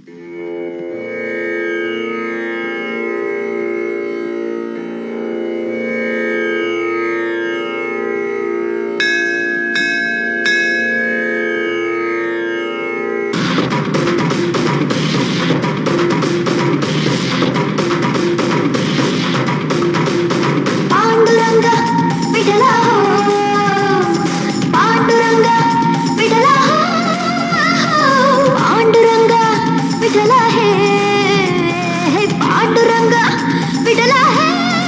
ಪಾಂಡುರಂಗ ವಿಠಲ ಪಾಂಡುರಂಗ ವಿಠಲ ಪಾಂಡುರಂಗ ವಿಠಲ ಹೇ ಪಾಂಡುರಂಗ ವಿಠಲ ಹೇ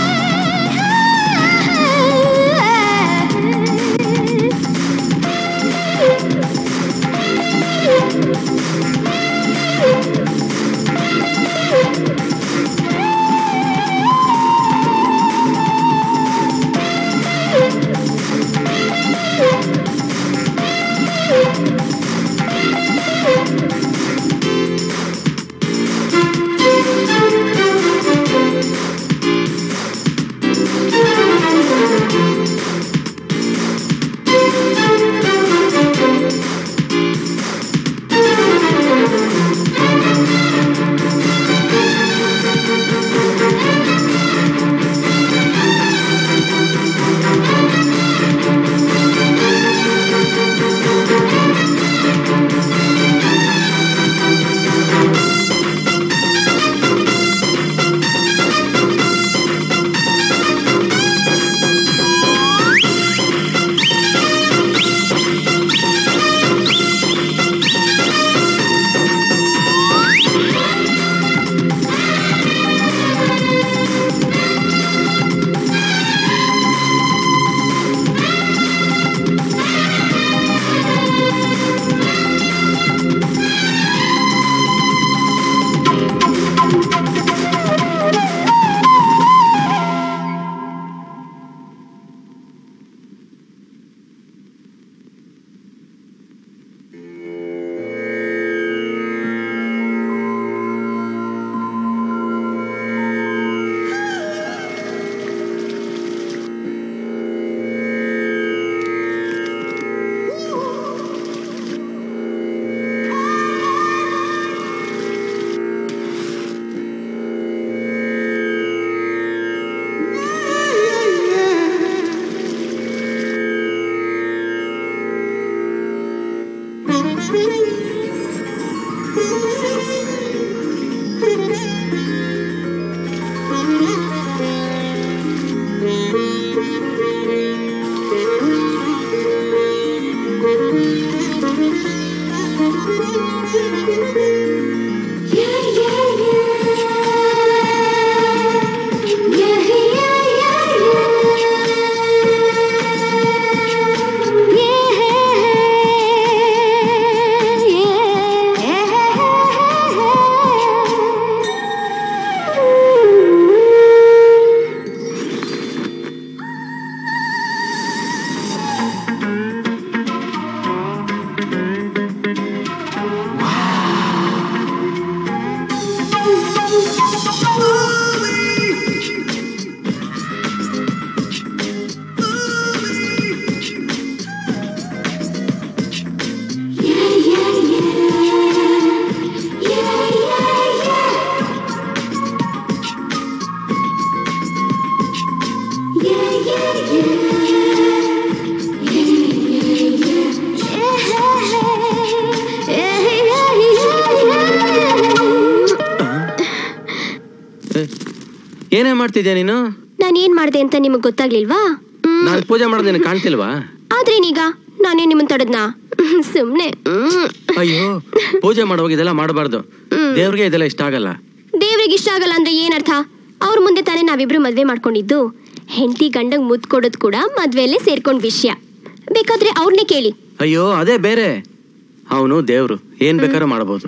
ಏನೇ ಮಾಡ್ತಿದ್ಯಾ ನೀನು ನಾನು ಏನ್ ಮಾಡ್ದೆ ಅಂತ ನಿಮಗ್ ಗೊತ್ತಾಗ್ಲಿಲ್ವಾ ಮ್, ನಾನು ಪೂಜೆ ಮಾಡೋದು ನಿನಗೆ ಕಾಣ್ತಿಲ್ವಾ ಆದ್ರೇನೀಗ ನಾನೇ ನಿಮ್ಮನ್ ತಡದ್ನಾ ಸುಮ್ನೆ ಹ್ಮ್. ಅಯ್ಯೋ ಪೂಜೆ ಮಾಡುವಾಗ ಇದೆಲ್ಲ ಮಾಡಬಾರ್ದು ದೇವ್ರಿಗೆ ಇದೆಲ್ಲ ಇಷ್ಟ ಆಗಲ್ಲ ದೇವ್ರಿಗೆ ಇಷ್ಟ ಆಗಲ್ಲ ಅಂದ್ರೆ ಏನರ್ಥ ಅವ್ರ ಮುಂದೆ ತಾನೇ ನಾವಿಬ್ರು ಮದ್ವೆ ಮಾಡ್ಕೊಂಡಿದ್ದು ಹೆಂಡತಿ ಗಂಡಂಗ್ ಮುದ್ ಕೊಡೋದ್ ಕೂಡ ಮದ್ವೆಯಲ್ಲೇ ಸೇರ್ಕೊಂಡ್ ವಿಷಯ ಬೇಕಾದ್ರೆ ಅವ್ರನ್ನೇ ಕೇಳಿ ಅಯ್ಯೋ ಅದೇ ಬೇರೆ ಅವನು ದೇವ್ರು ಏನ್ ಬೇಕಾದ್ರೂ ಮಾಡಬಹುದು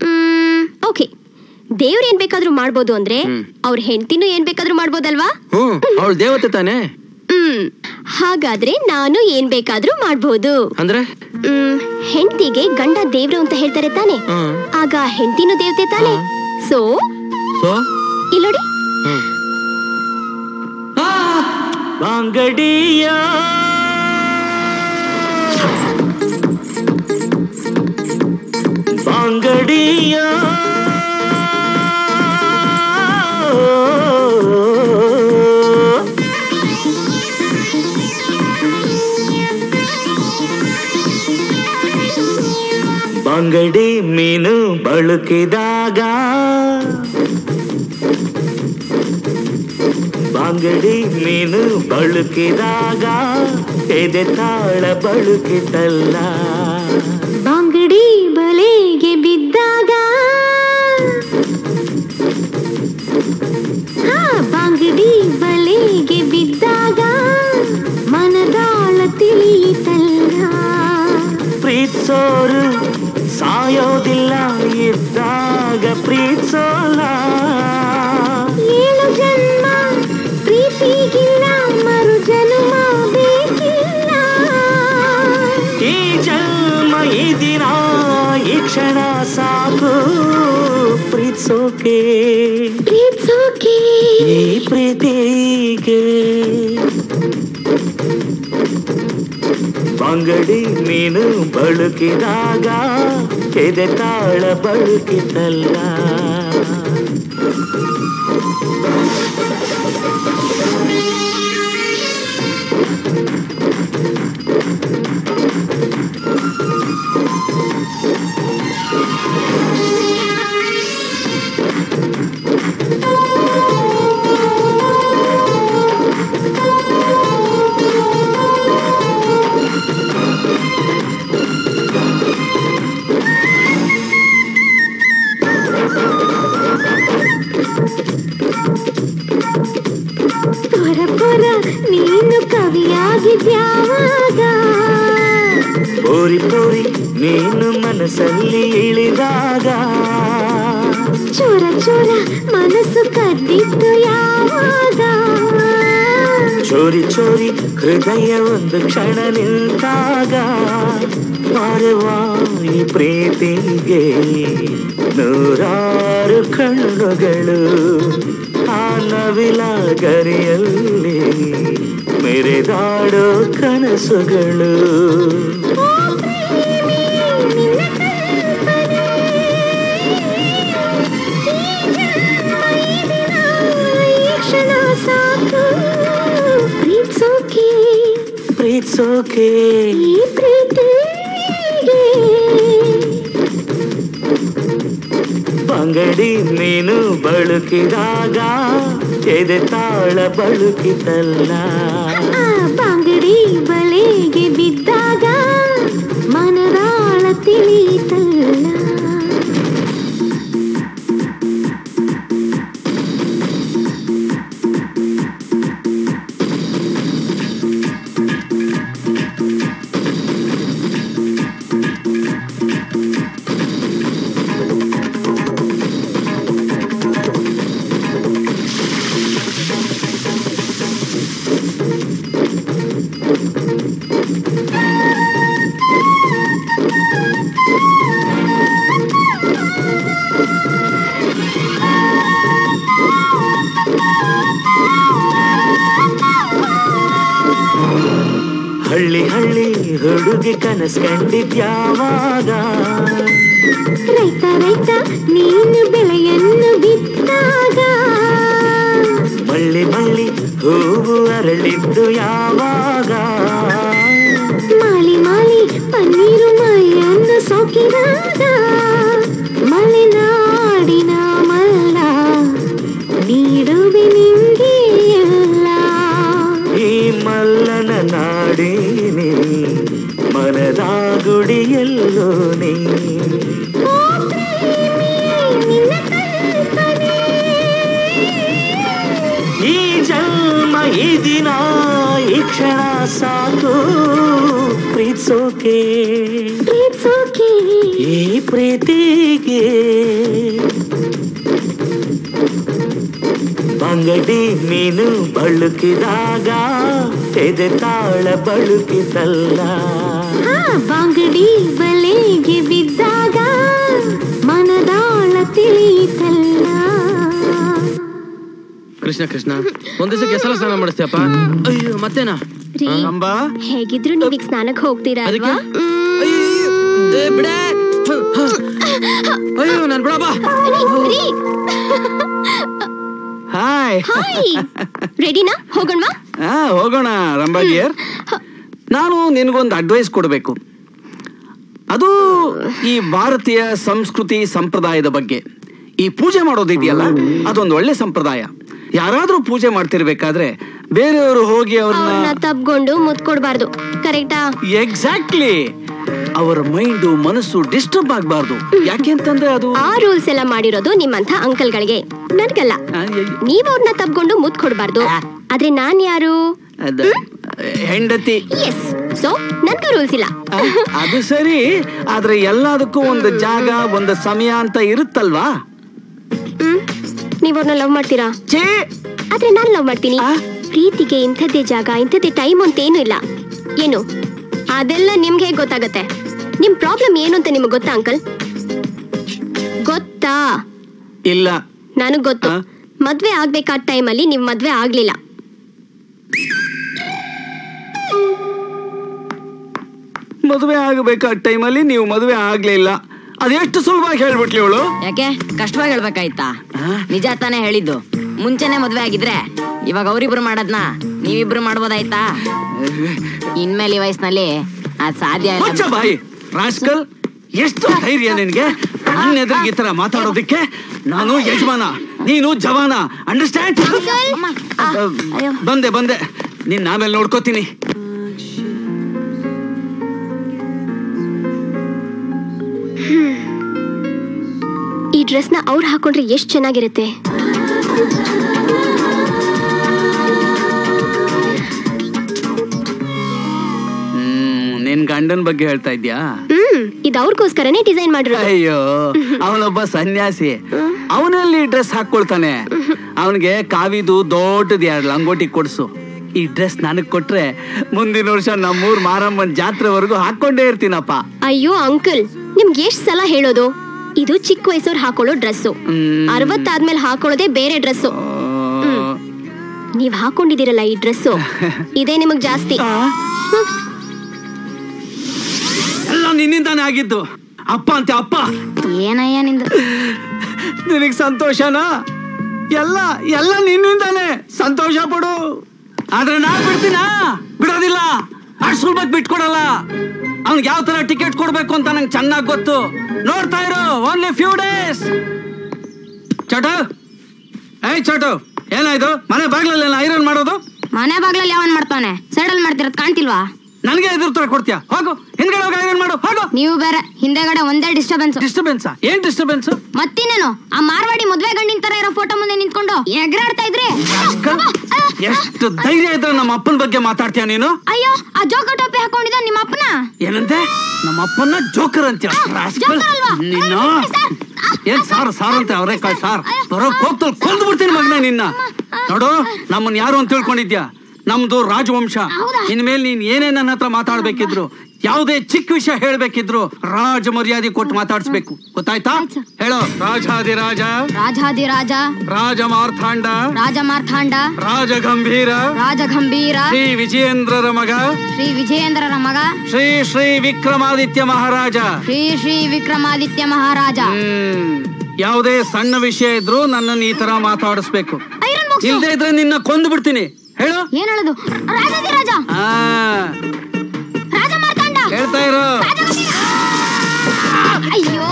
ಓಕೆ ದೇವ್ರ ಏನ್ ಬೇಕಾದ್ರೂ ಮಾಡ್ಬೋದು ಅಂದ್ರೆ ಹ್ಮ್. ಅವ್ರ ಹೆಂಡತಿನೂ ಏನ್ ಬೇಕಾದ್ರೂ ಮಾಡ್ಬೋದಲ್ವಾ ಹ್ಮ್ ಅವಳು ದೇವತೆ ತಾನೇ ಹ್ಮ್ ಹಾಗಾದ್ರೆ ನಾನು ಏನ್ ಬೇಕಾದ್ರೂ ಮಾಡ್ಬೋದು ಅಂದ್ರೆ ಹ್ಮ್ ಹೆಂಡತಿಗೆ ಗಂಡ ದೇವ್ರು ಅಂತ ಹೇಳ್ತಾರೆ ತಾನೆ ಹ್ಮ್. ಆಗ ಹೆಂಡತಿನೂ ದೇವತೆ ತಾನೆ ಸೊ ಸೊ ಇಲ್ಲೋಡಿ ಹ್ಮ್ ಬಾಂಗಡಿಯ ಬಾಂಗಡಿಯ ಬಂಗಡಿ ಮೀನು ಬಳುಕಿದಾಗ ಬಂಗಡಿ ಮೀನು ಬಳುಕಿದಾಗ ಎದೆ ತಾಳ ಬಳುಕಿತಲ್ಲ ಬಾಂಗಡಿ ಬಲೆಗೆ ಬಿದ್ದಾಗ ಹಾ ಬಾಂಗಡಿ ಬಲೆಗೆ ಬಿದ್ದಾಗ ಮನದಾಳ ತಿಳಿಯಿತಲ್ಲ ಪ್ರೀತ್ಸೋರು ಸಾಯೋದಿಲ್ಲ ಇದ್ದಾಗ ಪ್ರೀತ್ಸೋಲ್ಲ ಏಳು ಜನ್ಮ ಪ್ರೀತಿಗಿಲ್ಲ ಮರು ಜನ್ಮ ಬೇಕಿಲ್ಲ ಈ ಜನ್ಮ ಈ ದಿನ ಈ ಕ್ಷಣ ಸಾಕು ಪ್ರೀತ್ಸೋಕೆ ಪ್ರೀತ್ಸೋಕೆ ಈ ಪ್ರೀತಿಗೆ ಬಂಗಡಿ ಮೀನು ಬಳುಕಿದಾಗ ಎದೆ ತಾಳ ಬಳುಕಿತಲ್ಲ ಪೊರ ಪೊರ ನೀನು ಕವಿಯಾಗಿದ್ಯಾವಾಗ ಪೋರಿ ಪೋರಿ ನೀನು ಮನಸ್ಸಲ್ಲಿ ಇಳಿದಾಗ ಚೋರ ಚೋರ ಮನಸ್ಸು ಕದ್ದಿತ್ತು ಯಾವಾಗ ಚೋರಿ ಚೋರಿ ಹೃದಯ ಒಂದು ಕ್ಷಣ ನಿಂತಾಗ ಮಾರುವ ಈ ಪ್ರೀತಿಗೆ ನೂರಾರು ಕಣ್ಣುಗಳು ಆ ನವಿಲ ಗರಿಯಲ್ಲಿ ಮೆರೆದಾಡೋ ಕನಸುಗಳು ಓ ಪ್ರೇಮಿ, ನಿನ್ನ ಕಲ್ಪನೆ. ಈ ಜನ್ಮ, ಈ ದಿನ, ಈ ಕ್ಷಣ ಸಾಕು ಪ್ರೀತ್ಸೋಕೆ ಪ್ರೀತ್ಸೋಕೆ ಈ ಪ್ರೀತಿಗೆ ಬಂಗಡಿ ಮೀನು ಬಳುಕಿದಾಗ ಎದೆ ತಾಳ ಬಳುಕಿತಲ್ಲ ಆ ಬಾಂಗಡಿ ಬಲೆಗೆ ಬಿದ್ದಾಗ ಮನದಾಳ ತಿಳಿತಲ್ಲ ಹಳ್ಳಿ ಹಳ್ಳಿ ಹುಡುಗಿ ಕನಸ್ ಕಂಡಿದ್ಯಾವಾಗ ರೈತ ರೈತ ನೀನು ಬೆಳೆಯನ್ನು ಬಿತ್ತಾಗ ಮಳ್ಳಿ ಮಳ್ಳಿ ಹೂವು ಅರಳಿದ್ದು ಯಾವಾಗ ಮಾಲಿ ಮಾಲಿ ಪನ್ನೀರು ಮೈಯನ್ನು ಸೋಕಿದಾಗ ಮಲೆನಾಡಿನ ಮಲ್ಲ ನೀಡುವೆ ನಿಂಗೆ ಎಲ್ಲ ಈ ಮಲ್ಲನ ನಾಡಿನಿ ಮನದ ಗುಡಿಯಲ್ಲೋ ನೀ ಓ ಪ್ರೇಮಿ, ನಿನ್ನ ಕಲ್ಪನೆ. ಈ ಜನ್ಮ ಈ ದಿನ ಈ ಕ್ಷಣ ಸಾಕು ಪ್ರೀತ್ಸೋಕೆ ಪ್ರೀತ್ಸೋಕೆ ಈ ಪ್ರೀತಿಗೆ ಬಂಗಡಿ ಮೀನು ಬಳುಕಿದಾಗ ಎದೆ ತಾಳ ಬಳುಕಿತಲ್ಲ ಹಾ ಬಾಂಗಡಿ ಬಲೆಗೆ ಬಿದ್ದಾಗ ಮನದಾಳ ತಿಳಿತಲ್ಲ ಕೃಷ್ಣ ಕೃಷ್ಣ ಒಂದ್ ದಿವಸಕ್ಕೆ ಎಸಲ ಸ್ನಾನ ಮಾಡಿಸ್ತೀಯಪ್ಪ ಅಯ್ಯೋ ಮತ್ತೇನಾ ರೀ ಅಂಬ ಹೇಗಿದ್ರು ನೀವೀಗ ಸ್ನಾನಕ್ಕೆ ಹೋಗ್ತೀರಾ ಅಲ್ವಾ ಅದಕ್ಕೆ? ಏ, ಬಿಡೆ ಅಯ್ಯೋ ನನ್ ಬಿಡಪ್ಪ ರೀ, ರೀ, ಹಾಯ್ ಹಾಯ್ ರೆಡಿನಾ ಹೋಗೋಣವಾ ಹಾ ಹೋಗೋಣ ರಂಬಾಜಿಯರ್ ನಾನು ನಿನಗೊಂದು ಅಡ್ವೈಸ್ ಕೊಡಬೇಕು ಅದು ಈ ಭಾರತೀಯ ಸಂಸ್ಕೃತಿ ಸಂಪ್ರದಾಯದ ಬಗ್ಗೆ ಈ ಪೂಜೆ ಮಾಡೋದಿದೆಯಲ್ಲ ಅದೊಂದು ಒಳ್ಳೆ ಸಂಪ್ರದಾಯ ಯಾರಾದ್ರೂ ಪೂಜೆ ಮಾಡ್ತಿರ್ಬೇಕಾದ್ರೆ ಬೇರೆಯವರು ಹೋಗಿ ಅವ್ರನ್ನ ಅವ್ರನ್ನ ತಬ್ಕೊಂಡು ಮುತ್ಕೊಡ್ಬಾರ್ದು ಕರೆಕ್ಟಾ ಎಕ್ಸಾಕ್ಟ್ಲಿ ಅವರ ಮೈಂಡು ಮನಸ್ಸು ಡಿಸ್ಟರ್ಬ್ ಆಗಬಾರ್ದು ಯಾಕೆಂತಂದ್ರೆ ಅದು ಆ ರೂಲ್ಸ್ ಎಲ್ಲ ಮಾಡಿರೋದು ನಿಮ್ಮಂಥ ಅಂಕಲ್ಗಳಿಗೆ ನನ್ಗಲ್ಲ ಆ, ಎ- ನೀವ್ ಅವ್ರನ್ನ ತಬ್ಕೊಂಡು ಮುತ್ ಕೊಡ್ಬಾರ್ದು ಆದ್ರೆ ನಾನ್ ಯಾರು ಅದು ಹೆಂಡತಿ ಎಸ್ ಸೊ ನನ್ಗೂ ರೂಲ್ಸ್ ಇಲ್ಲ ಆ, ಅದು ಸರಿ ಆದ್ರೆ ಎಲ್ಲದಕ್ಕೂ ಒಂದು ಜಾಗ ಒಂದು ಸಮಯ ಅಂತ ಇರುತ್ತಲ್ವಾ ಹ್ಮ್ ನೀವ್ ಅವ್ರನ್ನ ಲವ್ ಮಾಡ್ತೀರಾ ಛೇ ಆದ್ರೆ ನಾನ್ ಲವ್ ಮಾಡ್ತೀನಿ ಆ? ಪ್ರೀತಿಗೆ ಇಂಥದ್ದೇ ಜಾಗ ಇಂಥದ್ದೇ ಟೈಮ್ ಅಂತ ಏನು ಇಲ್ಲ ಏನು ಅದೆಲ್ಲ ನಿಮ್ಗೆ ಹೇಗ್ ಗೊತ್ತಾಗತ್ತೆ ನಿಮ್ ಪ್ರಾಬ್ಲಮ್ ಏನು ಅಂತ ನಿಮ್ಗೆ ಗೊತ್ತಾ ಅಂಕಲ್ ಗೊತ್ತಾ ಇಲ್ಲ ನನಗ್ ಗೊತ್ತು ಆ? ಮದ್ವೆ ಆಗ್ಬೇಕಾದ ಟೈಮಲ್ಲಿ ನೀವ್ ಮದ್ವೆ ಆಗ್ಲಿಲ್ಲ ಮದುವೆ ಆಗಬೇಕಾದ ಟೈಮಲ್ಲಿ ನೀವು ಮದುವೆ ಆಗ್ಲಿಲ್ಲ ಅದೆಷ್ಟು ಸುಲಭವಾಗಿ ಹೇಳ್ಬಿಟ್ಲಿ ಇವಳು ಯಾಕೆ ಕಷ್ಟವಾಗಿ ಹೇಳ್ಬೇಕಾಯ್ತಾ ನಿಜ ತಾನೇ ಹೇಳಿದ್ದು ಮುಂಚೆನೆ ಮದ್ವೆ ಆಗಿದ್ರೆ ಇವಾಗ ಅವ್ರಿಬ್ರು ಮಾಡೋದ್ನ ನೀವಿಬ್ರು ಮಾಡ್ಬೋದಾಯ್ತಾ ಇನ್ಮೇಲೆ ಈ ವಯಸ್ಸಿನಲ್ಲಿ ಅದ್ ಸಾಧ್ಯ ಮುಚ್ಚ ಇಲ್ಲ ಬಾಯಿ ರಾಸ್ಕಲ್ ಎಷ್ಟು ಧೈರ್ಯ ನಿನ್ಗೆ ನನ್ನ ಎದುರಿಗೆ ಈ ತರ ಮಾತಾಡೋದಕ್ಕೆ ನಾನು ಯಜಮಾನ ನೀನು ಜವಾನ ಅಂಡರ್ಸ್ಟ್ಯಾಂಡ್ ಅಮ್ಮ, ಆ, ಅಯ್ಯೋ. ಬಂದೆ ಬಂದೆ ನಿನ್ನ ಆಮೇಲೆ ನೋಡ್ಕೋತೀನಿ ಈ ಡ್ರೆಸ್ನ ಅವ್ರು ಹಾಕೊಂಡ್ರೆ ಎಷ್ಟು ಚೆನ್ನಾಗಿರುತ್ತೆ ಹ್ಮ್ ನಿನ್ ಗಂಡನ್ ಬಗ್ಗೆ ಹೇಳ್ತಾ ಇದ್ಯಾ ಹ್ಮ್ ಇದು ಅವ್ರಿಗೋಸ್ಕರನೇ ಡಿಸೈನ್ ಮಾಡಿರೋದು ಅಯ್ಯೋ ಅವನೊಬ್ಬ ಸನ್ಯಾಸಿ ಅವನಲ್ಲಿ ಡ್ರೆಸ್ ಹಾಕೊಳ್ತಾನೆ ಅವನಿಗೆ ಕಾವಿದು ದೊಡ್ಡದು ಎರಡು ಲಂಗೋಟಿ ಕೊಡ್ಸು ಈ ಡ್ರೆಸ್ ನನಗ್ ಕೊಟ್ರೆ ಮುಂದಿನ ವರ್ಷ ನಮ್ಮೂರ್ ಮಾರಮ್ಮನ್ ಜಾತ್ರೆವರೆಗೂ ಹಾಕೊಂಡೇ ಇರ್ತೀನಪ್ಪ ಅಯ್ಯೋ ಅಂಕಲ್ ನಿಮ್ಗೆ ಎಷ್ಟ್ ಸಲ ಹೇಳೋದು ಇದು ಚಿಕ್ಕ ವಯಸ್ಸವ್ರು ಹಾಕೊಳ್ಳೋ ಡ್ರೆಸ್ಸು ಹ್ಮ್. ಅರವತ್ತಾದ್ಮೇಲೆ ಹಾಕೊಳ್ಳೋದೇ ಬೇರೆ ಡ್ರೆಸ್ಸು ನೀವ್ ಹಾಕೊಂಡಿದ್ದೀರಲ್ಲ ಈ ಡ್ರೆಸ್ಸು ಇದೇ ನಿಮಗ್ ಜಾಸ್ತಿ ಆ? ಎಲ್ಲ ನಿನ್ನಿಂದಾನೇ ಆಗಿದ್ದು ಅಪ್ಪ ಅಂತೆ ಅಪ್ಪ ಏನಯ್ಯ ನಿಂದು ನಿನಗ್ ಸಂತೋಷನಾ ಎಲ್ಲ ಎಲ್ಲ ನಿನ್ನಿಂದಾನೆ ಸಂತೋಷ ಪಡು ಆದ್ರೆ ನಾ ಬಿಡ್ತೀನ ಬಿಡೋದಿಲ್ಲ ಅಷ್ಟು ಸುಲಭಕ್ಕೆ ಬಿಟ್ಕೊಡಲ್ಲ ಅವ್ನಿಗೆ ಯಾವ ತರ ಟಿಕೆಟ್ ಕೊಡ್ಬೇಕು ಅಂತ ನಂಗೆ ಚೆನ್ನಾಗಿ ಗೊತ್ತು ನೋಡ್ತಾ ಇರೋ ಓನ್ಲಿ ಫ್ಯೂ ಡೇಸ್ ಚಟು ಏಯ್ ಚಟು ಏನಾಯ್ತು ಮನೆ ಬಾಗ್ಲಲ್ಲಿ ಐರನ್ ಮಾಡೋದು ಮನೆ ಬಾಗ್ಲಲ್ಲಿ ಯಾವನ್ ಮಾಡ್ತಾನೆ ಸೈಡಲ್ ಮಾಡ್ತಿರೋದ್ ಕಾಣ್ತಿಲ್ವಾ ನನಗೆ ಎದುರು ತರ ಕೊಡ್ತೀಯ ಹೋಗು ಹಿಂದ್ಗಡೆ ಹೋಗಿ ಐರನ್ ಮಾಡು ಹೋಗು ನೀವು ಬೇರೆ ಹಿಂದೆಗಡೆ ಒಂದೇ ಡಿಸ್ಟರ್ಬೆನ್ಸ್ ಡಿಸ್ಟರ್ಬೆನ್ಸ್ ಏನ್ ಡಿಸ್ಟರ್ಬೆನ್ಸ್ ಮತ್ತಿನ್ನೇನು ಆ ಮಾರ್ವಾಡಿ ಮದ್ವೆ ಗಂಡಿನ ತರ ಇರೋ ಫೋಟೋ ಮುಂದೆ ನಿಂತ್ಕೊಂಡು ಎಗರಾಡ್ತಾ ಇದ್ರಿ ಎಷ್ಟು ಧೈರ್ಯ ಇದ್ರೆ ನಮ್ಮ ಅಪ್ಪನ ಬಗ್ಗೆ ಮಾತಾಡ್ತೀಯ ನೀನು ಅಯ್ಯೋ ಆ ಜೋಕ ಟೋಪಿ ಹಾಕೊಂಡಿದ್ದ ನಿಮ್ಮ ಅಪ್ಪನ ಏನಂತೆ ನಮ್ಮ ಅಪ್ಪನ್ನ ಜೋಕರ್ ಅಂತೀಯ rascal. ಜೋಕರ್ ಅಲ್ವಾ? ನಿನ್ನ ಸರ್, ಏನ್ ಸಾರ್ ಸಾರ್ ಅಂತ ಅವರೇ ಕಾಳ್ ಸಾರ್ ಬರೋ ಕೋಪ್ತಲ್ ಕೊಂದು ಬಿಡ್ತೀನಿ ಮಗನೇ ನಿನ್ನ ನೋಡು ನಮ್ಮನ್ ಯಾರು ಅಂತ ತಿಳ್ಕೊಂಡಿದ್ಯಾ ನಮ್ದು ರಾಜವಂಶ ಇನ್ಮೇಲೆ ನೀನ್ ಏನೇ ನನ್ನ ಹತ್ರ ಮಾತಾಡ್ಬೇಕಿದ್ರು ಯಾವುದೇ ಚಿಕ್ಕ ವಿಷಯ ಹೇಳ್ಬೇಕಿದ್ರು ರಾಜ ಮರ್ಯಾದೆ ಕೊಟ್ಟು ಮಾತಾಡ್ಸ್ಬೇಕು ಗೊತ್ತಾಯ್ತಾ ಹೇಳೋ ರಾಜಾದಿರಾಜ ರಾಜಾದಿರಾಜ ರಾಜ ಮಾರ್ಥಾಂಡ ರಾಜ ಮಾರ್ಥಾಂಡ ರಾಜ ಗಂಭೀರ ರಾಜ ಗಂಭೀರ ಶ್ರೀ ವಿಜಯೇಂದ್ರರ ಮಗ ಶ್ರೀ ವಿಜಯೇಂದ್ರರ ಮಗ ಶ್ರೀ ಶ್ರೀ ವಿಕ್ರಮಾದಿತ್ಯ ಮಹಾರಾಜ ಶ್ರೀ ಶ್ರೀ ವಿಕ್ರಮಾದಿತ್ಯ ಮಹಾರಾಜ ಹ್ಮ್. ಯಾವುದೇ ಸಣ್ಣ ವಿಷಯ ಇದ್ರು ನನ್ನನ್ನು ಈ ತರ ಮಾತಾಡಿಸ್ಬೇಕು ಐರನ್ ಬಾಕ್ಸ್ ಇಲ್ದೇ ಇದ್ರೆ ನಿನ್ನ ಕೊಂದು ಬಿಡ್ತೀನಿ ಹೇಳು ಏನ್ ಹೇಳೋದು ರಾಜಾದಿರಾಜ ಆ ರಾಜ ಮಾರ್ಥಾಂಡ ಹೇಳ್ತಾ ಇರೋ ರಾಜ ಗಂಭೀರ. ಅಯ್ಯೋ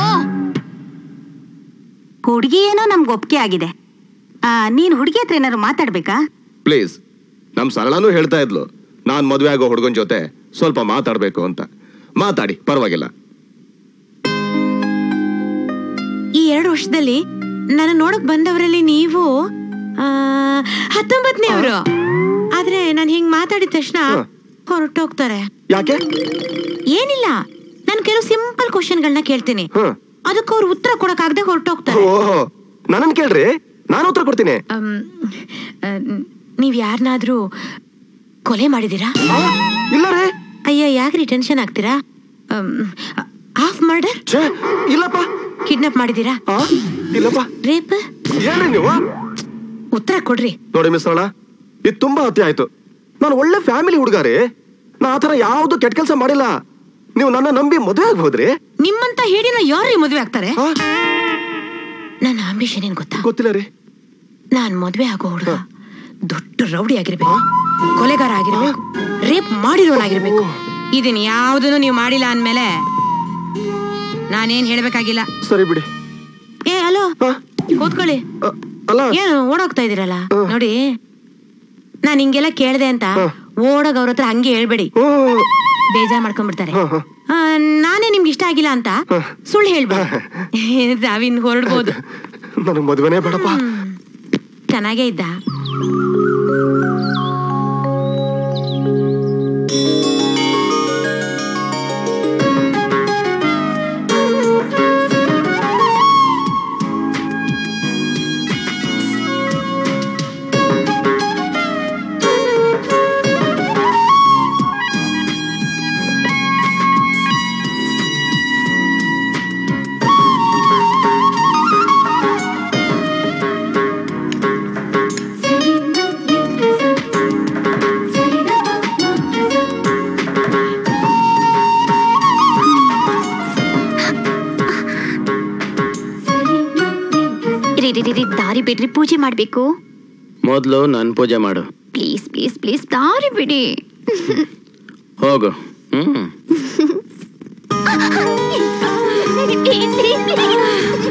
ಹುಡುಗಿ ಏನೋ ನಮ್ಗೆ ಒಪ್ಪಿಗೆ ಆಗಿದೆ ಆ, ನೀನ್ ಹುಡುಗಿ ಹತ್ರ ಏನಾದ್ರು ಮಾತಾಡ್ಬೇಕಾ ಪ್ಲೀಸ್ ನಮ್ ಸರಳನೂ ಹೇಳ್ತಾ ಇದ್ಲು ನಾನ್ ಮದ್ವೆ ಆಗೋ ಹುಡುಗನ್ ಜೊತೆ ಸ್ವಲ್ಪ ಮಾತಾಡ್ಬೇಕು ಅಂತ ಮಾತಾಡಿ ಪರವಾಗಿಲ್ಲ ಈ ಎರಡು ವರ್ಷದಲ್ಲಿ ನನ್ನ ನೋಡಕ್ ಬಂದವರಲ್ಲಿ ನೀವು ಆ, ಹತ್ತೊಂಬತ್ತನೇವ್ರು ಆದ್ರೆ ನಾನು ಹಿಂಗ್ ಮಾತಾಡಿದ ತಕ್ಷಣ ಹ. ಹೊರಟೋಗ್ತಾರೆ ಯಾಕೆ ಏನಿಲ್ಲ ನಾನು ಕೆಲವು ಸಿಂಪಲ್ ಕ್ವಶನ್ಗಳನ್ನ ಕೇಳ್ತೀನಿ ಹ್ಮ್. ಅದಕ್ಕೆ ಅವ್ರು ಉತ್ತರ ಕೊಡಕ್ಕಾಗದೆ ಹೊರಟೋಗ್ತಾರೆ ಓಹೋ ನನ್ನನ್ ಕೇಳ್ರಿ ನಾನು ಉತ್ತರ ಕೊಡ್ತೀನಿ ಅಮ್, ಆ, ನೀವ್ ಯಾರನ್ನಾದ್ರೂ ಕೊಲೆ ಮಾಡಿದೀರಾ ಇಲ್ಲ ರೀ ಅಯ್ಯ ಯಾಕ್ರಿ ಟೆನ್ಷನ್ ಆಗ್ತೀರಾ ಹಾಫ್ ಮರ್ಡರ್ ಛೇ ಇಲ್ಲಪ್ಪ ಕಿಡ್ನಾಪ್ ಮಾಡಿದೀರಾ ಆ? ಇಲ್ಲಪ್ಪ ರೇಪ್ ಏನ್ರಿ ನೀವು ಉತ್ತರ ಕೊಡ್ರಿ ನೋಡಿ ಮಿಸ್ ಸರಳ ಇದು ತುಂಬಾ ಅತಿ ಆಯ್ತು ನಾನು ಒಳ್ಳೆ ಫ್ಯಾಮಿಲಿ ಹುಡುಗಾರಿ ನಾ ಆತರ ಯಾವ್ದು ಕೆಟ್ಟ ಕೆಲಸ ಮಾಡಿಲ್ಲ ನೀವು ನನ್ನ ನಂಬಿ ಮದುವೆ ಆಗ್ಬೋದ್ರಿ ನಿಮ್ಮಂತ ಹೇಳಿನ ಯಾರ್ರಿ ಮದ್ವೆ ಆಗ್ತಾರೆ ಆ? ನನ್ನ ಆಂಬಿಷನ್ ಏನ್ ಗೊತ್ತಾ ಗೊತ್ತಿಲ್ಲ ರೀ ನಾನ್ ಮದ್ವೆ ಆಗೋ ಹುಡುಗ ದೊಡ್ಡ ರೌಡಿ ಆಗಿರ್ಬೇಕು ಕೊಲೆಗಾರ ಆಗಿರ್ಬೇಕು ರೇಪ್ ಮಾಡಿರೋನಾಗಿರ್ಬೇಕು ಇದನ್ ಯಾವ್ದನ್ನು ನೀವು ಮಾಡಿಲ್ಲ ಅಂದ್ಮೇಲೆ ನಾನೇನ್ ಹೇಳ್ಬೇಕಾಗಿಲ್ಲ ಸರಿ ಬಿಡಿ ಏ ಹಲೋ ಹಾ? ಕೂತ್ಕೊಳ್ಳಿ ಅ, ಅಲ್ಲ ಏನು ಓಡೋಗ್ತಾ ಇದೀರಲ್ಲ ಹಾ. ನೋಡಿ ನಾನ್ ಹಿಂಗೆಲ್ಲ ಕೇಳ್ದೆ ಅಂತ ಹಾ. ಓಡೋಗ್ ಅವ್ರ ಹತ್ರ ಹಂಗೆ ಹೇಳ್ಬೇಡಿ ಓ, ಬೇಜಾರ್ ಮಾಡ್ಕೊಂಡ್ಬಿಡ್ತಾರೆ ಹಾ, ಹಾ. ಆ, ನಾನೇ ನಿಮ್ಗೆ ಇಷ್ಟ ಆಗಿಲ್ಲ ಅಂತ ಹಾ. ಸುಳ್ಳು ಹೇಳ್ಬೇಡಿ ನಾವಿನ್ ಹೊರಡ್ಬೋದು ನನಗ್ ಮದ್ವೆನೇ ಬೇಡಪ್ಪ ಚೆನ್ನಾಗೇ ಇದ್ದ ರೀ ರೀ ರೀ, ರೀ ದಾರಿ ಬಿಡ್ರಿ ಪೂಜೆ ಮಾಡ್ಬೇಕು ಮೊದಲು ನನ್ನ ಪೂಜೆ ಮಾಡು ಪ್ಲೀಸ್ ಪ್ಲೀಸ್ ಪ್ಲೀಸ್ ದಾರಿ ಬಿಡಿ ಹೋಗು ಹ್ಮ್ Please, please, please.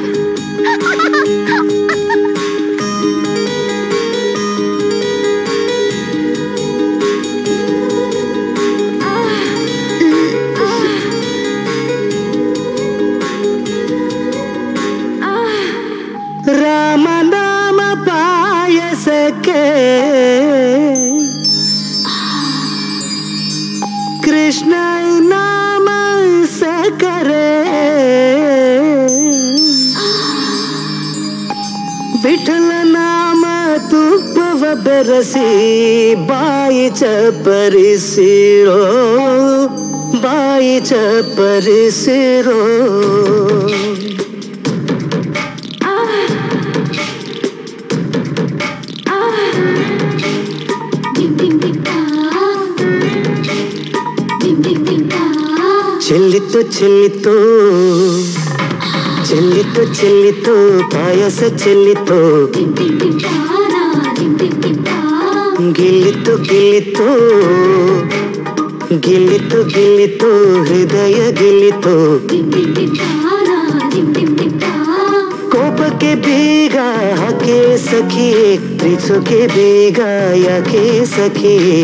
ರಾಮನಾಮ ಪಾಯಸಕ್ಕೆ ಕೃಷ್ಣ ನಾಮ ಸಕರೆ ವಿಠಲ ನಾಮ ತುಪ್ಪವ ಬೆರಸಿ ಬಾಯಿ ಚಪ್ಪರಿಸಿರೋ ಬಾಯಿ ಚಪ್ಪರಿಸಿರೋ ಚೆಲ್ಲಿತು ಚೆಲ್ಲಿತು ಚೆಲ್ಲಿತು ಚೆಲ್ಲಿತು ಪಾಯಸ ಚೆಲ್ಲಿತು ಗಿಲ್ಲಿತು ಗಿಲ್ಲಿತು ಗಿಲ್ಲಿತು ಗಿಲ್ಲಿತು ಹೃದಯ ಗಿಲ್ಲಿತು ಕೋಪಕ್ಕೆ ಬೇಗ ಹಾಕೆ ಸಖಿಯೇ ಪ್ರೀತಿಸೋಕೆ ಬೇಗ ಯಾಕೆ ಸಖಿಯೇ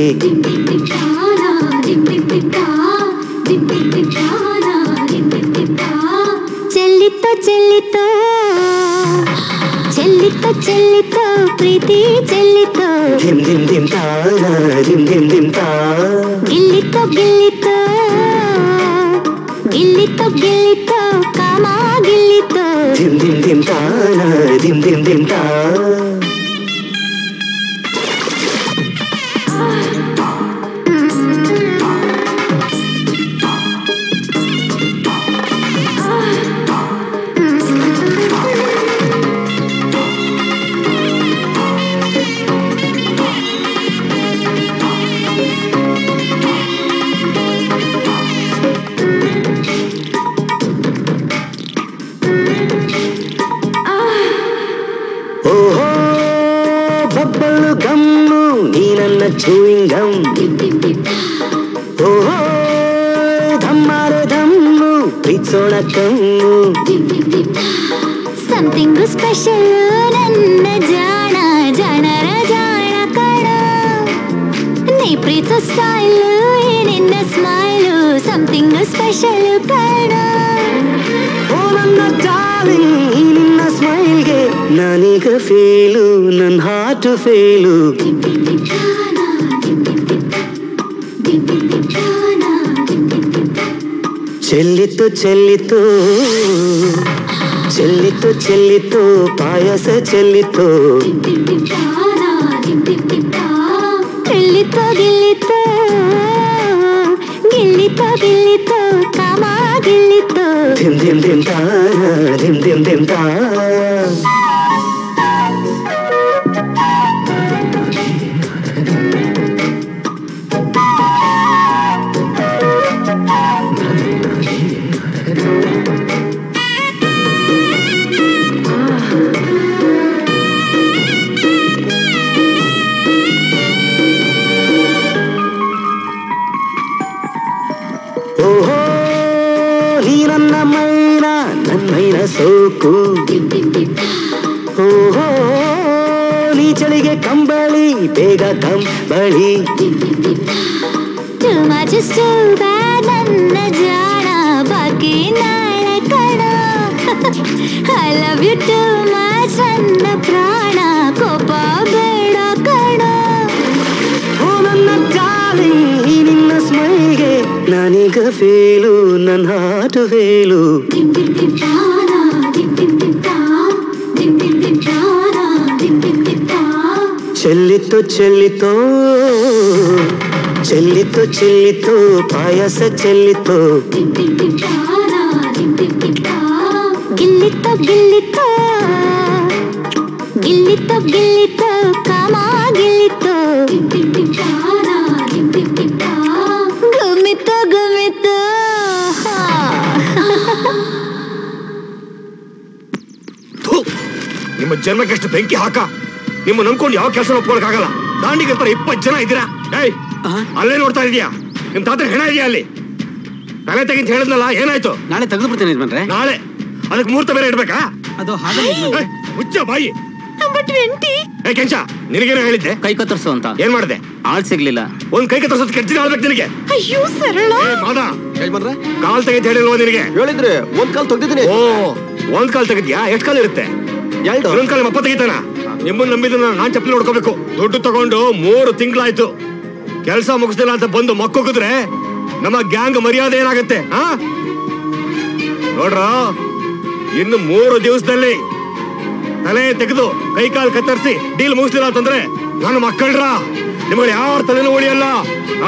ಚೆಲ್ಲಿತ್ತು ಚೆಲ್ಲಿತ್ತು ಚೆಲ್ಲಿತ್ತು ಚೆಲ್ಲಿತ್ತು ಪ್ರೀತಿ ಚೆಲ್ಲಿತ್ತು ಧಿಮ್ ಧಿಮ್ ಧಿಮ್ ತಾನ ಧಿಮ್ ಧಿಮ್ ಧಿಮ್ ತಾ ಗಿಲ್ಲಿತ್ತು ಗಿಲ್ಲಿತ್ತು ಗಿಲ್ಲಿತ್ತು ಗಿಲ್ಲಿತ್ತು ಕಾಮ ಗಿಲ್ಲಿತ್ತು ಧಿಮ್ ಧಿಮ್ ಧಿಮ್ ತಾನ ಧಿಮ್ ಧಿಮ್ ಧಿಮ್ ತಾ ಓಹೋ ಬಬ್ಬಳು ಗಮ್ಮು ನೀ ನನ್ನ ಚೂಯಿಂಗ್ ಗಮ್ ಓಹೋ ಧಮ್ಮಾರೆ ಧಮ್ಮು ಪ್ರೀತಿಸೋಣ ಕಮ್ಮು ಸಮಥಿಂಗ್ ಸ್ಪೆಷಲ್ ನನ್ನ ಜಾಣ ಜನರ ಜಾಣ ಕಣ ನೀ ಪ್ರೀತಿಸೋ ಸ್ಟೈಲ್ ನಿನ್ನ ಸ್ಮೈಲು ಸಮಥಿಂಗ್ ಸ್ಪೆಷಲ್ ಕಣ ಓ ನನ್ನ ಡಾರ್ಲಿಂಗ್ ಈ ನಿನ್ನ ಸ್ಮೈಲ್ಗೆ ನಾನೀಗ ಫೇಲು ನನ್ನ ಹಾರ್ಟ್ ಫೇಲು ಚೆಲ್ಲಿತು ಚೆಲ್ಲಿತು ಚೆಲ್ಲಿತು ಚೆಲ್ಲಿತು ಪಾಯಸ ಚೆಲ್ಲಿತು ಗಿಲ್ಲಿತ್ತು ಗಿಲ್ಲಿತ್ತು ಗಿಲ್ಲಿತ್ತು ಗಿಲ್ಲಿತು ಕಾಮ ಗಿಲ್ಲಿತ್ತು ಧಿಮ್ ಧಿಮ್ ಧಿಮ್ ತಾ ಧಿಮ್ ಧಿಮ್ ಧಿಮ್ ತಾ ಓಹೋ ನೀ ನನ್ನ ಮೈನಾ ಸೋಕು ಓಹೋ ನೀ ಚಳಿಗೆ ಕಂಬಳಿ ಬೇಗ ಕಂಬಳಿ Too much is too bad ನನ್ನ ಜಾಣ ಬಾಕಿ ನಾಳೆ ಕಣ I love you too much ನನ್ನ ಪ್ರಾಣ ಕೋಪ ಬೇಡ ಕಣ ಓ ನನ್ನ ಡಾರ್ಲಿಂಗ್ ಈ ನಿನ್ನ ಸ್ಮೈಲ್ಗೆ ನಾನೀಗ ಫೇಲು ನನ್ನ ಹಾಟು ಫೇಲು ಚೆಲ್ಲಿತು ಚೆಲ್ಲಿತೋ ಚೆಲ್ಲಿತು ಚೆಲ್ಲಿತು ಪಾಯಸ ಚೆಲ್ಲಿತು ಗಿಲ್ಲಿತ್ತೋ ಗಿಲ್ಲಿತ್ತೋ ಗಿಲ್ಲಿತ್ತೋ ಗಿಲ್ಲಿತ್ತೋ ಕಾಮ ಗಿಲ್ಲಿತ್ತೋ ಗುಮ್ಮಿತ್ತೋ ಗುಮ್ಮಿತ್ತೋ ಥು, ನಿಮ್ಮ ಜನ್ಮಕ್ಕೆಷ್ಟು ಬೆಂಕಿ ಹಾಕ ನಿಮ್ಮ ನಂಬ್ಕೊಂಡು ಯಾವ ಕೆಲಸ ಒಪ್ಕೊಳಕ್ಕಾಗಲ್ಲ ದಾಂಡಿಗೆ ಇರ್ತಾರೆ ಇಪ್ಪತ್ತು ಜನ ಇದ್ದೀರಾ ಏಯ್ ಅಲ್ಲೇ ನೋಡ್ತಾ ಇದೀಯಾ ನಿಮ್ ತಾತ ಹೆಣ ಇದೆಯಾ ಅಲ್ಲಿ ತಲೆ ತೆಗಿಂತ ಹೇಳಿದ್ನಲ್ಲ ಏನಾಯ್ತು ನಾಳೆ ತೆಗೆದು ಬಿಡ್ತೇನೆ ಯಜಮಾನ್ರೆ ನಾಳೆ ಅದಕ್ಕೆ ಮುಹೂರ್ತ ಬೇರೆ ಇಡ್ಬೇಕಾ ಅದು ಹಾಗೆ ಏಯ್, ಮುಚ್ಚ ಬಾಯಿ ನಂಬರ್ ಟ್ವೆಂಟಿ ಏ ಕೆಂಚ ನಿನಗೇನೋ ಹೇಳಿದ್ದೆ ಕೈ ಕತ್ತರಿಸು ಅಂತ ಏನ್ ಮಾಡಿದೆ ಆಳ್ ಸಿಗ್ಲಿಲ್ಲ ಒಂದ್ ಕೈ ಕತ್ತರ್ಸೋದ್ ಕೆಟ್ಟ ಆಳ್ಬೇಕು ನಿನಗೆ ಅಯ್ಯೋ ಸರಳ ಏ ಮಾದ ಯಜಮಾನ್ರೆ ಕಾಲ್ ತೆಗಿತ ಹೇಳಿಲ್ವ ನಿನಗೆ ಹೇಳಿದ್ರೆ ಒಂದ್ ಕಾಲ್ ತೆಗ್ದಿದ್ದೀನಿ ಓ ಒಂದ್ ಕಾಲ್ ತೆಗಿದ್ಯಾ ಎಷ್ಟ್ ಕಾಲ್ ಇರುತ್ತೆ ಎರಡು ಇನ್ನೊಂದ್ ಕಾಲ್ ಅಪ್ಪ ತೆಗಿತಾನ ನಿಮ್ಮನ್ನ ನಂಬಿದ ನಾನ್ ಚಪ್ಪಲಿ ನೋಡ್ಕೋಬೇಕು ದುಡ್ಡು ತಗೊಂಡು ಮೂರು ತಿಂಗಳಾಯ್ತು ಕೆಲಸ ಮುಗಿಸ್ದಿಲ್ಲ ಅಂತ ಬಂದು ಮಕ್ಕೋಗಿದ್ರೆ ನಮ್ಮ ಗ್ಯಾಂಗ್ ಮರ್ಯಾದೆ ಏನಾಗತ್ತೆ ಆ ನೋಡ್ರ ಇನ್ನು ಮೂರು ದಿವಸದಲ್ಲಿ ತಲೆ ತೆಗೆದು ಕೈ ಕಾಲ್ ಕತ್ತರಿಸಿ ಡೀಲ್ ಮುಗಿಸ್ಲಿಲ್ಲ ಅಂತಂದ್ರೆ ನನ್ನ ಮಕ್ಕಳ್ರ ನಿಮಗೆ ಯಾರ ತಲೆನೂ ಉಳಿಯಲ್ಲ ಆ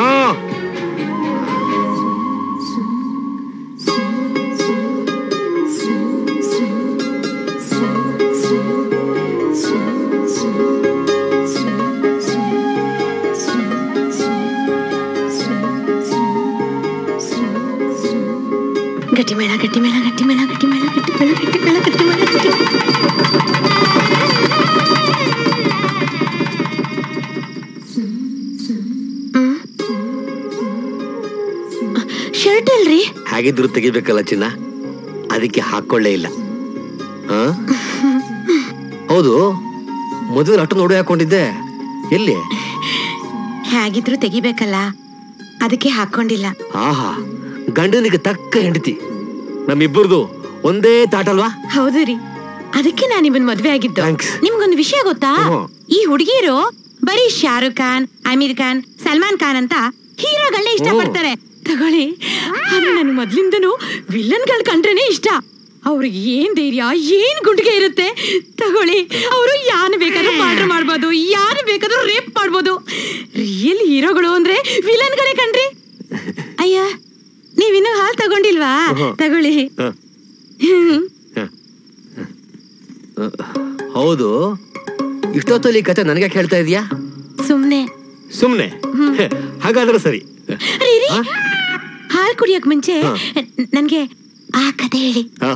ಗಟ್ಟಿ ಮೇಳ ಗಟ್ಟಿ ಮೇಳ ಗಟ್ಟಿ ಮೇಳ ಗಟ್ಟಿ ಮೇಳ ಗಟ್ಟಿ ಮೇಳ ಗಟ್ಟಿ ಮೇಳ ಗಟ್ಟಿ ಮೇಳ ಗಟ್ಟಿ ಮೇಳ ಶರ್ಟ್ ಅಲ್ರಿ ಹಾಗಿದ್ರು ತೆಗಿಬೇಕಲ್ಲ ಚಿನ್ನ ಅದಕ್ಕೆ ಹಾಕೊಳ್ಳೇ ಇಲ್ಲ ಆ? ಹೌದು ಮದುವೆ ಅಟ್ಟು ನೋಡಿ ಹಾಕೊಂಡಿದ್ದೆ ಎಲ್ಲಿ ಹೇಗಿದ್ರು ತೆಗಿಬೇಕಲ್ಲ ಅದಕ್ಕೆ ಹಾಕೊಂಡಿಲ್ಲ ಆಹಾ ಗಂಡನಿಗೆ ತಕ್ಕ ಹೆಂಡತಿ ನಮ್ಮಿಬ್ಬರದು ಒಂದೇ ತಾಟಲ್ವಾ ಹೌದು ರೀ ಅದಕ್ಕೆ ನಾನು ನಿಮ್ಮನ್ ಮದ್ವೆ ಆಗಿದ್ದು Thanks. ನಿಮ್ಗೊಂದು ವಿಷಯ ಗೊತ್ತಾ ಹ್ಮ್. ಈ ಹುಡುಗಿರು ಬರೀ ಶಾರುಖ್ ಖಾನ್ ಅಮೀರ್ ಖಾನ್ ಸಲ್ಮಾನ್ ಖಾನ್ ಅಂತ ಹೀರೋಗಳನ್ನೇ ಇಷ್ಟಪಡ್ತಾರೆ ತಗೊಳ್ಳಿ ಆದ್ರೆ ನನ್ ಮೊದ್ಲಿಂದನೂ ವಿಲನ್ಗಳು ಕಂಡ್ರೇನೆ ಇಷ್ಟ ಅವ್ರಿಗೆ ಏನ್ ಧೈರ್ಯ ಏನ್ ಗುಂಡಿಗೆ ಇರುತ್ತೆ ತಗೊಳ್ಳಿ ಅವರು ಯಾನ್ ಬೇಕಾದ್ರೂ ಮರ್ಡರ್ ಮಾಡ್ಬೋದು ಯಾರು ಬೇಕಾದ್ರೂ ರೇಪ್ ಮಾಡ್ಬೋದು ರಿಯಲ್ ಹೀರೋಗಳು ಅಂದ್ರೆ ವಿಲನ್ಗಳೇ ಕಣ್ರಿ ಅಯ್ಯ ನೀವಿನ್ನೂ ಹಾಲ್ ತಗೊಂಡಿಲ್ವಾ ಹ್ಮ್. ತಗೊಳ್ಳಿ ಹ. ಹ್ಮ್. ಹೌದು ಇಷ್ಟೊತ್ತಲ್ಲಿ ಈ ಕತೆ ನನಗೆ ಕೇಳ್ತಾ ಇದೀಯಾ ಸುಮ್ನೆ ಸುಮ್ನೆ ಹಾಗಾದ್ರೆ ಸರಿ ರೀ, ರೀ. ಆ? ಹಾಲ್ ಕುಡಿಯಕ್ ಮುಂಚೆ ಹಾ. ನ- ನನ್ಗೆ ಆ ಕತೆ ಹೇಳಿ ಆ.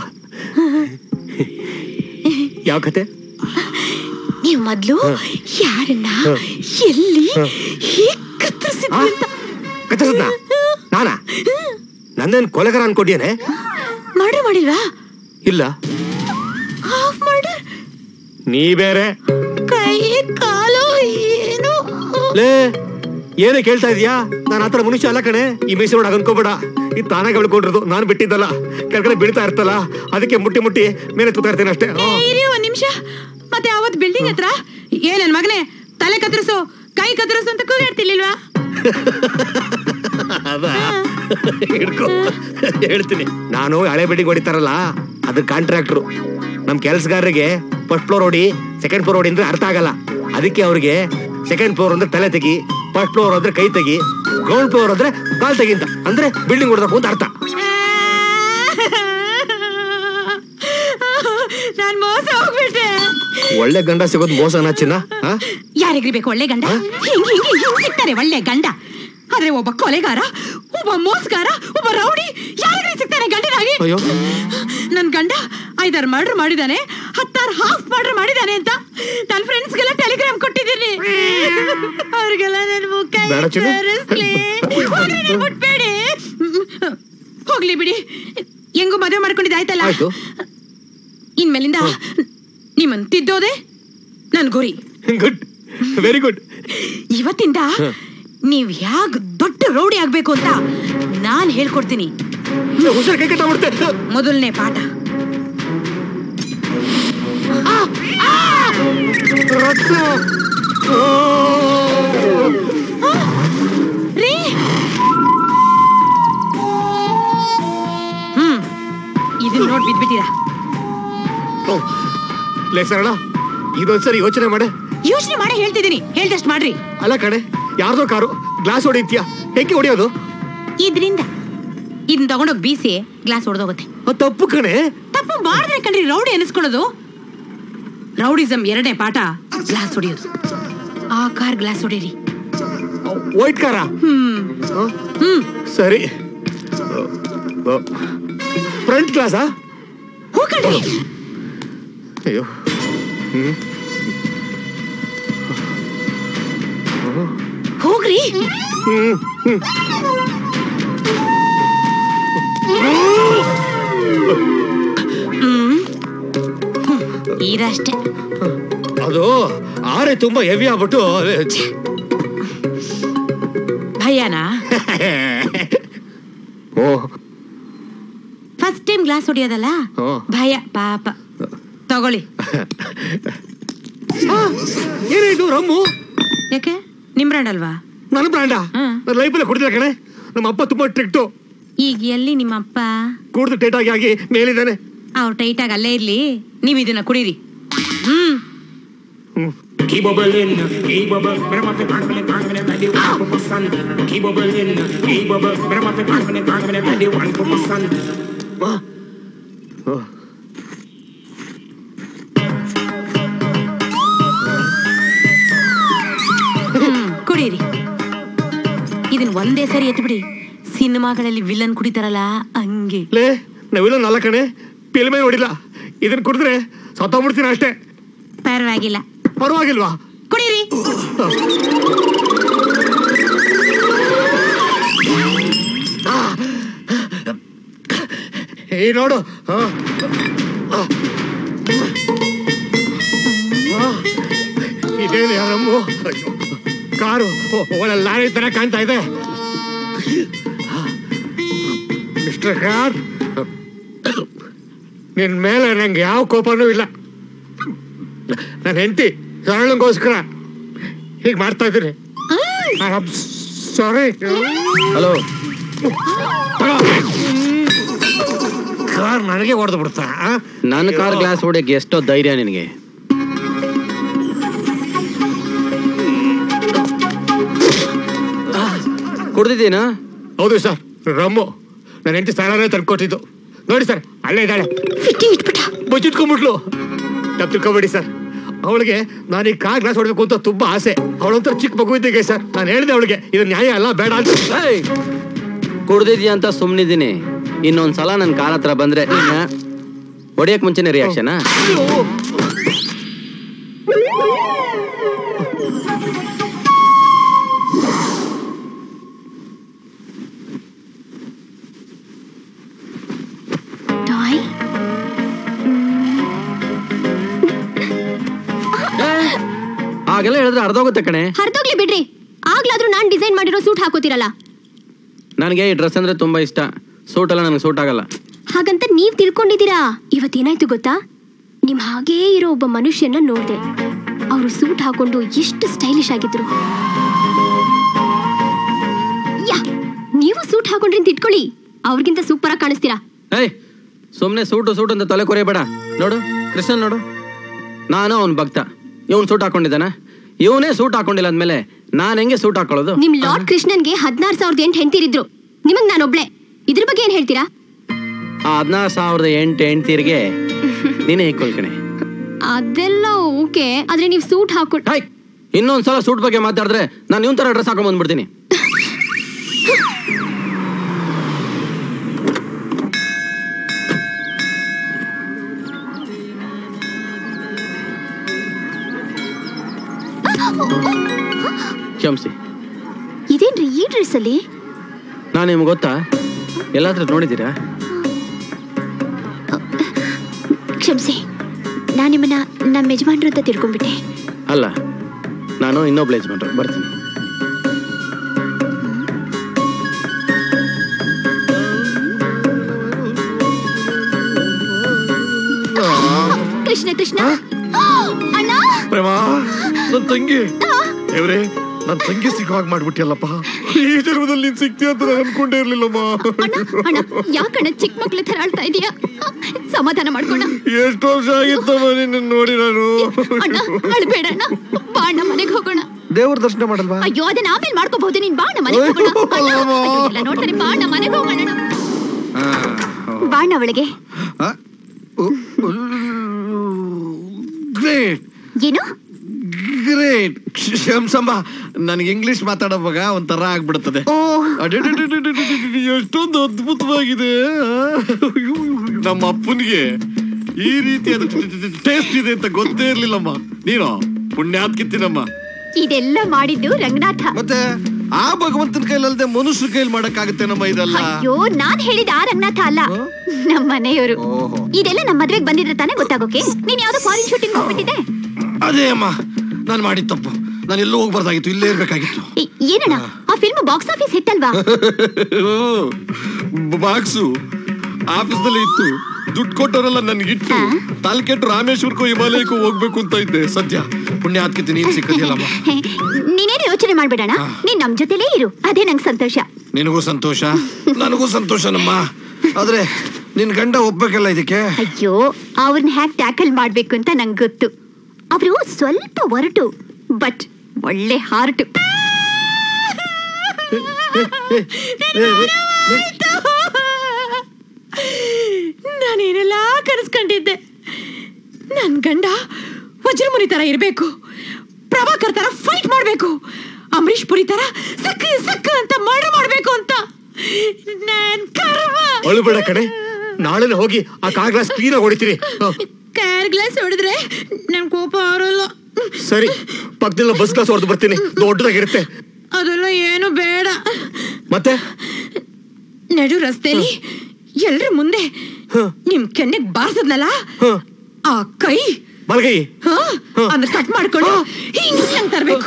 ಯಾವ ಕತೆ ನೀವು ಮೊದ್ಲು ಹಾ. ಯಾರನ್ನ ಹಾ. ಎಲ್ಲಿ ಹಾ. ಹೇಗ್ ಕತ್ತರಿಸಿದ್ರಿ ಅಂತ ಕತ್ತರಿಸಿದ್ನಾ ನಾನಾ ನನ್ನೇನ್ ಕೊಲೆಗಾರ ಅನ್ಕೊಡ್ಯೇನೆ ಮರ್ಡರ್ ಮಾಡಿಲ್ವಾ ಇಲ್ಲ ಹಾಫ್ ಮರ್ಡರ್ ನೀ ಬೇರೆ ಕೈ ಕಾಲು ಏನು ಲೇ ಏನೇ ಕೇಳ್ತಾ ಇದೀಯಾ ನಾನು ಆತರ ಮನುಷ್ಯ ಅಲ್ಲ ಕಣೆ ಈ ಮೀಸೆ ನೋಡಕ್ ಅನ್ಕೋಬೇಡ ಇದು ತಾನಾಗ ಬೆಳ್ಕೊಂಡಿರೋದು ನಾನು ಬಿಟ್ಟಿದ್ದಲ್ಲ ಕೆಳಗಡೆ ಬೀಳ್ತಾ ಇರ್ತಲ್ಲ ಅದಕ್ಕೆ ಮುಟ್ಟಿ ಮುಟ್ಟಿ ಮೇಲೆ ತುತ್ತಾ ಇರ್ತೇನೆ ಅಷ್ಟೇ ಆ. ಇರಿ ಒಂದ್ ನಿಮಿಷ ಮತ್ತೆ ಅವತ್ ಬಿಲ್ಡಿಂಗ್ ಹತ್ರ ಏ ನನ್ ಮಗನೇ ತಲೆ ಕತ್ತರಿಸು ಕೈ ಕತ್ತರಿಸು ಅಂತ ಕೂಗಾಡ್ತಿರ್ಲಿಲ್ವಾ ಅದ ಹಿಡ್ಕೊ ಹೇಳ್ತೀನಿ ನಾನು ಹಳೆ ಬಿಲ್ಡಿಂಗ್ ಹೊಡಿತಾರಲ್ಲ ಅದ್ರ ಕಾಂಟ್ರಾಕ್ಟ್ರು ನಮ್ ಕೆಲ್ಸಗಾರರಿಗೆ ಫಸ್ಟ್ ಫ್ಲೋರ್ ಹೊಡಿ ಸೆಕೆಂಡ್ ಫ್ಲೋರ್ ಹೊಡಿ ಅಂದ್ರೆ ಅರ್ಥ ಆಗಲ್ಲ ಅದಕ್ಕೆ ಅವ್ರಿಗೆ ಸೆಕೆಂಡ್ ಫ್ಲೋರ್ ಅಂದ್ರೆ ತಲೆ ತೆಗಿ ಫಸ್ಟ್ ಫ್ಲೋರ್ ಅಂದ್ರೆ ಕೈ ತೆಗಿ ಗ್ರೌಂಡ್ ಫ್ಲೋರ್ ಅಂದ್ರೆ ಕಾಲ್ ತೆಗಿ ಅಂತ ಅಂದ್ರೆ ಬಿಲ್ಡಿಂಗ್ ಹೊಡೆದಕ್ಕೆ ಅಂತ ಅರ್ಥ ನಾನ್ ಮೋಸ ಹೋಗ್ಬಿಟ್ಟೆ ಒಳ್ಳೆ ಗಂಡ ಸಿಗೋದು ಮೋಸನ ಚಿನ್ನ ಆ? ಯಾರಿಗ್ರಿ ಬೇಕು ಒಳ್ಳೆ ಗಂಡ ಹಿಂಗ್ ಹಿಂಗ್ ಹಿಂಗ್ ಸಿಗ್ತಾರೆ ಒಳ್ಳೆ ಗಂಡ ಆದ್ರೆ ಒಬ್ಬ ಕೊಲೆಗಾರ ಒಬ್ಬ ಮೋಸಗಾರ ಒಬ್ಬ ರೌಡಿ ಯಾರಿಗ್ರಿ ಸಿಗ್ತಾನೆ ಗಂಡನಾಗಿ ಅಯ್ಯೋ. ನನ್ ಗಂಡ ಐದಾರು ಮರ್ಡರ್ ಮಾಡಿದಾನೆ ಹತ್ತಾರು ಹಾಫ್ ಮರ್ಡರ್ ಮಾಡಿದಾನೆ ಅಂತ ನನ್ ಫ್ರೆಂಡ್ಸ್ಗೆಲ್ಲ ಟೆಲಿಗ್ರಾಮ್ ಕೊಟ್ಟಿದ್ದೀನಿ ಅವ್ರಿಗೆಲ್ಲ ನನ್ ಮುಖ ಬೇಡ ಚಿನ್ನು. ತೋರಿಸ್ಲಿ. ಹೋಗ್ರಿ, ನನ್ ಬಿಟ್ಬೇಡಿ ಹೋಗ್ಲಿ ಬಿಡಿ ಹೆಂಗು ಮದುವೆ ಮಾಡ್ಕೊಂಡಿದ್ದಾಯ್ತಲ್ಲ ಆಯ್ತು ಇನ್ಮೇಲಿಂದ ನಿಮ್ಮನ್ ತಿದ್ದೋದೆ ನನ್ ಗುರಿ ಗುಡ್ ವೆರಿ ಗುಡ್ ಇವತ್ತಿಂದ ನೀವ್ ಯಾಗ್ ದೊಡ್ಡ ರೌಡಿ ಆಗ್ಬೇಕು ಅಂತ ನಾನ್ ಹೇಳ್ಕೊಡ್ತೀನಿ ಹುಷಾರ್ ಕೈ ಕಟ್ಟಾಗ್ಬಿಡುತ್ತೆ ಮೊದಲನೇ ಪಾಠ ರಕ್ತ ರೀ ಹ್ಮ್ ಇದನ್ನ ನೋಡ್ ಬಿದ್ಬಿಟ್ಟಿರಾ ಲೇ ಸರಳ ಇದೊಂದ್ಸರಿ ಯೋಚನೆ ಮಾಡೆ ಯೋಚನೆ ಮಾಡೇ ಹೇಳ್ತಿದ್ದೀನಿ ಹೇಳ್ದಷ್ಟ್ ಮಾಡ್ರಿ ಅಲ್ಲ ಕಣೆ ಯಾರ್ದೋ ಕಾರು ಗ್ಲಾಸ್ ಹೊಡಿತೀಯ ಹೇಗೆ ಹೊಡಿಯೋದು ಇದ್ರಿಂದ ಇದನ್ನ ತಗೊಂಡೋಗ್ ಬೀಸಿ ಗ್ಲಾಸ್ ಹೊಡೆದೋಗುತ್ತೆ ಅದು ತಪ್ಪು ಕಣೆ ತಪ್ಪು ಮಾಡಿದ್ರೆ ಕಣ್ರಿ ರೌಡಿ ಅನಿಸ್ಕೊಳ್ಳೋದು ರೌಡಿಸಂ ಎರಡನೇ ಪಾಠ ಗ್ಲಾಸ್ ಹೊಡಿಯೋದು ಆ ಕಾರ್ ಗ್ಲಾಸ್ ಹೊಡೀರಿ ವೈಟ್ ಕಾರ ಹ್ಮ್ ಹ್ಮ್ ಸರಿ ಫ್ರಂಟ್ ಕ್ಲಾಸಾ ಹೂ ಕಣ್ರಿ ಅಯ್ಯೋ ಹ್ಮ್ ಹೋಗ್ರಿ ಹ್ಮ್ ಹ್ಮ್ ಹ್ಮ್ ಈರಷ್ಟೇ ಅದು ಆರೆ ತುಂಬಾ ಹೆವಿ ಆಗ್ಬಿಟ್ಟು ಭಯನಾ ಓ ಫಸ್ಟ್ ಟೈಮ್ ಗ್ಲಾಸ್ ಹೊಡಿಯೋದಲ್ಲ ಹ್ಞೂ. ಭಯ ಪಾಪ ತಗೊಳ್ಳಿ ಏನಿದು ರಮ್ಮು ಯಾಕೆ ನಿಮ್ ಬ್ರ್ಯಾಂಡ್ ಅಲ್ವಾ ನನ್ನ ಬ್ರಾಂಡ ಹ್ಮ್. ನನ್ನ ಲೈಫಲ್ಲೇ ಕುಡಿದಿಲ್ಲ ಕಣೆ ನಮ್ಮ ಅಪ್ಪ ತುಂಬಾ ಟ್ರಿಕ್ಟು ಈಗ ಎಲ್ಲಿ ನಿಮ್ಮ ಅಪ್ಪ ಕುಡ್ದು ಟೇಟ್ ಆಗಿ ಆಗಿ ಮೇಲಿದ್ದಾನೆ ಅವ್ರು ಟೈಟ್ ಆಗಿ ಅಲ್ಲೇ ಇರ್ಲಿ ನೀವ್ ಇದನ್ನ ಕುಡೀರಿ ಹ್ಮ್ Keep bubbling, keep bubbling, better make it confident, confident, ready, one for sun. Keep bubbling, keep bubbling, better make it confident, confident, ready, one for sun. ಹ್ಮ್, ಕುಡೀರಿ ಇದನ್ ಒಂದೇ ಸರಿ ಎತ್ಬಿಡಿ ಸಿನಿಮಾಗಳಲ್ಲಿ ವಿಲನ್ ಕುಡಿತಾರಲ್ಲ ಹಂಗೆ ಲೇ ನಾವೆಲ್ಲ ನಾಲ್ಕ ಕಣೆ ಫಿಲ್ಮೇ ನೋಡಿಲ್ಲ ಇದನ್ನ ಕುಡಿದ್ರೆ ಸತ್ತೋಗ್ಬಿಡ್ತೀನಿ ಅಷ್ಟೇ ಪರವಾಗಿಲ್ಲ ಪರವಾಗಿಲ್ವಾ ಕುಡೀರಿ ಏ ನೋಡು ಹ. ಆ. ಆ. ಇದೇನು ಯಾರಮ್ಮು ಅಯ್ಯೋ. ಕಾರು ಒ- ಒಳ್ಳೆ ಲಾರಿ ತರ ಕಾಣ್ತಾ ಇದೆ ಮಿಸ್ಟರ್ ಕಾರ್ ನಿನ್ ಮೇಲೆ ನಂಗೆ ಯಾವ ಕೋಪನೂ ಇಲ್ಲ ನನ್ನ ಹೆಂಡತಿ ಸರಳಂಗೋಸ್ಕರ ಹೀಗೆ ಮಾಡ್ತಾ ಇದ್ದೀನಿ ಸಾರಿ ಹಲೋ ಕಾರ್ ನನಗೆ ಹೊಡೆದು ಬಿಡ್ತಾ ನನ್ನ ಕಾರ್ ಗ್ಲಾಸ್ ಹೊಡೆಯಕ್ಕೆ ಎಷ್ಟೋ ಧೈರ್ಯ ನಿನಗೆ ಕುಡ್ದಿದ್ದೀನಾ ಹೌದು ಸರ್ ರಮ್ಮು ನನ್ನ ಹೆಂಡತಿ ಸಾಲನೇ ತಂದ್ಕೊಟ್ಟಿದ್ದು ನೋಡಿ ಸರ್ ಅಲ್ಲೇ ಇದ್ದಾಳೆ ಬಚ್ಚಿಟ್ಕೊಂಡ್ಬಿಟ್ಲು ತಪ್ಪು ತಿಳ್ಕೊಬೇಡಿ ಸರ್ ಅವಳಿಗೆ ನಾನು ಈ ಕಾರ್ ಗ್ಲಾಸ್ ಹೊಡಬೇಕು ಅಂತ ತುಂಬಾ ಆಸೆ ಅವಳಂತ ಚಿಕ್ಕ ಮಗು ಇದ್ದಿಗೆ ಸರ್ ನಾನು ಹೇಳಿದೆ ಅವಳಿಗೆ ಇದು ನ್ಯಾಯ ಅಲ್ಲ ಬೇಡ ಅಂತ ಏಯ್! ಕುಡ್ದಿದ್ಯಾ ಅಂತ ಸುಮ್ಮನಿದ್ದೀನಿ ಇನ್ನೊಂದ್ ಸಲ ನನ್ನ ಕಾರ್ ಹತ್ರ ಬಂದ್ರೆ ನಿನ್ನ ಹೊಡಿಯಕ್ ಮುಂಚೆನೆ ರಿಯಾಕ್ಷನಾ ಅಯ್ಯೋ. ಟಾಯ್ ಹಾಗೆಲ್ಲ ಹೇಳಿದ್ರೆ ಅರ್ಧೋಗುತ್ತೆ ಕಣೆ ಹರಿದೋಗ್ಲಿ ಬಿಡ್ರಿ ಆಗ್ಲಾದ್ರೂ ನಾನ್ ಡಿಸೈನ್ ಮಾಡಿರೋ ಸೂಟ್ ಹಾಕೋತಿರಲ್ಲ ನನಗೆ ಈ ಡ್ರೆಸ್ ಅಂದ್ರೆ ತುಂಬಾ ಇಷ್ಟ ಸೂಟ್ ಎಲ್ಲ ನನಗೆ ಸೂಟ್ ಆಗಲ್ಲ ಹಾಗಂತ ನೀವ್ ತಿಳ್ಕೊಂಡಿದ್ದೀರಾ ಇವತ್ತೇನಾಯ್ತು ಗೊತ್ತಾ ನಿಮ್ ಹಾಗೇ ಇರೋ ಒಬ್ಬ ಮನುಷ್ಯನ ನೋಡ್ದೆ ಅವರು ಸೂಟ್ ಹಾಕೊಂಡು ಎಷ್ಟು ಸ್ಟೈಲಿಶ್ ಆಗಿದ್ರು ಯಾ ನೀವು ಸೂಟ್ ಹಾಕೊಂಡ್ರಿ ಅಂತ ಇಟ್ಕೊಳ್ಳಿ ಅವ್ರಿಗಿಂತ ಸೂಪರ್ ಆಗಿ ಕಾಣಿಸ್ತೀರಾ ಏಯ್ ಸುಮ್ಮನೆ ಸೂಟು ಸೂಟ್ ಅಂತ ತಲೆ ಕೊರೆಯಬೇಡ ನೋಡು ಕೃಷ್ಣನ್ ನೋಡು ನಾನು ಅವನ್ ಭಕ್ತ ಇವನ್ ಸೂಟ್ ಹಾಕೊಂಡಿದ್ದಾನ ಇವನೇ ಸೂಟ್ ಹಾಕೊಂಡಿಲ್ಲ ಅಂದ್ಮೇಲೆ ನಾನ್ ಹೆಂಗೆ ಸೂಟ್ ಹಾಕೊಳ್ಳೋದು ನಿಮ್ ಲಾರ್ಡ್ ಕೃಷ್ಣನ್ಗೆ ಹದಿನಾರು ಸಾವಿರದ ಎಂಟು ಹೆಂಡ್ತಿರಿದ್ರು ನಿಮಗ್ ನಾನೊಬ್ಳೆ ಇದ್ರ ಬಗ್ಗೆ ಏನ್ ಹೇಳ್ತೀರಾ ಆ ಹದಿನಾರು ಸಾವಿರದ ಎಂಟು ಹೆಂಡ್ತೀರಿಗೆ ನೀನೇ ಇಕ್ಕೊಳ್ಕಣೆ ಅದೆಲ್ಲ ಓಕೆ ಆದ್ರೆ ನೀವು ಸೂಟ್ ಹಾಕೊಂಡು ಹಾಯ್ ಇನ್ನೊಂದ್ಸಲ ಸೂಟ್ ಬಗ್ಗೆ ಮಾತಾಡಿದ್ರೆ ನಾನು ಇವನ್ ತರ ಡ್ರೆಸ್ ಹಾಕೊಂಡ್ ಬಂದ್ಬಿಡ್ತೀನಿ ಕ್ಷಮಿಸಿ ಇದೇನ್ರಿ ಈ ಡ್ರೆಸ್ ಅಲ್ಲಿ ನಾನು ನಿಮ್ಗೆ ಗೊತ್ತಾ ಎಲ್ಲಾದ್ರೂ ನೋಡಿದ್ದೀರಾ ಕ್ಷಮಿಸಿ ನಾನು ನಿಮ್ಮನ್ನ ನಮ್ಮ ಯಜಮಾನ್ರು ಅಂತ ತಿಳ್ಕೊಂಡ್ಬಿಟ್ಟೆ ಅಲ್ಲ ನಾನು ಇನ್ನೊಬ್ಳು ಯಜಮಾನ್ರು ಬರ್ತೀನಿ ಕೃಷ್ಣ ಕೃಷ್ಣ ಅಣ್ಣ ಪ್ರೇಮ ನನ್ ತಂಗಿ ದೇವ್ರೆ ನನ್ ತಂಗಿ ಸಿಗೋ ಹಾಗೆ ಮಾಡ್ಬಿಟ್ಟಿಯಲ್ಲಪ್ಪ ಈ ಜನ್ಮದಲ್ಲಿ ನೀನ್ ಸಿಗ್ತೀಯ ಅಂತ ನಾನು ಅನ್ಕೊಂಡೇ ಇರ್ಲಿಲ್ಲಮ್ಮ ಅಣ್ಣ ಯಾಕಣ್ಣ ಚಿಕ್ಕ ಮಕ್ಳ ತರ ಆಡ್ತಾ ಇದೀಯಾ ಸಮಾಧಾನ ಮಾಡ್ಕೋಣ ಎಷ್ಟು ವರ್ಷ ಆಗಿತ್ತಮ್ಮ ನಿನ್ನ ನೋಡಿ ನಾನು ಅಣ್ಣ ಅಳ್ಬೇಡ ಅಣ್ಣ ಬಾ ಅಣ್ಣ ಮನೆಗೆ ಹೋಗೋಣ ದೇವ್ರ ದರ್ಶನ ಮಾಡಲ್ವಾ ಅಯ್ಯೋ ಅದನ್ನ ಆಮೇಲೆ ಮಾಡ್ಕೋಬಹುದು ನೀನ್ ಬಾ ಅಣ್ಣ ಮನೆಗೆ ಹೋಗೋಣ ಅಣ್ಣ, ಅಯ್ಯೋ, ಇಲ್ಲ ನೋಡ್ತಾರೆ ಬಾ ಅಣ್ಣ ಮನೆಗೆ ಹೋಗೋಣ ಅಣ್ಣ. ಬಾ ಅಣ್ಣ ಒಳಗೆ ಗ್ರೇಟ್ ಏನು ಗ್ರೇಟ್ ಶಂಸಮ್ಮ ನನಗೆ ಇಂಗ್ಲಿಷ್ ಮಾತಾಡೋವಾಗ ಒಂಥರ ಆಗ್ಬಿಡುತ್ತದೆ ಓ ಅಡೆಡೆಡೆಡೆಡೆಡೆಡೆ, ಎಷ್ಟೊಂದು ಅದ್ಭುತವಾಗಿದೆ ಅಯ್ಯೋ, ನಮ್ಮ ಅಪ್ಪನಿಗೆ ಈ ರೀತಿಯಾದ ಟೇಸ್ಟ್ ಇದೆ ಅಂತ ಗೊತ್ತೇ ಇರ್ಲಿಲ್ಲಮ್ಮ ನೀನು ಪುಣ್ಯಾತ್ ಕಿತ್ತಿನಮ್ಮ ಇದೆಲ್ಲ ಮಾಡಿದ್ದು ರಂಗನಾಥ ಮತ್ತೆ ಆ ಭಗವಂತನ ಕೈಲಲ್ದೆ ಮನುಷ್ಯರ ಕೈಲಿ ಮಾಡಕ್ಕಾಗುತ್ತೆ ನಮ್ಮ ಇದೆಲ್ಲ ಅಯ್ಯೋ ನಾನ್ ಹೇಳಿದ ಆ ರಂಗನಾಥ ಅಲ್ಲ ನಮ್ಮ ಮನೆಯವರು ಇದೆಲ್ಲ ನಮ್ಮ ಮದ್ವೆಗೆ ಬಂದಿದ್ರೆ ತಾನೇ ಗೊತ್ತಾಗೋಕೆ ನೀನ್ ಯಾವ್ದೋ ಫಾರಿನ್ ಶೂಟಿಂಗ್ ಹೋಗ್ಬಿಟ್ಟಿದೆ ಅದೇ ಅಮ್ಮ ನಾನು ಮಾಡಿದ ತಪ್ಪು ನಾನು ಎಲ್ಲೂ ಹೋಗ್ಬಾರ್ದಾಗಿತ್ತು ಇಲ್ಲೇ ಇರ್ಬೇಕಾಗಿತ್ತು ಏ, ಏನಣ್ಣ ಆ ಫಿಲ್ಮ್ ಬಾಕ್ಸ್ ಆಫೀಸ್ ಹಿಟ್ ಅಲ್ವಾ ಬಾಕ್ಸು ಆಫೀಸ್ನಲ್ಲಿ ಇತ್ತು ದುಡ್ಡು ಕೊಟ್ಟವರೆಲ್ಲ ನನ್ಗಿಟ್ಟು ತಾಲ್ಕೆಟ್ಟು ರಾಮೇಶ್ವರಕ್ಕೂ ಹಿಮಾಲಯಕ್ಕೂ ಹೋಗ್ಬೇಕು ಅಂತ ಇದ್ದೆ ಸದ್ಯ ಪುಣ್ಯ ಹಾಕ್ತಿತ್ತು ನೀನ್ ಸಿಕ್ಕದಿಲ್ಲಮ್ಮ ಹೇ, ನೀನೇನು ಯೋಚನೆ ಮಾಡ್ಬೇಡಣ ನೀನ್ ನಮ್ ಜೊತೆಲೇ ಇರು ಅದೇ ನಂಗೆ ಸಂತೋಷ ನಿನಗೂ ಸಂತೋಷ ನನಗೂ ಸಂತೋಷನಮ್ಮ ಆದ್ರೆ ನಿನ್ ಗಂಡ ಒಪ್ಬೇಕಲ್ಲ ಇದಕ್ಕೆ ಅಯ್ಯೋ ಅವ್ರನ್ನ ಹ್ಯಾಕ್ ಟ್ಯಾಕಲ್ ಮಾಡ್ಬೇಕು ಅಂತ ನಂಗೆ ಗೊತ್ತು ಅವರು ಸ್ವಲ್ಪ ಒರಟು ಬಟ್ ಒಳ್ಳೆ ಹಾರ್ಟು ನಾನೇನೆಲ್ಲ ಕನಸ್ಕೊಂಡಿದ್ದೆ ನನ್ ಗಂಡ ವಜ್ರಮುನಿ ತರ ಇರ್ಬೇಕು ಪ್ರಭಾಕರ್ ತರ ಫೈಟ್ ಮಾಡ್ಬೇಕು ಅಂಬರೀಶ್ ಪುರಿ ತರ ಸಕ್ಕ ಸಕ್ಕ ಅಂತ ಮರ್ಡರ್ ಮಾಡ್ಬೇಕು ಅಂತ ನಾನ್ ಕರ್ಮ ಅಳುಬೇಡ ಕಣೆ ನಾಳೆನೆ ಹೋಗಿ ಆ ಕಾರ್ ಗ್ಲಾಸ್ ಕ್ಲೀನ್ ಆಗಿ ಹೊಡಿತೀರಿ ಹ, ಕಾರ್ ಗ್ಲಾಸ್ ಹೊಡೆದ್ರೆ ನನ್ ಕೋಪ ಆರಲ್ಲ ಸರಿ ಪಕ್ಕದಲ್ಲ ಬಸ್ ಗ್ಲಾಸ್ ಹೊಡೆದು ಬರ್ತೀನಿ ದೊಡ್ಡದಾಗಿರುತ್ತೆ ಅದೆಲ್ಲ ಏನು ಬೇಡ ಮತ್ತೆ ನಡು ರಸ್ತೆಲಿ ಎಲ್ರ ಮುಂದೆ ನಿಮ್ ಕೆನ್ನೆಗ್ ಬಾರ್ಸದ್ನಲ್ಲ ಆ ಕೈ ಬಲಗೈ ಹ? ಅಂದ್ರೆ ಕಟ್ ಮಾಡ್ಕೊಂಡು ಹಿಂಗ್ ನಂಗ್ ತರ್ಬೇಕು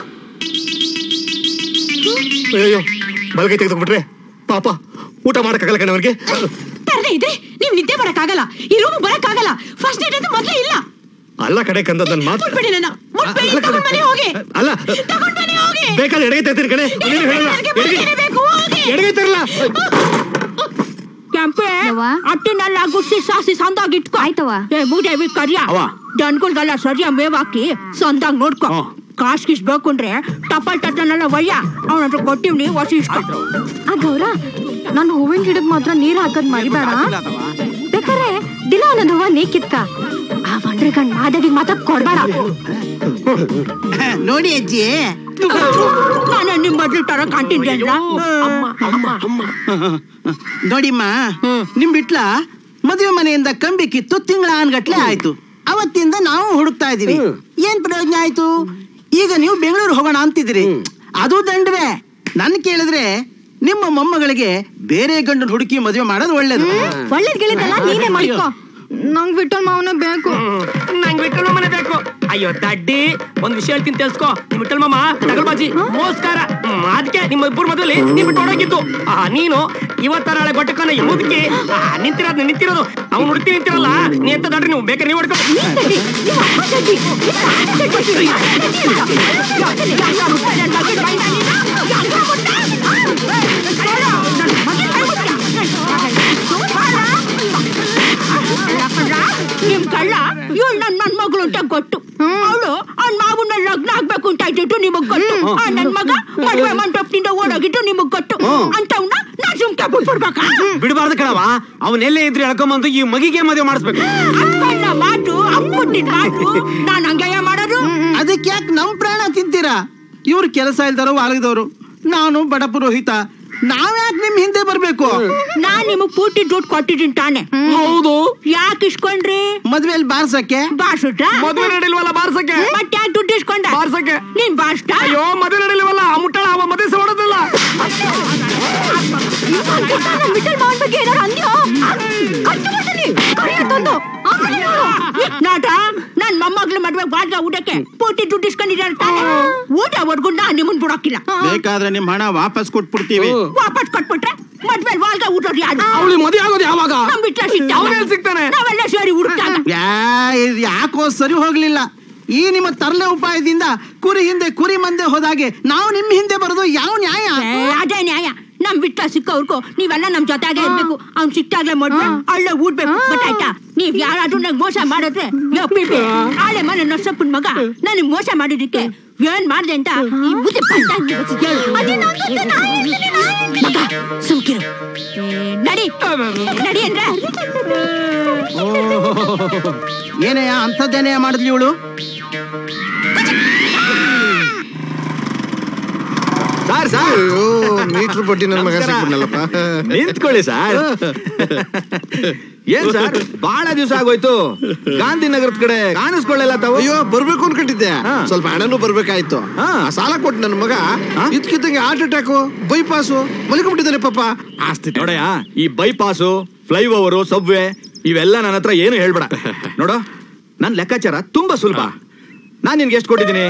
ಅಯ್ಯೋ ಬಲಗೈ ತೆಗೆದುಬಿಟ್ರೆ ಪಾಪ ಊಟ ಮಾಡಕ್ಕಾಗಲ್ಲ ಕಣೆ ಅವ್ರಿಗೆ ತರದೇ ಇದ್ರೆ ನೀವ್ ನಿದ್ದೆ ಮಾಡಕ್ಕಾಗಲ್ಲ ಈ ರೂಮ್ ಬರಕ್ಕಾಗಲ್ಲ ಫಸ್ಟ್ ಡೇಟ್ ಅಂತ ಮೊದ್ಲೇ ಇಲ್ಲ ಅಲ್ಲ ಕಡೆ ಕಂದ ನನ್ನ ಮಾತು ಮುಟ್ಬೇಡಿ ನನ್ನ ಮುಟ್ಬೇಡಿ ಅಲ್ಲ ಕಣೆ. ತಗೊಂಡ್ ಮನೆ ಹೋಗಿ ಅಲ್ಲ ತಗೊಂಡ್ ಮನೆ ಹೋಗಿ ಬೇಕಾದ್ರೆ ಎಡಗೈ ತೆಗ್ತೀನಿ ಕಣೆ ನೀನು ಹೇಳಲ್ಲ ಎಡಗೈ ಬೇಕು ಹೋಗಿ ಎಡಗೈ ತರಲ್ಲ ಕೆಂಪೆ ಅಟ್ಟಿನೆಲ್ಲ ಗುಡ್ಸಿ ಸಾಸಿ ಸಂದಾಗ ಇಟ್ಕೋ ಆಯ್ತವ ಏ ಮೂದೇವಿ ಕರಿಯ ದನ್ಗಳ್ಗೆಲ್ಲ ಸರಿಯ ಮೇವ್ ಹಾಕಿ ಸಂದಾಗ ನೋಡ್ಕೊ ಕಾಸ್ ಗಿಸ್ ಬೇಕು ಅಂದ್ರೆ ಟಪಾಲ್ ಟಟ್ಟನೆಲ್ಲ ಒಯ್ಯ ಅವನ ಹತ್ರ ಕೊಟ್ಟಿವ್ನಿ ವಸಿ ಇಷ್ಟ ಆ ಗೌರ ನಾನು ಹೂವಿನ ಗಿಡಕ್ ಮಾತ್ರ ನೀರ್ ಹಾಕದ್ ಮರಿಬೇಡ ಬೇಕಾರೆ ದಿನ ಒಂದೊಂದು ಹೂವ ನೀ ಕಿತ್ಕ ಆ ಒಂಡ್ರೆ ಗಂಡ್ ಮಾದಡಿಗ್ ಮಾತ್ರ ಕೊಡ್ಬೇಡ ನೋಡಿ ಅಜ್ಜಿ ನಾನು ನಿಮ್ ಮೊದ್ಲು ತರ ಕಾಣ್ತೀನಿ ಅಲ್ಲ ನೋಡಿಮ್ಮ ನಿಮ್ ಬಿಟ್ಲ ಮದುವೆ ಮನೆಯಿಂದ ಕಂಬಿ ಕಿತ್ತು ತಿಂಗಳ ಆನ್ಗಟ್ಲೆ ಆಯ್ತು ಅವತ್ತಿಂದ ನಾವು ಹುಡುಕ್ತಾ ಇದೀವಿ ಏನ್ ಪ್ರಯೋಜನ ಆಯ್ತು ಈಗ ನೀವು ಬೆಂಗಳೂರು ಹೋಗೋಣ ಅಂತಿದ್ದೀರಿ ಅದು ದಂಡವೇ ನನ್ ಕೇಳಿದ್ರೆ ನಿಮ್ಮ ಮೊಮ್ಮಗಳಿಗೆ ಬೇರೆ ಗಂಡನ ಹುಡುಕಿ ಮದುವೆ ಮಾಡೋದು ಒಳ್ಳೇದು ಒಳ್ಳೇದ್ ಗೆಳೆದಲ್ಲ ನೀನೇ ಮಾಡ್ಕೋ ನಂಗ್ ಬಿಟ್ಟು ಮಾವನ ಬೇಕು ನಂಗೆ ವಿಠಲ್ ಮಾಮನೆ ಬೇಕು ಅಯ್ಯೋ ದಡ್ಡಿ ಒಂದ್ ವಿಷಯ ಹೇಳ್ತೀನಿ తెలుసుకో ನಿಮ್ ವಿಠಲ್ ಮಾಮ ತಗಲ್ಬಾಜಿ ಮೋಸ್ಕಾರ ಹ್ಮ್, ಅದಕ್ಕೆ ನಿಮ್ಮ ಇಬ್ಬರು ಮದುವೆಲಿ ನೀವ್ ಬಿಟ್ಟು ಹೊಡೋಗಿದ್ದು ಆ ನೀನು ಇವತ್ತ ನಾಳೆ ಬಟ್ಟಕನ ಮುದುಕಿ ಆ, ನಿಂತಿರೋದು ನಿಂತಿರೋದು ಅವ್ನು ಹುಡುಕಿ ನಿಂತಿರಲ್ಲ ನೀ ಎಂತ ದಡ್ರಿ ನೀವು ಬೇಕಾದ್ರೆ ನೀವು ಹೊಡ್ಕೊ ನಿಮ್ ಕಳ್ಳ ಇವಳು ನನ್ ನನ್ ಮಗಳು ಅಂತ ಗೊತ್ತು ಅವಳು ಅವ್ನ ಮಾವನ ಲಗ್ನ ಆಗ್ಬೇಕು ಅಂತ ಇದ್ದಿಟ್ಟು ನಿಮಗ್ ಗೊತ್ತು ಆ ನನ್ ಮಗ ಮದುವೆ ಮಂಟಪದಿಂದ ಓಡೋಗಿದ್ದು ನಿಮಗ್ ಗೊತ್ತು ಅಂತವ್ನ ನಾ ಸುಮ್ಕೆ ಬಿಟ್ಬಿಡ್ಬೇಕಾ ಬಿಡಬಾರ್ದು ಕಣವ ಅವನೆಲ್ಲೇ ಇದ್ರೆ ಎಳ್ಕೊಂಬಂದು ಈ ಮಗಿಗೆ ಮದುವೆ ಮಾಡಿಸ್ಬೇಕು ಅಕ್ಕಣ್ಣ ಮಾತು ಅಪ್ಪುಟ್ಟಿನ ಮಾತು ನಾನ್ ಹಂಗೆಯ ಮಾಡೋದು ಅದಕ್ಕೆ ಯಾಕೆ ನಮ್ ಪ್ರಾಣ ತಿಂತೀರಾ ಇವ್ರು ಕೆಲಸ ಇಲ್ದಾರೋ ವಾಲಗದವರು ನಾನು ಬಡ ಪುರೋಹಿತ ನಾವ್ಯಾಕೆ ನಿಮ್ ಹಿಂದೆ ಬರ್ಬೇಕು ನಾನ್ ನಿಮಗ್ ಪೂರ್ತಿ ದುಡ್ಡು ಕೊಟ್ಟಿದ್ದೀನಿ ತಾನೆ ಹೌದು ಯಾಕೆ ಇಸ್ಕೊಂಡ್ರಿ ಮದ್ವೆಯಲ್ಲಿ ಬಾರ್ಸಕ್ಕೆ ಬಾರ್ಸುತ್ತ ಮದುವೆ ನಡಿಲ್ವಲ್ಲ ಬಾರ್ಸಕ್ಕೆ ಮತ್ತೆ ಯಾಕೆ ದುಡ್ಡು ಇಸ್ಕೊಂಡ ಬಾರ್ಸಕ್ಕೆ ನೀನ್ ಬಾರ್ಸ್ಟ ಅಯ್ಯೋ ಮದುವೆ ನಡಿಲ್ವಲ್ಲ ಆ ಮುಟ್ಟಳ ಅವ ಮದುವೆ ಸೋಡೋದಿಲ್ಲ ಬಿಟ್ಟಲ್ ಮಾವನ್ ಬಗ್ಗೆ ಏನಾರು ಅಂದ್ಯೋ ಕಟ್ಟು ಮಾಡ್ತೀನಿ ಕರಿಯ ತಂದು ಆಮೇಲೆ ನೋಡು ನಾಟ ನನ್ನ ಒಳಗ್ ಬಾಡ್ಗ ಊಟಕ್ಕೆ ಪೂರ್ತಿ ದುಡ್ಡು ಇಸ್ಕೊಂಡಿದ್ದಾರೆ ತಾನೇ ಊಟವರೆಗೂ ನಾ ನಿಮ್ಮನ್ ಬಿಡೋಕಿಲ್ಲ ಬೇಕಾದ್ರೆ ನಿಮ್ ಹಣ ವಾಪಸ್ ಕೊಟ್ಬಿಡ್ತೀವಿ ವಾಪಸ್ ಕೊಟ್ಬಿಟ್ರೆ ಮದ್ವೆ ವಾಲ್ಗ ಊಟೋದು ಯಾರು ಅವಳು ಮದುವೆ ಆಗೋದು ಯಾವಾಗ ನಮ್ ಬಿಟ್ರೆ ಸಿಗ್ತಾವ ಅವ್ನೆಲ್ ಸಿಗ್ತಾನೆ? ನಾವೆಲ್ಲ ಸೇರಿ ಹುಡುಕ್ತಾಗ ಯಾ ಇದ್ ಯಾಕೋ ಸರಿ ಹೋಗ್ಲಿಲ್ಲ ಈ ನಿಮ್ಮ ತರಲೆ ಉಪಾಯದಿಂದ ಕುರಿ ಹಿಂದೆ ಕುರಿ ಮಂದೆ ಹೋದಾಗೆ ನಾವು ನಿಮ್ ಹಿಂದೆ ಬರೋದು ಯಾವ ನ್ಯಾಯ ಏ, ಅದೇ ನ್ಯಾಯ ನಮ್ ಬಿಟ್ಟ ಸಿಕ್ಕವ್ರಿಗೂ ನೀವೆಲ್ಲ ನಮ್ ಜೊತೆಗೆ ಇರ್ಬೇಕು ಅವ್ನ್ ಸಿಕ್ತಾಗ್ಲೇ ಮದ್ವೆ ಅಳ್ಳೆ ಊಡ್ಬೇಕು ಗೊತ್ತಾಯ್ತಾ ನೀವ್ ಯಾರಾದ್ರೂ ನಂಗೆ ಮೋಸ ಮಾಡಿದ್ರೆ ಯೋ ಪಿಪಿ ಆಳೆ ಮನೆ ನೊಸಪ್ಪನ್ ಮಗ ನನಗ್ ಮೋಸ ಮಾಡಿದಕ್ಕೆ ಏನ್ ಮಾಡ್ದೆ ಅಂತ ಈ ಬುದ್ಧಿ ಪಂಚಾಂಗ ಮಗ ಸುಮ್ಕಿರು ಏ, ನಡಿ ನಡಿ ಅಂದ್ರೆ ಏನೇ ಅಂಥದ್ದೇನೇ ಮಾಡಿದ್ಲಿ ಇವಳು ಸರ್ ಸರ್ ಮೀಟರ್ ಬಡ್ಡಿ ನನ್ನ ಮಗ ಸಿಕ್ಬಿಡ್ನಲ್ಲಪ್ಪ ನಿಂತ್ಕೊಳ್ಳಿ ಸರ್ ಏನ್ ಸರ್ ಬಹಳ ದಿವಸ ಆಗೋಯ್ತು ಗಾಂಧಿನಗರದ ಕಡೆ ಕಾಣಿಸ್ಕೊಳ್ಳಲ್ಲ ತಾವು ಅಯ್ಯೋ ಬರ್ಬೇಕು ಅನ್ಕೊಂಡಿದ್ದೆ ಸ್ವಲ್ಪ ಹಣನೂ ಬರ್ಬೇಕಾಯ್ತು ಆ ಸಾಲ ಕೊಟ್ಟು ನನ್ನ ಮಗ ಇದ್ಕಿದ್ದಂಗೆ ಹಾರ್ಟ್ ಅಟ್ಯಾಕು ಬೈಪಾಸು ಮಲಿಕೊಂಡ್ಬಿಟ್ಟಿದ್ದಾನೆ ಪಾಪ ಆಸ್ತಿ ನೋಡಯ್ಯ ಈ ಬೈಪಾಸು ಫ್ಲೈಓವರು ಸಬ್ವೆ ಇವೆಲ್ಲ ನನ್ನ ಹತ್ರ ಏನು ಹೇಳ್ಬೇಡ ನೋಡು ನನ್ ಲೆಕ್ಕಾಚಾರ ತುಂಬಾ ಸುಲಭ ನಾನ್ ನಿನ್ಗೆ ಎಷ್ಟು ಕೊಟ್ಟಿದ್ದೀನಿ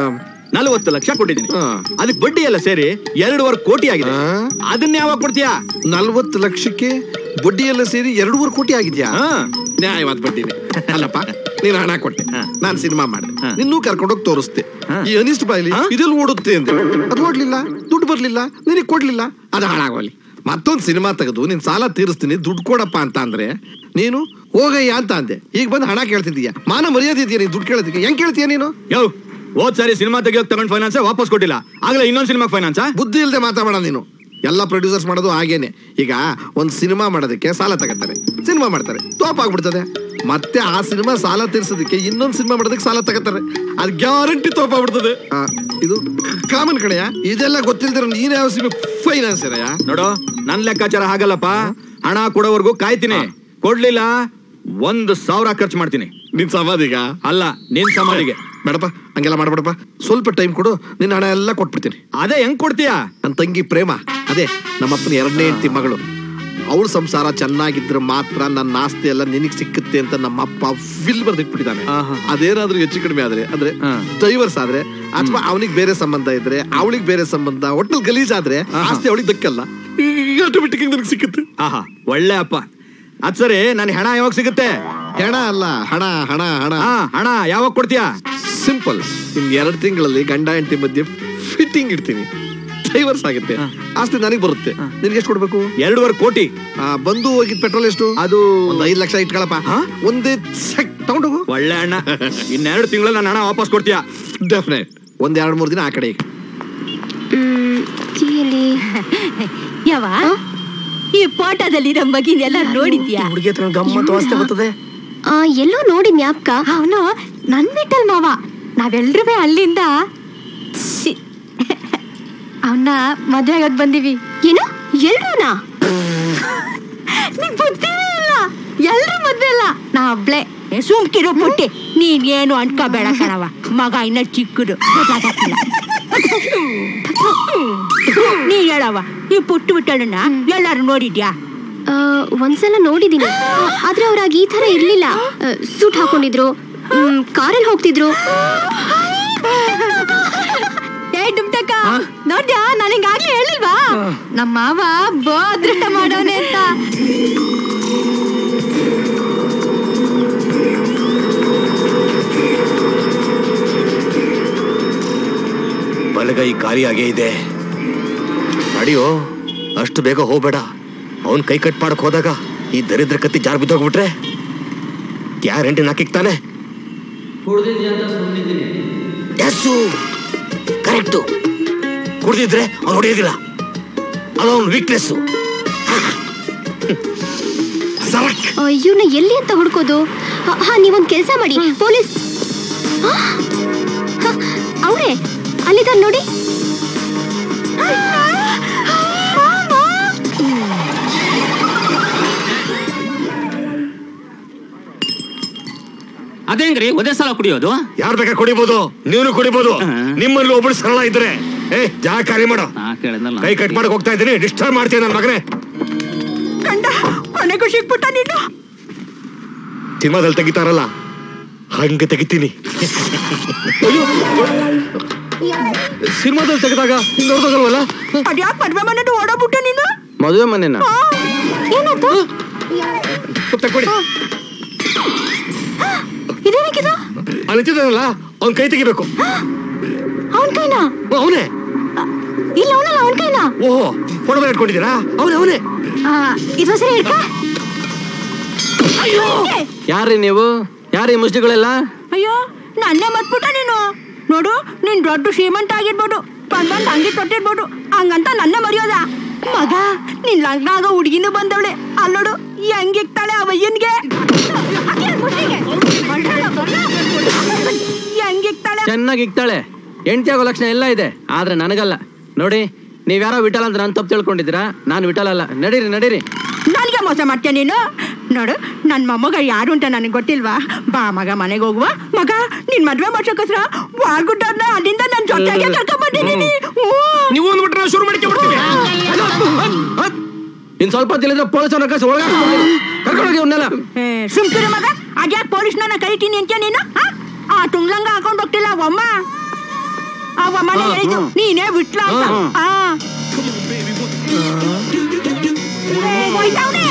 ನಲವತ್ತು ಲಕ್ಷ ಕೊಟ್ಟಿದ್ದೀನಿ ಅದಕ್ಕೆ ಬಡ್ಡಿ ಎಲ್ಲ ಸೇರಿ ಎರಡೂವರೆ ಕೋಟಿ ಆಗಿದೆ ಅದನ್ನ ಯಾವಾಗ ಕೊಡ್ತೀಯಾ ನಲ್ವತ್ತು ಲಕ್ಷಕ್ಕೆ ಬಡ್ಡಿ ಎಲ್ಲ ಸೇರಿ ಎರಡೂವರೆ ಕೋಟಿ ಆಗಿದ್ಯಾ ನ್ಯಾಯವಾದ ಬಡ್ಡಿನೇ ಅಲ್ಲಪ್ಪ ನೀನು ಹಣ ಕೊಟ್ಟೆ ನಾನು ಸಿನಿಮಾ ಮಾಡಿದೆ ನಿನ್ನೂ ಕರ್ಕೊಂಡೋಗಿ ತೋರಿಸ್ತೆ ಈ ಅನಿಸ್ಟ್ ಬಾಯ್ಲಿ ಇದೆಲ್ಲ ಓಡುತ್ತೆ ಅಂದೆ ಅದು ಓಡ್ಲಿಲ್ಲ ದುಡ್ಡು ಬರ್ಲಿಲ್ಲ ನಿನಗೆ ಕೊಡ್ಲಿಲ್ಲ ಅದು ಹಾಳಾಗೋಲಿ ಮತ್ತೊಂದು ಸಿನಿಮಾ ತೆಗೆದು ನಿನ್ ಸಾಲ ತೀರಿಸ್ತೀನಿ ದುಡ್ಡು ಕೊಡಪ್ಪ ಅಂತ ಅಂದ್ರೆ ನೀನು ಹೋಗಯ್ಯ ಅಂತ ಅಂದೆ ಈಗ ಬಂದು ಹಣ ಕೇಳ್ತಿದ್ದೀಯ ಮಾನ ಮರ್ಯಾದೆ ಇದೆಯಾ ನೀನು ದುಡ್ಡು ಕೇಳೋದಕ್ಕೆ ಹೆಂಗ್ ಕೇಳ್ತೀಯ ನೀನು ಯೋ ಹೋದ್ ಸಾರಿ ಸಿನಿಮಾ ತೆಗಿಯೋಕ್ ತಗೊಂಡ್ ಫೈನಾನ್ಸ್ ವಾಪಸ್ ಕೊಟ್ಟಿಲ್ಲ ಆಗ್ಲೇ ಇನ್ನೊಂದ್ ಸಿನಿಮಾ ಫೈನಾನ್ಸ್ ಬುದ್ಧಿ ಇಲ್ಲದೆ ಮಾತಾಡೋಣ ನೀನು ಎಲ್ಲ ಪ್ರೊಡ್ಯೂಸರ್ಸ್ ಮಾಡೋದು ಹಾಗೇನೆ ಈಗ ಒಂದು ಸಿನಿಮಾ ಮಾಡೋದಕ್ಕೆ ಸಾಲ ತಗೋತಾರೆ ಸಿನಿಮಾ ಮಾಡ್ತಾರೆ ತೋಪ್ ಆಗ್ಬಿಡ್ತದೆ ಮತ್ತೆ ಆ ಸಿನಿಮಾ ಸಾಲ ತೀರ್ಸೋದಕ್ಕೆ ಇನ್ನೊಂದು ಸಿನಿಮಾ ಮಾಡೋದಕ್ಕೆ ಸಾಲ ತಗೋತಾರೆ ಅದು ಗ್ಯಾರಂಟಿ ತೋಪ್ ಆಗ್ಬಿಡ್ತದೆ ಆ, ಇದು ಕಾಮನ್ ಕಣಯ್ಯ ಇದೆಲ್ಲ ಗೊತ್ತಿಲ್ದಿರ ನೀನ್ ಯಾವ ಸಿನಿಮಾ ಫೈನಾನ್ಸ್ ಇರಯ್ಯ ನೋಡು ನನ್ ಲೆಕ್ಕಾಚಾರ ಹಾಗಲ್ಲಪ್ಪ ಹಣ ಕೊಡೋವರೆಗೂ ಕಾಯ್ತೀನಿ ಕೊಡ್ಲಿಲ್ಲ ಒಂದು ಸಾವಿರ ಖರ್ಚು ಮಾಡ್ತೀನಿ ನಿನ್ ಸಮಾಧಿಗ ಅಲ್ಲ ನಿನ್ ಸಮಾಧಿಗೆ ಬೇಡಪ್ಪ ಹಂಗೆಲ್ಲ ಮಾಡ್ಬೇಡಪ್ಪ ಸ್ವಲ್ಪ ಟೈಮ್ ಕೊಡು ನಿನ್ನ ಹಣ ಎಲ್ಲ ಕೊಟ್ಬಿಡ್ತೀನಿ ಅದೇ ಹೆಂಗ್ ಕೊಡ್ತೀಯಾ ನನ್ನ ತಂಗಿ ಪ್ರೇಮ ಅದೇ ನಮ್ಮಪ್ಪನ ಎರಡನೇ ಹೆಂಡತಿ ಮಗಳು ಅವಳ ಸಂಸಾರ ಚೆನ್ನಾಗಿದ್ರೆ ಮಾತ್ರ ನನ್ನ ಆಸ್ತಿ ಎಲ್ಲ ನಿನಗ್ ಸಿಕ್ಕುತ್ತೆ ಅಂತ ನಮ್ಮಪ್ಪ ವಿಲ್ ಬರ್ದಿಟ್ಬಿಟ್ಟಿದ್ದಾನೆ ಅದೇನಾದ್ರೂ ಹೆಚ್ಚು ಕಡಿಮೆ ಆದ್ರೆ ಅಂದ್ರೆ ಡೈವರ್ಸ್ ಆದ್ರೆ ಅಥವಾ ಅವನಿಗೆ ಬೇರೆ ಸಂಬಂಧ ಇದ್ರೆ ಅವಳಿಗೆ ಬೇರೆ ಸಂಬಂಧ ಒಟ್ಟಲ್ಲಿ ಗಲೀಜ್ ಆದ್ರೆ ಆಸ್ತಿ ಅವಳಿಗೆ ದಕ್ಕಲ್ಲ ಆಟೋಮೆಟಿಕ್ ನನಗೆ ಸಿಕ್ಕುತ್ತೆ ಆಹಾ ಒಳ್ಳೆ ಅಪ್ಪ ಅದ್ ಸರಿ ನನ್ ಹಣ ಯಾವಾಗ ಸಿಗುತ್ತೆ ಹೆಣ ಅಲ್ಲ ಹಣ ಹಣ ಹಣ ಹಾ ಹಣ ಯಾವಾಗ ಕೊಡ್ತೀಯಾ ಸಿಂಪಲ್ ಇನ್ ಎರಡು ತಿಂಗಳಲ್ಲಿ ಗಂಡ ಹೆಂಡತಿ ಮಧ್ಯೆ ಫಿಟ್ಟಿಂಗ್ ಇಡ್ತೀನಿ ಡೈವರ್ಸ್ ಆಗುತ್ತೆ ಆಸ್ತಿ ನನಗೆ ಬರುತ್ತೆ ನಿನ್ಗೆ ಎಷ್ಟು ಕೊಡ್ಬೇಕು ಎರಡೂವರೆ ಕೋಟಿ ಆ, ಬಂದು ಹೋಗಿದ್ ಪೆಟ್ರೋಲ್ ಎಷ್ಟು ಅದು ಒಂದ್ ಐದ್ ಲಕ್ಷ ಇಟ್ಕೊಳಪ್ಪ ಒಂದೇ ಸೆಕ್ ತಗೊಂಡೋಗು ಒಳ್ಳೆ ಅಣ್ಣ ಇನ್ನೆರಡು ತಿಂಗಳು ನನ್ನ ಹಣ ವಾಪಸ್ ಕೊಡ್ತೀಯಾ ಡೆಫಿನೆಟ್ ಒಂದ್ ಎರಡ್ ಮೂರ್ ದಿನ ಆ ಕಡೆ ಈಗ ಕೀಲಿ ಯಾವ ಈ ಫೋಟೋದಲ್ಲಿ ನಮ್ಮ ಮಗಿನ ಎಲ್ಲ ನೋಡಿದ್ಯಾ ಹುಡುಗಿ ಹತ್ರ ಗಮ್ಮತ್ತು ವಾಸ್ತೆ ಬರ್ತದೆ ಆ, ಎಲ್ಲೋ ನೋಡಿ ಜ್ಞಾಪಕ ಅವನು ನನ್ ಬಿಟ್ಟಲ್ ಮಾವ ನಾವೆಲ್ರೂ ಅಲ್ಲಿಂದ ಅವನ್ನ ಮದ್ವೆ ಆಗಕ್ ಬಂದಿವಿ ಏನು ಎಲ್ರೂನಾ ನಿಂಗ್ ಬುದ್ಧಿನೇ ಇಲ್ಲ ಎಲ್ರೂ ಮದ್ವೆ ಇಲ್ಲ ನಾ ಒಬ್ಳೆ ಏ, ಸುಮ್ಕಿರು ಪುಟ್ಟಿ ನೀನ್ ಏನು ಅನ್ಕೋಬೇಡ ಕಣವ ಮಗ ಇನ್ನ ಚಿಕ್ಕದು ಗೊತ್ತಾಗಕ್ಕಿಲ್ಲ. ನೀ ಹೇಳವ ಈ ಪುಟ್ಟು ಬಿಟ್ಟಳನ್ನ ಎಲ್ಲಾರು ನೋಡಿದ್ಯಾ ಆ, ಒಂದ್ಸಲ ನೋಡಿದೀನಿ ಆ, ಆದ್ರೆ ಅವ್ರಾಗ ಈ ತರ ಇರ್ಲಿಲ್ಲ ಸೂಟ್ ಹಾಕೊಂಡಿದ್ರು ಕಾರಲ್ಲಿ ಹೋಗ್ತಿದ್ರು ಏ ಡುಮ್ಟಕ್ಕ ನೋಡ್ದ್ಯಾ ನಾನು ಹಿಂಗಾಗ್ಲೇ ಹೇಳಿಲ್ವಾ ನಮ್ಮ ಮಾವ ಬೋ ಅದೃಷ್ಟ ಮಾಡೋನೆ ಅಂತ ಬಲಗೈ ಖಾಲಿಯಾಗೇ ಇದೆ ನಡಿಯೋ ಅಷ್ಟು ಬೇಗ ಹೋಗ್ಬೇಡ ಅವನ್ ಕೈ ಕಟ್ ಮಾಡಕ್ ಹೋದಾಗ ಈ ದರಿದ್ರ ಕತ್ತಿ ಜಾರ್ ಬಿದ್ದೋಗ್ಬಿಟ್ರೆ ಗ್ಯಾರಂಟಿ ನಾಕಿಕ್ತಾನೆ ಎಸ್ಸು ಕರೆಕ್ಟು ಕುಡ್ದಿದ್ರೆ ಅವ್ನು ಹೊಡೆಯೋದಿಲ್ಲ ಅದು ಅವನ ವೀಕ್ನೆಸ್ಸು ಇವ್ನ ಎಲ್ಲಿ ಅಂತ ಹುಡ್ಕೋದು ಹ, ಹಾ ನೀವೊಂದ್ ಕೆಲ್ಸ ಮಾಡಿ ಪೊಲೀಸ್ ಅವ್ರೆ ಅಲ್ಲಿದ್ದಾನೆ ನೋಡಿ ಅದೇಂಗ್ರಿ ಒಂದೇ ಸಲ ಕುಡಿಯೋದು ಯಾರ್ ಬೇಕಾ ಕುಡಿಬೋದು ನೀನು ಕುಡಿಬೋದು ನಿಮ್ಮಲ್ಲಿ ಒಬ್ರು ಸರಳ ಇದ್ರೆ ಏ ಜಾಗ ಖಾಲಿ ಮಾಡೋ ಕೈ ಕಟ್ ಮಾಡಕ್ ಹೋಗ್ತಾ ಇದ್ದೀನಿ ಡಿಸ್ಟರ್ಬ್ ಮಾಡ್ತೀನಿ ನನ್ನ ಮಗನೇ ಕಂಡ ಕೊನೆಗೂ ಸಿಕ್ಬಿಟ್ಟ ನೀನು ಸಿನಿಮಾದಲ್ಲಿ ತೆಗಿತಾರಲ್ಲ ಹಂಗ ತೆಗಿತೀನಿ ಸಿನಿಮಾದಲ್ಲಿ ತೆಗೆದಾಗ ನೋಡ್ದಾಗಲ್ವಲ್ಲ ಅದ್ಯಾಕ್ ಮದ್ವೆ ಮನೆದು ಓಡೋಗ್ಬಿಟ್ಟೆ ನೀನು ಮದುವೆ ಮನೆನಾ ಏನಾಯ್ತು ತಕ್ಕೊಡಿ ಇದೇನಕ್ಕಿದು ಅನಿತಿದಾನಲ್ಲ ಅವ್ನ್ ಕೈ ತೆಗಿಬೇಕು ಅವನ್ ಕೈನಾ ಅವನೇ ಇಲ್ಲ ಅವನಲ್ಲ ಅವನ್ ಕೈನಾ ಓಹೋ ಫೋಟೋ ಮೇಲೆ ಇಟ್ಕೊಂಡಿದ್ದೀರಾ ಅವನೇ ಅವನೇ ಆ, ಇದು ಸರಿ ಹಿಡ್ಕ ಯಾರ್ರಿ ನೀವು ಯಾರೀ ಮುಷ್ಟಿಗಳೆಲ್ಲ ಅಯ್ಯೋ ನನ್ನೇ ಮತ್ಬಿಟ್ಟ ನೀನು ನೋಡು ನೀನ್ ದೊಡ್ಡ ಶ್ರೀಮಂತ ಆಗಿರ್ಬೋದು ಬಂದ್ ಬಂದ್ ಅಂಗಿ ತೊಟ್ಟಿರ್ಬೋದು ಹಂಗಂತ ನನ್ನ ಮರ್ಯೋದ ಮಗ ನಿನ್ ಲಗ್ನ ಆಗೋ ಹುಡುಗಿನೂ ಬಂದವಳೆ ಅಲ್ಲೋಡು ಹೆಂಗಿಕ್ತಾಳೆ ಆ ವಯ್ಯನ್ಗೆ ಹೆಂಗಿಕ್ತಾಳೆ ಚೆನ್ನಾಗಿ ಇಕ್ತಾಳೆ ಹೆಂಡತಿ ಆಗೋ ಲಕ್ಷಣ ಎಲ್ಲ ಇದೆ ಆದ್ರೆ ನನಗಲ್ಲ ನೋಡಿ ನೀವ್ಯಾರೋ ವಿಠಲ್ ಅಂತ ನಾನು ತಪ್ಪು ತಿಳ್ಕೊಂಡಿದ್ದೀರಾ ನಾನು ವಿಠಲ್ ಅಲ್ಲ ನಡೀರಿ ನಡೀರಿ ನನಗೆ ಮೋಸ ಮಾಡ್ತೀಯ ನೀನು ನೋಡು ನನ್ನ ಮೊಮ್ಮಗ ಯಾರು ಅಂತ ನನಗೆ ಗೊತ್ತಿಲ್ವಾ ಬಾ ಮಗ ಮನೆಗೆ ಹೋಗುವ ಮಗ ನಿನ್ ಮದ್ವೆ ಮಾಡ್ಸೋಕೋಸ್ಕರ ವಾಲ್ಗುಡ್ಡವ್ರನ್ನ ಅಲ್ಲಿಂದ ನನ್ನ ಜೊತೆಗೆ ಕರ್ಕೊಂಡ್ ಬಂದಿದ್ದೀನಿ ನೀವು ಒಂದು ಬಿಟ್ರೆ ಶುರು ಮಾಡ್ಕೊಂಡ್ಬಿಡ್ತೀವಿ ಇನ್ ಸ್ವಲ್ಪ ತಿಳಿದ್ರೆ ಪೊಲೀಸರ ಕಳ್ಸಿ ಒಳಗೆ ಕರ್ಕೊಂಡೋಗಿ ಅವ್ನೆಲ್ಲ ಸುಮ್ಕಿರು ಮಗ ಅದ್ಯಾಕ್ ಪೊಲೀಸ್ನ ಕರಿತೀನಿ ಅಂತ ನೀನು ಆ? ಆ ತುಂಗ್ಲಂಗ ಹಾಕೊಂಡ್ ಹೋಗ್ತಿಲ್ಲ ಅವಮ್ಮ ಆ ಅಮ್ಮನೇ ಹೇಳಿದ್ದು ನೀನೇ ಬಿಟ್ಲ ಅಂತ ಆ. ಏ, ಹೋಯ್ತವ್ನೆ.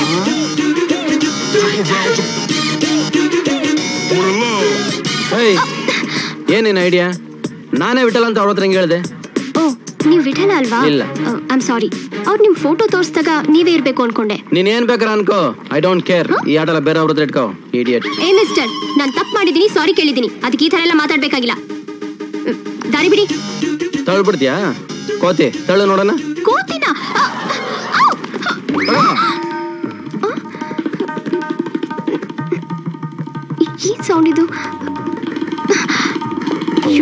ಏಯ್ ಏನೇನು ಐಡಿಯಾ ನಾನೇ ವಿಠಲ್ ಅಂತ ಅವ್ರ ಹತ್ರ ಹೆಂಗ್ ಹೇಳಿದೆ ಓ ನೀವು ವಿಠಲ ಅಲ್ವಾ ಇಲ್ಲ. ಐಮ್ ಸಾರಿ ಅವ್ರು ನಿಮ್ ಫೋಟೋ ತೋರಿಸಿದಾಗ ನೀವೇ ಇರ್ಬೇಕು ಅನ್ಕೊಂಡೆ ನೀನ್ ಏನ್ ಬೇಕಾರೆ ಅನ್ಕೋ ಐ ಡೋಂಟ್ ಕೇರ್ ಈ ಆಟ ಎಲ್ಲ ಬೇರೆ ಅವ್ರ ಹತ್ರ ಇಟ್ಕೋ ಇಡಿಯಟ್ ಏ ಮಿಸ್ಟರ್ ನಾನು ತಪ್ಪು ಮಾಡಿದ್ದೀನಿ ಸಾರಿ ಕೇಳಿದ್ದೀನಿ ಅದಕ್ಕೆ ಈ ಥರ ಎಲ್ಲ ಮಾತಾಡ್ಬೇಕಾಗಿಲ್ಲ ಹ್ಮ್, ದಾರಿ ಬಿಡಿ ತಳ್ಬಿಡ್ತೀಯಾ ಕೋತಿ ತಳ್ಳು ನೋಡೋಣ ಕೋತಿನ ಏನ್ ಸೌಂಡ್ ಇದು ಅಯ್ಯೋ.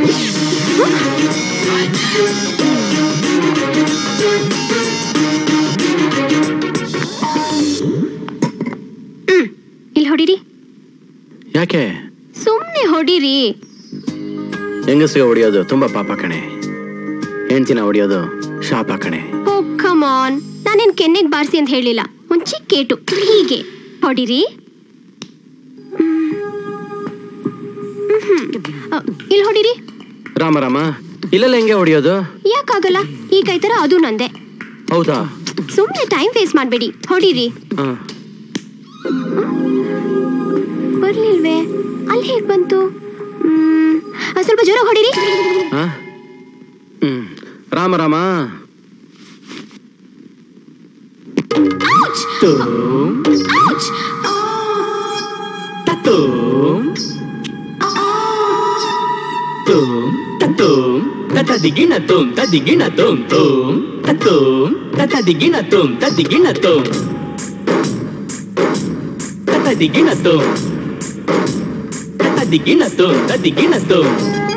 ಹ್ಮ್. ಇಲ್ಲಿ ಹೊಡಿರಿ ಯಾಕೆ ಸುಮ್ನೆ ಹೊಡಿರಿ ಹೆಂಗಸ್ಗೆ ಹೊಡಿಯೋದು ತುಂಬಾ ಪಾಪ ಕಣೆ ಹೆಂಡ್ತಿನ ಹೊಡಿಯೋದು ಶಾಪ ಕಣೆ ಓ ಕಮಾನ್ ನಾನೇನ್ ಕೆನ್ನೆಗ್ ಬಾರಿಸಿ ಅಂತ ಹೇಳಿಲ್ಲ ಒಂದ್ ಚಿಕ್ಕ ಕೇಟು ಹೀಗೆ ಹೊಡಿರಿ ಇಲ್ಲಿ ಹೊಡಿರಿ ರಾಮ ರಾಮ ಇಲ್ಲೆಲ್ಲ ಹೆಂಗೆ ಹೊಡಿಯೋದು ಯಾಕಾಗಲ್ಲ ಈ ಕೈ ತರ ಅದು ನಂದೆ ಹೌದಾ ಸುಮ್ನೆ ಟೈಮ್ ವೇಸ್ಟ್ ಮಾಡ್ಬೇಡಿ ಹೊಡಿರಿ ಹಾ ಬರ್ಲಿಲ್ವೇ ಅಲ್ಲಿ ಹೇಗ್ ಬಂತು ಹ್ಮ್, ಆ, ಸ್ವಲ್ಪ ಜೋರ ಹೊಡಿರಿ ಹಾ? ಹ್ಮ್ ರಾಮ ರಾಮ ತದಿಗಿನ ತುಂ ತದಿಗಿನ ತುಂ ತುಂ ತತುಂ ತದಿಗಿನ ತುಂ ತದಿಗಿನ ತುಂ ತದಿಗಿನ ತುಂ ತದಿಗಿನ ತುಂ ತದಿಗಿನ ತುಂ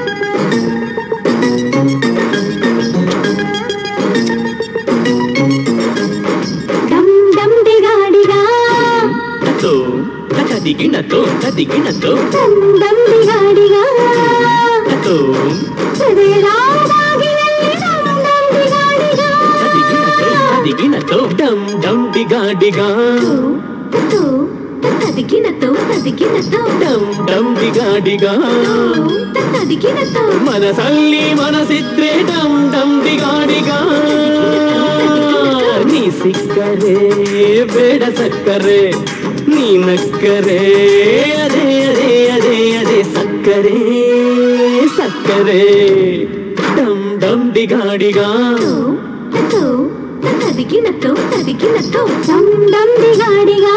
ಡಮ್ ಡಮ್ ಡಿಗಾಡಿಗಾ ತತುಂ ತದಿಗಿನ ತುಂ ತದಿಗಿನ ತುಂ ಡಮ್ ಡಮ್ ಡಿಗಾಡಿಗಾ ತತುಂ ಹೃದಯದಾಗಿನಲ್ಲಿ ಡಮ್ ಡಮ್ ಡಿಗಾಡಿಗಾ ತದಿಗಿನ ತುಂ ಡಂ ಡಂ ಡಿಗಾ ಡಿಗಾ ತೂ ತದಿಗಿನ ತೂ ತದಿಗಿನ ತೂ ಡಂ ಡಂ ಡಿಗಾ ಡಿಗಾ ತದಿಗಿನ ತೂ ಮನಸ್ಸಲ್ಲಿ ಮನಸ್ಸಿದ್ರೆ ಡಂ ಡಂ ಡಿಗಾಡಿಗ ನೀ ಸಿಕ್ಕರೆ ಬೇಡ ಸಕ್ಕರೆ ನೀ ನಕ್ಕರೆ ಅದೇ ಅದೇ ಅದೇ ಅದೇ ಸಕ್ಕರೆ ಸಕ್ಕರೆ ಡಂ ಡಂ ಡಿಗಾಡಿಗ ತೂ ತದಿಗಿನ ತೂ ತದಿಗಿನ ತೂ ಡಮ್ ಡಮ್ ಡಿಗಾಡಿಗಾ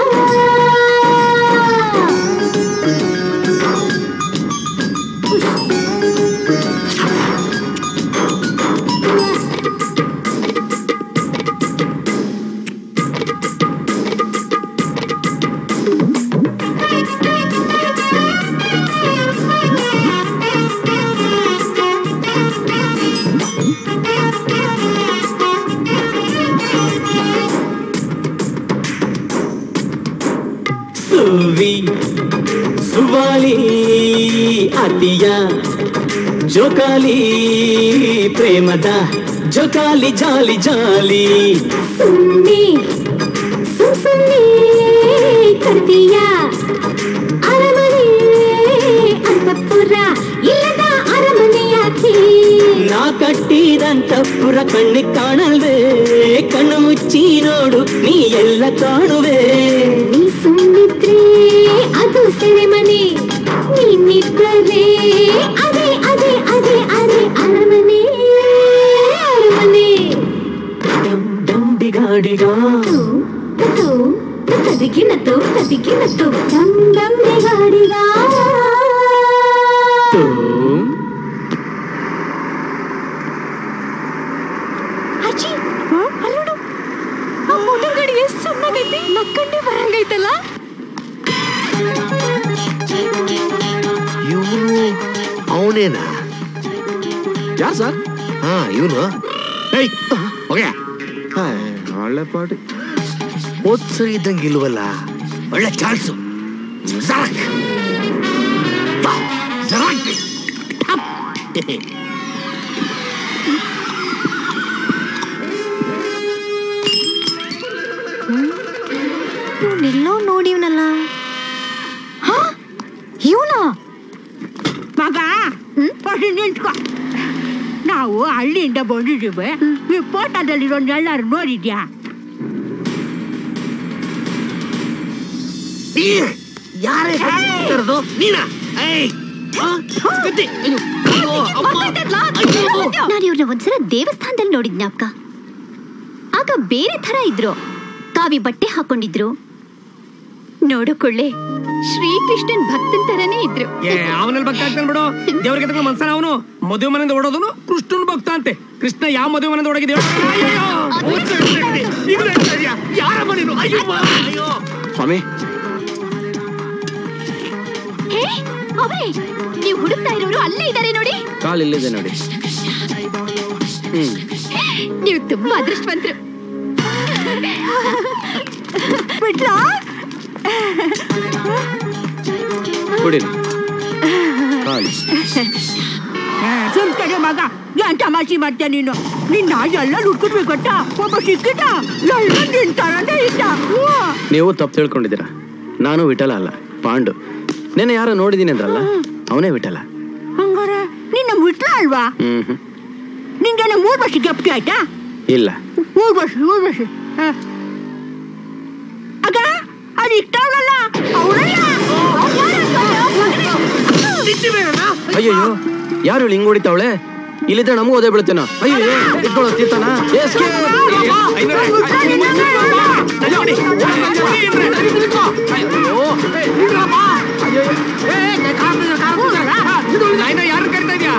ಸುವಿ ಸುವಾಲಿ ಅತಿಯ ಜೋಕಾಲಿ ಪ್ರೇಮದ ಜೋಕಾಲಿ ಜಾಲಿ ಜಾಲಿ ಸುಮ್ಮನೆ ಸುಮ್ ಸುಮ್ಮನೆ ಕರ್ತೀಯ ಅರಮನೆ ಕಟ್ಟಿದಂತಪುರ ಕಣ್ಣಿಗೆ ಕಾಣಲ್ವೇ ಕಣ್ಣು ಮುಚ್ಚಿ ನೋಡು ನೀ ಎಲ್ಲ ಕಾಣುವೆ ನೀ ಸುಮ್ಮಿದ್ರೆ ಅದು ಸೆರೆಮನೆ ನೀನಿದ್ದರೆ ಅದೇ ಅದೇ ಅದೇ ಅದೇ ಅರಮನೆ ಅರಮನೆ ಡಿಗಾಡಿಗ ತತ್ತು ತದಿಗಿನತ್ತು ತದಿಗಿನತ್ತು ಡಂ ಡಂ ಡಿಗಾಡಿಗ ಅಜ್ಜಿ ಅಲ್ಲೋಡು ಆ ಮೋಟರ್ ಗಾಡಿ ಎಷ್ಟು ಚೆನ್ನಾಗೈತಿ ನಕ್ಕಂಡೆ ಬರಂಗೈತಲ್ಲ ಇವನು ಅವನೇನಾ ಯಾರು ಸರ್ ಹಾ ಇವನು ಏಯ್ ಹೋಗ್ಯಾ ಒಳ್ಳೆ ಪಾಟಿ ಹೋದ್ ಸರಿ ಇದ್ದಂಗೆ ಇಲ್ವಲ್ಲ ಒಳ್ಳೆ ಚಾನ್ಸು ಜರಕ್ ಬಾ, ಜರಕ್ ಥಪ್. ಇವನೆಲ್ಲೋ ನೋಡಿವ್ನಲ್ಲ ಹಾ ಇವನ ಮಗ ಫಸ್ಟ್ ನಿಂತ್ಕೊ ನಾವು ಹಳ್ಳಿಯಿಂದ ಬಂದಿದ್ದೀವಿ ಈ ಫೋಟೋದಲ್ಲಿರೋ ಎಲ್ಲರೂ ನೋಡಿದ್ಯಾ ಯಾರೇ ಕರೆದು ನೀನಾ ಏಯ್ ಆ, ಕತ್ತಿ. ಅಯ್ಯೋ, ಅಯ್ಯೋ, ಅಮ್ಮ. ಅಯ್ಯೋ. ನಾನು ಇವ್ರನ್ನ ಒಂದ್ಸಲ ದೇವಸ್ಥಾನದಲ್ಲಿ ನೋಡಿದ್ ಜ್ಞಾಪಕ ಆಗ ಬೇರೆ ತರ ಇದ್ರು ಕಾವಿ ಬಟ್ಟೆ ಹಾಕೊಂಡಿದ್ರು ನೋಡಕೊಳ್ಳೆ ಶ್ರೀಕೃಷ್ಣನ್ ಭಕ್ತನ್ ತರನೇ ಇದ್ರು ಏ ಅವನಲ್ಲಿ ಭಕ್ತ ಆಗ್ತಾನೆ ಬಿಡು ದೇವ್ರಿಗೆ ತಗೊಂಡು ಮನ್ಸನ ಅವನು ಮದುವೆ ಮನೆಯಿಂದ ಓಡೋದನು ಕೃಷ್ಣನ್ ಭಕ್ತ ಅಂತೆ ಕೃಷ್ಣ ಯಾವ ಮದುವೆ ಮನೆಯಿಂದ ಓಡೋಗಿದೆ ಯಾರಮ್ಮ ನೀನು ಅಯ್ಯೋ ಅಯ್ಯೋ ಸ್ವಾಮಿ ಹೇ ಅವರೇ ನೀವು ಹುಡುಕ್ತಾ ಇರೋರು ಅಲ್ಲೇ ಇದ್ದಾರೆ ನೋಡಿ ಕಾಲ್ ಇಲ್ಲಿದೆ ನೋಡಿ ಹ್ಮ್ ನೀವು ತುಂಬಾ ಅದೃಷ್ಟವಂತರು ಬಿಟ್ಲಾ ಕುಡೀರಿ ಕಾಲ್ ಸುಮ್ಕಡೆ ಮಗ ಏನ್ ತಮಾಷೆ ಮಾಡ್ತೀಯ ನೀನು ನಿನ್ನ ಎಲ್ಲ ಹುಡ್ಕಿದ್ವಿ ಗೊತ್ತಾ ಒಬ್ಬ ಸಿಕ್ಕಿದ ಎಲ್ಲ ನಿನ್ ತರನೇ ಇದ್ದ ಹ್ಞೂ. ನೀವು ತಪ್ಪು ತಿಳ್ಕೊಂಡಿದ್ದೀರಾ ನಾನು ವಿಠಲ ಅಲ್ಲ ಪಾಂಡು ನೆನ್ನೆ ಯಾರೋ ನೋಡಿದ್ದೀನಿ ಅಂದ್ರಲ್ಲ ಅವನೇ ವಿಠಲ ಹಂಗಾರೆ ನಿನ್ನ ಬಿಟ್ಲ ಅಲ್ವಾ ಹ್ಮ್ ಹ್ಮ್. ನಿಂಗೇನ ಮೂರ್ ವರ್ಷ ಗೆಪ್ಟಿ ಆಯ್ತಾ ಇಲ್ಲ ಮೂರ್ ವರ್ಷ ಮೂರ್ ವರ್ಷ ಹ. ಆಗ ಅದು ಇಷ್ಟ ಅವನಲ್ಲ ಅವನಲ್ಲ ಅಯ್ಯೋ ಯಾರು ಹಿಂಗ್ ಹೊಡಿತಾವಳೆ ಇಲ್ಲಿದ್ದ ನಮಗೂ ಓದೇ ಬೀಳ್ತೇನೋ ಅಯ್ಯೋ ಇಟ್ಕೊಳ್ಳೋ ತೀರ್ತಾನ ಯಾರು ಕರಿತಾ ಇದೆಯಾ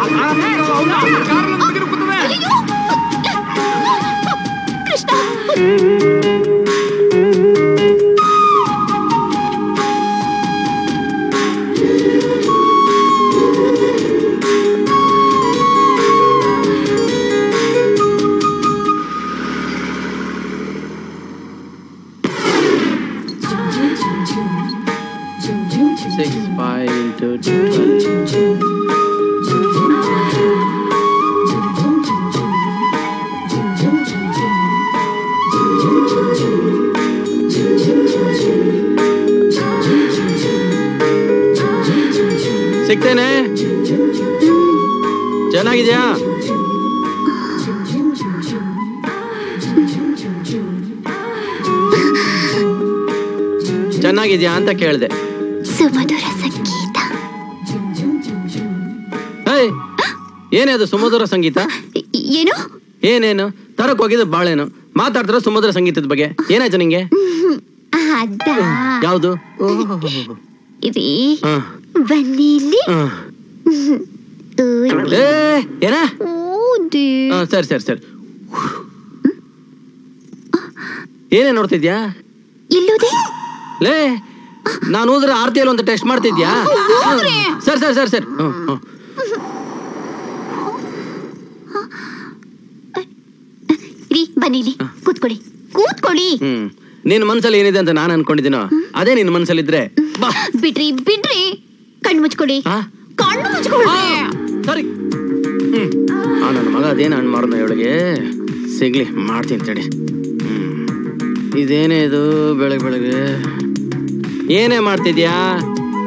ಸಿಕ್ಸ್ ಫೈವ್ ಇಂಟು ಸಿಗ್ತೇನೆ ಚೆನ್ನಾಗಿದ್ಯಾ ಚೆನ್ನಾಗಿದ್ಯಾ ಅಂತ ಕೇಳಿದೆ ಸುಮಧುರ ಸಂಗೀತ ಏಯ್ ಏನೇ ಅದು ಸುಮಧುರ ಸಂಗೀತ ಏನು ಏನೇನು ತರಕ್ ಹೋಗಿದ್ದು ಬಾಳೆನು ಮಾತಾಡ್ತಾರ ಸುಮಧುರ ಸಂಗೀತದ ಬಗ್ಗೆ ಏನಾಯ್ತು ನಿಂಗೆ ಅದ ಯಾವುದು ರೀ ಹಾ ಬನ್ನಿ ಇಲ್ಲಿ ಹಾ. ಊದಿ. ಏ ಏನ ಊದಿ. ಹಾ, ಸರಿ ಸರಿ ಸರಿ ಏನೇ ನೋಡ್ತಿದ್ಯಾ ಎಲ್ಲೋದೆ ಲೇ ನಾನು ಹೋದ್ರೆ ಆರ್ತಿಯಲ್ಲಿ ಒಂದು ಟೆಸ್ಟ್ ಮಾಡ್ತಿದ್ಯಾ ಹೋಗ್ರಿ. ಸರಿ ಸರಿ ಸರಿ ಸರಿ ಹ್ಮ್, ಹ್ಮ್. ರೀ ಬನ್ನಿ ಇಲ್ಲಿ ಕೂತ್ಕೊಳ್ಳಿ ಕೂತ್ಕೊಳ್ಳಿ ಹ್ಮ್ ನಿನ್ ಮನ್ಸಲ್ಲಿ ಏನಿದೆ ಅಂತ ನಾನು ಅನ್ಕೊಂಡಿದ್ದೀನೋ ಅದೇ ನಿನ್ ಮನ್ಸಲ್ಲಿದ್ರೆ ಬಾ ಬಿಡ್ರಿ ಬಿಡ್ರಿ ಕಣ್ಣು ಮುಚ್ಕೊಳ್ಳಿ ಆ? ಕಣ್ಣು ಮುಚ್ಕೊಳ್ಳಿ ಸರಿ ಹ್ಮ್ ಆ ನನ್ನ ಮಗ ಅದೇನು ಹಣ್ಣು ಮಾರೋಣ ಇವಳಿಗೆ ಸಿಗ್ಲಿ ಮಾಡ್ತೀನಿ ತಡಿ ಹ್ಮ್ ಇದೇನೇ ಇದು ಬೆಳಗ್ಗೆ ಬೆಳಗ್ಗೆ ಏನೇ ಮಾಡ್ತಿದ್ಯಾ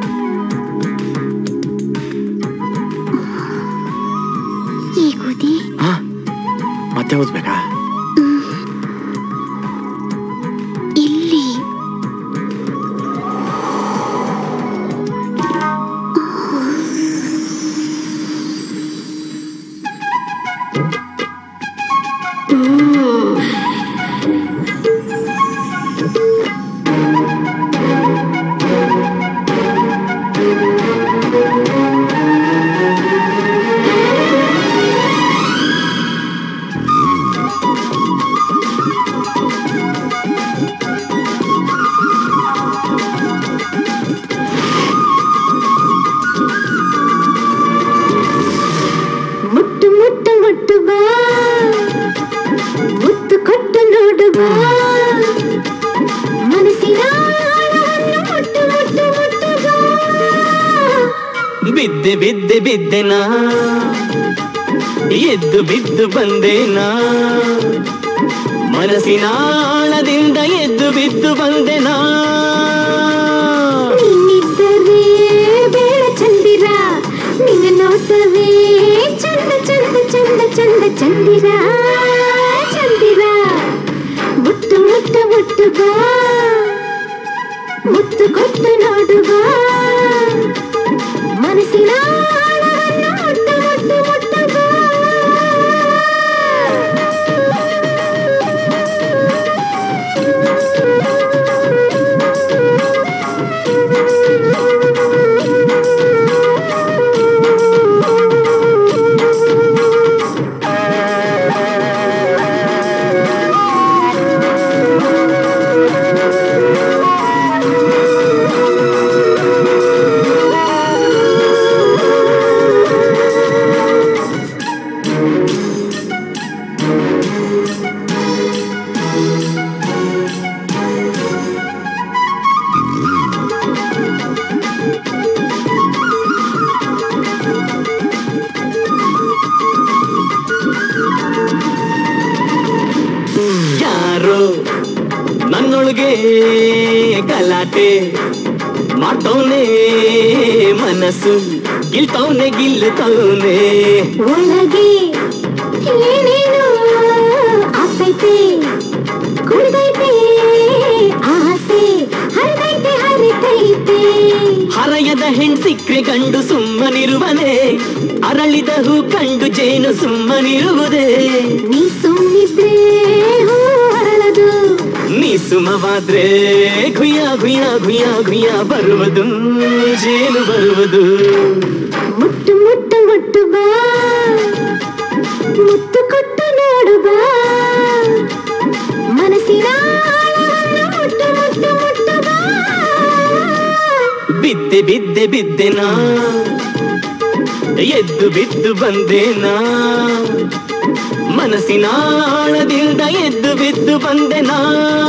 ಈ ಕೂದಿ ಬಿದ್ದೆ ಬಿದ್ದೆ ಬಿದ್ದೆನಾ ಎದ್ದು ಬಿದ್ದು ಬಂದೇನಾ ಮನಸ್ಸಿನ ಆಳದಿಂದ ಎದ್ದು ಬಿದ್ದು ಬಂದೆನಾ ನೀನಿದ್ದರೆ ಬೇಡ ಚಂದಿರ ನಿನ್ನ ನೋಟವೇ ಚಂದ ಚಂದ ಚಂದ ಚಂದ ಚಂದಿರ ಚಂದಿರ ಮುಟ್ಟು ಮುಟ್ಟು ಮುಟ್ಟು ಬಾ ಮುತ್ತು ಕೊಟ್ಟು ನೋಡುವ ಮನಸ್ಸಿನ ಆಳವನ್ನು ಮುಟ್ಟು ಮುಟ್ಟು ಮುಟ್ಟು ಬಾ ಯಾರೋ ನನ್ನೊಳಗೆ ಗಲಾಟೆ ಮಾಡ್ತವನೆ ಮನಸ್ಸು ಗಿಲ್ತವನೆ ಗಿಲ್ತವನೆ ಒಳಗೆ ಏನೇನು ಆಗ್ತೈತೆ ಕುಡ್ದೈತೆ ಆಸೆ ಹರಿದೈತೆ ಹರಿತೈತೆ ಹರಯದ ಹೆಣ್ ಸಿಕ್ರೆ ಗಂಡು ಸುಮ್ಮನಿರುವನೆ ಅರಳಿದ ಹೂ ಕಂಡು ಜೇನು ಸುಮ್ಮನಿರುವುದೇ ನೀ ಸುಮ್ಮಿದ್ರೆ ಹೂ ಅರಳದು ನೀ ಸುಮವಾದ್ರೆ ಗುಯ್ಯ ಗುಯ್ಯ ಗುಯ್ಯ ಗುಯ್ಯ ಬರುವುದು ಜೇನು ಬರುವುದು ಮುಟ್ಟು ಮುಟ್ಟು ಮುಟ್ಟು ಬಾ ಮುತ್ತು ಕೊಟ್ಟು ನೋಡು ಬಾ ಮನಸ್ಸಿನ ಆಳವನ್ನು ಮುಟ್ಟು ಮುಟ್ಟು ಮುಟ್ಟು ಬಾ ಬಿದ್ದೆ ಬಿದ್ದೆ ಬಿದ್ದೆನಾ ಎದ್ದು ಬಿದ್ದು ಬಂದೇನಾ ಮನಸ್ಸಿನ ಆಳದಿಂದ ಎದ್ದು ಬಿದ್ದು ಬಂದೆನಾ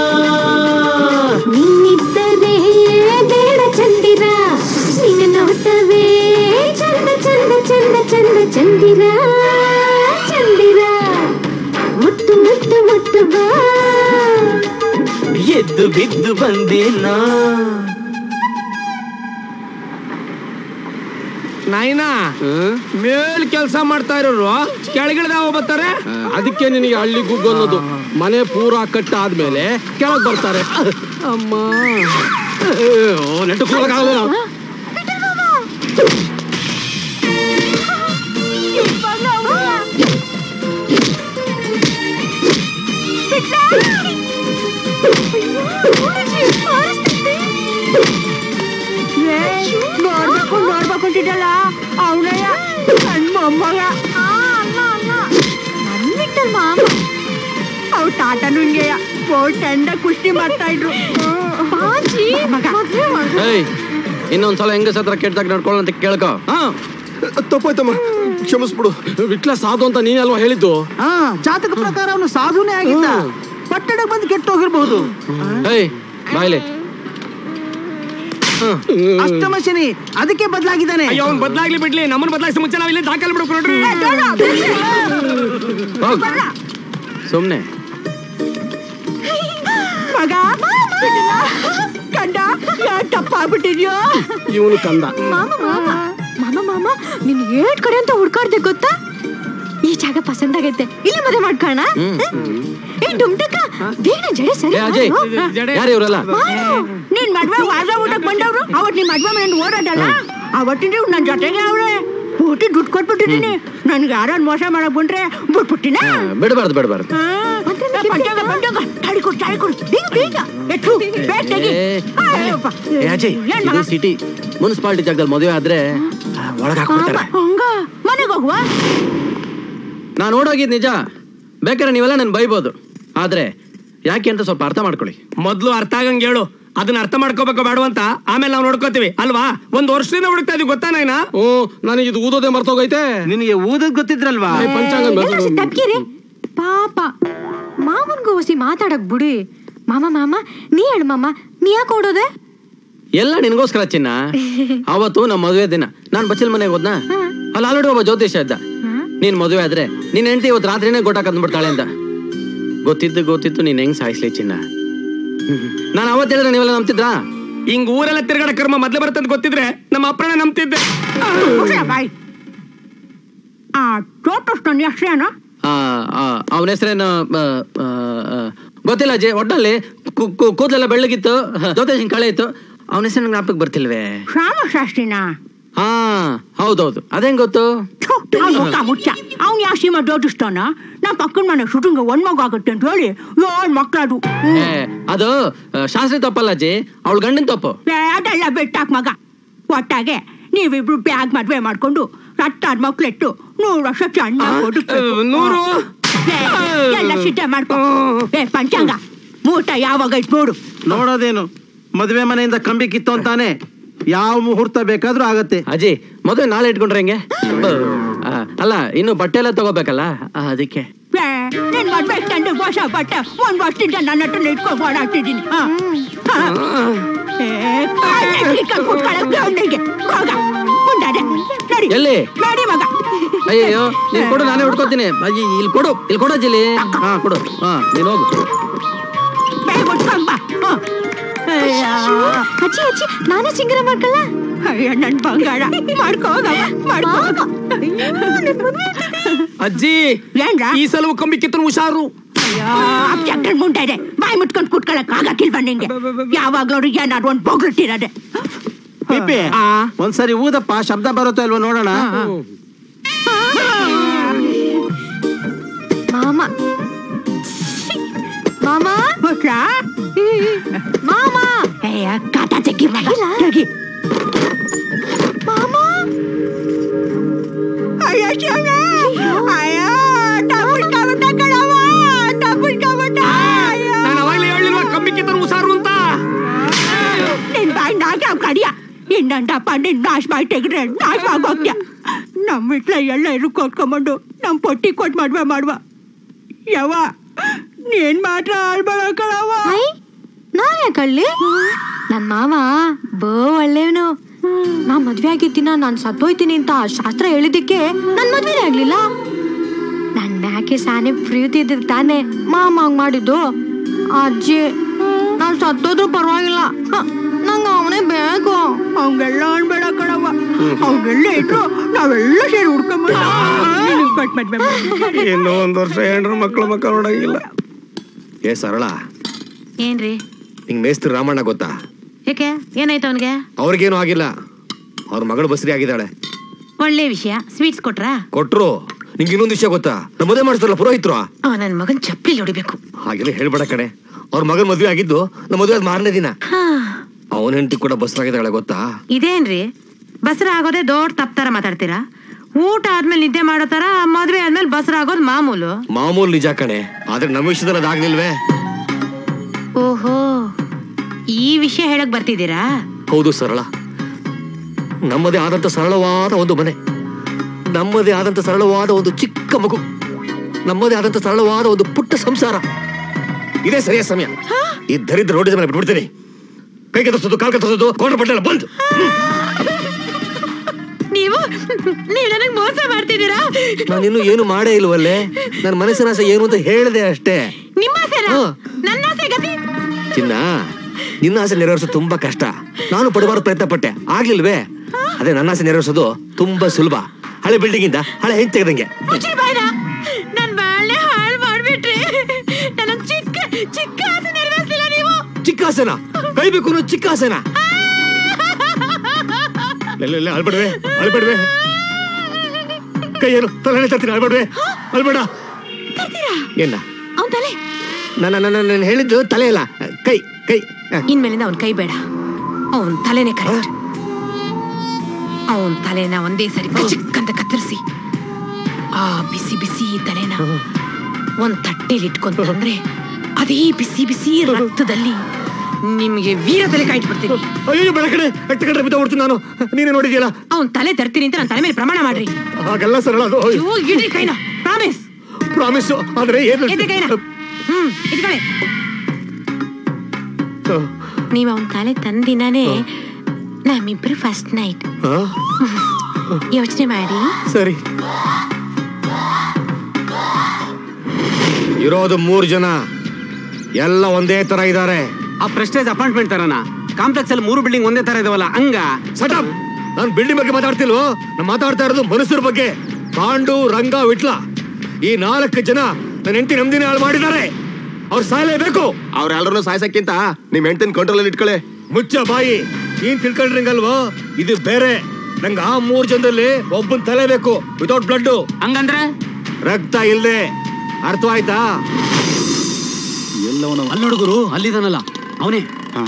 ನೀನಿದ್ದರೆ ಬೇಡ ಚಂದಿರ ನಿನ್ನ ನೋಟವೇ ಚಂದ ಚಂದ ಚಂದ ಚಂದ ಚಂದಿರ ಚಂದಿರ ಮುಟ್ಟು ಮುಟ್ಟು ಮುಟ್ಟು ಬಾ ಎದ್ದು ಬಿದ್ದು ಬಂದೇನಾ ನಾಯಿನ ಮೇಲ್ ಕೆಲಸ ಮಾಡ್ತಾ ಇರೋರು ಕೆಳಗಿಳ್ದಾವ ಬರ್ತಾರೆ ಅದಕ್ಕೆ ನಿನಗೆ ಹಳ್ಳಿ ಗುಗ್ಗು ಅನ್ನೋದು ಮನೆ ಪೂರಾ ಕಟ್ಟ ಆದ್ಮೇಲೆ ಕೆಳಗ್ ಬರ್ತಾರೆ ಅಮ್ಮ ನೆಟ್ಟು ಕೂರಕ್ಕಾಗಲ್ಲ ನಾವು. ನೋಡ್ಬೇಕು ನೋಡ್ಬೇಕು ಅಂತಿದ್ದಲ್ಲ ಅವನಯ್ಯ ನನ್ ಮೊಮ್ಮಗ ನನ್ನಿಟ್ಟಲ್ ಮಾಮ ಅವ್ ತಾತ ನುಂಗೆಯ ಓ ಚಂದ ಕುಸ್ತಿ ಮಾಡ್ತಾ ಇದ್ರು ಏಯ್ ಇನ್ನೊಂದ್ಸಲ ಹೆಂಗಸ ಹತ್ರ ಕೆಟ್ಟದಾಗ ನಡ್ಕೊಳ್ಳ ಅಂತ ಕೇಳ್ಕೊ ಹಾ ತಪ್ಪಾಯ್ತಮ್ಮ ಕ್ಷಮಿಸ್ಬಿಡು ವಿಟ್ಲ ಸಾಧು ಅಂತ ನೀನೇ ಅಲ್ವಾ ಹೇಳಿದ್ದು ಹಾ ಜಾತಕ ಪ್ರಕಾರ ಅವನು ಸಾಧುನೇ ಆಗಿದ್ದ ಪಟ್ಟಣಕ್ಕೆ ಬಂದು ಕೆಟ್ಟು ಹೋಗಿರ್ಬಹುದು ಏಯ್ ಬಾಯ್ಲೆ ಅಷ್ಟಮ ಶನಿ ಅದಕ್ಕೆ ಬದಲಾಗಿದ್ದಾನೆ ಅಯ್ಯೋ ಅವ್ನ್ ಬದ್ಲಾಗ್ಲಿ ಬಿಡ್ಲಿ ನಮ್ಮನ್ನ ಬದಲಾಯಿಸಿ ಮುಂಚೆ ನಾವ್ ಇಲ್ಲಿ ದಾಖಲೆ ಬಿಡ್ಬೇಕು ನೋಡ್ರಿ ಹೋಗ್ ಸುಮ್ನೆ ಮಗ ಬಿಟ್ಟಿಲ್ಲ. ಕಂಡ ಯಾಕೆ ತಪ್ಪಾಗ್ಬಿಟ್ಟಿದ್ಯೋ ಇವನು ಕಂದ ಮಾಮ ಮಾಮ ಮಾಮ ಮಾಮ ನಿನ್ ಏಟ್ ಕಡೆ ಅಂತ ಹುಡ್ಕಾಡ್ದೆ ಗೊತ್ತಾ ಈ ಜಾಗ ಪಸಂದ್ ಆಗೈತೆ ಇಲ್ಲಿ ಮದುವೆ ಮಾಡ್ಕೋಣ ಏ ಡುಮ್ಟಕ್ಕ ಬೇಗ ಜಡೆ ಸರಿ ಏ, ಅಜಯ್, ಮಾಡು. ಯಾರು ಇವರೆಲ್ಲ ನಿನ್ ಮದ್ವೆ ವಾದ ಊಟಕ್ ಬಂದವ್ರು ಅವತ್ ನಿನ್ ಮದ್ವೆ ಮನೆ ಓಡೋದಲ್ಲ ಅವತ್ತಿನ ಇವ್ರು ನನ್ ಜೊತೆಗೆ ಅವ್ರೆ ಊಟಿ ದುಡ್ಡು ಕೊಟ್ಬಿಟ್ಟಿದ್ದೀನಿ ನನ್ಗೆ ಯಾರು ಮೋಸ ಮಾಡಕ್ ಬಂದ್ರೆ ಬಿಟ್ಬಿಟ್ಟಿನ ಬಿಡಬಾರ್ದು ಬಿಡಬಾರ್ದು ಪಂಚಾಂಗ ಪಂಚಾಂಗ ತಾಳಿ ಕೊಡು ತಾಳಿ ಕೊಡು ಬೇಗ ಬೇಗ ಎತ್ತು ಬೇಗ ತೆಗಿ ಅಯ್ಯಪ್ಪ. ಏ ಅಜಯ್ ಏನ್ ಇದು ಮಗ? ಸಿಟಿ ಮುನ್ಸಿಪಾಲಿಟಿ ಜಾಗದಲ್ಲಿ ಮದುವೆ ಆದ್ರೆ ಒಳಗೆ ಹಾಕ್ಬಿಡ್ತಾರೆ ಹಂಗ ಮನೆಗೆ ಹೋಗುವ ನಾನು ಓಡೋಗಿದ್ ನಿಜ ಬೇಕಾದ್ರೆ ನೀವೆಲ್ಲ ನನ್ ಬೈಬೋದು ಆದ್ರೆ ಯಾಕೆ ಅಂತ ಸ್ವಲ್ಪ ಅರ್ಥ ಮಾಡ್ಕೊಳ್ಳಿ ಮೊದ್ಲು ಅರ್ಥ ಆಗಂಗ್ ಹೇಳು ಅದನ್ನ ಅರ್ಥ ಮಾಡ್ಕೋಬೇಕು ಬೇಡವಂತ ಆಮೇಲೆ ನಾವು ನೋಡ್ಕೋತೀವಿ ಅಲ್ವಾ ಒಂದ್ ವರ್ಷದಿಂದ ಹುಡುಕ್ತಾ ಇದೀವಿ ಗೊತ್ತಾ ನಾಯ್ನ ಓ ನನಗೆ ಇದು ಊದೋದೇ ಮರ್ತೋಗೈತೆ ನಿನಗೆ ಓದೋದ್ ಗೊತ್ತಿದ್ರಲ್ವಾ ಪಂಚಾಂಗ ಎಲ್ಲ ಅಷ್ಟೇ ತಪ್ಕಿರಿ ಪಾಪ ಮಾವನ್ಗೂ ಹೊಸಿ ಮಾತಾಡಕ್ ಬಿಡಿ ಮಾಮ ಮಾಮ ನೀ ಹೇಳು ಮಾಮ ನೀ ಯಾಕೆ ಓಡೋದೆ ಎಲ್ಲ ನಿನಗೋಸ್ಕರ ಚಿನ್ನ ಅವತ್ತು ನಮ್ಮ ಮದುವೆ ದಿನ ನಾನ್ ಬಚ್ಚಲ್ ಮನೆಗೆ ಹೋದ್ನಾ ಅಲ್ಲಿ ಆಲ್ರೆಡಿ ಒಬ್ಬ ಜ್ಯೋತಿಷ ಇದ್ದ ನೀನ್ ಮದುವೆ ಆದ್ರೆ ನಿನ್ ಹೆಂಡತಿ ಇವತ್ತು ರಾತ್ರಿನೇ ಗೊತ್ತಾಕಂದ್ಬಿಡ್ತಾಳೆ ಅಂತ ಗೊತ್ತಿದ್ದು ಗೊತ್ತಿತ್ತು ನೀನ್ ಹೆಂಗ್ ಸಾಯಿಸ್ಲಿ ಚಿನ್ನ ನಾನು ಅವತ್ತು ಹೇಳಿದ್ರೆ ನೀವೆಲ್ಲ ನಂಬ್ತಿದ್ರಾ ಹಿಂಗ್ ಊರೆಲ್ಲ ತಿರ್ಗಾಡ ಕರ್ಮ ಮೊದ್ಲೇ ಬರ್ತಂತ ಗೊತ್ತಿದ್ರೆ ನಮ್ಮ ಅಪ್ಪನೇ ನಂಬ್ತಿದ್ದೆ ಮುಚ್ಚ್ರ ಬಾಯ್ ಆ ಟೋಟಸ್ ನನ್ನ ಹೆಸರೇನು ಅವನ ಹೆಸರೇನು ಗೊತ್ತಿಲ್ಲ ಅಜ್ಜಿ ಒಟ್ಟಲ್ಲಿ ಕು- ಕು- ಕೂದಲೆಲ್ಲ ಬೆಳ್ಳಗಿತ್ತು ಜ್ಯೋತಿಷ್ ಕಳೆ ಇತ್ತು ಅವನ ಹೆಸರು ಜ್ಞಾಪಕ ಬರ್ತಿಲ್ವೇ ಶ್ಯಾಮಶಾಸ್ತ್ರಿನ ಹಾ ಹೌದೌದು ಅದೇನ್ ಗೊತ್ತು ಅವ್ನ ಮುಖ ಮುಚ್ಚ ಅವ್ನು ಯಾವ ಸೀಮ ಜೋಡಿಸ್ತಾನ ನಮ್ಮ ಪಕ್ಕದ ಮನೆ ಶೂಟಿಂಗ್ ಒಂದ್ ಮಗು ಆಗುತ್ತೆ ಅಂತ ಹೇಳಿ ಏಳ್ ಮಕ್ಳದು ಏ, ಅದು ಆ, ಶಾಸ್ತ್ರಿ ತಪ್ಪಲ್ಲ ಅಜ್ಜಿ ಅವಳ ಗಂಡನ್ ತಪ್ಪು ಏ, ಅದೆಲ್ಲ ಬಿಟ್ಟಾಕ್ ಮಗ ಒಟ್ಟಾಗೆ ನೀವಿಬ್ರು ಬ್ಯಾಗ್ ಮದ್ವೆ ಮಾಡ್ಕೊಂಡು ಹತ್ತಾರು ಮಕ್ಳಿಟ್ಟು ನೂರು ವರ್ಷ ಚೆನ್ನಾಗಿ ನೂರು ಎಲ್ಲ ಸಿದ್ಧ ಮಾಡ್ಕೊ ಏ ಪಂಚಾಂಗ ಮೂಟ ಯಾವಾಗ ಐತ್ ನೋಡು ನೋಡೋದೇನು ಮದುವೆ ಮನೆಯಿಂದ ಕಂಬಿ ಕಿತ್ತು ಅಂತಾನೆ ಯಾವ ಮುಹೂರ್ತ ಬೇಕಾದ್ರೂ ಆಗತ್ತೆ ಅಜ್ಜಿ ಮದುವೆ ನಾಳೆ ಇಟ್ಕೊಂಡ್ರೆ ಹೆಂಗೆ ಆ, ಅಲ್ಲ ಇನ್ನು ಬಟ್ಟೆ ಎಲ್ಲ ತಗೋಬೇಕಲ್ಲ ಆ, ಅದಕ್ಕೆ ಏ, ನಿನ್ ಮದ್ವೆ ತಂದು ಹೊಸ ಬಟ್ಟೆ ಒಂದ್ ವರ್ಷದಿಂದ ನನ್ನ ಹತ್ರ ಇಟ್ಕೊಂಡು ಓಡಾಡ್ತಿದ್ದೀನಿ ಹಾ. ಹಾ. ಏ, ಕಾಲೇ ಕಿಕ್ಕಲ್ ಕುಟ್ಕೊಳಕ್ ಗಂಡಿಗೆ. ಹೋಗ ಮುಂದಾದೆ ನಡಿ ಎಲ್ಲಿ ನಡಿ ಮಗ ಅಯ್ಯಯ್ಯೋ ನೀನ್ ಕೊಡು ನಾನೇ ಹುಡ್ಕೋತೀನಿ ಅಜ್ಜಿ ಇಲ್ಲಿ ಕೊಡು ಇಲ್ಲಿ ಕೊಡು ಅಜ್ಜಿಲಿ ಹಾ ಕೊಡು ಹಾ ನೀನ್ ಹೋಗು ಬೇಗ ಉಟ್ಕೊಂಡ್ ಬಾ ಹಾ. ಅಯ್ಯ. ಅಜ್ಜಿ ಅಜ್ಜಿ ನಾನೇ ಸಿಂಗರ ಮಾಡ್ಕಲ್ಲ ಅಯ್ಯ ನನ್ ಬಂಗಾರ ಮಾಡ್ಕೋ ಹೋಗವ್ವ, ಮಾಡ್ಕೋ ಹೋಗು. ಅಜ್ಜಿ ಏನ್ರ ಈ ಸಲವು ಕಂಬಿ ಕಿತ್ತನ ಹುಷಾರು ಅಬ್ಜೆಕ್ಟರ್ ಮುಂದೆ ಇದೆ ಬಾಯಿ ಮುಟ್ಕೊಂಡ್ ಕುಟ್ಕೊಳಕ್ ಆಗಕ್ಕಿಲ್ವ ನಿಂಗೆ ಯಾವಾಗ್ಲೂ ಏನಾದ್ರು ಒಂದ್ ಬೊಗಳ್ತಿರೋದೆ ಪಿಪಿ ಒಂದ್ಸರಿ ಊದಪ್ಪ ಶಬ್ದ ಬರುತ್ತೋ ಇಲ್ವೋ ನೋಡೋಣ ಮಾಮ ಮಾಮ ಗೊತ್ತಾ ಮಾಮ ಅಯ್ಯ ಕಾಟ ತೆಗಿ ಮಗ ತೆಗಿ ಮಾಮ ಅಯ್ಯ ಶಿವನೇ ಅಯ್ಯ ತಪ್ಪಿಸ್ಕೊಂಬಿಟ್ಟ ಕಣವ್ವ ತಪ್ಪಿಸ್ಕೊಂಬಿಟ್ಟ ನಾನು ಅವಾಗ್ಲೇ ಹೇಳಿಲ್ವಾ ಕಂಬಿ ಕಿತ್ತನ ಹುಷಾರು ಅಂತ ನಿನ್ ಬಾಯಿ ನಾಗ ಕಡಿಯ ಇನ್ನೊಂದಪ್ಪ ನಿನ್ ನಾಶ ಮಾಡಿ ತೆಗ್ರೆ ನಾಶ ಆಗೋಗ್ಯ ನಮ್ಮ ಇಟ್ಲ ಎಲ್ಲ ಇರು ಕೊಟ್ಕೊಂಬಂಡು ನಮ್ ಪೊಟ್ಟಿ ಕೊಟ್ ಮದ್ವೆ ಮಾಡುವ ಯಾವ ನೀನ್ ಮಾತ್ರ ಆಳ್ಬೇಡ ಕಣವ್ವ ಐ ನಾನ್ ಯಾಕಳ್ಳಿ ನನ್ ಮಾವ ಬೋ ಒಳ್ಳೆಯವನು ನಾ ಮದ್ವೆ ಆಗಿದ್ದಿನ ನಾನ್ ಸತ್ತೋಯ್ತೀನಿ ಅಂತ ಶಾಸ್ತ್ರ ಹೇಳಿದ್ದಕ್ಕೆ ನನ್ ಮದ್ವೆನೇ ಆಗ್ಲಿಲ್ಲ ನನ್ ಮ್ಯಾಕೆ ಸಾನೆ ಪ್ರೀತಿ ಇದ್ದಿದ್ ತಾನೇ ಮಾಮ ಹಂಗ್ ಮಾಡಿದ್ದು ಅಜ್ಜಿ ನಾನ್ ಸತ್ತೋದ್ರು ಪರವಾಗಿಲ್ಲ ಹ, ನಂಗ್ ಅವನೇ ಬೇಕು ಅವಂಗೆಲ್ಲ ಅನ್ಬೇಡ ಕಣವ್ವ ಅವಂಗೆಲ್ಲ ಇಟ್ರು ನಾವೆಲ್ಲ ಸೇರಿ ಹುಡ್ಕೊಂಬಂದು ಕೊಟ್ ಮದ್ವೆ ಮಾಡ್ತೀವಿ. ಇನ್ನೂ ಒಂದ್ ವರ್ಷ ಹೆಂಡ್ರ ಮಕ್ಳು ಮಕ್ಕಳು ನೋಡಂಗಿಲ್ಲ ಏ ಸರಳ ಏನ್ರಿ ನಿಂಗ್ ಮೇಸ್ತ್ರಿ ರಾಮಣ್ಣ ಗೊತ್ತಾ ಯಾಕೆ ಏನಾಯ್ತು ಅವನ್ಗೆ ಅವ್ರಿಗೇನು ಆಗಿಲ್ಲ ಅವ್ರ ಮಗಳು ಬಸ್ರಿ ಆಗಿದ್ದಾಳೆ ಒಳ್ಳೆ ವಿಷಯ ಸ್ವೀಟ್ಸ್ ಕೊಟ್ರಾ ಕೊಟ್ರು ನಿಂಗೆ ಇನ್ನೊಂದು ವಿಷಯ ಗೊತ್ತಾ ನಮ್ಮ ಮದುವೆ ಮಾಡಿಸ್ತಾರಲ್ಲ ಪುರೋಹಿತ್ರು ಅವ ನನ್ ಮಗನ್ ಚಪ್ಪಲಿ ಹೊಡಿಬೇಕು ಹಾಗೆಲ್ಲ ಹೇಳ್ಬೇಡ ಕಣೆ ಅವ್ರ ಮಗನ್ ಮದ್ವೆ ಆಗಿದ್ದು ನಮ್ಮ ಮದುವೆ ಆದ್ ಮಾರನೇ ದಿನ ಅವನ ಹೆಂಡತಿ ಕೂಡ ಬಸ್ರಾಗಿದ್ದಾಳೆ ಗೊತ್ತಾ ಇದೇನ್ರಿ ಬಸರ ಆಗೋದೇ ದೊಡ್ಡ ತಪ್ತರ ಮಾತಾಡ್ತೀರಾ ಊಟ ಆದ್ಮೇಲೆ ನಿದ್ದೆ ಮಾಡೋ ತರ ಮದ್ವೆ ಆದ್ಮೇಲೆ ಬಸರ ಆಗೋದ್ ಮಾಮೂಲು ಮಾಮೂಲು ನಿಜ ಕಣೆ ಆದ್ರೆ ನಮ್ಮ ವಿಷಯದಲ್ಲಿ ಅದಾಗ್ಲಿಲ್ವೇ ಓಹೋ ಈ ವಿಷಯ ಹೇಳಕ್ ಬರ್ತಿದ್ದೀರಾ ಹೌದು ಸರಳ ನಮ್ಮದೇ ಆದಂತ ಸರಳವಾದ ಒಂದು ಮನೆ ನಮ್ಮದೇ ಆದಂತ ಸರಳವಾದ ಒಂದು ಚಿಕ್ಕ ಮಗು ನಮ್ಮದೇ ಆದಂತ ಸರಳವಾದ ಒಂದು ಪುಟ್ಟ ಸಂಸಾರ ಇದೇ ಸರಿಯಾದ ಸಮಯ ಈ ದರಿದ್ರ ರೋಡಿದ ಮೇಲೆ ಬಿಟ್ಬಿಡ್ತೀನಿ ಕೈ ಕತ್ತರಿಸೋದು ಕಾಲ್ ಕತ್ತರಿಸೋದು ಕೊಂಡ್ರ ಬಟ್ಟೆ ಬಂದು ನೀವು ನೀವು ನನಗ್ ಮೋಸ ಮಾಡ್ತಿದ್ದೀರಾ ನಾನಿನ್ನು ಏನು ಮಾಡೇ ಇಲ್ವಲ್ಲೇ ನನ್ನ ಮನಸ್ಸಿನ ಆಸೆ ಏನು ಅಂತ ಹೇಳಿದೆ ಅಷ್ಟೇ ನಿಮ್ಮ ಆಸೆನಾ? ಹಾ. ನನ್ನ ಆಸೆ ಗತಿ ಚಿನ್ನ ನಿನ್ನ ಆಸೆ ನೆರವೇರಿಸೋದು ತುಂಬಾ ಕಷ್ಟ ನಾನು ಪಡಬಾರ್ದು ಪ್ರಯತ್ನ ಪಟ್ಟೆ ಆಗ್ಲಿಲ್ವೇ ಅದೇ ನನ್ನ ಆಸೆ ನೆರವೇರಿಸೋದು ತುಂಬಾ ಸುಲಭ ಹಳೆ ಬಿಲ್ಡಿಂಗ್ ಇಂದ ಹಳೆ ಹೆಂಚ್ ತೆಗೆದಂಗೆ ಮುಚ್ಚಿರಿ ಬಾಯ್ನ ನನ್ ಬಾಳ್ನೆ ಹಾಳು ಮಾಡ್ಬಿಟ್ರಿ ನನ್ನ ಚಿಕ್ಕ ಚಿಕ್ಕ ಆಸೆ ನೆರವೇರಿಸಲಿಲ್ಲ ನೀವು ಚಿಕ್ಕ ಆಸೆನ ಕೈಬೇಕು ಅನ್ನೋ ಚಿಕ್ಕ ಆಸೆನ ಅಳ್ಬೇಡ್ವೆ ಅಳ್ಬೇಡ್ವೆ ಕೈ ಏನು ತಲೆ ತರ್ತೀನಿ ಅಳ್ಬೇಡ್ವೆ ಅಳ್ಬೇಡ ಏನ ಅವನ್ ತಲೆ ನನ್ನ ನನ್ನ ನಾನು ಹೇಳಿದ್ದು ತಲೆ ಇಲ್ಲ ಕೈ ಕೈ ಹ. ಇನ್ಮೇಲಿಂದ ಅವನ್ ಕೈ ಬೇಡ ಅವನ್ ತಲೆನೇ ಕರೆಕ್ಟ್ ಅವನ್ ತಲೆನ ಒಂದೇ ಸರಿ ಚಿಕ್ಕಂತ ಕತ್ತರಿಸಿ ಆ ಬಿಸಿ ಬಿಸಿ ತಲೆನ ಒಂದ್ ತಟ್ಟೆಲಿ ಇಟ್ಕೊಂತಂದ್ರೆ ಅದೇ ಬಿಸಿ ಬಿಸಿ ರಕ್ತದಲ್ಲಿ ನಿಮ್ಗೆ ವೀರ ತಲೆ ಕಾಯ್ಟ್ಬಿಡ್ತೀನಿ ಅಯ್ಯೋ ಬೆಳಕಡೆ ಎಟ್ಟು ಕಡೆ ಬಿದ್ದ ಹೊಡ್ತೀನಿ ನಾನು ನೀನೇ ನೋಡಿದ್ಯಲ್ಲ ಅವನ್ ತಲೆ ತರ್ತೀನಿ ಅಂತ ನನ್ನ ತಲೆ ಮೇಲೆ ಪ್ರಮಾಣ ಮಾಡ್ರಿ ಹಾಗೆಲ್ಲ ಸರಳ ಅದು ಅಯ್ಯೋ, ಇಡ್ರಿ ಕೈನ ಪ್ರಾಮಿಸ್ ಪ್ರಾಮಿಸ್ ಆದ್ರೆ ಏನು ಎದ್ದೆ ಕೈನ ಹ್ಮ್ ಇಟ್ಕೊಳ್ಳಿ ನೀವ್ ಅವನ್ ತಲೆ ತಂದಿನಾನೇ ನಮ್ಮಿಬ್ರು ಫಸ್ಟ್ ನೈಟ್ ಹ? ಯೋಚನೆ ಮಾಡಿ ಸರಿ ಇರೋದು ಮೂರು ಜನ ಎಲ್ಲ ಒಂದೇ ತರ ಇದ್ದಾರೆ ಆ ಪ್ರೆಸ್ಟೇಜ್ ಅಪಾರ್ಟ್ಮೆಂಟ್ ತರನ ಕಾಂಪ್ಲೆಕ್ಸ್ ಅಲ್ಲಿ ಮೂರು ಬಿಲ್ಡಿಂಗ್ ಒಂದೇ ತರ ಇದಾವಲ್ಲ ಹಂಗ ಸಟಪ್ ನಾನು ಬಿಲ್ಡಿಂಗ್ ಬಗ್ಗೆ ಮಾತಾಡ್ತಿಲ್ವೋ ನಾನು ಮಾತಾಡ್ತಾ ಇರೋದು ಮನುಷ್ಯರ ಬಗ್ಗೆ ಪಾಂಡು ರಂಗ ವಿಟ್ಲ ಈ ನಾಲ್ಕು ಜನ ನನ್ನ ಹೆಂಡತಿ ನಮ್ದಿನ ಹಾಳು ಮಾಡಿದ್ದಾರೆ ಅವ್ರು ಸಾಯಲೇಬೇಕು ಅವ್ರೆಲ್ಲರನ್ನು ಸಾಯ್ಸಕ್ಕಿಂತ ನಿಮ್ ಹೆಂಡತಿನ ಕಂಟ್ರೋಲ್ ಅಲ್ಲಿ ಇಟ್ಕೊಳ್ಳಿ ಮುಚ್ಚ ಬಾಯಿ ನೀನ್ ತಿಳ್ಕೊಂಡ್ರಿಂಗಲ್ವೋ ಇದು ಬೇರೆ ನಂಗೆ ಆ ಮೂರ್ ಜನದಲ್ಲಿ ಒಬ್ಬನ್ ತಲೆ ಬೇಕು ವಿತೌಟ್ ಬ್ಲಡ್ ಹಂಗಂದ್ರೆ ರಕ್ತ ಇಲ್ದೆ ಅರ್ಥವಾಯ್ತಾ ಎಲ್ಲವನ ಅಲ್ಲಿ ಹುಡುಗರು ಅಲ್ಲಿದಾನಲ್ಲ ಅವನೇ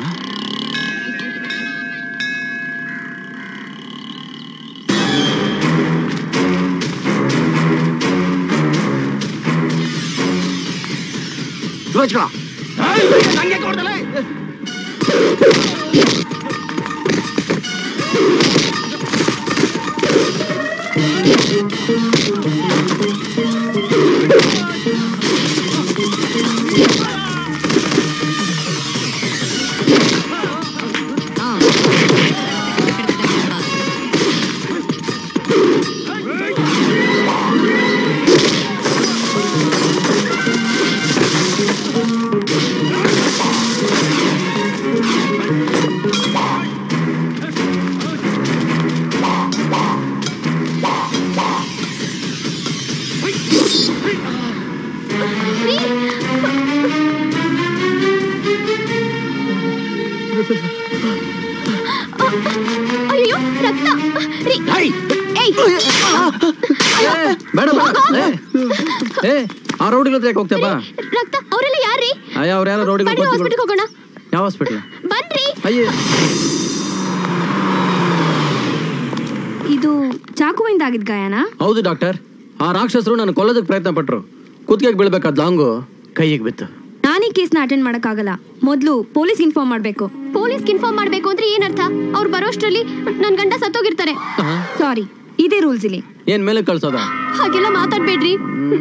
ಅಯ್ಯೋ ರಕ್ತ ರೀ ಏಯ್ ಬೇಡ ಬೇಡ ಏ, ಏ ಆ ರೋಡಿಗೆ ಯಾಕೆ ಹೋಗ್ತೇ ಬಾ ರಕ್ತ ಅವರೆಲ್ಲ ಯಾರ್ರೀ ಅಯ್ಯ ಅವ್ರ ಯಾರೋ ರೋಡಿಗೆ ಬನ್ನಿ ಹಾಸ್ಪಿಟಲ್ಗೆ ಹೋಗೋಣ ಯಾವ ಹಾಸ್ಪಿಟ್ಲ್ ಬನ್ರಿ ಅಯ್ಯೇ ಇದು ಚಾಕುವಿಂದ ಆಗಿದ್ ಗಾಯನ ಹೌದು ಡಾಕ್ಟರ್ ಆ ರಾಕ್ಷಸರು ನಾನು ಕೊಲ್ಲೋದಕ್ಕೆ ಪ್ರಯತ್ನ ಪಟ್ರು ಕುತ್ತಿಗೆಗೆ ಬೀಳ್ಬೇಕಾದ ಲಾಂಗು ಕೈಗೆ ಬಿತ್ತು ನಾನು ಈ ಕೇಸ್ನ ಅಟೆಂಡ್ ಮಾಡಕ್ಕಾಗಲ್ಲ ಮೊದಲು ಪೊಲೀಸ್ ಇನ್ಫಾರ್ಮ್ ಮಾಡ್ಬೇಕು ಪೊಲೀಸ್ಗೆ ಇನ್ಫಾರ್ಮ್ ಮಾಡ್ಬೇಕು ಅಂದ್ರೆ ಏನರ್ಥ ಅವ್ರು ಬರೋಷ್ಟ್ರಲ್ಲಿ ನನ್ ಗಂಡ ಸತ್ತೋಗಿರ್ತಾರೆ ಸಾರಿ ಇದೇ ರೂಲ್ಸ್ ಇಲ್ಲಿ ಏನ್ ಮೇಲೆ ಕಳ್ಸೋದ ಹಾಗೆಲ್ಲ ಮಾತಾಡ್ಬೇಡ್ರಿ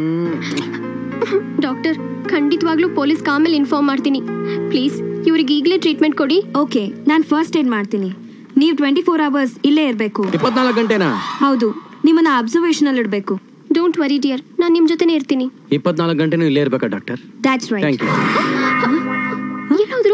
ಡಾಕ್ಟರ್ ಖಂಡಿತವಾಗ್ಲೂ ಪೊಲೀಸ್ ಆಮೇಲೆ ಇನ್ಫಾರ್ಮ್ ಮಾಡ್ತೀನಿ ಪ್ಲೀಸ್ ಇವ್ರಿಗೆ ಈಗಲೇ ಟ್ರೀಟ್ಮೆಂಟ್ ಕೊಡಿ ಓಕೆ ನಾನು ಫಸ್ಟ್ ಏಡ್ ಮಾಡ್ತೀನಿ ನೀವು ಟ್ವೆಂಟಿ ಫೋರ್ ಅವರ್ಸ್ ಇಲ್ಲೇ ಇರಬೇಕು ಇಪ್ಪತ್ನಾಲ್ಕು ಗಂಟೆನಾ ಹೌದು ನಿಮ್ಮನ್ನ ಅಬ್ಸರ್ವೇಷನ್ ಅಲ್ಲಿ ಇಡಬೇಕು ಡೋಂಟ್ ವರಿ ಡಿಯರ್ ನಾನು ನಿಮ್ ಜೊತೆನೇ ಇರ್ತೀನಿ ಇಪ್ಪತ್ನಾಲ್ಕು ಗಂಟೆನೂ ಇಲ್ಲೇ ಇರ್ಬೇಕಾ doctor that's right thank you ಏನಾದ್ರು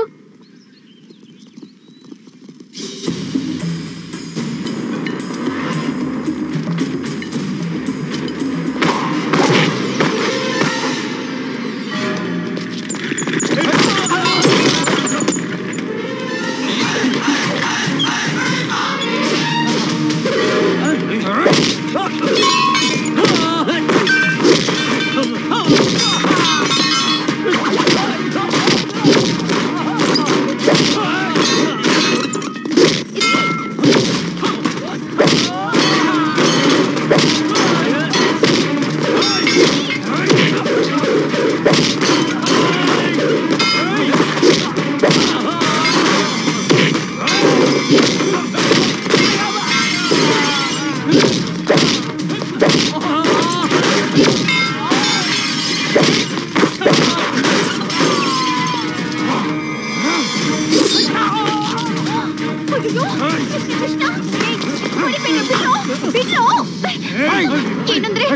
ಏನಂದ್ರೆ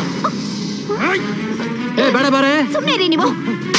ಏ ಬೇಡ ಬಾರೆ ಸುಮ್ಮನೆ ರೀ ನೀವು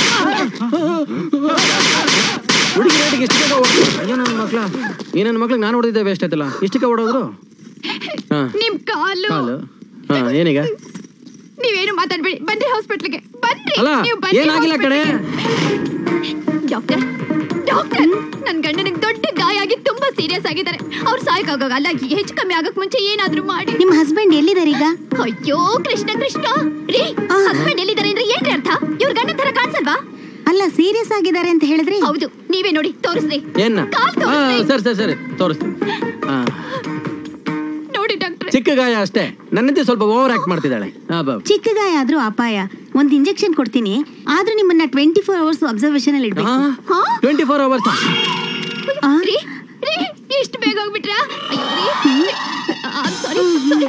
ಹುಡುಗಿ ರೇಟಿಗೆ ಇಷ್ಟಕ್ಕೆ ಅಯ್ಯೋ ನನ್ನ ಮಕ್ಳ ಈ ನನ್ನ ಮಕ್ಳಿಗೆ ನಾನು ಹೊಡೆದಿದ್ದೆ ವೇಸ್ಟ್ ಆಯ್ತಲ್ಲ ಇಷ್ಟಕ್ಕೆ ಓಡೋದ್ರು ಹಾ ನಿಮ್ ಕಾಲು ಕಾಲು ಹಾ ಏನೀಗ ನೀವೇನು ಮಾತಾಡ್ಬೇಡಿ ಬನ್ರಿ ಹಾಸ್ಪಿಟ್ಲ್ಗೆ ಬನ್ರಿ ಅಲ್ಲ ನೀವು ಬನ್ರಿ ಏನಾಗಿಲ್ಲ ಕಡೆ ಡಾಕ್ಟರ್ ಡಾಕ್ಟರ್ ನನ್ ಗಂಡನಿಗೆ ದೊಡ್ಡ ಗಾಯ ಆಗಿ ತುಂಬಾ ಸೀರಿಯಸ್ ಆಗಿದ್ದಾರೆ ಅವ್ರು ಸಾಯಕ್ಕಾಗಲ್ಲ ಹೆಚ್ಚು ಕಮ್ಮಿ ಆಗಕ್ ಮುಂಚೆ ಏನಾದ್ರೂ ಮಾಡಿ ನಿಮ್ ಹಸ್ಬೆಂಡ್ ಎಲ್ಲಿದ್ದಾರೆ ಈಗ ಅಯ್ಯೋ ಕೃಷ್ಣ ಕೃಷ್ಣ ರೀ ಹಸ್ಬೆಂಡ್ ಎಲ್ಲಿದ್ದಾರೆ ಅಂದ್ರೆ ಏನ್ರಿ ಅರ್ಥ ಇವ್ರ ಗಂಡನ ತರ ಕಾಣಿಸಲ್ವಾ ಅಲ್ಲ ಸೀರಿಯಸ್ ಆಗಿದ್ದಾರೆ ಅಂತ ಹೇಳಿದ್ರಿ ಹೌದು ನೀವೇ ನೋಡಿ ತೋರಿಸ್ರಿ ಏನ ಕಾಲ್ ಹಾ ತೋರಿಸ್ರಿ ಸರಿ ಸರಿ ಸರಿ ತೋರಿಸ್ತೀನಿ ಹಾ ನೋಡಿ ಡಾಕ್ಟರ್ ಚಿಕ್ಕ ಗಾಯ ಅಷ್ಟೇ ನನ್ನಂತೆ ಸ್ವಲ್ಪ ಓವರ್ ಆಕ್ಟ್ ಮಾಡ್ತಿದ್ದಾಳೆ ಹಾ ಬಾಬು ಚಿಕ್ಕ ಗಾಯ ಆದ್ರೂ ಅಪಾಯ ಒಂದ್ ಇಂಜೆಕ್ಷನ್ ಕೊಡ್ತೀನಿ ಆದ್ರೂ ನಿಮ್ಮನ್ನ ಟ್ವೆಂಟಿ ಫೋರ್ ಅವರ್ಸ್ ಅಬ್ಸರ್ವೇಷನ್ ಅಲ್ಲಿ ಇಡ್ಬೇಕು ಟ್ವೆಂಟಿ ಫೋರ್ ಅವರ್ಸ್ ರೀ ರೀ ಇಷ್ಟು ಬೇಗ ಹೋಗ್ಬಿಟ್ರಾ ಅಯ್ಯೋ ರೀ ಸಾರಿ ಸಾರಿ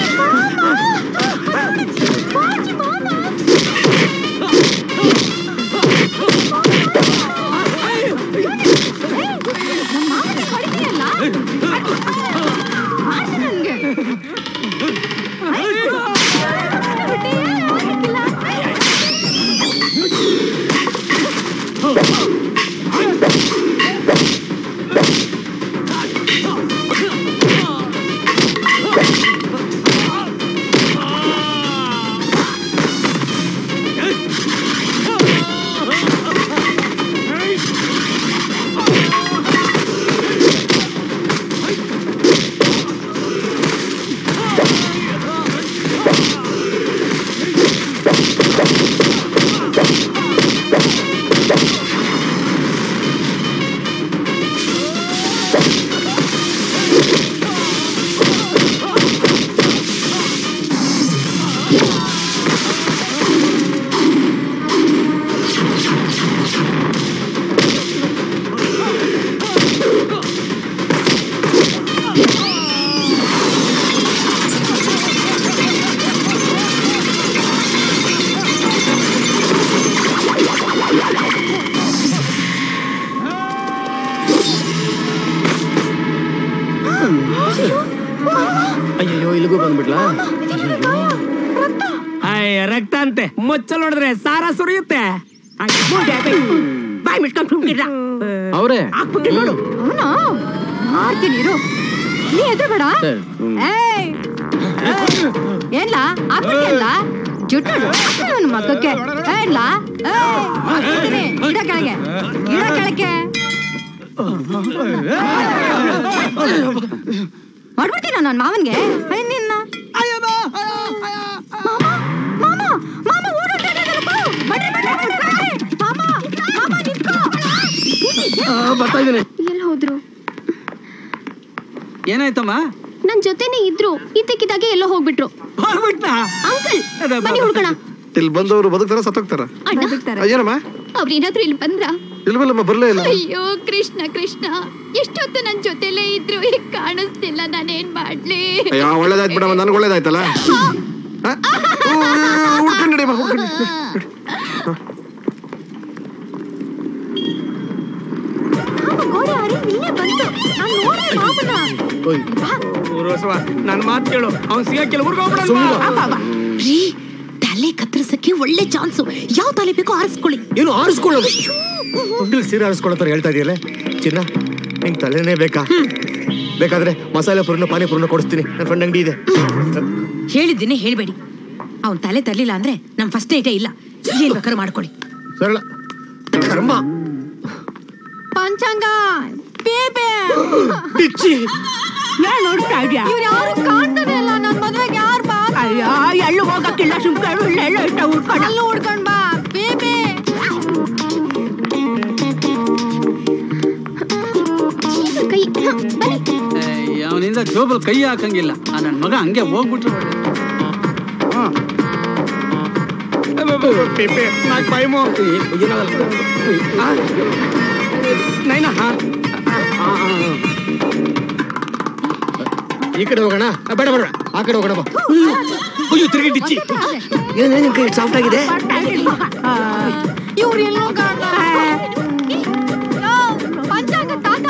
ಅಯ್ಯೋ ಇಲ್ಲಿಗೂ ಬಂದ್ಬಿಟ್ಲಾ ಅಯ್ಯ ರಕ್ತ ಅಂತೆ ಮುಚ್ಚಲ್ ನೋಡಿದ್ರೆ ಸಾರ ಸುರಿಯುತ್ತೆ ಅಯ್ಯ್, ಮೂಡೆ ಬೈ. ಬಾಯ್ ಮಿಟ್ಕೊಂಡ್ ಸುಮ್ಕಿರ್ಲ. ಅವ್ರೆ ಹಾಕ್ಬಿಟ್ಟೆ ನೋಡು ಅವನು ಮಾಡ್ತೀನಿ ಇರು ನೀ ಎದ್ರಬೇಡ ಸರಿ, ಹ್ಮ್. ಏಯ್ ಏನ್ಲ ಆಗ್ಬಿಟ್ಟಿಯಲ್ಲ ಜುಟ್ಟು ಅವನ ಮಕ್ಕಕ್ಕೆ ಏನ್ಲ ಏಯ್, ಹಾಕ್ಬಿಡ್ತೀನಿ. ಇಡ ಕೆಳಗೆ ಇಡ ಕೆಳಗೆ ಮಾಡ್ಬಿಡ್ತೀನ ನನ್ನ ಮಾವನ್ಗೆ ಅಯ್ಯ, ನಿನ್ನ ಮಾಮ ಮಾಮ ಮಾಮ ಓಡೋಡ್ತಾಯಿದ್ದಾನಪ್ಪ. ಬಡ್ರಿ, ಬಡ್ರಿ, ಬಡ್ರಿ, ಬಡ್ರಿ. ಮಾಮ ಮಾಮ ನಿಂತ್ಕೋ ಬರ್ತಾ ಇದ್ದೀನಿ ಎಲ್ಲಿ ಹೋದ್ರು ಏನಾಯ್ತಮ್ಮ ನನ್ ಜೊತೆನೆ ಇದ್ರು ಇದ್ದಕ್ಕಿದ್ದಾಗೆ ಎಲ್ಲೋ ಹೋಗ್ಬಿಟ್ರು ಅಂಕಲ್ ಬನ್ನಿ ಹುಡ್ಕೋಣ ಇಲ್ಲಿ ಬಂದವರು ಬದುಕ್ತಾರ ಸತ್ತೋಗ್ತಾರ ಅಣ್ಣ ಏನಮ್ಮ ಅವ್ರೇನಾದ್ರೂ ಇಲ್ಲಿ ಬಂದ್ರ ಇಲ್ವಲ್ಲಮ್ಮ ಬರ್ಲೇ ಇಲ್ಲ ಅಯ್ಯೋ ಕೃಷ್ಣ ಕೃಷ್ಣ ಎಷ್ಟೊತ್ತು ನನ್ ಜೊತೆಲೇ ಇದ್ರು ಈಗ ಕಾಣಿಸ್ತಿಲ್ಲ ನಾನೇನ್ ಮಾಡ್ಲಿ ಅಯ್ಯೋ ಒಳ್ಳೇದಾಯ್ತು ಬಿಡಮ್ಮ ನನಗೆ ಒಳ್ಳೇದಾಯ್ತಲ್ಲ ಹುಡ್ಕೊಂಡು ನಡಿಯಮ್ಮ ಹುಡ್ಕೊಂಡು ಗೋಡೆ ಹರಿ ನಿನ್ನೆ ಬಂತು ನಾನು ನೋಡ್ದೆ ಮಾಮನ ಊರ್ವಸವ, ನನ್ ಮಾತು ಕೇಳು ಅವ್ನ್ ಸಿಗಕ್ಕಿಲ್ಲ ರೀ ತಲೆ ಕತ್ತರಿಸಕ್ಕೆ ಒಳ್ಳೆ ಚಾನ್ಸು ಯಾವ ತಲೆ ಬೇಕೋ ಆರಿಸ್ಕೊಳ್ಳಿ ಏನು ಆರಿಸ್ಕೊಳ್ಳೋದು ಹುಡುಗರು ಸೀರೆ ಆರಿಸ್ಕೊಳ್ಳೋ ಹೇಳ್ತಾ ಇದೆಯಲ್ಲ ಚಿನ್ನ ನಿಂಗೆ ತಲೆನೇ ಬೇಕಾ ಬೇಕಾದ್ರೆ ಮಸಾಲೆ ಪುರಿನ ಪಾನಿಪುರಿನ ಕೊಡಿಸ್ತೀನಿ ನನ್ನ ಫ್ರೆಂಡ್ ಅಂಗಡಿ ಇದೆ ಹೇಳಿದ್ದೀನಿ ಹೇಳ್ಬೇಡಿ ಅವ್ನ್ ತಲೆ ತರ್ಲಿಲ್ಲ ಅಂದ್ರೆ ನಮ್ ಫಸ್ಟ್ ನೈಟೇ ಇಲ್ಲ ಏನ್ ಬೇಕಾದ್ರೂ ಮಾಡ್ಕೊಳ್ಳಿ ಸರಳ ಕರ್ಮ ಪಂಚಾಂಗ ಬೇಬೆ ಬಿಚ್ಚಿ ಯಾರು ನೋಡ್ತಾ ಇದ್ಯಾ ಇವ್ರು ಯಾರು ಕಾಣ್ತಾನೆ ಇಲ್ಲ ನನ್ ಮದ್ವೆಗೆ ಯಾರು ಬಾ ಅಯ್ಯೋ ಎಲ್ಲೂ ಹೋಗಕ್ಕಿಲ್ಲ ಸುಮ್ಕೊಂಡು ಇಲ್ಲೆಲ್ಲ ಇಷ್ಟ ಉಳ್ಕೊಂಡು ಅಲ್ಲೂ ಹುಡ್ಕೊಂಡ್ ಬಾ ಬೇಬೆ ಕೈ ಹ, ಬನ್ನಿ ಅವನಿಂದ ಜೋಬಲ್ ಕೈ ಹಾಕಂಗಿಲ್ಲ ಆ ನನ್ ಮಗ ಹಂಗೆ ಹೋಗ್ಬಿಟ್ರು ನಾಲ್ಕು ಭಯಮು ನೈನಾ ಈ ಕಡೆ ಹೋಗೋಣ ಆ, ಬೇಡ ಬೇಡ ಆ ಕಡೆ ಹೋಗೋಣ ಬಾ ಅಯ್ಯೋ ತಿರುಗಿ ಡಿಚ್ಚಿ ಏನೇನು ಕೈ ಸಾಫ್ಟ್ ಆಗಿದೆ ಇವ್ರು ಎಲ್ಲೋ ಕಾಣ್ತಾರೆ ಯೋ, ಪಂಚಾಂಗ ತಾತ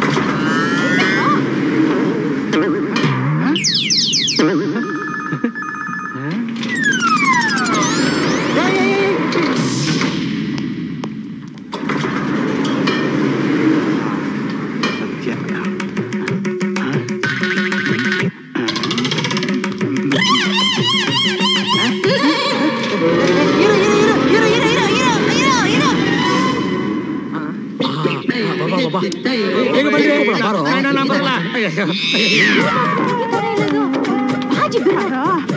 ಬೇಗ ಬನ್ರಿ ನೈನಾ, ನಾ ಬರಲ್ಲ ಅಯ್ಯಯ್ಯೋ. ಬಾಜಿ ಬಿಡ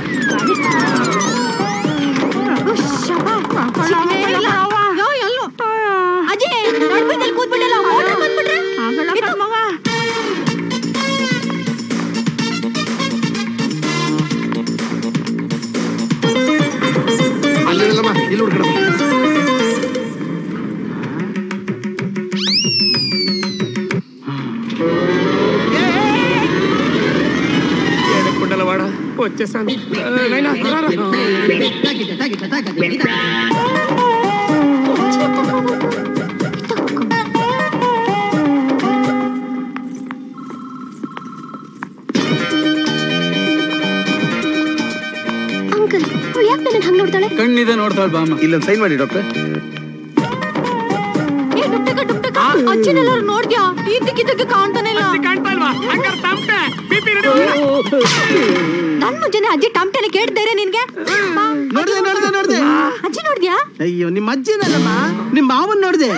ಅಜಯ್ ನಡ್ಬೀದಲ್ಲಿ ಕೂತ್ಬಿಟ್ಟಲ್ಲ ಮೋಟ್ರ್ ಬಂದ್ಬಿಟ್ರೆ ಎತ್ತು. ಅಲ್ಲಿರಲ್ಲಮ್ಮ ಇಲ್ಲಿ ಹುಡ್ಕಣಮ್ಮ ಕುಂಡಲವಾಡ చేస్తాను నైనా రారా. ಅಂಕಲ್ ಅವಳು ಯಾಕೆ ನನ್ನ ಹಂಗ್ ನೋಡ್ತಾಳೆ ಕಣ್ಣಿದೆ ನೋಡ್ತಾಳೆ ಬಾಮ್ಮ ಇಲ್ಲೊಂದು ಸೈನ್ ಮಾಡಿ ಡಾಕ್ಟರ್ ಏ ಡುಕ್ಟಕ ಡುಕ್ಟಕ ಅಜ್ಜಿನೆಲ್ಲರೂ ನೋಡ್ದ್ಯಾ ಇದ್ದಕ್ಕಿದ್ದಕ್ಕೆ ಕಾಣ್ತಾನೆ ಇಲ್ಲ ಕಾಣ್ತಾ ಇಲ್ವಾ ಹಂಗಾರೆ ತಪ್ಪೆ ಬಿಪಿ ನನ್ ಮುಂಚೆನೆ ಅಜ್ಜಿ ಟಮ್ಟೆನೆ ಕೇಳ್ತಾರೆ ನಿನ್ಗೆ ಬಾ. ನೋಡ್ದೆ ನೋಡ್ದೆ ನೋಡ್ದೆ ಅಜ್ಜಿ ನೋಡ್ದ್ಯಾ ಅಯ್ಯೋ ನಿಮ್ಮ ಅಜ್ಜಿನಲ್ಲಮ್ಮ ನಿಮ್ಮ ಮಾವನ್ ನೋಡ್ದೆ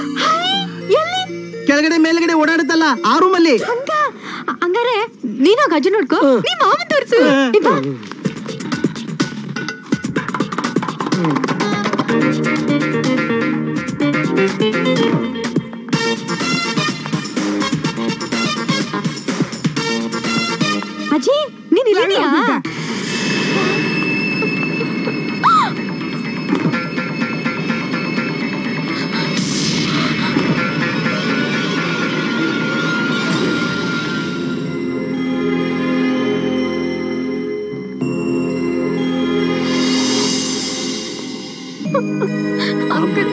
ಕೆಳಗಡೆ ಮೇಲ್ಗಡೆ ಓಡಾಡುತ್ತಲ್ಲ ಆ ರೂಮಲ್ಲಿ ಹಂಗ ಹಂಗಾರೆ ನೀನಾಗ ಅಜ್ಜಿ ನೋಡ್ಕೋ ನೀ ಮಾವನ್ ತೋರ್ಸು ನೀ ಬಾ. ಅಜ್ಜಿ ನೀನ್ ಇಲ್ಲಿದ್ಯಾ ಅಂಕಲ್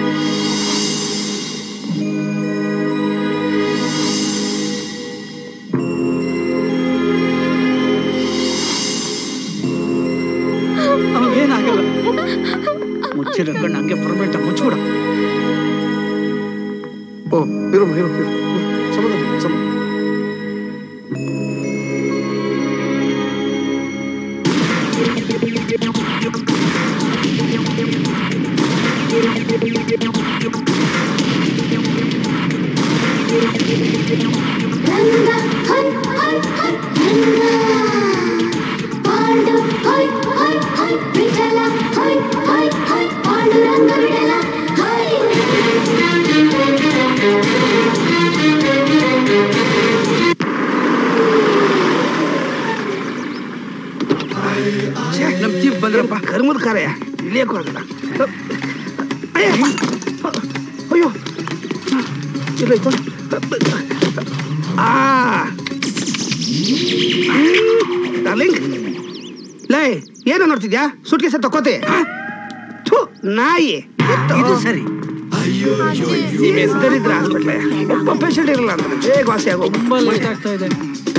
ಅವನಿಗೇನಾಗಲ್ಲ ಮುಚ್ಚಿರೋ ಕಣ್ಣು ಹಂಗೆ ಪರ್ಮೆಂಟ್ ಮುಚ್ಚಿಬಿಡ ಓ ಇರು ಇರು ಇರು ಸಮಾಧಾನ ಸಮಾಧಾನ ನಮ್ ಚೀಫ್ ಬಂದ್ರಪ್ಪ ಕರ್ಮದ ಕಾರ್ಯ ಇಳಿಯಕ್ಕೂ ಆಗಲ್ಲ ಅಯ್ಯ. ಅಯ್ಯೋ ಇಲ್ಲ ಇತ್ತು. ಆ ಡಾರ್ಲಿಂಗ್ ಲೇ ಏನು ನೋಡ್ತಿದ್ಯಾ ಸುಟ್ಕೇಸ ತಕೋತೆ ಥು, ನಾಯಿ ಇದು ಸರಿ ದರಿದ್ರ ಹಾಸ್ಪಿಟ್ಲ ಒಬ್ಬ ಪೇಷಂಟ್ ಇರಲ್ಲ ಅಂತ ಬೇಗ ವಾಸಿ ಆಗೋ ತುಂಬಾ ಲೇಟ್ ಆಗ್ತಾ ಇದೆ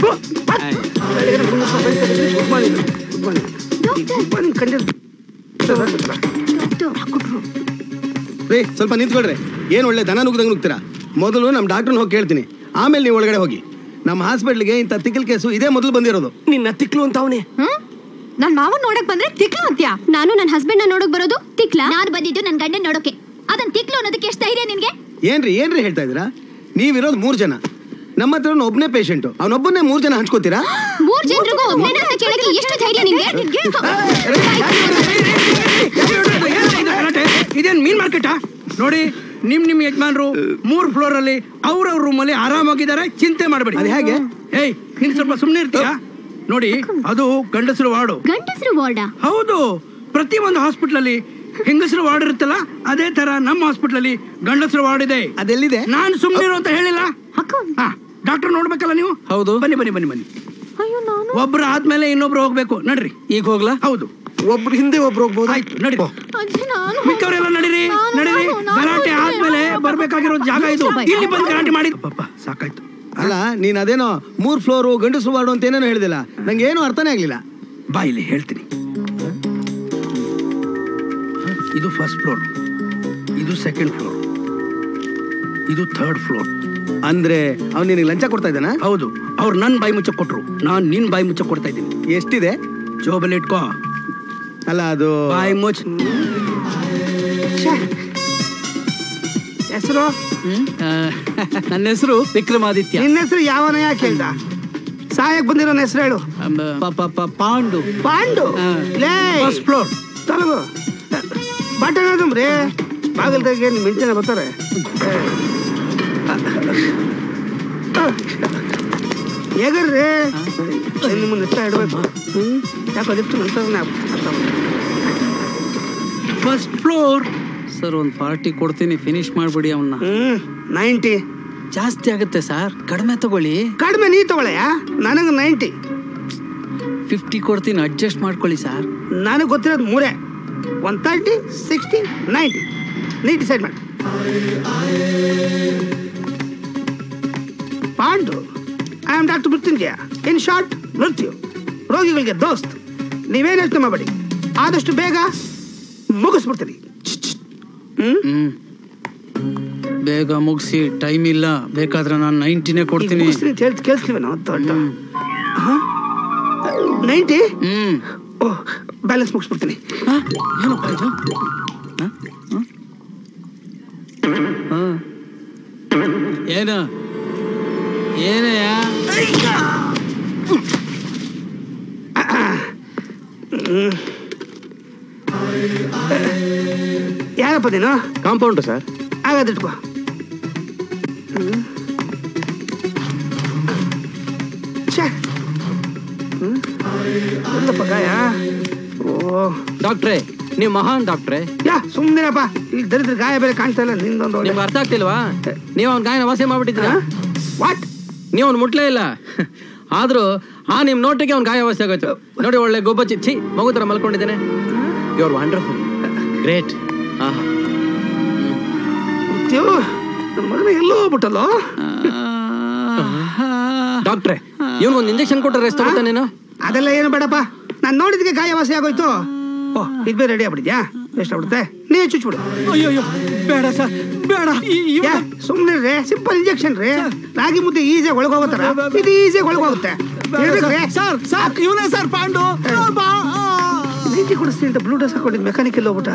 ರೀ ಸ್ವಲ್ಪ ನಿಂತ್ಕೊಳ್ರಿ ಏನ್ ಒಳ್ಳೆ ದನ ನುಗ್ದಂಗ್ ನುಗ್ತೀರಾ ಮೊದಲು ನಮ್ಮ ಡಾಕ್ಟರ್ನ ಹೋಗಿ ಕೇಳ್ತೀನಿ ಆಮೇಲೆ ನೀವು ಒಳಗಡೆ ಹೋಗಿ ನಮ್ಮ ಹಾಸ್ಪಿಟ್ಲಿಗೆ ಇಂಥ ತಿಕ್ಕಲ್ ಕೇಸು ಇದೇ ಮೊದಲು ಬಂದಿರೋದು ನಿನ್ನ ತಿಕ್ಲು ಅಂತ ಅವನೇ ಹ್ಮ್ ನನ್ ಮಾವನ್ ನೋಡಕ್ ಬಂದ್ರೆ ತಿಕ್ಲು ಅಂತ್ಯಾ ನಾನು ನನ್ನ ಹಸ್ಬೆಂಡ್ ನೋಡಕ್ ಬರೋದು ತಿಕ್ಲ ನಾನು ಬಂದಿದ್ದು ನನ್ನ ಗಂಡನ್ ನೋಡೋಕೆ ಅದನ್ ತಿಕ್ಲು ಅನ್ನೋದಕ್ಕೆ ಎಷ್ಟು ಧೈರ್ಯ ನಿನ್ಗೆ ಏನ್ರಿ ಏನ್ರಿ ಹೇಳ್ತಾ ಇದ್ದೀರಾ ನೀವಿರೋದು ಮೂರ್ ಜನ ನಮ್ಮ ಹತ್ರ ಒಬ್ಬನೇ ಪೇಷಂಟ್ ಅವನೊಬ್ಬನೇ ಮೂರ್ ಜನ ಹಂಚ್ಕೋತೀರಾ ಮೂರ್ ಜನರಿಗೂ ಒಬ್ಬನೇ ಅಂತ ಕೇಳಕ್ಕೆ ಎಷ್ಟು ಧೈರ್ಯ ನಿನ್ಗೆ ಇದೇನ್ ಮೀನ್ ಮಾರ್ಕೆಟಾ ನೋಡಿ ನಿಮ್ ನಿಮ್ ಯಜಮಾನ್ರು ಮೂರ್ ಫ್ಲೋರ್ ಅಲ್ಲಿ ಅವ್ರವ್ರ ರೂಮ್ ಅಲ್ಲಿ ಆರಾಮಾಗಿದ್ದಾರೆ ಚಿಂತೆ ಮಾಡಬೇಡಿ ಅದ್ ಹೇಗೆ? ಏಯ್ ನೀನ್ ಸ್ವಲ್ಪ ಸುಮ್ನೆ ಇರ್ತೀಯಾ ನೋಡಿ ಅದು ಗಂಡಸರು ವಾರ್ಡು ಗಂಡಸರು ವಾರ್ಡಾ ಹೌದು ಪ್ರತಿ ಒಂದು ಹಾಸ್ಪಿಟಲ್ ಅಲ್ಲಿ ಹೆಂಗಸರು ವಾರ್ಡ್ ಇರುತ್ತಲ್ಲ ಅದೇ ತರ ನಮ್ಮ ಹಾಸ್ಪಿಟಲ್ ಅಲ್ಲಿ ಗಂಡಸರು ವಾರ್ಡ್ ಇದೆ ಅದೆಲ್ಲಿದೆ ನಾನು ಸುಮ್ಮನೆ ಅಂತ ಹೇಳಿಲ್ಲ ಡಾಕ್ಟರ್ ನೋಡ್ಬೇಕಲ್ಲ ನೀವು ಹೌದು ಬನ್ನಿ ಬನ್ನಿ ಬನ್ನಿ ಬನ್ನಿ ಒಬ್ರು ಆದ್ಮೇಲೆ ಇನ್ನೊಬ್ರು ಹೋಗ್ಬೇಕು ನಡ್ರಿ ಈಗ ಹೋಗ್ಲಾ ಹೌದು ಒಬ್ರು ಹಿಂದೆ ಒಬ್ರು ಹೋಗ್ಬೋದು ಆಯ್ತು ನಡಿ ಮಿಕ್ಕವರೆಲ್ಲ ನಡೀರಿ ನಡೀರಿ ಗಲಾಟೆ ಆದ್ಮೇಲೆ ಬರ್ಬೇಕಾಗಿರೋ ಜಾಗ ಇದು ಇಲ್ಲಿ ಬಂದು ಗಲಾಟೆ ಮಾಡಿ ಪಾಪ ಸಾಕಾಯ್ತು ಅಲ್ಲ ನೀನ್ ಅದೇನೋ ಮೂರ್ ಫ್ಲೋರು ಗಂಡಸರು ವಾರ್ಡು ಅಂತ ಏನೇನೋ ಹೇಳಿದಿಲ್ಲ ನಂಗೆ ಏನು ಅರ್ಥನೇ ಆಗ್ಲಿಲ್ಲ ಬಾ ಇಲ್ಲಿ ಹೇಳ್ತೀನಿ ಇದು ಫಸ್ಟ್ ಫ್ಲೋರ್ ಇದು ಸೆಕೆಂಡ್ ಫ್ಲೋರ್ ಇದು ಥರ್ಡ್ ಫ್ಲೋರ್ ಅಂದ್ರೆ ಅವ್ನು ನಿನಗೆ ಲಂಚ ಕೊಡ್ತಾ ಇದ್ದಾನ ಹೌದು ಅವ್ರು ನನ್ ಬಾಯಿ ಮುಚ್ಚ ಕೊಟ್ರು ನಾನ್ ನಿನ್ ಬಾಯಿ ಮುಚ್ಚ ಕೊಡ್ತಾ ಇದ್ದೀನಿ ಎಷ್ಟಿದೆ ಜೋಬಲ್ಲಿ ಇಟ್ಕೋ ಅಲ್ಲ ಅದು ಬಾಯಿ ಮುಚ್ಚ ಹೆಸರು ನನ್ನ ಹೆಸರು ವಿಕ್ರಮಾದಿತ್ಯ ನಿನ್ನ ಹೆಸರು ಯಾವನ ಯಾಕೆ ಹೇಳ್ದ ಸಾಯಕ್ ಬಂದಿರೋ ಹೆಸರು ಹೇಳು ಪ- ಪ- ಪ- ಪಾಂಡು ಪಾಂಡು ಲೇ ಫಸ್ಟ್ ಫ್ಲೋರ್ ತಲಗು ಬಟನ್ ಅದಮ್ರಿ ಬಾಗಿಲ್ ತೆಗೆ ಮಿಂಚನೆ ಬರ್ತಾರೆ ಹೇಗರ್ರಿ ನಿಮ್ಮನ್ನ ಇಷ್ಟ ಇಡಬೇಕು ಯಾಕೋ ಲಿಫ್ಟ್ ಫಸ್ಟ್ ಫ್ಲೋರ್ ಸರ್ ಒಂದು ಪಾರ್ಟಿ ಕೊಡ್ತೀನಿ ಫಿನಿಶ್ ಮಾಡ್ಬಿಡಿ ಅವನ್ನ ನೈಂಟಿ ಜಾಸ್ತಿ ಆಗುತ್ತೆ ಸರ್ ಕಡಿಮೆ ತಗೊಳ್ಳಿ ಕಡಿಮೆ ನೀ ತಗೊಳ್ಳೆಯ ನನಗೆ ನೈಂಟಿ ಫಿಫ್ಟಿ ಕೊಡ್ತೀನಿ ಅಡ್ಜಸ್ಟ್ ಮಾಡ್ಕೊಳ್ಳಿ ಸರ್ ನನಗೆ ಗೊತ್ತಿರೋದು ಮೂರೇ ಒನ್ ತರ್ಟಿ ಸಿಕ್ಸ್ಟಿ ನೈಂಟಿ ನೀ ಡಿಸೈಡ್ ಮಾಡಿ Pandu I am doctor Mrityunjaya in short Mrityu ರೋಗಿಗಳಿಗೆ ದೋಸ್ತ್ ನೀವೇನು ಯೋಚನೆ ಮಾಡಬೇಡಿ ಆದಷ್ಟು ಬೇಗ ಮುಗಿಸ್ಬಿಡ್ತೀನಿ ಹ್ಮ್ ಬೇಗ ಮುಗಿಸಿ ಟೈಮ್ ಇಲ್ಲ ಬೇಕಾದ್ರೆ ನಾನು ನೈಂಟಿನೇ ಕೊಡ್ತೀನಿ ಕೇಳಿಸ್ತೀವಿ ನಾವು ದೊಡ್ಡ ನೈಂಟಿ ಹ್ಮ್ ಓಹ್ ಬ್ಯಾಲೆನ್ಸ್ ಮುಗಿಸ್ಬಿಡ್ತೀನಿ ಏನಪ್ಪ ಇದು ಏನ ಏನಯ್ಯ ಯಾರಪ್ಪ ನೀನು ಕಾಂಪೌಂಡ್ ಸರ್ ಹಾಗಾದ್ರೆ ಇಟ್ಕೋ ಹ್ಮ್. ಛೆ. ಹ್ಮ್. ಎಲ್ಲಪ್ಪ ಗಾಯ ಓ ಡಾಕ್ಟ್ರೇ ನೀವು ಮಹಾನ್ ಡಾಕ್ಟ್ರೇ ಯಾ ಸುಮ್ಮನಿರಪ್ಪ ಇಲ್ಲಿ ದರಿದ್ರ ಗಾಯ ಬೇರೆ ಕಾಣ್ತಾ ಇಲ್ಲ ನಿಂದೊಂದು ಒಳ್ಳೆ- ನಿಮ್ಗೆ ಅರ್ಥ ಆಗ್ತಿಲ್ವಾ ನೀವು ಅವ್ನ ಗಾಯನ ವಾಸಿ ಮಾಡ್ಬಿಟ್ಟಿದ್ದೀರಾ ವಾಟ್ ನೀವು ಅವ್ನು ಮುಟ್ಲೇ ಇಲ್ಲ ಆದ್ರೂ ಆ ನಿಮ್ ನೋಟಿಗೆ ಅವ್ನ ಗಾಯ ವಾಸಿ ಆಗೋಯ್ತು ನೋಡಿ ಒಳ್ಳೆ ಗೊಬ್ಬ ಚಿಚ್ಚಿ ಮಗು ತರ ಮಲ್ಕೊಂಡಿದ್ದೇನೆ ಯು ಆರ್ ವಂಡರ್ಫುಲ್ ಗ್ರೇಟ್ ಆಹಾ ಮೃತ್ಯು ನನ್ನ ಮಗನ ಎಲ್ಲೋ ಹೋಗ್ಬಿಟ್ಟಲ್ಲೋ ಡಾಕ್ಟ್ರೆ ಇವನ್ ಒಂದು ಇಂಜೆಕ್ಷನ್ ಕೊಟ್ಟರೆ ರೆಸ್ಟ್ ತಗೋತಾನೇನೋ ಅದೆಲ್ಲ ಏನು ಬೇಡಪ್ಪ ನಾನು ನೋಡಿದಕ್ಕೆ ಗಾಯ ವಾಸಿ ಆಗೋಯ್ತು ಓ ಇದು ಬೇರೆ ರೆಡಿ ಆಗ್ಬಿಟ್ಟಿದ್ಯಾ ಎಷ್ಟು ಆಗ್ಬಿಡುತ್ತೆ ನೀವೇ ಚುಚ್ಬಿಡು ಅಯ್ಯೋ ಬೇಡ ಸರ್ ಬೇಡ ಸುಮ್ಮನೆ ರೀ ಸಿಂಪಲ್ ಇಂಜೆಕ್ಷನ್ ರೀ ರಾಗಿ ಮುದ್ದೆ ಈಸಿಯಾಗಿ ಒಳಗೋಗುತ್ತಾರ ಇದು ಈಸಿಯಾಗಿ ಒಳಗೋಗುತ್ತೆ ಸರ್ ಸರ್ ಇವನೇ ಸರ್ ಪಾಂಡು ನೀತಿ ಕೊಡಿಸ್ತೀನಿ ಅಂತ ಬ್ಲೂ ಡ್ರೆಸ್ ಹಾಕೊಂಡಿದ್ದು ಮೆಕ್ಯಾನಿಕ್ ಎಲ್ಲ ಹೋಗ್ಬಿಟ್ಟ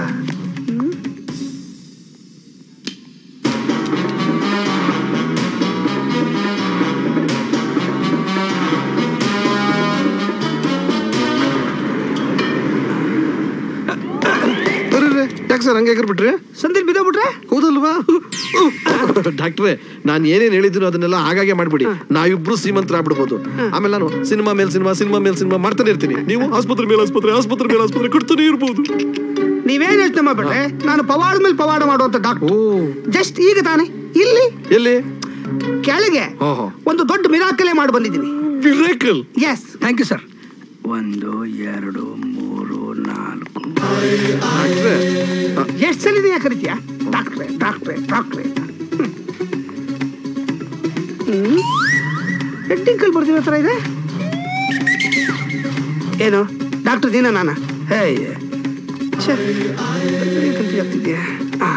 ಯಾಕೆ ಸರ್ ಹಂಗೆ ಬಿಟ್ರೆ ಸಂದಿಲ್ ಬಿದ್ದೋಗ್ಬಿಟ್ರೆ ಹೌದಲ್ವಾ ಡಾಕ್ಟ್ರೆ ನಾನು ಏನೇನ್ ಹೇಳಿದ್ರು ಅದನ್ನೆಲ್ಲ ಹಾಗಾಗೆ ಮಾಡ್ಬಿಡಿ ನಾವಿಬ್ರು ಶ್ರೀಮಂತರಾಗ್ಬಿಡ್ಬೋದು ಆಮೇಲೆ ನಾನು ಸಿನಿಮಾ ಮೇಲ್ ಸಿನಿಮಾ ಸಿನಿಮಾ ಮೇಲ್ ಸಿನಿಮಾ ಮಾಡ್ತಾನೆ ಇರ್ತೀನಿ ನೀವು ಆಸ್ಪತ್ರೆ ಮೇಲೆ ಆಸ್ಪತ್ರೆ ಆಸ್ಪತ್ರೆ ಮೇಲೆ ಆಸ್ಪತ್ರೆ ಕೊಡ್ತಾನೆ ಇರ್ಬೋದು ನೀವೇನ್ ಯೋಚನೆ ಮಾಡ್ಬೇಡ್ರೆ ನಾನು ಪವಾಡ ಮೇಲೆ ಪವಾಡ ಮಾಡುವಂತ ಡಾಕ್ಟರ್ ಜಸ್ಟ್ ಈಗ ತಾನೆ ಇಲ್ಲಿ ಎಲ್ಲಿ ಕೆಳಗೆ ಓಹೋ ಒಂದು ದೊಡ್ಡ ಮಿರಾಕಲೆ ಮಾಡಿ ಬಂದಿದ್ದೀನಿ miracle yes thank you sir ಒಂದು ಎರಡು ಮೂರು ನಾಲ್ಕು ಎಷ್ಟು ಸಲ ಇದೆಯಾ ಕರಿತೀಯಾ ಡಾಕ್ಟ್ರೆ ಡಾಕ್ಟ್ರೆ ಡಾಕ್ಟ್ರೆ ಹೆಡ್ಡಿಂಗ್ ಕಲ್ ಬರ್ತೀವಿ ಹತ್ರ ಇದೆ ಏನು ಡಾಕ್ಟರ್ ದೀನ ನಾನ ಹೇ ಛೇ ಕನ್ಫ್ಯೂಸ್ ಆಗ್ತಿದ್ಯಾ ಆ.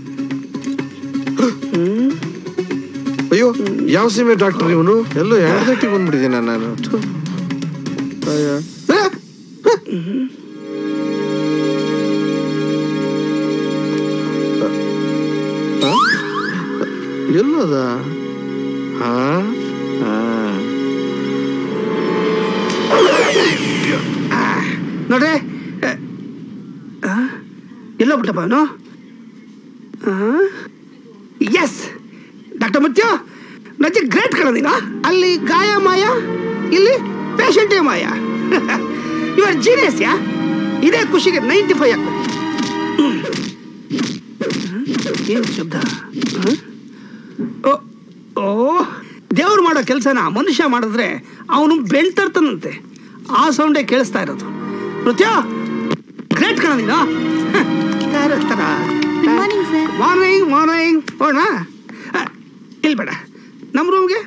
ಹ್ಮ್ ಅಯ್ಯೋ ಯಾವ ಸೀಮೆ ಡಾಕ್ಟರ್ ಇವನು ಎಲ್ಲೋ ಎಣ್ಣೆಟ್ಟಿಗೆ ಬಂದ್ಬಿಟ್ಟಿದ್ದೀನಿ ನಾನು ಥು. ಅಯ್ಯೋ. ಆ! ಆ? ಎಲ್ಲದ ಹಾ ಹಾ ನೋಡ್ರಿ ಆ, ಎಲ್ಲೋ ಬಿಟ್ಟಪ್ಪ ಅವನು ಎಸ್ ಡಾಕ್ಟರ್ ಮುತ್ಯ ನಜ್ಜಿ ಗ್ರೇಟ್ ಕಣ ನೀನು ಅಲ್ಲಿ ಗಾಯ ಮಾಯ ಇಲ್ಲಿ ಪೇಷಂಟೇ ಮಾಯ ಯು ಆರ್ ಜೀನಿಯಸ್ ಯಾ ಇದೇ ಖುಷಿಗೆ ನೈಂಟಿ ಫೈವ್ ಆಗ್ತದೆ ಏನು ಶಬ್ದ ಹ? ಓ ಓ ದೇವ್ರು ಮಾಡೋ ಕೆಲಸನ ಮನುಷ್ಯ ಮಾಡಿದ್ರೆ ಅವನು ಬೆಳ್ತರ್ತಾನಂತೆ ಆ ಸೌಂಡೇ ಕೇಳಿಸ್ತಾ ಇರೋದು ನೃತ್ಯ ಗ್ರೇಟ್ ಕಣ ನೀನು ಮಾರ್ನಿಂಗ್ ಮಾರ್ನಿಂಗ್ ಹೋಣ ಇಲ್ಲಿ ಬೇಡ ನಮ್ಮ ರೂಮ್ಗೆ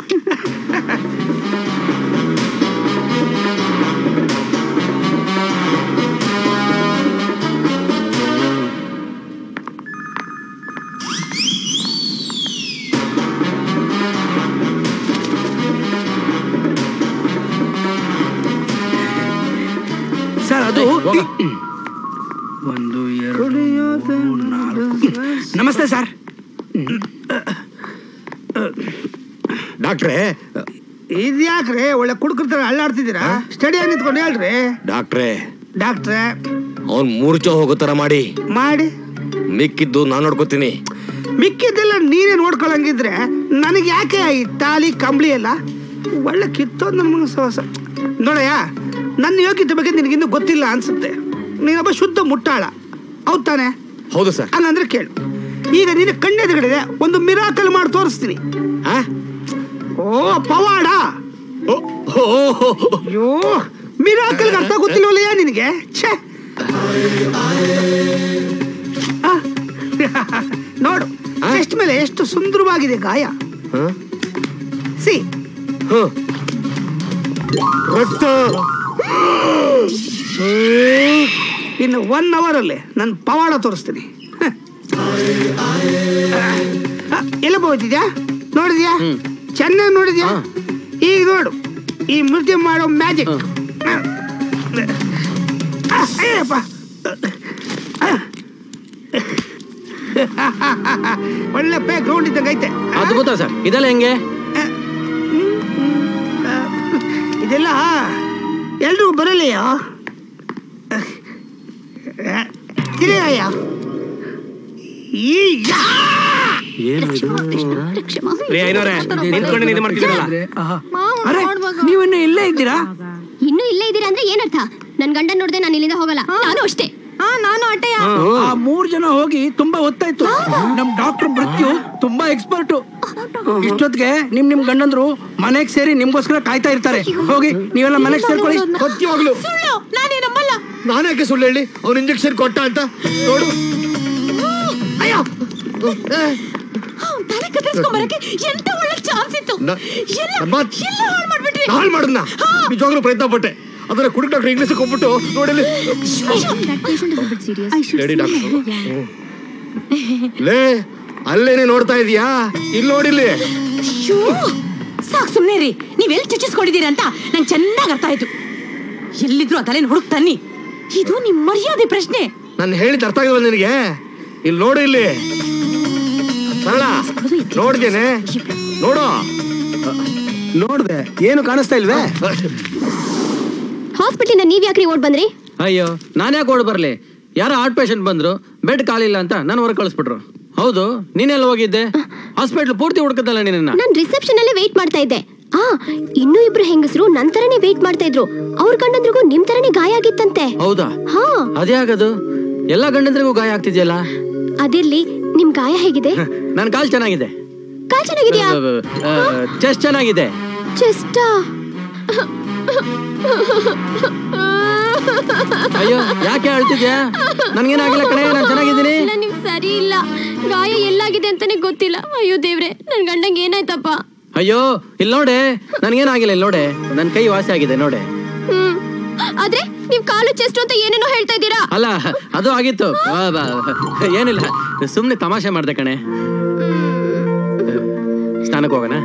ಸರ್ ಅದು ಒಂದು ಎರಡು ಮೂರು, ನಾಲ್ಕು ನಮಸ್ತೆ ಸರ್ ಡಾಕ್ಟ್ರೇ ಇದ್ಯಾಕ್ರೆ ಒಳ್ಳೆ ಕುಡ್ಕರ್ತಾರ ಅಳ್ಳಾಡ್ತಿದ್ದೀರಾ ಸ್ಟಡಿಯಾಗಿ ನಿಂತ್ಕೊಂಡು ಹೇಳ್ರಿ ಡಾಕ್ಟ್ರೇ ಡಾಕ್ಟ್ರೆ ಅವ್ನ್ ಮೂರ್ಛೆ ಹೋಗೋ ತರ ಮಾಡಿ ಮಾಡಿ ಮಿಕ್ಕಿದ್ದು ನಾನ್ ನೋಡ್ಕೋತೀನಿ ಮಿಕ್ಕಿದ್ದೆಲ್ಲ ನೀನೇ ನೋಡ್ಕೊಳಂಗಿದ್ರೆ ನನಗೆ ಯಾಕೆ ಈ ತಾಲಿ ಕಂಬಳಿ ಎಲ್ಲ ಒಳ್ಳೆ ಕಿತ್ತೋದ್ ನನ್ನ ಮಗ ಸಹಸ ನೋಡಯ್ಯ ನನ್ನ ಯೋಗ್ಯತೆ ಬಗ್ಗೆ ನಿನಗಿನ್ನೂ ಗೊತ್ತಿಲ್ಲ ಅನ್ಸುತ್ತೆ ನೀನೊಬ್ಬ ಶುದ್ಧ ಮುಟ್ಟಾಳ ಹೌದ್ ತಾನೆ ಹೌದು ಸರ್ ಹಂಗಂದ್ರೆ ಕೇಳು ಈಗ ನೀನು ಕಣ್ಣೆದುಗಡೆ ಒಂದು ಮಿರಾಕಲ್ ಮಾಡಿ ತೋರಿಸ್ತೀನಿ ಓ ಪವಾಡ ಅಯ್ಯೋ ಮಿರಾಕಲ್ ಅರ್ಥ ಗೊತ್ತಿಲ್ವಲ್ಲಯ್ಯ ನಿನಗೆ ಛೇ ಆ, ನೋಡು ಚೆಸ್ಟ್ ಮೇಲೆ ಎಷ್ಟು ಸುಂದರವಾಗಿದೆ ಗಾಯ ಸಿ ರಕ್ತ ಇನ್ನು ಒನ್ ಅವರ್ ಅಲ್ಲಿ ನನ್ನ ಪವಾಡ ತೋರಿಸ್ತೀನಿ ಹ. ಆ, ಎಲ್ಲ ಹೋಗ್ತಿದ್ಯಾ ನೋಡಿದ್ಯಾ ಚೆನ್ನಾಗಿ ನೋಡಿದ್ಯಾ ಈಗ ನೋಡು ಈ ನೃತ್ಯ ಮಾಡೋ ಮ್ಯಾಜಿಕ್ ಅಯ್ಯಪ್ಪ ಒಳ್ಳೆ ಪೇ ಗ್ರೌಂಡ್ ಇದ್ದಂಗೆ ಐತೆ ಅದ್ಭುತ ಸರ್ ಇದೆಲ್ಲ ಹೆಂಗೆ ಇದೆಲ್ಲ ಎಲ್ರಿಗೂ ಬರಲಿಲ್ಲ ತಿರುಗಯ್ಯ ಈ ಯಾ! ರೀ ಐನೋರೆ ನಿಂತ್ಕೊಂಡು ನಿಂತು ಮಾಡ್ತಿದ್ದೀರಲ್ಲ ಅರೆ ನೀವಿನ್ನು ಇಲ್ಲೇ ಇದ್ದೀರಾ ಇನ್ನೂ ಇಲ್ಲೇ ಇದ್ದೀರಾ ಅಂದ್ರೆ ಏನರ್ಥ ನನ್ ಗಂಡ ನೋಡ್ದೆ ನಾನು ಇಲ್ಲಿಂದ ಹೋಗಲ್ಲ ನಾನು ಅಷ್ಟೇ ಹಾ ನಾನು ಅಟ್ಟೆಯ ಆ ಮೂರ್ ಜನ ಹೋಗಿ ತುಂಬಾ ಹೊತ್ತಾಯ್ತು ನಮ್ ಡಾಕ್ಟರ್ ಮೃತ್ಯು ತುಂಬಾ ಎಕ್ಸ್ಪರ್ಟ್ ಇಷ್ಟೊತ್ತಿಗೆ ನಿಮ್ ನಿಮ್ ಗಂಡಂದ್ರು ಮನೆಗ್ ಸೇರಿ ನಿಮ್ಗೋಸ್ಕರ ಕಾಯ್ತಾ ಇರ್ತಾರೆ ಹೋಗಿ ನೀವೆಲ್ಲ ಮನೆಗ್ ಸೇರ್ಕೊಳ್ಳಿ ಸತ್ಯವಾಗ್ಲು ಸುಳ್ಳು ನಾನೇ ನಂಬಲ್ಲ ನಾನ್ಯಾಕೆ ಸುಳ್ಳು ಹೇಳಿ ಅವ್ನು ಇಂಜೆಕ್ಷನ್ ಕೊಟ್ಟ ಅಂತ ನೋಡು ಅಯ್ಯೋ ಅವ್ನ್ ತಲೆ ಕತ್ತರಿಸ್ಕೊಂಬರಕ್ಕೆ ಎಂತ ಒಳ್ಳೆ ಚಾನ್ಸ್ ಇತ್ತು ನ- ಎಲ್ಲ ಅಮ್ಮ, ಎಲ್ಲ ಹಾಳು ಮಾಡ್ಬಿಟ್ರಿ ನಾನ್ ಮಾಡದ್ನ ನಿಜವಾಗ್ಲೂ ಪ್ರಯತ್ನ ಪಟ್ಟೆ ಅದನ್ನ ಕುಡುಕ್ ಡಾಕ್ಟರ್ ಇಂಗ್ಲಿಷ್ ಕೊಟ್ಬಿಟ್ಟು ನೋಡಿಲಿ ಲೇಡಿ ಡಾಕ್ಟರ್ ಲೇ ಅಲ್ಲೇನೆ ನೋಡ್ತಾ ಇದೀಯಾ ಇಲ್ಲಿ ನೋಡಿಲ್ಲಿ ಅಯ್ಯೋ ಸಾಕ್ ಸುಮ್ನೆ ರೀ ನೀವೆಲ್ಲಿ ಚುಚ್ಚಿಸ್ಕೊಂಡಿದ್ದೀರಾ ಅಂತ ನಂಗೆ ಚೆನ್ನಾಗಿ ಅರ್ಥ ಆಯ್ತು ಎಲ್ಲಿದ್ರು ಆ ತಲೆನ ಹುಡುಕ್ ತನ್ನಿ ಇದು ನಿಮ್ ಮರ್ಯಾದೆ ಪ್ರಶ್ನೆ ನಾನು ಹೇಳಿದ ಅರ್ಥ ಆಗಿಲ್ವ ನಿನಗೆ ಇಲ್ಲಿ ನೋಡು ಇಲ್ಲಿ ಸರಳ ನೋಡ್ದೇನೆ ನೋಡು ನೋಡ್ದೆ ಏನು ಕಾಣಿಸ್ತಾ ಇಲ್ವೇ ಹಾಸ್ಪಿಟ್ಲಿಂದ ನೀವ್ ಯಾಕ್ರಿ ಓಡ್ ಬಂದ್ರಿ ಅಯ್ಯೋ ನಾನು ಯಾಕೆ ಓಡ್ ಬರ್ಲಿ ಯಾರೋ ಹಾರ್ಟ್ ಪೇಷಂಟ್ ಬಂದ್ರು ಬೆಡ್ ಖಾಲಿಲ್ಲ ಅಂತ ನಾನು ಹೊರಗೆ ಕಳಿಸ್ಬಿಟ್ರು ಹೌದು ನೀನೆಲ್ಲ ಹೋಗಿದ್ದೆ ಹಾಸ್ಪಿಟ್ಲ್ ಪೂರ್ತಿ ಹುಡುಕದಲ್ಲ ನಿನ್ನ ನಾನ್ ರಿಸೆಪ್ಷನ್ ಅಲ್ಲೇ ವೇಟ್ ಮಾಡ್ತಾ ಇದ್ದೆ ಆ ಇನ್ನೂ ಇಬ್ರು ಹೆಂಗಸರು ನನ್ ತರನೇ ವೇಟ್ ಮಾಡ್ತಾ ಇದ್ರು ಅವ್ರ ಗಂಡಂದ್ರಿಗೂ ನಿಮ್ ತರನೇ ಗಾಯ ಆಗಿತ್ತಂತೆ ಹೌದಾ ಹಾ ಅದೇ ಆಗದು ಎಲ್ಲಾ ಗಂಡಂದ್ರಿಗೂ ಗಾಯ ಆಗ್ತಿದ್ಯಲ್ಲ ಅದಿರ್ಲಿ ನಿಮ್ ಗಾಯ ಹೇಗಿದೆ ನನ್ ಕಾಲ್ ಚೆನ್ನಾಗಿದೆ ಕಾಲ್ ಚೆನ್ನಾಗಿದ್ಯಾ ಚೆಸ್ಟ್ ಚೆನ್ನಾಗಿದೆ ಚೆಸ್ಟಾ ಅಯ್ಯೋ ಯಾಕೆ ಅಳ್ತಿದ್ಯಾ ನನ್ಗೇನಾಗಿಲ್ಲ ಕಣೆ ನಾನು ಚೆನ್ನಾಗಿದ್ದೀನಿ ನನಗ್ ಸರಿ ಇಲ್ಲ ಗಾಯ ಎಲ್ಲಾಗಿದೆ ಅಂತಾನೆ ಗೊತ್ತಿಲ್ಲ ಅಯ್ಯೋ ದೇವ್ರೆ ನನ್ ಗಂಡಂಗೆ ಏನಾಯ್ತಪ್ಪ ಅಯ್ಯೋ ಇಲ್ಲಿ ನೋಡೆ ನನ್ಗೇನಾಗಿಲ್ಲ ಇಲ್ಲಿ ನೋಡೆ ನನ್ ಕೈ ವಾಸಿ ಆಗಿದೆ ನೋಡೆ ಹ್ಮ್ ಆದ್ರೆ ನೀವ್ ಕಾಲು ಚೆಸ್ಟ್ ಅಂತ ಏನೇನೋ ಹೇಳ್ತಾ ಇದ್ದೀರಾ ಅಲ್ಲ ಅದು ಆಗಿತ್ತು ಆ, ಬಾ, ಏನಿಲ್ಲ ಸುಮ್ನೆ ತಮಾಷೆ ಮಾಡ್ದೆ ಕಣೆ ಸ್ನಾನಕ್ಕೆ ಹೋಗೋಣ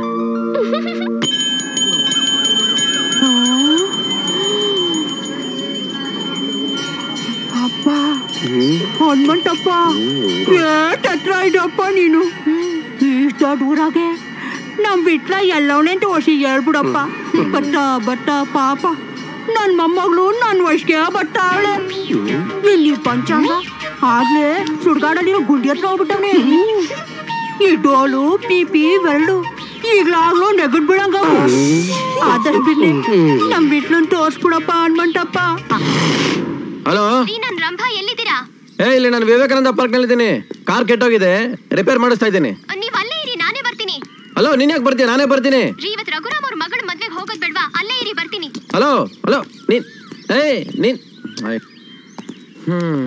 ಅಪ್ಪ ಹನುಮಂತಪ್ಪ ಏಟ್ ಹತ್ರ ಇದಪ್ಪ ನೀನು ಇಷ್ಟ ದೊಡ್ಡ ಊರಾಗೆ ನಮ್ ಬಿಟ್ಲ ಎಲ್ಲವನೇ ಅಂತ ಹೊಸಿ ಹೇಳ್ಬಿಡಪ್ಪ ಬಟ್ಟ ಬಟ್ಟ ಪಾಪ ನನ್ ಮೊಮ್ಮಗಳು ನನ್ ವಯಸ್ಸಿಗೆ ಬಟ್ಟಾವಳೆ ಇಲ್ಲಿ ಪಂಚಾಂಗ ಆಗ್ಲೇ ಸುಡ್ಗಾಡಲ್ಲಿ ಗುಂಡಿ ಹತ್ರ ಹೋಗ್ಬಿಟ್ಟವನೆ ಈ ಡೋಲು ಪಿಪಿ ಬೆರಳು ಈಗ್ಲಾಗ್ಲೂ ನೆಗಡ್ ಬಿಡಂಗ ಆದಷ್ಟು ಬಿಡ್ಲಿ ನಮ್ ಬಿಟ್ಲನ್ ತೋರ್ಸ್ಬಿಡಪ್ಪ ಹನುಮಂತಪ್ಪ ಹಲೋ ನನ್ ರಂಭ ಎಲ್ಲಿದ್ದೀರಾ ಏ ಇಲ್ಲಿ ನಾನು ವಿವೇಕಾನಂದ ಪಾರ್ಕ್ ನಲ್ಲಿದ್ದೀನಿ ಕಾರ್ ಕೆಟ್ಟೋಗಿದೆ ರಿಪೇರ್ ಮಾಡಿಸ್ತಾ ಇದ್ದೀನಿ ನೀವ್ ಅಲ್ಲೇ ಇರಿ ನಾನೇ ಬರ್ತೀನಿ ಹಲೋ ನೀನ್ ಯಾಕೆ ಬರ್ತೀಯ ನಾನೇ ಬರ್ತೀನಿ ರೀ ಇವತ್ ರಘುರಾಮ್ ಅವ್ರ ಮಗಳ ಮದ್ವೆಗೆ ಹೋಗೋದ್ ಬೇಡ್ವಾ ಅಲ್ಲೇ ಇರಿ ಬರ್ತೀನಿ ಹಲೋ ಹಲೋ ನೀನ್ ಏಯ್ ನೀನ್ ಆಯ್. ಹ್ಮ್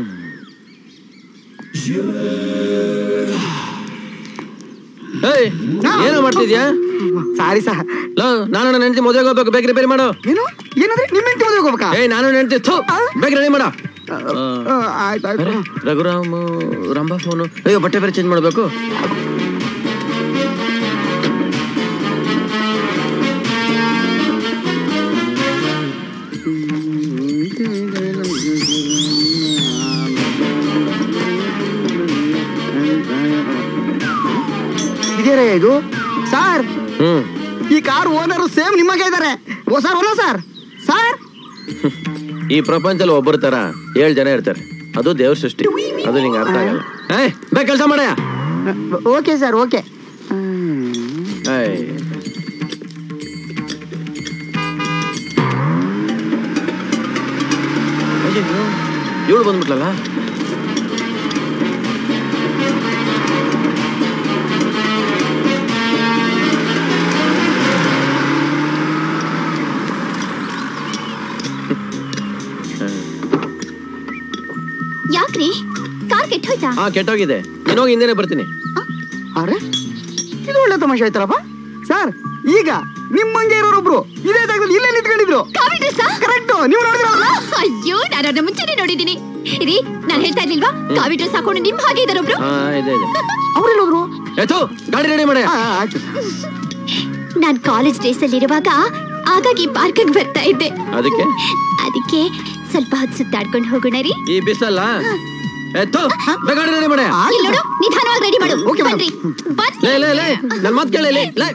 ಏಯ್ ಏನೋ ಮಾಡ್ತಿದ್ಯಾ ಸಾರಿ ಸಹ ಲೋ ನಾನು ನನ್ನ ಹೆಂಡತಿ ಮದುವೆಗೆ ಹೋಗ್ಬೇಕು ಬೇಗ ರಿಪೇರಿ ಮಾಡು ಏನು ಏನಂದ್ರೆ ನಿಮ್ಮ ಹೆಂಡತಿ ಮದುವೆಗೆ ಹೋಗ್ಬೇಕಾ ಏಯ್ ನಾನು ನನ್ನ ಹೆಂಡತಿ ಥು ಬೇಗ ರೆಡಿ ಮಾಡ ಆಯ್ತು ಆಯ್ತು ರಘುರಾಮ್ ರಂಭಾ ಫೋನು ಅಯ್ಯೋ ಬಟ್ಟೆ ಬೇರೆ ಚೇಂಜ್ ಮಾಡಬೇಕು ಇದೇರೇ ಇದು ಸರ್ ಹ್ಮ್ ಈ ಕಾರ್ ಓನರು ಸೇಮ್ ನಿಮಗೆ ಇದ್ದಾರೆ ಓ ಸರ್ ಓನರ್ ಸರ್ ಸರ್ ಈ ಪ್ರಪಂಚದಲ್ಲಿ ಒಬ್ಬರ ತರ ಏಳು ಜನ ಇರ್ತಾರೆ ಅದು ದೇವ್ರ ಸೃಷ್ಟಿ ಅದು ನಿಂಗೆ ಅರ್ಥ ಆಗಲ್ಲ ಏಯ್ ಬೇಗ ಕೆಲಸ ಮಾಡಯ್ಯ ಓಕೆ ಸರ್ ಓಕೆ ಏಯ್ ಇವಳು ಬಂದ್ಬಿಟ್ಲಲ್ಲ ಯಾಕ್ರಿ ಕಾರ್ ಕೆಟ್ಟ ಹೋಯ್ತಾ ಹಾ ಕೆಟ್ಟೋಗಿದೆ ನೀನು ಹೋಗಿ ಹಿಂದೆನೆ ಬರ್ತೀನಿ ಅರೆ ಇದು ಒಳ್ಳೆ ತಮಾಷೆ ಆಯ್ತಲ್ಲಪ್ಪ ಸರ್ ಈಗ ನಿಮ್ಮಂಗೆ ಇರೋರೊಬ್ರು ಇದೇ ಜಾಗದಲ್ಲಿ ಇಲ್ಲೇ ನಿಂತ್ಕೊಂಡಿದ್ರು ಕರೆಕ್ಟ್ ನೀವು ನೋಡಿದ್ರಲ್ಲ ಅಯ್ಯೋ ನಾನು ಅವ್ರನ್ನ ಮುಂಚೆನೆ ನೋಡಿದೀನಿ ರೀ ನಾನು ಹೇಳ್ತಾ ಇರ್ಲಿಲ್ವಾ ಕಾವಿ ಡ್ರೆಸ್ ಹಾಕೊಂಡು ನಿಮ್ ಹಾಗೆ ಇದಾರೊಬ್ರು ಹಾ ಇದೆ ಇದೆ ಅವ್ರೆಲ್ಲೋದ್ರು ಎತ್ತು ಗಾಡಿ ರೆಡಿ ಮಾಡಿ ನಾನ್ ಕಾಲೇಜ್ ಡೇಸ್ ಅಲ್ಲಿ ಇರುವಾಗ ಆಗಾಗ ಈ ಪಾರ್ಕ್ ಬರ್ತಾ ಇದ್ದೆ ಅದಕ್ಕೆ ಅದಕ್ಕೆ ಸ್ವಲ್ಪ ಹೊತ್ತು ಸುತ್ತಾಡ್ಕೊಂಡು ಹೋಗೋಣ ರೀ ಈ ಬಿಸಲ್ಲ ಎತ್ತು ಬೇಗ ಗಾಡಿ ರೆಡಿ ಮಾಡಿ ಇಲ್ಲಿ ನೋಡು ನಿಧಾನವಾಗಿ ರೆಡಿ ಮಾಡು ಬನ್ರಿ ಬನ್ನಿ ಲೇ ಲೇ ಲೇ ನನ್ ಮಾತು ಕೇಳಿ ಲೇ ಲೇ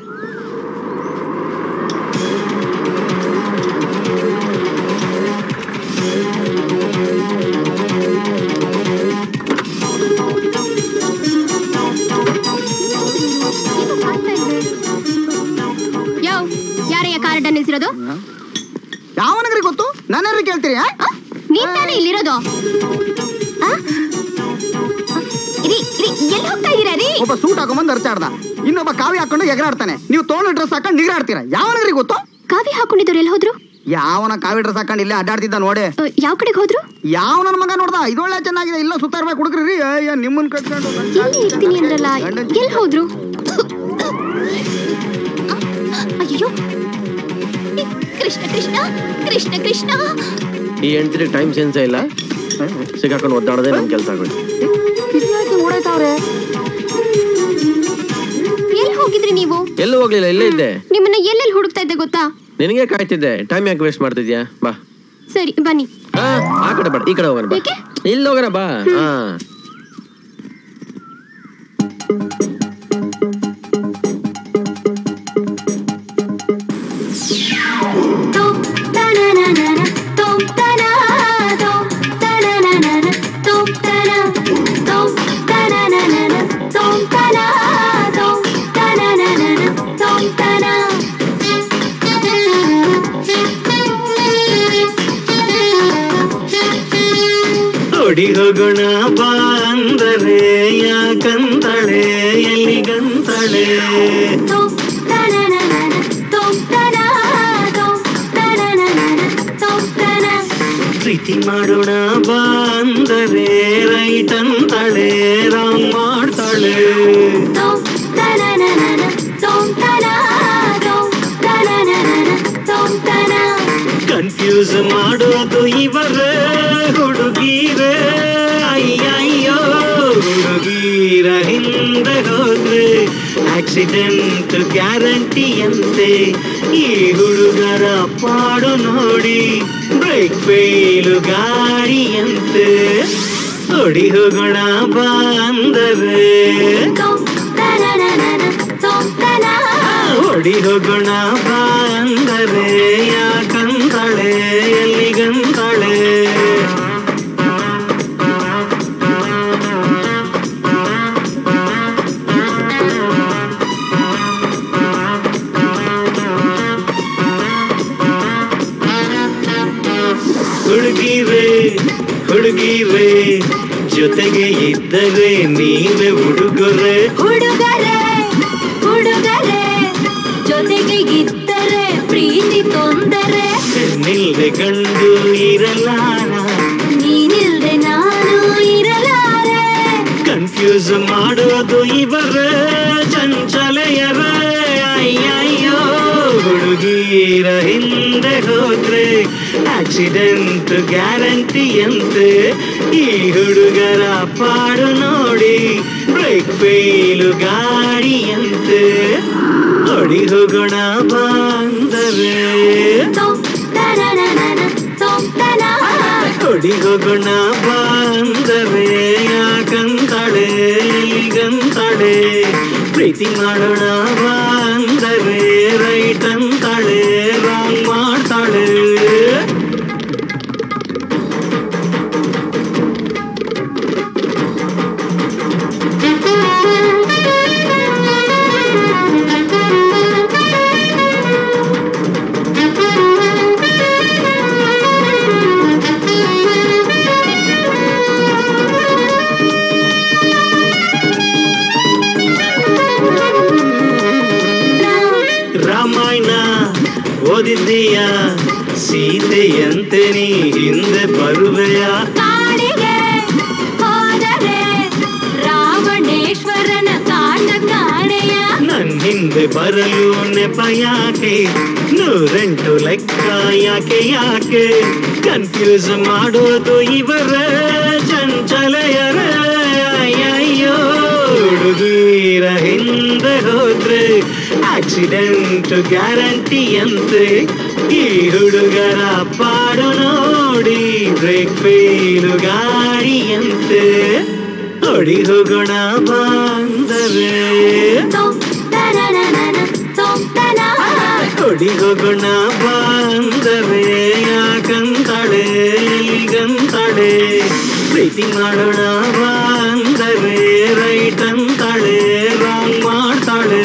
ಯೋ ಯಾರಯ್ಯ ಕಾರ್ ಅಡ್ಡ ನಿಲ್ಸಿರೋದು ಯಾವನಗ್ರಿ ಗೊತ್ತು ನಾನ್ಯಾರು ಕೇಳ್ತೀರಿ ಆ? ನೀನ್ ತಾನೇ ಇಲ್ಲಿರೋದು ಆ? ಇರಿ ಇರಿ ಎಲ್ಲಿ ಹೋಗ್ತಾ ಇದೀರಾ ರೀ ಒಬ್ಬ ಸೂಟ್ ಹಾಕೊಂಬಂದು ಅರ್ಚಾಡ್ದ ಇನ್ನೊಬ್ಬ ಕಾವಿ ಹಾಕೊಂಡು ಎಗರಾಡ್ತಾನೆ ನೀವು ತೋಳು ಡ್ರೆಸ್ ಹಾಕೊಂಡು ನಿಗರಾಡ್ತೀರಾ ಯಾವನಗ್ರಿ ಗೊತ್ತು ಕಾವಿ ಹಾಕೊಂಡಿದ್ದವ್ರು ಎಲ್ಲಿ ಹೋದ್ರು ಯಾವನ ಕಾವಿ ಡ್ರೆಸ್ ಹಾಕೊಂಡು ಇಲ್ಲೇ ಅಡ್ಡಾಡ್ತಿದ್ದ ನೋಡಿ ಯಾವ ಕಡೆಗೆ ಹೋದ್ರು ಯಾವ ನನ್ನ ಮಗ ನೋಡ್ದ ಇದೊಳ್ಳೆ ಚೆನ್ನಾಗಿದೆ ಇಲ್ಲ ಸುತ್ತಾರ್ಬೇಕು ಹುಡುಗ್ರಿ ಅಯ್ಯ ನಿಮ್ಮನ್ ಕಟ್ಕೊಂಡು ಎಲ್ಲಿ ಇರ್ತೀನಿ ಅಂದ್ರಲ್ಲ ಎಲ್ಲಿ ಹೋದ್ರು ಅಯ್ಯೋ ಕೃಷ್ಣ ಕೃಷ್ಣ ಕೃಷ್ಣ ಕೃಷ್ಣ ಈ ಹೆಂಡ್ತಿಗೆ ಟೈಮ್ ಸೆನ್ಸೇ ಇಲ್ಲ ಸಿಗಾಕೊಂಡು ಒದ್ದಾಡೋದೇ ನಮ್ ಕೆಲಸ ಆಗೋಯ್ತು ಓಡಾಯ್ತಾವ್ರೆ ಎಲ್ಲಿ ಹೋಗಿದ್ರಿ ನೀವು ಎಲ್ಲೂ ಹೋಗ್ಲಿಲ್ಲ ಇಲ್ಲೇ ಇದ್ದೆ ನಿಮ್ಮನ್ನ ಎಲ್ಲೆಲ್ಲಿ ಹುಡುಕ್ತಾ ಇದ್ದೆ ಗೊತ್ತಾ ನಿನಗೆ ಕಾಯ್ತಿದ್ದೆ ಟೈಮ್ ಯಾಕೆ ವೇಸ್ಟ್ ಮಾಡ್ತಿದ್ಯಾ ಬಾ ಸರಿ ಬನ್ನಿ ಆ, ಆ ಕಡೆ ಬೇಡ ಈ ಕಡೆ ಹೋಗೋಣ ಬಾ ಇಲ್ಲಿ ಹೋಗೋಣ ಬಾ ಹಾ ಓಡಿ ಹೋಗೋಣ ಬಾ ಅಂದರೆ ಯಾಕಂತಳೆ ಎಲ್ಲಿಗಂತಳೆ ಪ್ರೀತಿ ಮಾಡೋಣ ಬಾ ಅಂದರೆ ರೈಟ್ ಅಂತಳೆ ರಾಂಗ್ ಮಾಡ್ತಾಳೆ ಕನ್ಫ್ಯೂಸ್ ಮಾಡೋದು ಇವರೇ ಹುಡುಗೀರೇ ಅಯ್ಯಯ್ಯೋ ಹುಡುಗೀರ ಹಿಂದೆ ಹೋದ್ರೆ ಆಕ್ಸಿಡೆಂಟ್ ಗ್ಯಾರಂಟಿ ಅಂತೆ ಈ ಹುಡುಗರ ಪಾಡು ನೋಡಿ ಬ್ರೇಕ್ ಫೇಲು ಗಾಡಿಯಂತೆ ಹೊಡಿ ಹೋಗೋಣ ಬಾ ಅಂದರೆ ಹೊಡಿ ಹೋಗೋಣ ಬಾ ಅಂದರೆ ಯಾಕಂತಳೆ ಎಲ್ಲಿಗಂತಳೆ ಹುಡುಗಿರೇ ಹುಡುಗಿರೇ ಜೊತೆಗೆ ಇದ್ದರೆ ನೀವೇ ಹುಡುಗರೇ ಹುಡುಗರೇ ಹುಡುಗರೇ ಜೊತೆಗೆ ಇದ್ದರೆ ಪ್ರೀತಿ ತೊಂದರೆ ನಿಲ್ದೆ ಗಂಡು ಇರಲಾರ ನೀನಿಲ್ದೆ ನಾನು ಇರಲಾರೆ ಕನ್ಫ್ಯೂಸ್ ಮಾಡೋದು ಇವರೇ ಚಂಚಲೆಯರ ಅಯ್ಯಯ್ಯೋ ಹುಡುಗೀರ ಹಿಂದೆ ಹೋದ್ರೆ ಆಕ್ಸಿಡೆಂಟ್ ಗ್ಯಾರಂಟಿ ಅಂತೆ ಈ ಹುಡುಗರ ಪಾಡು ನೋಡಿ ಬ್ರೇಕ್ ಫೇಲು ಗಾಡಿಯಂತೆ ಹೊಡಿ ಹೋಗೋಣ ಬಂದರೆ ಹೊಡಿ ಹೋಗೋಣ ಬಂದರೆ ಯಾಕಂತಳೆ ಈಗಂತಳೆ ಪ್ರೀತಿ ಮಾಡೋಣ ಬಂದರೆ ರೈಟ್ ಅಂತಾಳೆ ರಾಂಗ್ ಮಾಡ್ತಾಳೆ ರಾಮಾಯಣ ಓದಿದ್ದೀಯ ಸೀತೆಯಂತೆ ನೀ ಹಿಂದೆ ಬರುವೆಯ ಕಾಡಿಗೆ ಹಿಂದೆ ಬರಲು ನೆಪ ಯಾಕೆ ನೂರೆಂಟು ಲೆಕ್ಕ ಯಾಕೆ ಯಾಕೆ ಕನ್ಫ್ಯೂಸ್ ಮಾಡೋದು ಇವರ ಚಂಚಲೆಯರ ಅಯ್ಯಯ್ಯೋ ಹುಡುಗೀರ ಹಿಂದೆ ಹೋದ್ರೆ ಆಕ್ಸಿಡೆಂಟ್ ಗ್ಯಾರಂಟಿ ಅಂತೆ ಈ ಹುಡುಗರ ಪಾಡು ನೋಡಿ ಬ್ರೇಕ್ ಫೇಲು ಗಾಡಿಯಂತೆ ಹೊಡಿ ಹೋಗೋಣ ಬಾಂದರೆ ಹೊಡಿ ಹೋಗೋಣ ಬಾಂದರೆ ಯಾಕಂತಾಳೆ ಎಲ್ಲಿಗಂತಾಳೆ ಪ್ರೀತಿ ಮಾಡೋಣ ಬಾಂದರೆ ರೈಟ್ ಅಂತಾಳೆ ರಾಂಗ್ ಮಾಡ್ತಾಳೆ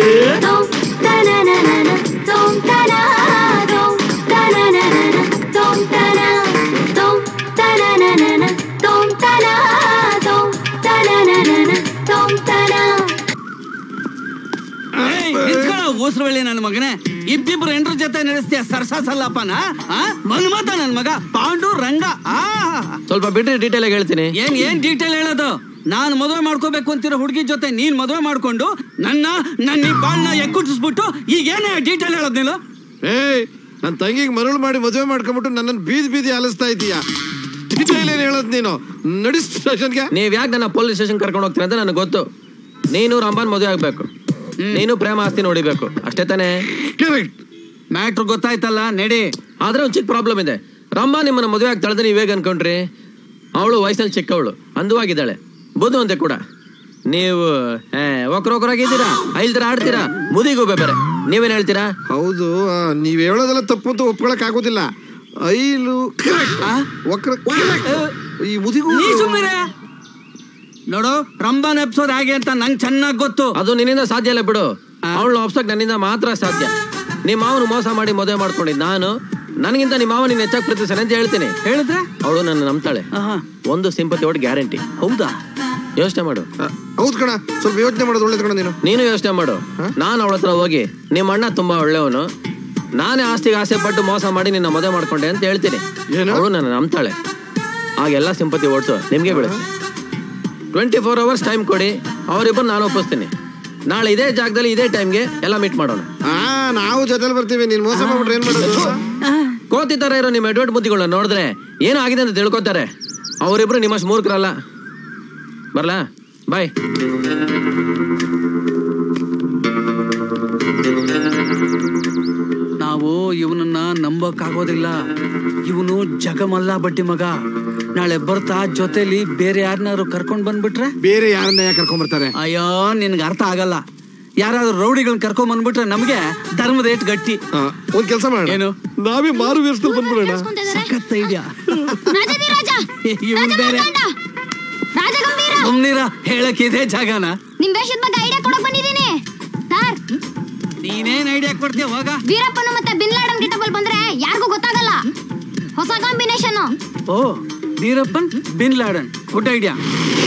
ಊಸ್ರವಳ್ಳಿ ನನ್ನ ಮಗನೇ ಇಬ್ಬಿಬ್ರು ಎಂಟ್ರ ಜೊತೆ ನಡೆಸ್ತೀಯ ಸರ್ಸಾಸಲ್ಲಪ್ಪನ ಆ ಮನ್ಮತ ನನ್ ಮಗ ಪಾಂಡು ರಂಗ ಆ ಸ್ವಲ್ಪ ಬಿಡ್ರಿ ಡೀಟೇಲ್ ಆಗಿ ಹೇಳ್ತೀನಿ ಏನ್ ಏನ್ ಡೀಟೇಲ್ ಹೇಳೋದು ನಾನ್ ಮದುವೆ ಮಾಡ್ಕೋಬೇಕು ಅಂತಿರೋ ಹುಡುಗಿ ಜೊತೆ ನೀನ್ ಮದುವೆ ಮಾಡ್ಕೊಂಡು ನನ್ನ ನನ್ನ ಈ ಬಾಳ್ನ ಎಕ್ಕುಟ್ಟಿಸ್ಬಿಟ್ಟು ಈಗ ಏನೇ ಡೀಟೇಲ್ ಹೇಳೋದ್ ನೀನು ಏಯ್ ನನ್ನ ತಂಗಿಗೆ ಮರಳು ಮಾಡಿ ಮದುವೆ ಮಾಡ್ಕೊಂಡ್ಬಿಟ್ಟು ನನ್ನನ್ನು ಬೀದಿ ಬೀದಿ ಆಲಿಸ್ತಾ ಇದೀಯಾ ಡೀಟೇಲ್ ಏನ್ ಹೇಳೋದು ನೀನು ನಡಿ ಸ್ಟೇಷನ್ಗೆ ನೀವ್ ಯಾಕೆ ನನ್ನ ಪೊಲೀಸ್ ಸ್ಟೇಷನ್ ಕರ್ಕೊಂಡು ಹೋಗ್ತೀರ ಅಂತ ನನಗೆ ಗೊತ್ತು ನೀನು ರಂಬಾನ್ ಮದುವೆ ಆಗ್ಬೇಕು ನೀನು ಪ್ರೇಮ ಆಸ್ತಿ ನೋಡಿಬೇಕು ಅಷ್ಟೇ ತಾನೇ ಮ್ಯಾಟ್ರ್ ಗೊತ್ತಾಯ್ತಲ್ಲ ನಡಿ ಆದ್ರೆ ಒಂದ್ ಚಿಕ್ಕ ಪ್ರಾಬ್ಲಮ್ ಇದೆ ರಂಬಾ ನಿಮ್ಮನ್ನ ಮದುವೆ ಆಗ್ತಾಳೆ ನೀವ್ ಹೇಗೆ ಅನ್ಕೊಂಡ್ರಿ ಅವಳು ವಯಸ್ಸಲ್ಲಿ ಚಿಕ್ಕವಳು ಅಂದವಾಗಿದ್ದಾಳೆ ಬುದ್ಧು ಅಂತೆ ಕೂಡ ನೀವು ಒಕ್ರೊಕ್ರಾಗಿದ್ದೀರಾ ಐಲ್ದ್ರ ಆಡ್ತೀರಾ ಮುದಿಗೂಬೆ ಬೇರೆ ನೀವೇನ್ ಹೇಳ್ತೀರಾ ಹೌದು ಆ, ನೀವ್ ಹೇಳೋದೆಲ್ಲ ತಪ್ಪು ಅಂತ ಒಪ್ಕೊಳಕ್ ಆಗೋದಿಲ್ಲ ಐಲು ವಕ್ರ ಈ ಮುದಿಗೂ ನೀ ಸುಮ್ಮನೆ ನೋಡು ರಂಬಾನ್ ಎಪ್ಸೋದ್ ಹೇಗೆ ಅಂತ ನಂಗೆ ಚೆನ್ನಾಗಿ ಗೊತ್ತು ಅದು ನಿನ್ನಿಂದ ಸಾಧ್ಯ ಇಲ್ಲ ಬಿಡು ಅವಳು ಒಪ್ಸಕ್ ನನ್ನಿಂದ ಮಾತ್ರ ಸಾಧ್ಯ ನಿಮ್ಮ ಮಾವನು ಮೋಸ ಮಾಡಿ ಮದುವೆ ಮಾಡ್ಕೊಂಡಿದ್ ನಾನು ನನಗಿಂತ ನಿಮ್ಮ ಮಾವ ನೀನ್ ಹೆಚ್ಚಾಗಿ ಪ್ರೀತಿಸ್ತಾನೆ ಅಂತ ಹೇಳ್ತೀನಿ ಹೇಳಿದ್ರೆ ಅವಳು ನನ್ನ ನಂಬ್ತಾಳೆ ಒಂದು ಸಿಂಪತಿ ಒಟ್ಟು ಗ್ಯಾರಂಟಿ ಹೌದಾ ಯೋಚನೆ ಮಾಡು ಹೌದ್ ಕಣ ಸ್ವಲ್ಪ ಯೋಚನೆ ಮಾಡೋದು ಒಳ್ಳೇದು ಕಣ ನೀನು ನೀನು ಯೋಚನೆ ಮಾಡು ನಾನು ಅವಳ ಹತ್ರ ಹೋಗಿ ನಿಮ್ಮ ಅಣ್ಣ ತುಂಬಾ ಒಳ್ಳೆಯವನು ನಾನೇ ಆಸ್ತಿಗೆ ಆಸೆ ಪಟ್ಟು ಮೋಸ ಮಾಡಿ ನಿನ್ನ ಮದುವೆ ಮಾಡ್ಕೊಂಡೆ ಅಂತ ಹೇಳ್ತೀನಿ ಅವಳು ನನ್ನ ನಂಬ್ತಾಳೆ ಆಗೆಲ್ಲ ಸಿಂಪತಿ ಓಡಿಸು ನಿಮ್ಗೆ ಬೀಳುತ್ತೆ ಟ್ವೆಂಟಿ ಫೋರ್ ಅವರ್ಸ್ ಟೈಮ್ ಕೊಡಿ ಅವರಿಬ್ಬರು ನಾನು ಒಪ್ಪಿಸ್ತೀನಿ ನಾಳೆ ಇದೇ ಜಾಗದಲ್ಲಿ ಇದೇ ಟೈಮ್ಗೆ ಎಲ್ಲ ಮೀಟ್ ಮಾಡೋಣ ಆ ನಾವು ಜೊತೆಲಿ ಬರ್ತೀವಿ ನೀನ್ ಮೋಸ ಮಾಡ್ಬಿಟ್ರೆ ಏನ್ ಮಾಡೋದು ಕೋತಿ ತರ ಇರೋ ನಿಮ್ಮ ಎಡ್ವರ್ಟ್ ಬುದ್ಧಿಗಳನ್ನ ನೋಡಿದ್ರೆ ಏನೋ ಆಗಿದೆ ಅಂತ ತಿಳ್ಕೊತಾರೆ ಅವರಿಬ್ರು ನಿಮ್ಮಷ್ಟು ಮೂರ್ಖರಲ್ಲ ಬರ್ಲಾ ಬಾಯ್ ನಾವು ಇವನನ್ನ ನಂಬಕ್ಕಾಗೋದಿಲ್ಲ ಇವನು ಜಗಮಲ್ಲ ಬಡ್ಡಿ ಮಗ ನಾಳೆ ಬರ್ತಾ ಜೊತೆಲಿ ಬೇರೆ ಯಾರನ್ನಾರು ಕರ್ಕೊಂಡ್ ಬಂದ್ಬಿಟ್ರೆ ಬೇರೆ ಯಾರನ್ನ ಯಾಕೆ ಕರ್ಕೊಂಡ್ ಬರ್ತಾರೆ ಅಯ್ಯೋ ನಿನ್ಗೆ ಅರ್ಥ ಆಗಲ್ಲ ಯಾರಾದ್ರೂ ರೌಡಿಗಳನ್ನ ಕರ್ಕೊಂಡ್ ಬಂದ್ಬಿಟ್ರೆ ನಮಗೆ ಧರ್ಮದ ಏಟ್ ಗಟ್ಟಿ ಒಂದ್ ಕೆಲಸ ಮಾಡೋಣ ಏನು ನಾವೇ ಮಾರು ವೇಷದಲ್ಲಿ ಬಂದ್ಬಿಡೋಣ ಸಖತ್ ಐಡಿಯಾ ರಾಜ ಇವನ್ ಬೇರೆ ರಾಜಗಂಭೀರ ಸುಮ್ನಿರ ಹೇಳಕ್ ಇದೇ ಜಾಗನ ನಿಮ್ ವೇಷದ ಬಗ್ಗೆ ಐಡಿಯಾ ಕೊಡಕ್ ಬಂದಿದ್ದೀನಿ ಸರ್ ನೀನೇನ್ ಐಡಿಯಾ ಕೊಡ್ತೀಯ ಹೋಗ ವೀರಪ್ಪನ ಮತ್ತೆ ಬಿನ್ ಲಾಡನ್ ಗಿಟಬಲ್ ಬಂದ್ರೆ ಯಾರಿಗೂ ಗೊತ್ತಾಗಲ್ಲ ಹೊಸ ಕಾಂಬಿನೇಷನ್ ಓ Veerappan bin Laden good idea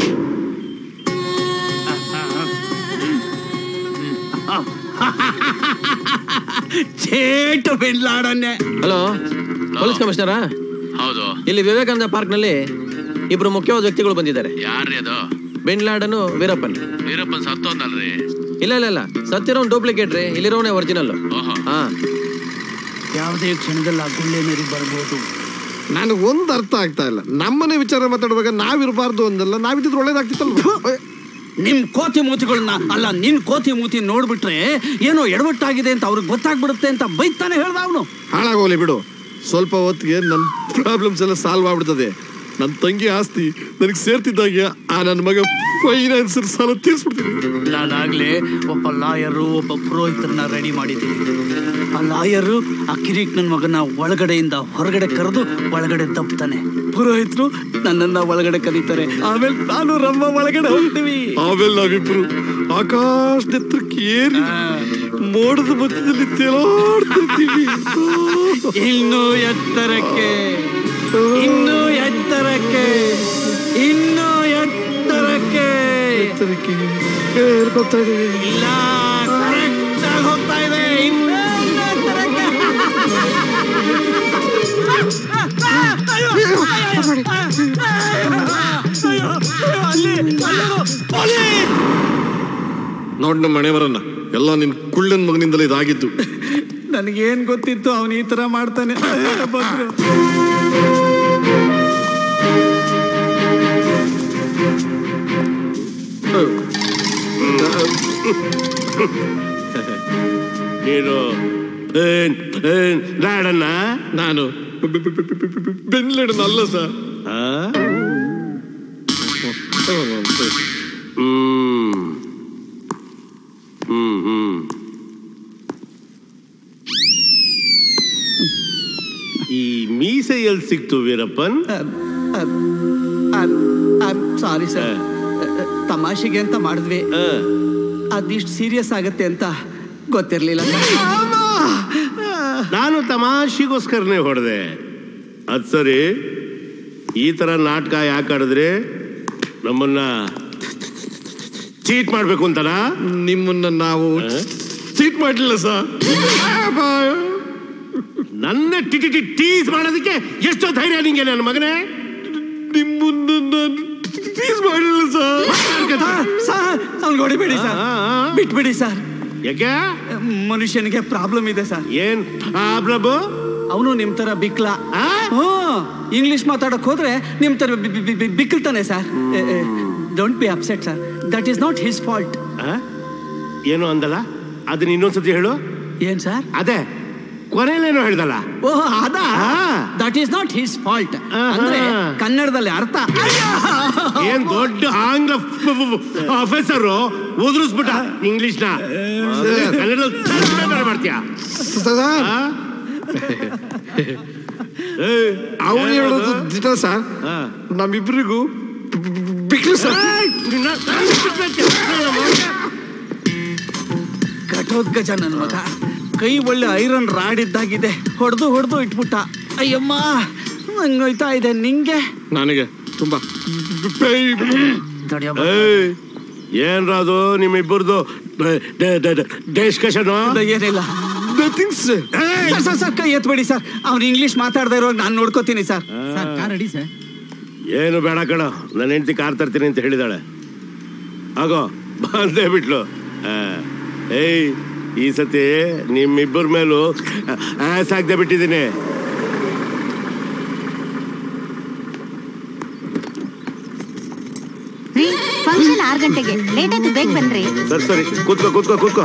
ಚೇಟು ಬಿನ್ ಲಾಡನ್ನೇ ಹಲೋ ಪೊಲೀಸ್ ಕಮಿಷನರಾ ಹೌದು ಇಲ್ಲಿ ವಿವೇಕಾನಂದ ಪಾರ್ಕ್ ನಲ್ಲಿ ಇಬ್ರು ಮುಖ್ಯವಾದ ವ್ಯಕ್ತಿಗಳು ಬಂದಿದ್ದಾರೆ ಯಾರ್ರಿ ಅದು ಬಿನ್ ಲಾಡನು ವೀರಪ್ಪನ್ ವೀರಪ್ಪನ್ ಸತ್ತೋದ್ನಲ್ರಿ ಇಲ್ಲ ಇಲ್ಲ ಇಲ್ಲ ಸತ್ತಿರೋನ್ ಡೂಪ್ಲಿಕೇಟ್ ರೀ ಇಲ್ಲಿರೋನೇ ಒರಿಜಿನಲ್ ಹಾ ಯಾವುದೇ ಕ್ಷಣದಲ್ಲಿ ಆ ಗುಳ್ಳೆ ಮೇರಿ ಬರ್ಬೋದು ನನಗೆ ಒಂದು ಅರ್ಥ ಆಗ್ತಾ ಇಲ್ಲ ನಮ್ಮನೆ ವಿಚಾರ ಮಾತಾಡುವಾಗ ನಾವಿರಬಾರ್ದು ಅಂದಲ್ಲ ನಾವಿದ್ದಿದ್ರೆ ಒಳ್ಳೇದಾಗ್ತಿತ್ತಲ್ವ ನಿಮ್ ಕೋತಿ ಮೂತಿಗಳನ್ನ ಅಲ್ಲ ನಿನ್ ಕೋತಿ ಮೂತಿ ನೋಡ್ಬಿಟ್ರೆ ಏನೋ ಎಡವಟ್ಟಾಗಿದೆ ಅಂತ ಅವ್ರಿಗೆ ಗೊತ್ತಾಗ್ಬಿಡುತ್ತೆ ಅಂತ ಬೈತಾನೆ ಹೇಳ್ದ ಅವನು ಹಾಳಾಗೋಲಿ ಬಿಡು ಸ್ವಲ್ಪ ಹೊತ್ತಿಗೆ ನನ್ನ ಪ್ರಾಬ್ಲಮ್ಸ್ ಎಲ್ಲ ಸಾಲ್ವ್ ಆಗ್ಬಿಡ್ತದೆ ನನ್ನ ತಂಗಿ ಆಸ್ತಿ ನನಗೆ ಸೇರ್ತಿದ್ದಾಗೆ ಆ ನನ್ನ ಮಗ ಫೈನಾನ್ಸರ್ ಸಾಲ ತೀರ್ಸ್ಬಿಡ್ತೀನಿ ನಾನಾಗ್ಲೇ ಒಬ್ಬ ಲಾಯರು ಒಬ್ಬ ಪುರೋಹಿತರನ್ನ ರೆಡಿ ಮಾಡಿದ್ದೀನಿ ಆ ಲಾಯರು ಆ ಕಿರೀಕ್ ನನ್ನ ಮಗನ ಒಳಗಡೆಯಿಂದ ಹೊರಗಡೆ ಕರೆದು ಒಳಗಡೆ ತಪ್ತಾನೆ ಪುರೋಹಿತರು ನನ್ನನ್ನ ಒಳಗಡೆ ಕರೀತಾರೆ ಆಮೇಲೆ ನಾನು ರಮ್ಮ ಒಳಗಡೆ ಹೋಗ್ತೀವಿ ಆಮೇಲೆ ನಾವಿಬ್ರು ಆಕಾಶದ ಎತ್ತರಕ್ಕೆ ಏರಿ ಮೋಡದ ಮಧ್ಯದಲ್ಲಿ ತೇಲಾಡ್ತಿರ್ತೀವಿ ಇನ್ನು ಎತ್ತರಕ್ಕೆ ಇನ್ನು ಎತ್ತರಕ್ಕೆ ಇನ್ನು ಎತ್ತರಕ್ಕೆ ಎತ್ತರಕ್ಕೆ ಹೇಳ್ಕೊತಾ ಇದೀವಿ ಇಲ್ಲ ಕರೆಕ್ಟ್ ಆಗಿ ಹೋಗ್ತಾ ಇದೆ ಇನ್ನು ಎತ್ತರಕ್ಕೆ. ಅಯ್ಯೋ, ಅಯ್ಯೋ, ಅಯ್ಯೋ, ಅಯ್ಯೋ, ಅಲ್ಲಿ, ಅಯ್ಯೋ, ಪೊಲೀಸ್! ಏ, ಹೇಳ್ಕೊತಾ ಇದೀವಿ. ಅಯ್ಯೋ, ಅಯ್ಯೋ, ಅಯ್ಯೋ, ಅಯ್ಯೋ, ಅಯ್ಯೋ, ಅಯ್ಯೋ, ಅಯ್ಯೋ, ಅಯ್ಯೋ, ಅಯ್ಯೋ, ಅಯ್ಯೋ, ಅಯ್ಯೋ, ಅಯ್ಯೋ, ಅಯ್ಯೋ, ಅಯ್ಯೋ, ಅಯ್ಯೋ, ಅಯ್ಯೋ, ನೋಡ್ ನಮ್ಮ ಮನೆ ಬರನ್ನ ಎಲ್ಲ ನಿನ್ ಕುಳ್ಳನ್ ಮಗನಿಂದಲೇ ಇದಾಗಿದ್ದು ನನಗೇನ್ ಗೊತ್ತಿತ್ತು ಅವನು ಈ ತರ ಮಾಡ್ತಾನೆ ಬಂದ್ರು ನೀನು ಏನ್ ಏನ್ ಲಾಡನ್ನ ನಾನು ಬೆನ್ಲೆಡನ ಅಲ್ಲ ಸರ್ ಹ್ಮ್ ಹ್ಮ್ ಹ್ಮ್ ಈ ಮೀಸೆ ಎಲ್ಲಿ ಸಿಕ್ತು ವೀರಪ್ಪನ್ ಸಾರಿ ಸರ್ ತಮಾಷೆಗೆ ಅಂತ ಮಾಡಿದ್ವಿ ಅದಿಷ್ಟು ಸೀರಿಯಸ್ ಆಗತ್ತೆ ಅಂತ ಗೊತ್ತಿರ್ಲಿಲ್ಲ ನಾನು ತಮಾಷೆಗೋಸ್ಕರನೇ ಹೊಡೆದೆ ಅದ್ ಸರಿ ಈ ತರ ನಾಟಕ ಯಾಕೆ ಆಡಿದ್ರೆ ನಮ್ಮನ್ನ ಚೀಟ್ ಮಾಡ್ಬೇಕು ಅಂತನಾ ನಿಮ್ಮನ್ನ ನಾವು ಚೀಟ್ ಮಾಡಲಿಲ್ಲ ಸರ್ ನನ್ನ ಟಿ ಟಿ ಟೀಸ್ ಮಾಡೋದಕ್ಕೆ ಎಷ್ಟೋ ಧೈರ್ಯ ನಿಂಗೆ ನನ್ನ ಮಗನೇ ನಿಮ್ಮನ್ನ ನಾನು ಟೀಸ್ ಮಾಡಲಿಲ್ಲ ಸರ್ ಅವ್ನಿಗೆ ಹೊಡಿಬೇಡಿ ಸರ್ ಬಿಟ್ಬಿಡಿ ಸರ್ ಯಾಕೆ ಮನುಷ್ಯನಿಗೆ ಪ್ರಾಬ್ಲಮ್ ಇದೆ ಸರ್ ಏನ್ ಪ್ರಾಬ್ಲಮ್ ಅವನು ನಿಮ್ ತರ ಬಿಕ್ಲ ಇಂಗ್ಲಿಷ್ ಮಾತಾಡಕ್ ಹೋದ್ರೆ ನಿಮ್ ತರ ಬಿ- ಬಿ- ಬಿ- ಬಿಕ್ಕಲ್ತಾನೆ sir don't be upset sir that is not his fault ಏನು ಅಂದಲ್ಲ ಅದನ್ನ ಇನ್ನೊಂದ್ಸತಿ ಹೇಳು ಏನ್ ಸರ್ ಅದೇ ಕೊನೆಯಲ್ಲೇನೋ ಹೇಳ್ದಲ್ಲ ಓಹ್ ಅದ that is not his fault ಅಂದ್ರೆ ಕನ್ನಡದಲ್ಲಿ ಅರ್ಥ ಏನ್ ದೊಡ್ಡ ಆಂಗ್ಲ ಆಫೀಸರ್ ಉದುರಿಸ್ಬಿಟ್ಟ ಇಂಗ್ಲಿಷ್ ನ ಕನ್ನಡದಲ್ಲಿ ತರ್ಜುಮೆ ಬೇರೆ ಮಾಡ್ತೀಯಾ ಅವನು ಹೇಳೋದು ದಿಟ ಸರ್ ನಮ್ಮಿಬ್ರಿಗೂ ಬಿಕ್ಲು ಸರ್ ಘಟೋದ್ಗಜ ನನ್ನ ಮಗ ಕೈ ಒಳ್ಳೆ ಐರನ್ ರಾಡ್ ಇದ್ದಾಗಿದೆ ಹೊಡೆದು ಹೊಡೆದು ಇಟ್ಬಿಟ್ಟ ಅಯ್ಯಮ್ಮ ನಂಗೋಯ್ತಾ ಇದೆ ನಿಂಗೆ ನನಗೆ ತುಂಬಾ ಏಯ್, ಏನ್ರದು ನಿಮ್ಮಿಬ್ಬರದು ಡಿಸ್ಕಷನ್ ಏನಿಲ್ಲ ಸರ್ ಸರ್ ಸರ್ ಕೈ ಎತ್ಬೇಡಿ ಸರ್ ಅವ್ನು ಇಂಗ್ಲಿಷ್ ಮಾತಾಡ್ತಾ ಇರೋ ನಾನು ನೋಡ್ಕೋತೀನಿ sir sir car ready sir ಏನು ಬೇಡ ಕಣ ನನ್ನ ಹೆಂಡತಿ ಕಾರ್ ತರ್ತೀನಿ ಅಂತ ಹೇಳಿದಾಳೆ ಆಗೋ ಬಂದೇ ಬಿಟ್ಲು ಆ, ಏಯ್ ಈ ಸತಿ ನಿಮ್ಮಿಬ್ಬರ ಮೇಲೂ ಆಸ್ ಆಗದೆ ಬಿಟ್ಟಿದ್ದೀನಿ ಫಂಕ್ಷನ್ ಆರು ಗಂಟೆಗೆ ಲೇಟ್ ಆಯ್ತು ಬೇಗ ಬನ್ರಿ ಸರಿ ಸರಿ ಕೂತ್ಕೋ ಕೂತ್ಕೋ ಕೂತ್ಕೋ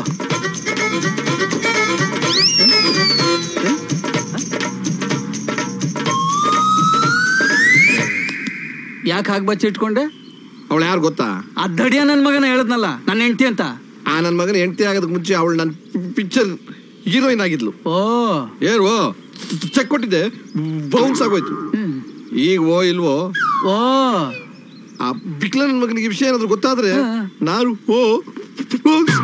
ಯಾಕೆ ಹಾಗೆ ಬಚ್ಚಿಟ್ಕೊಂಡೆ ಅವಳು ಯಾರು ಗೊತ್ತಾ ಅದ್ದಡಿಯ ನನ್ನ ಮಗನ ಹೇಳದ್ನಲ್ಲ ನನ್ನ ಹೆಂಡತಿ ಅಂತ ಆ ನನ್ನ ಮಗನ ಹೆಂಡತಿ ಆಗೋದಕ್ಕೆ ಮುಂಚೆ ಅವಳು ನನ್ನ ಪಿಕ್ಚರ್ ಹೀರೋಯಿನ್ ಆಗಿದ್ಲು ಓ ಏನು ಚೆಕ್ ಕೊಟ್ಟಿದ್ದೆ ಬೌನ್ಸ್ ಆಗೋಯ್ತು ಈಗ ಓ ಇಲ್ವೋ ಓ ಆ ಬಿಕ್ಲ ನನ್ನ ಮಗನಿಗೆ ಈ ವಿಷಯ ಏನಾದ್ರು ಗೊತ್ತಾದ್ರೆ ನಾನು ಓ bounce.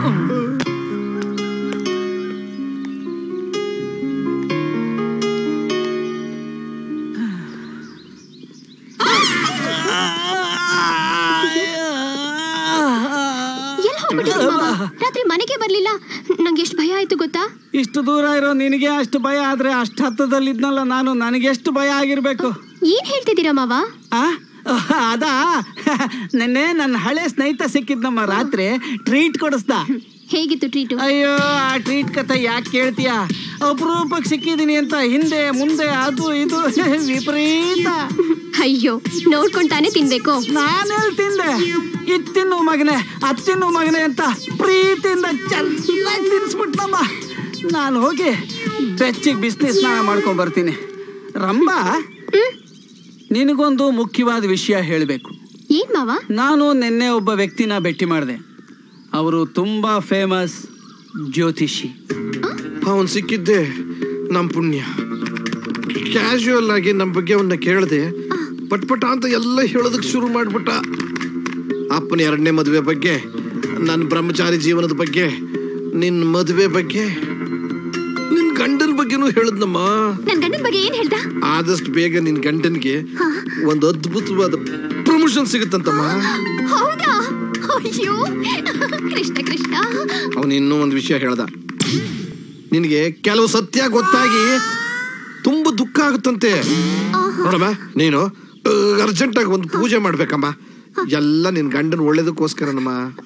ಎಲ್ಲಿ ಹೋಗ್ಬಿಟ್ಟಿದ್ರಿ ಮಾವ? ರಾತ್ರಿ ಮನೆಗೆ ಬರ್ಲಿಲ್ಲ ನಂಗೆ ಎಷ್ಟು ಭಯ ಆಯ್ತು ಗೊತ್ತಾ ಇಷ್ಟು ದೂರ ಇರೋ ನಿನಗೆ ಅಷ್ಟು ಭಯ ಆದ್ರೆ ಅಷ್ಟು ಹತ್ತದಲ್ಲಿದ್ನಲ್ಲ ನಾನು ನನಗೆ ಎಷ್ಟು ಭಯ ಆಗಿರ್ಬೇಕು ಏನ್ ಹೇಳ್ತಿದ್ದೀರಾ ಮಾವ ಆ ಅದಾ ನೆನ್ನೆ ನನ್ನ ಹಳೆ ಸ್ನೇಹಿತ ಸಿಕ್ಕಿದ್ನಮ್ಮ ರಾತ್ರಿ ಟ್ರೀಟ್ ಕೊಡಿಸ್ದ ಹೇಗಿತ್ತು ಟ್ರೀಟು ಅಯ್ಯೋ ಆ ಟ್ರೀಟ್ ಕತೆ ಯಾಕೆ ಕೇಳ್ತೀಯ ಅಪರೂಪಕ್ಕೆ ಸಿಕ್ಕಿದೀನಿ ಅಂತ ಹಿಂದೆ ಮುಂದೆ ಅದು ಇದು ವಿಪರೀತ ಅಯ್ಯೋ ನೋಡ್ಕೊಂತಾನೆ ತಿನ್ಬೇಕು ನಾನೆಲ್ಲಿ ತಿಂದೆ ಇದ್ ತಿನ್ನು ಮಗನೆ ಅದ್ ತಿನ್ನು ಮಗನೆ ಅಂತ ಪ್ರೀತಿಯಿಂದ ಚೆನ್ನಾಗಿ ತಿನ್ಸ್ಬಿಟ್ನಮ್ಮ ನಾನು ಹೋಗಿ ಬೆಚ್ಚಿಗೆ ಬಿಸಿನೀರ್ ಸ್ನಾನ ಮಾಡ್ಕೊಂಡ್ ಬರ್ತೀನಿ ರಂಬ ನಿನಗೊಂದು ಮುಖ್ಯವಾದ ವಿಷಯ ಹೇಳಬೇಕು ಏನ್ ಮಾವ ನಾನು ನಿನ್ನೆ ಒಬ್ಬ ವ್ಯಕ್ತಿನ ಭೇಟಿ ಮಾಡಿದೆ ಅವರು ತುಂಬಾ ಫೇಮಸ್ ಜ್ಯೋತಿಷಿ ಅವನ್ ಸಿಕ್ಕಿದ್ದೆ ನಮ್ ಪುಣ್ಯ ಕ್ಯಾಶುವಲ್ ಆಗಿ ನಮ್ ಬಗ್ಗೆ ಅವನ್ನ ಕೇಳ್ದೆ ಪಟ್ ಪಟ ಅಂತ ಎಲ್ಲ ಹೇಳೋದಕ್ಕೆ ಶುರು ಮಾಡ್ಬಿಟ್ಟ ಅಪ್ಪನ ಎರಡನೇ ಮದುವೆ ಬಗ್ಗೆ ನನ್ನ ಬ್ರಹ್ಮಚಾರಿ ಜೀವನದ ಬಗ್ಗೆ ನಿನ್ ಮದುವೆ ಬಗ್ಗೆ ನಿನ್ ಗಂಡನ ಬಗ್ಗೆನೂ ಹೇಳದ್ನಮ್ಮ ನನ್ ಗಂಡನ ಬಗ್ಗೆ ಏನ್ ಹೇಳ್ದ ಆದಷ್ಟು ಬೇಗ ನಿನ್ ಗಂಡನ್ಗೆ ಒಂದು ಅದ್ಭುತವಾದ ಪ್ರಮೋಷನ್ ಸಿಗುತ್ತಂತಮ್ಮ ಹೌದಾ ಅಯ್ಯೋ ಕೃಷ್ಣ ಕೃಷ್ಣ ಅವನು ಇನ್ನೂ ಒಂದು ವಿಷಯ ಹೇಳ್ದ ನಿನಗೆ ಕೆಲವು ಸತ್ಯ ಗೊತ್ತಾಗಿ ತುಂಬಾ ದುಃಖ ಆಗುತ್ತಂತೆ ನೋಡಮ್ಮ ನೀನು ಅರ್ಜೆಂಟ್ ಆಗಿ ಒಂದು ಪೂಜೆ ಮಾಡ್ಬೇಕಮ್ಮ ಎಲ್ಲ ನಿನ್ ಗಂಡನ ಒಳ್ಳೇದಕ್ಕೋಸ್ಕರನಮ್ಮ ಗಂಡನ್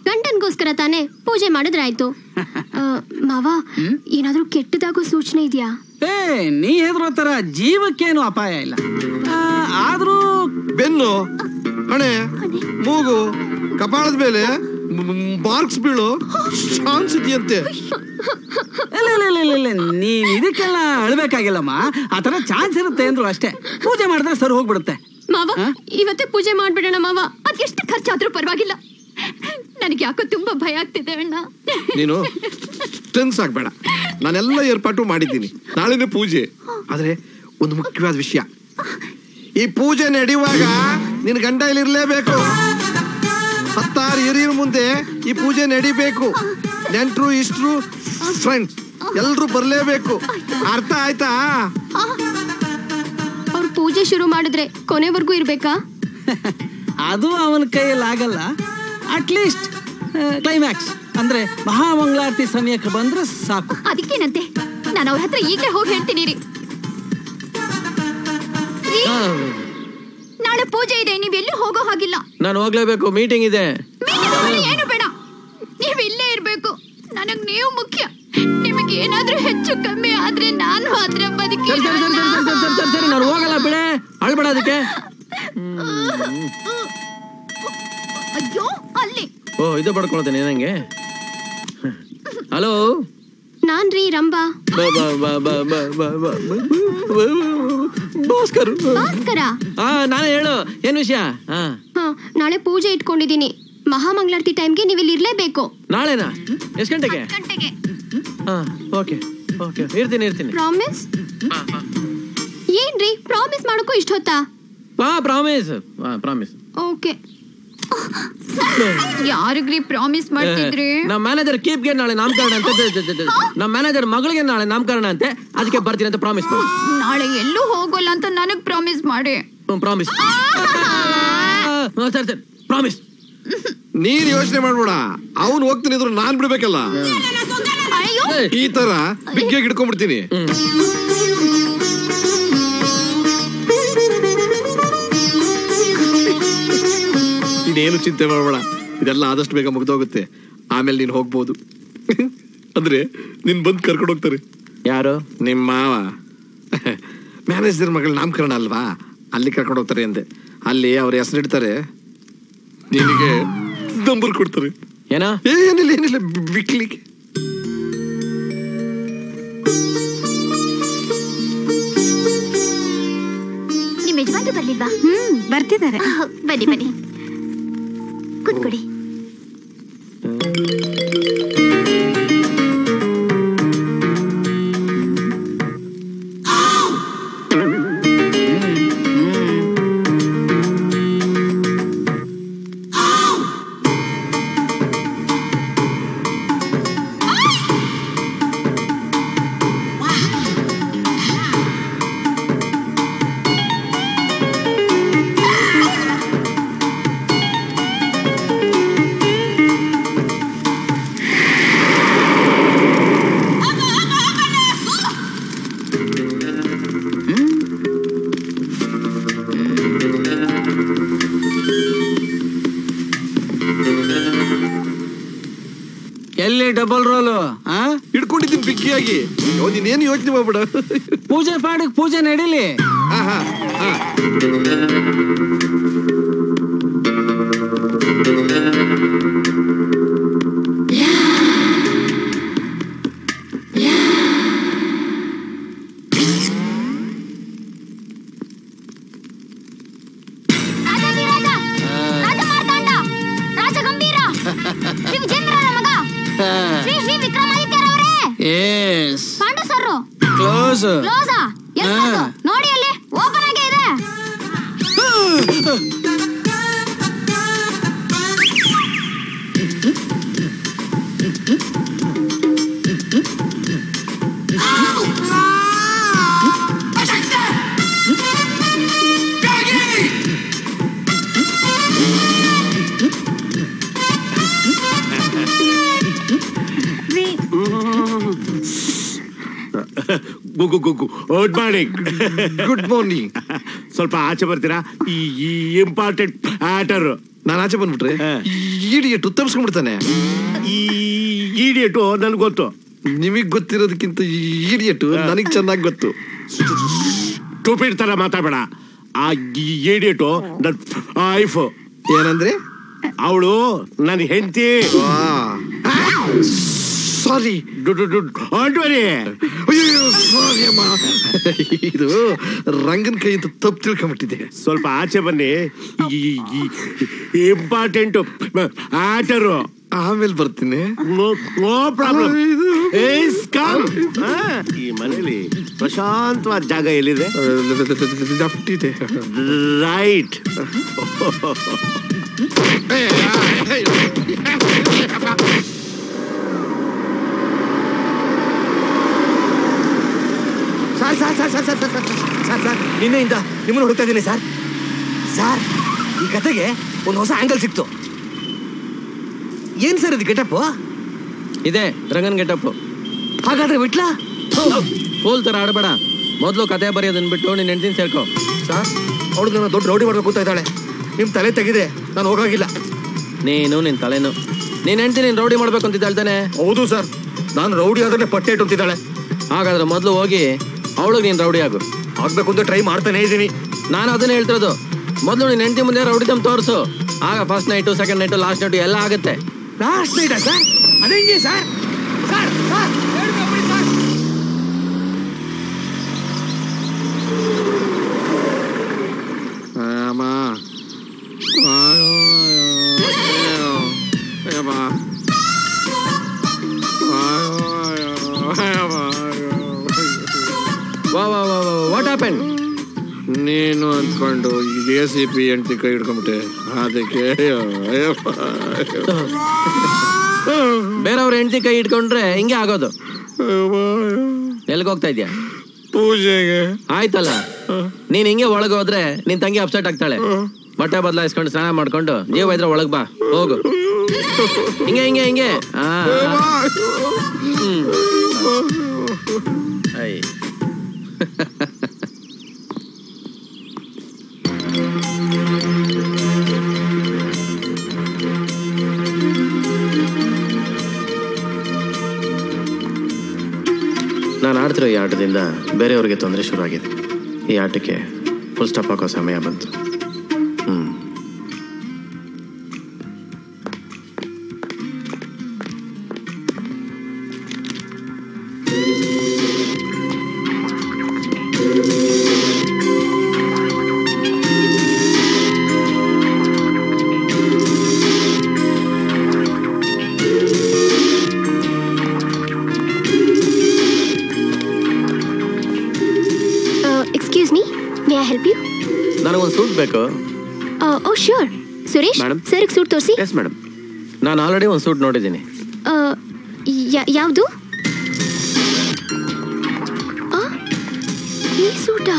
ನನ್ಗೋಸ್ಕರ ತಾನೇ ಪೂಜೆ ಮಾಡಿದ್ರಾಯ್ತು ಆ, ಮಾವ ಏನಾದ್ರೂ ಕೆಟ್ಟದಾಗೋ ಸೂಚನೆ ಇದೆಯಾ ಏ ನೀ ಹೆದರೋ ತರ ಜೀವಕ್ಕೇನು ಅಪಾಯ ಇಲ್ಲ ಆ, ಆದ್ರೂ ಬೆನ್ನು ಹಣೆ ಮೂಗು ಕಪಾಳದ ಮೇಲೆ ಮಾರ್ಕ್ಸ್ ಬೀಳು ಚಾನ್ಸ್ ಇದೆಯಂತೆ ಇಲ್ಲ ಇಲ್ಲ ಇಲ್ಲ ಇಲ್ಲ, ಇಲ್ಲ ನೀನ್ ಇದಕ್ಕೆಲ್ಲ ಅಳ್ಬೇಕಾಗಿಲ್ಲಮ್ಮ ಆ ತರ ಚಾನ್ಸ್ ಇರುತ್ತೆ ಅಂದ್ರು ಅಷ್ಟೇ ಪೂಜೆ ಮಾಡಿದ್ರೆ ಸರಿ ಹೋಗ್ಬಿಡುತ್ತೆ ಮಾವ ಇವತ್ತೇ ಪೂಜೆ ಮಾಡ್ಬಿಡೋಣ ಮಾವ ಅದೆಷ್ಟು ಖರ್ಚಾದ್ರೂ ಪರವಾಗಿಲ್ಲ ನನಗೆ ಯಾಕೋ ತುಂಬಾ ಭಯ ಆಗ್ತಿದೆ ಅಣ್ಣ ನೀನು ಟೆನ್ಸ್ ಆಗ್ಬೇಡ ನಾನೆಲ್ಲ ಏರ್ಪಾಟು ಮಾಡಿದ್ದೀನಿ ನಾಳೆನೇ ಪೂಜೆ ಆದ್ರೆ ಒಂದು ಮುಖ್ಯವಾದ ವಿಷಯ ಈ ಪೂಜೆ ನಡೆಯುವಾಗ ನಿನ್ ಗಂಡ ಇಲ್ಲಿ ಇರ್ಲೇಬೇಕು ಹತ್ತಾರು ಹಿರಿಯರ ಮುಂದೆ ಈ ಪೂಜೆ ನಡಿಬೇಕು ನೆಂಟ್ರು ಇಷ್ಟ್ರು ಫ್ರೆಂಡ್ಸ್ ಎಲ್ರು ಬರ್ಲೇಬೇಕು ಅರ್ಥ ಆಯ್ತಾ ಅವ್ರು ಪೂಜೆ ಶುರು ಮಾಡಿದ್ರೆ ಕೊನೆವರೆಗೂ ಇರ್ಬೇಕಾ ಅದು ಅವನ ಕೈಯಲ್ಲಿ ಆಗಲ್ಲ ಅಟ್ಲೀಸ್ಟ್ ಕ್ಲೈಮ್ಯಾಕ್ಸ್ ಅಂದ್ರೆ ಮಹಾಮಂಗಳಾರತಿ ಸಮಯಕ್ಕೆ ಬಂದ್ರೆ ಸಾಕು ಅದಕ್ಕೇನಂತೆ ನಾನು ಅವ್ರ ಹತ್ರ ಈಗಲೇ ಹೋಗಿ ಹೇಳ್ತೀನಿ ರೀ ರೀ, ನಾಳೆ ಪೂಜೆ ಇದೆ ನೀವ್ ಎಲ್ಲೂ ಹೋಗೋ ಹಾಗಿಲ್ಲ ನಾನು ಹೋಗ್ಲೇಬೇಕು ಮೀಟಿಂಗ್ ಇದೆ ಮೀಟಿಂಗ್ ಹೋಗಿ ಏನು ಬೇಡ ನೀವ್ ಇಲ್ಲೇ ಇರ್ಬೇಕು ನನಗ್ ನೀವು ಮುಖ್ಯ ನಿಮಗೆ ಏನಾದ್ರೂ ಹೆಚ್ಚು ಕಮ್ಮಿ ಆದ್ರೆ ನಾನು ಅದ್ರ ಬದುಕಿ ಸರಿ ಸರಿ ಸರಿ ಸರಿ ಸರಿ ಸರಿ ಸರಿ ಸರಿ ನಾನು ಹೋಗಲ್ಲ ಬಿಡೆ ಅಳ್ಬೇಡ ಅದಕ್ಕೆ ಅಯ್ಯೋ ಅಲ್ಲಿ ಓ ಇದು ಪಡ್ಕೊಳ್ತೇನೆ ನಂಗೆ ಹಲೋ ನಾನ್ರಿ ರಂಬಾ ಭಾಸ್ಕರ್ ಭಾಸ್ಕರ ಹಾ ನಾನೇ ಹೇಳು ಏನ್ ವಿಷಯ ಹಾ ಹಾ ನಾಳೆ ಪೂಜೆ ಇಟ್ಕೊಂಡಿದೀನಿ ಮಹಾಮಂಗಳಾರತಿ ಟೈಮ್ಗೆ ನೀವು ಇಲ್ಲಿ ಇರ್ಲೇಬೇಕು ನಾಳೆನಾ ಎಷ್ಟು ಗಂಟೆಗೆ ಗಂಟೆಗೆ ಹಾ ಓಕೆ ಓಕೆ ಇರ್ತೀನಿ ಇರ್ತೀನಿ ಪ್ರಾಮಿಸ್ ಏನ್ರಿ ಪ್ರಾಮಿಸ್ ಮಾಡೋಕ್ಕೂ ಇಷ್ಟ ಹೊತ್ತಾ ಹಾ ಪ್ರಾಮಿಸ್ ಹಾ ಪ್ರಾಮಿಸ್ ಓಕೆ ಯಾರಿಗ್ರಿ ಪ್ರಾಮಿಸ್ ಮಾಡ್ತಿದ್ರಿ ನಮ್ಮ ಮ್ಯಾನೇಜರ್ ಕೀಪ್ಗೆ ನಾಳೆ ನಾಮಕರಣ ಅಂತ ನಮ್ಮ ಮ್ಯಾನೇಜರ್ ಮಗಳಿಗೆ ನಾಳೆ ನಾಮಕರಣ ಅಂತೆ ಅದಕ್ಕೆ ಬರ್ತೀನಿ ಅಂತ ಪ್ರಾಮಿಸ್ ಮಾಡಿ ನಾಳೆ ಎಲ್ಲೂ ಹೋಗೋಲ್ಲ ಅಂತ ನನಗ್ ಪ್ರಾಮಿಸ್ ಮಾಡಿ ಪ್ರಾಮಿಸ್ ಸರಿ ಸರಿ ಪ್ರಾಮಿಸ್ ನೀನ್ ಯೋಚನೆ ಮಾಡ್ಬೇಡ ಅವ್ನು ಹೋಗ್ತೀನಿ ಇದ್ರು ನಾನ್ ಬಿಡ್ಬೇಕಲ್ಲ ಈ ತರ ಬಿಗ್ಗೆಗೆ ಹಿಡ್ಕೊಂಡ್ಬಿಡ್ತೀನಿ ನೀನೇನು ಚಿಂತೆ ಮಾಡಬೇಡ ಇದೆಲ್ಲ ಆದಷ್ಟು ಬೇಗ ಮುಗ್ದೋಗುತ್ತೆ ಆಮೇಲೆ ನೀನ್ ಹೋಗ್ಬೋದು ಅಂದ್ರೆ ನಿನ್ ಬಂದ್ ಕರ್ಕೊಂಡು ಹೋಗ್ತಾರೆ ಯಾರು ನಿಮ್ಮ ಮಾವ ಮ್ಯಾನೇಜರ್ ಮಗಳ ನಾಮಕರಣ ಅಲ್ವಾ ಅಲ್ಲಿ ಕರ್ಕೊಂಡು ಹೋಗ್ತಾರೆ ಅಂದೆ ಅಲ್ಲಿ ಅವ್ರ ಹೆಸರಿಡ್ತಾರೆ ನಿನಗೆ ನಂಬರ್ ಕೊಡ್ತಾರೆ ಏನಾ ಏನಿಲ್ಲ ಏನಿಲ್ಲ ಬಿ- ಬಿಕ್ಲಿಕ್ಕೆ ನಿಮ್ ಯಜಮಾನ್ರು ಬರ್ಲಿಲ್ವಾ ಹ್ಮ್ ಬರ್ತಿದ್ದಾರೆ ಬನ್ನಿ ಬನ್ನಿ ಕೂತ್ಕೊಡಿ ಎಲ್ಲಿ ಡಬಲ್ ರೋಲು ಆ ಹಿಡ್ಕೊಂಡಿದ್ದೀನಿ ಬಿಗ್ಗಿಯಾಗಿ ಅಯ್ಯೋ, ನೀನೇನು ಯೋಚನೆ ಮಾಡ್ಬೇಡ ಪೂಜೆ ಪಾಡಿಗೆ ಪೂಜೆ ನಡೀಲಿ ರಾಜ ಮಾರ್ತಾಂಡ ರಾಜ ಗಂಭೀರ ಶ್ರೀ ವಿಜೇಂದ್ರರ ಮಗ ಶ್ರೀ ಶ್ರೀ ವಿಕ್ರಮಾದಿತ್ಯರವರೇ ಎಸ್ ಪಾಂಡು ಸರ್ರು ಕ್ಲೋಸ್ ಕ್ಲೋಸಾ ಎಲ್ಲಿ ಹಾ. ಬಂತು? ನೋಡಿ ಅಲ್ಲಿ ಓಪನ್ ಆಗೇ ಇದೆ ಗುಗು ಗುಗು ಗುಡ್ ಮಾರ್ನಿಂಗ್ ಗುಡ್ ಮಾರ್ನಿಂಗ್ ಸ್ವಲ್ಪ ಆಚೆ ಬರ್ತೀರಾ ಈ ಇಂಪಾರ್ಟೆಂಟ್ ಮ್ಯಾಟರ್ ನಾನು ಆಚೆ ಬಂದ್ಬಿಟ್ರೆ ಈಡಿಯಟ್ಟು ತಪ್ಸ್ಕೊಂಡ್ಬಿಡ್ತಾನೆ ಈ ಈಡಿಯಟ್ಟು ನನ್ಗೆ ಗೊತ್ತು ನಿಮಗ್ ಗೊತ್ತಿರೋದಕ್ಕಿಂತ ಈಡಿಯಟ್ಟು ನನಗ್ ಚೆನ್ನಾಗಿ ಗೊತ್ತು ಟೂಪಿಡ್ ತರ ಮಾತಾಡಬೇಡ ಆ ಈಡಿಯಟ್ಟು ನನ್ ವೈಫ್ ಏನಂದ್ರೆ ಅವಳು ನನ್ನ ಹೆಂಡತಿ ಸಾರಿ ಸಾರಿ ಅಮ್ಮ ಇದು ರಂಗನ್ ಕೈ ಅಂತ ತಪ್ಪು ತಿಳ್ಕೊಂಬಿಟ್ಟಿದೆ ಸ್ವಲ್ಪ ಆಚೆ ಬನ್ನಿ ಇಂಪಾರ್ಟೆಂಟ್ ಆಟರು ಆಮೇಲೆ ಬರ್ತೀನಿ ನೋ ಪ್ರಾಬ್ಲಮ್ ಈ ಮನೇಲಿ ಪ್ರಶಾಂತವಾದ ಜಾಗ ಎಲ್ಲಿದೆ ಇದೆ right sir sir sir sir sir sir sir sir sir ನಿನ್ನೆಯಿಂದ ನಿಮ್ಮನ್ನು ಹುಡುಕ್ತಾ ಇದ್ದೀನಿ ಸರ್ ಸರ್ ಈ ಕತೆಗೆ ಒಂದು ಹೊಸ ಆಂಗಲ್ ಸಿಕ್ತು ಏನ್ ಸರ್ ಇದು ಗೆಟಪ್ ಇದೆ ರಂಗನ್ ಗೆಟಪ್ ಹಾಗಾದ್ರೆ ಬಿಟ್ಲಾ ಫೂಲ್ ತರ ಆಡಬೇಡ ಮೊದಲು ಕತೆ ಬರೆಯೋದನ್ ಬಿಟ್ಟು ನಿನ್ನ ಹೆಂಡತಿನ ಸೇರ್ಕೋ ಸರ್ ಅವಳು ನನ್ನ ದೊಡ್ಡ ರೌಡಿ ಮಾಡ್ಬೇಕು ಅಂತ ಇದ್ದಾಳೆ ನಿಮ್ ತಲೆ ತೆಗಿದೆ ನಾನು ಹೋಗಾಗಿಲ್ಲ ನೀನು ನಿನ್ ತಲೆನು ನೀನ್ ಹೆಂಡತಿ ನೀನ್ ರೌಡಿ ಮಾಡ್ಬೇಕು ಅಂತ ಹೇಳ್ತಾನೆ ಹೌದು ಸರ್ ನಾನು ರೌಡಿ ಆದ್ರೆ ಪಟ್ಟೆ ಇಟ್ಟುಂತಿದ್ದಾಳೆ ಹಾಗಾದ್ರೆ ಮೊದಲು ಹೋಗಿ ಅವಳಿಗೆ ನೀನ್ ರೌಡಿ ಆಗು ಆಗ್ಬೇಕು ಅಂತ ಟ್ರೈ ಮಾಡ್ತಾನೆ ಇದ್ದೀನಿ ನಾನು ಅದನ್ನೇ ಹೇಳ್ತಿರೋದು ಮೊದಲು ನಿನ್ ಹೆಂಡತಿ ಮುಂದೆ ರೌಡಿ ತಮ್ಮ ತೋರಿಸು ಆಗ first night second night last night ಎಲ್ಲ ಆಗುತ್ತೆ ಲಾಸ್ಟ್ ನೈಟಾ ಸರ್ ಅದೇಂಗೆ ಸರ್ ಸರ್ ಸರ್ ಹೇಳ್ಬೇಕು ಬಿಡಿ ಸರ್ ಅಮ್ಮ ಅಮ್ಮ ವಾ ವಾ ವಾ ವಾಟ್ ಹ್ಯಾಪನ್ ನೀನು ಅಂದ್ಕೊಂಡು ಎ ಸಿ ಪಿ ಹೆಂಡತಿ ಕೈ ಹಿಡ್ಕೊಂಬಿಟ್ಟೆ ಅದಕ್ಕೆ ಅಯ್ಯಪ್ಪ. ಬೇರೆಯವ್ರ ಹೆಂಡತಿ ಕೈ ಇಟ್ಕೊಂಡ್ರೆ ಹಿಂಗೆ ಆಗೋದು ಎಲ್ಗೆ ಹೋಗ್ತಾ ಇದ್ಯಾ ಪೂಜೆಗೆ ಆಯ್ತಲ್ಲ ನೀನ್ ಹಿಂಗೆ ಒಳಗೆ ಹೋದ್ರೆ ನಿನ್ ತಂಗಿ ಅಪ್ಸೆಟ್ ಆಗ್ತಾಳೆ ಬಟ್ಟೆ ಬದಲಾಯಿಸ್ಕೊಂಡು ಸ್ನಾನ ಮಾಡ್ಕೊಂಡು ಜೀವ ಇದ್ರೆ ಒಳಗ್ ಬಾ ಹೋಗು ಹಿಂಗೆ ಹಿಂಗೆ ಹಿಂಗೆ ಆ, ಆ. ಹ್ಮ್. ಐ. ನಾನು ಆಡ್ತಿರೋ ಈ ಆಟದಿಂದ ಬೇರೆಯವ್ರಿಗೆ ತೊಂದರೆ ಶುರುವಾಗಿದೆ ಈ ಆಟಕ್ಕೆ ಫುಲ್ ಸ್ಟಾಪ್ ಹಾಕೋ ಸಮಯ ಬಂತು hmm excuse me may I help you ನನಗೊಂದು ಸೂಟ್ ಬೇಕು ಓ ಶ್ಯೂರ್ ಸುರೇಶ್ Madam? ಸರ್ಗೆ ಸೂಟ್ ತೋರಿಸಿ ಎಸ್ ಮೇಡಮ್ ನಾನು ಆಲ್ರೆಡಿ ಒಂದು ಸೂಟ್ ನೋಡಿದ್ದೀನಿ ಯಾವುದು ಈ ಸೂಟಾ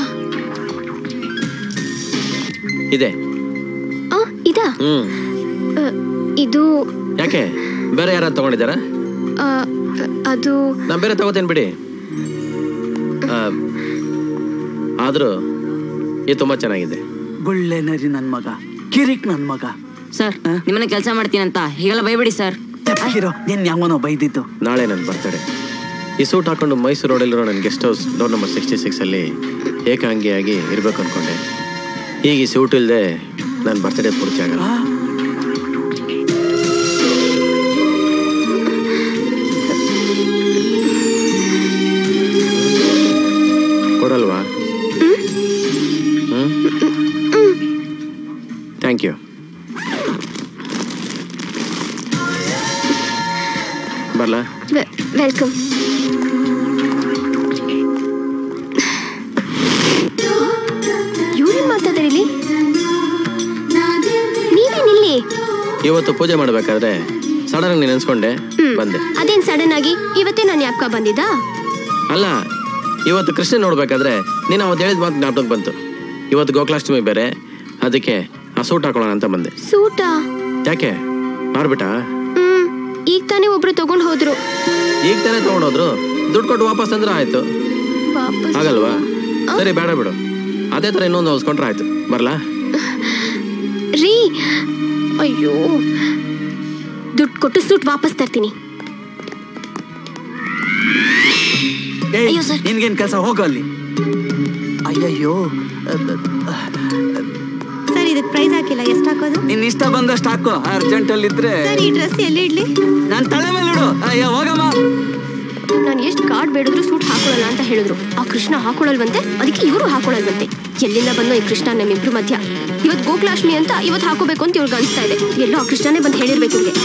ಇದೆ ಆ, ಇದಾ ಹ್ಮ್ ಆ, ಇದು ಯಾಕೆ ಬೇರೆ ಯಾರಾದ್ರು ತಗೊಂಡಿದ್ದಾರಾ ಆ, ಅದು ನಾನು ಬೇರೆ ತಗೋತೇನೆ ಬಿಡಿ ಆ, ಆದ್ರೂ ಇದು ತುಂಬಾ ಚೆನ್ನಾಗಿದೆ ಗುಳ್ಳೆ ನರಿ ನನ್ ಮಗ ಕಿರಿಕ್ ನನ್ ಮಗ ಸರ್ ನಿಮ್ಮನ್ನ ಕೆಲಸ ಮಾಡ್ತೀನಂತ ಹೀಗೆಲ್ಲ ಬೈಬೇಡಿ ಸರ್ ತೆಪ್ಪಗಿರೋ ನಿನ್ ಯಾವನೋ ಬೈದಿದ್ದು ನಾಳೆ ನನ್ನ ಬರ್ತಡೆ ಈ ಸೂಟ್ ಹಾಕೊಂಡು ಮೈಸೂರು ರೋಡಲ್ಲಿರೋ ನನ್ನ guest house door number sixty ಸಿಕ್ಸಲ್ಲಿ ಏಕಾಂಗಿಯಾಗಿ ಇರಬೇಕು ಅನ್ಕೊಂಡೆ ಈಗ ಈ ಸೂಟ್ ಇಲ್ಲದೆ ನನ್ನ ಬರ್ತಡೇ ಪೂರ್ತಿ ಆಗಲ್ಲ ಕೊಡಲ್ವಾ ಹ್ಮ್ ಥ್ಯಾಂಕ್ ಯು ಬರ್ಲಾ ವೆಲ್ಕಮ್ ಇವ್ರೇನ್ ಮಾಡ್ತಾ ಇಲ್ಲಿ ನೀವೇನಿಲ್ಲಿ ಇವತ್ತು ಪೂಜೆ ಮಾಡಬೇಕಾದ್ರೆ ಸಡನ್ ಆಗಿ ನೆನೆಸ್ಕೊಂಡೆ ಬಂದೆ ಅದೇನ್ ಸಡನ್ ಆಗಿ ಇವತ್ತೇ ನಾನು ಯಾಪ್ಕ ಬಂದಿದ್ದಾ ಅಲ್ಲ ಇವತ್ತು ಕೃಷ್ಣ ನೋಡ್ಬೇಕಾದ್ರೆ ನೀನು ಅವತ್ತು ಹೇಳಿದ ಮಾತು ಜ್ಞಾಪಕಕ್ಕೆ ಬಂತು ಇವತ್ತು ಗೋಕುಲಾಷ್ಟಮಿ ಬೇರೆ ಅದಕ್ಕೆ ಆ ಸೂಟ್ ಹಾಕೊಳ್ಳೋಣ ಅಂತ ಬಂದೆ ಸೂಟಾ ಯಾಕೆ ಮಾರ್ಬಿಟ್ಟ ಹ್ಮ್ ಈಗ ತಾನೇ ಒಬ್ರು ತಗೊಂಡ್ ಹೋದ್ರು ಈಗ ತಾನೇ ತಗೊಂಡೋದ್ರು ದುಡ್ಡು ಕೊಟ್ಟು ವಾಪಸ್ ಅಂದ್ರೆ ಆಯ್ತು ವಾಪಸ್ ಆಗಲ್ವಾ ಸರಿ ಬೇಡ ಬಿಡು ಅದೇ ತರ ಇನ್ನೊಂದು ಹೊಲ್ಸ್ಕೊಂಡ್ರೆ ಆಯ್ತು ಬರ್ಲಾ ರೀ ಅಯ್ಯೋ ದುಡ್ಡು ಕೊಟ್ಟು ಸೂಟ್ ವಾಪಸ್ ತರ್ತೀನಿ ಏಯ್ ನಿನ್ಗೇನ್ ಕೆಲಸ ಹೋಗು ಅಲ್ಲಿ ಅಯ್ಯಯ್ಯೋ ಸರ್ ಇದಕ್ಕೆ ಪ್ರೈಸ್ ಹಾಕಿಲ್ಲ ಎಷ್ಟು ಹಾಕೋದು ನಿನ್ ಇಷ್ಟ ಬಂದಷ್ಟು ಹಾಕೋ ಅರ್ಜೆಂಟ್ ಅಲ್ಲಿ ಇದ್ರೆ ಸರ್ ಈ ಡ್ರೆಸ್ ಎಲ್ಲಿ ಇಡ್ಲಿ ನಾನ್ ತಲೆ ಮೇಲೆ ಇಡು ಅಯ್ಯೋ ಹೋಗಮ್ಮ ನಾನು ಎಷ್ಟು ಕಾರ್ಡ್ ಬೇಡಿದ್ರು ಸೂಟ್ ಹಾಕೊಳ್ಳಲ್ಲ ಅಂತ ಹೇಳಿದ್ರು ಆ ಕೃಷ್ಣ ಹಾಕೊಳ್ಳಲ್ವಂತೆ ಅದಕ್ಕೆ ಇವರು ಹಾಕೊಳ್ಳಲ್ವಂತೆ ಎಲ್ಲಿಂದ ಬಂದೋ ಈ ಕೃಷ್ಣ ನಮ್ಮಿಬ್ರು ಮಧ್ಯ ಇವತ್ತು ಗೋಕುಲಾಷ್ಟಮಿ ಅಂತ ಇವತ್ತು ಹಾಕೋಬೇಕು ಅಂತ ಇವ್ರಿಗೆ ಅನಿಸ್ತಾ ಇದೆ ಎಲ್ಲೋ ಆ ಕೃಷ್ಣನೇ ಬಂದು ಹೇಳಿರ್ಬೇಕು ಇವ್ರಿಗೆ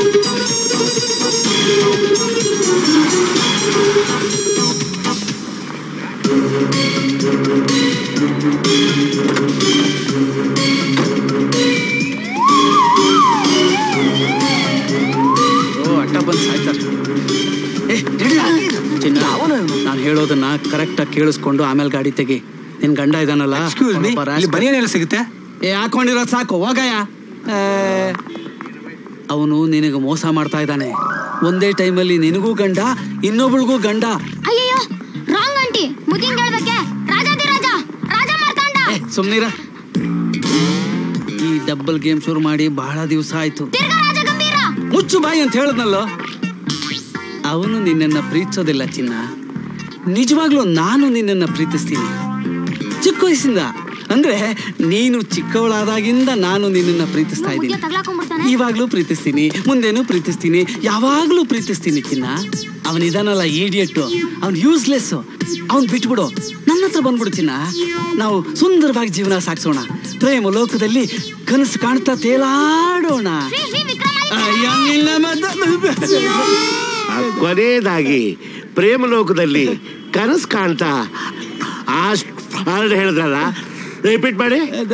ಓ ಅಟ್ಟ ಬಂದು ಸಾಯ್ತಾರೆ ಏ ಚಿನ್ನ ನಾನು ಹೇಳೋದನ್ನ ಕರೆಕ್ಟಾಗಿ ಕೇಳಿಸ್ಕೊಂಡು ಆಮೇಲೆ ಗಾಡಿ ತೆಗಿ ನಿನ್ ಗಂಡ ಇದಾನಲ್ಲ ಬನಿಯನ್ ಎಲ್ಲ ಸಿಗುತ್ತೆ ಏ ಹಾಕೊಂಡಿರೋದು ಸಾಕು ಹೋಗಯ್ಯ ಅವನು ನಿನಗೆ ಮೋಸ ಮಾಡ್ತಾ ಇದ್ದಾನೆ ಒಂದೇ ಟೈಮಲ್ಲಿ ನಿನಗೂ ಗಂಡ ಇನ್ನೊಬ್ಳಿಗೂ ಗಂಡ ಅಯ್ಯಯ್ಯೋ ರಾಂಗ್ ಆಂಟಿ ಮುದಿನ್ ಹೇಳ್ಬೇಕೆ ರಾಜಾದಿ ರಾಜ ರಾಜ ಮಾರ್ತಾಂಡ ಸುಮ್ನಿರ ಈ ಡಬ್ಬಲ್ ಗೇಮ್ ಶುರು ಮಾಡಿ ಬಹಳ ದಿವಸ ಆಯ್ತು ತಿರ್ಗಾ ರಾಜ ಗಂಭೀರ ಮುಚ್ಚು ಬಾಯಿ ಅಂತ ಹೇಳದ್ನಲ್ಲೋ ಅವನು ನಿನ್ನನ್ನ ಪ್ರೀತಿಸೋದಿಲ್ಲ ಚಿನ್ನ ನಿಜವಾಗ್ಲೂ ನಾನು ನಿನ್ನನ್ನ ಪ್ರೀತಿಸ್ತೀನಿ ಚಿಕ್ಕ ವಯಸ್ಸಿಂದ ಅಂದ್ರೆ ನೀನು ಚಿಕ್ಕವಳಾದಾಗಿಂದ ನಾನು ನಿನ್ನನ್ನ ಪ್ರೀತಿಸ್ತಾ ಇದ್ದೀನಿ ತಗ್ಲಾಕೊಂಡ್ಬಿಡ್ತಾನೆ ಇವಾಗ್ಲೂ ಪ್ರೀತಿಸ್ತೀನಿ ಮುಂದೇನು ಪ್ರೀತಿಸ್ತೀನಿ ಯಾವಾಗ್ಲೂ ಪ್ರೀತಿಸ್ತೀನಿ ಚಿನ್ನ ಅವನಿದಾನಲ್ಲ ಈಡಿಯಟ್ಟು ಅವ್ನು ಯೂಸ್ಲೆಸ್ ಅವ್ನ್ ಬಿಟ್ಬಿಡು ನನ್ನ ಹತ್ರ ಬಂದ್ಬಿಡು ಚಿನ್ನ ನಾವು ಸುಂದರವಾಗಿ ಜೀವನ ಸಾಗಿಸೋಣ ಪ್ರೇಮ ಲೋಕದಲ್ಲಿ ಕನಸು ಕಾಣ್ತಾ ತೇಲಾಡೋಣ ಅಯ್ಯ, ನಿನ್ನ ಮದ- ಆ ಕೊನೆಯದಾಗಿ ಪ್ರೇಮ ಲೋಕದಲ್ಲಿ ಕನಸು ಕಾಣ್ತಾ ಅಷ್ಟು ಹಾಡು ಹೇಳಿದ್ರಲ್ಲ ರಿಪೀಟ್ ಮಾಡಿ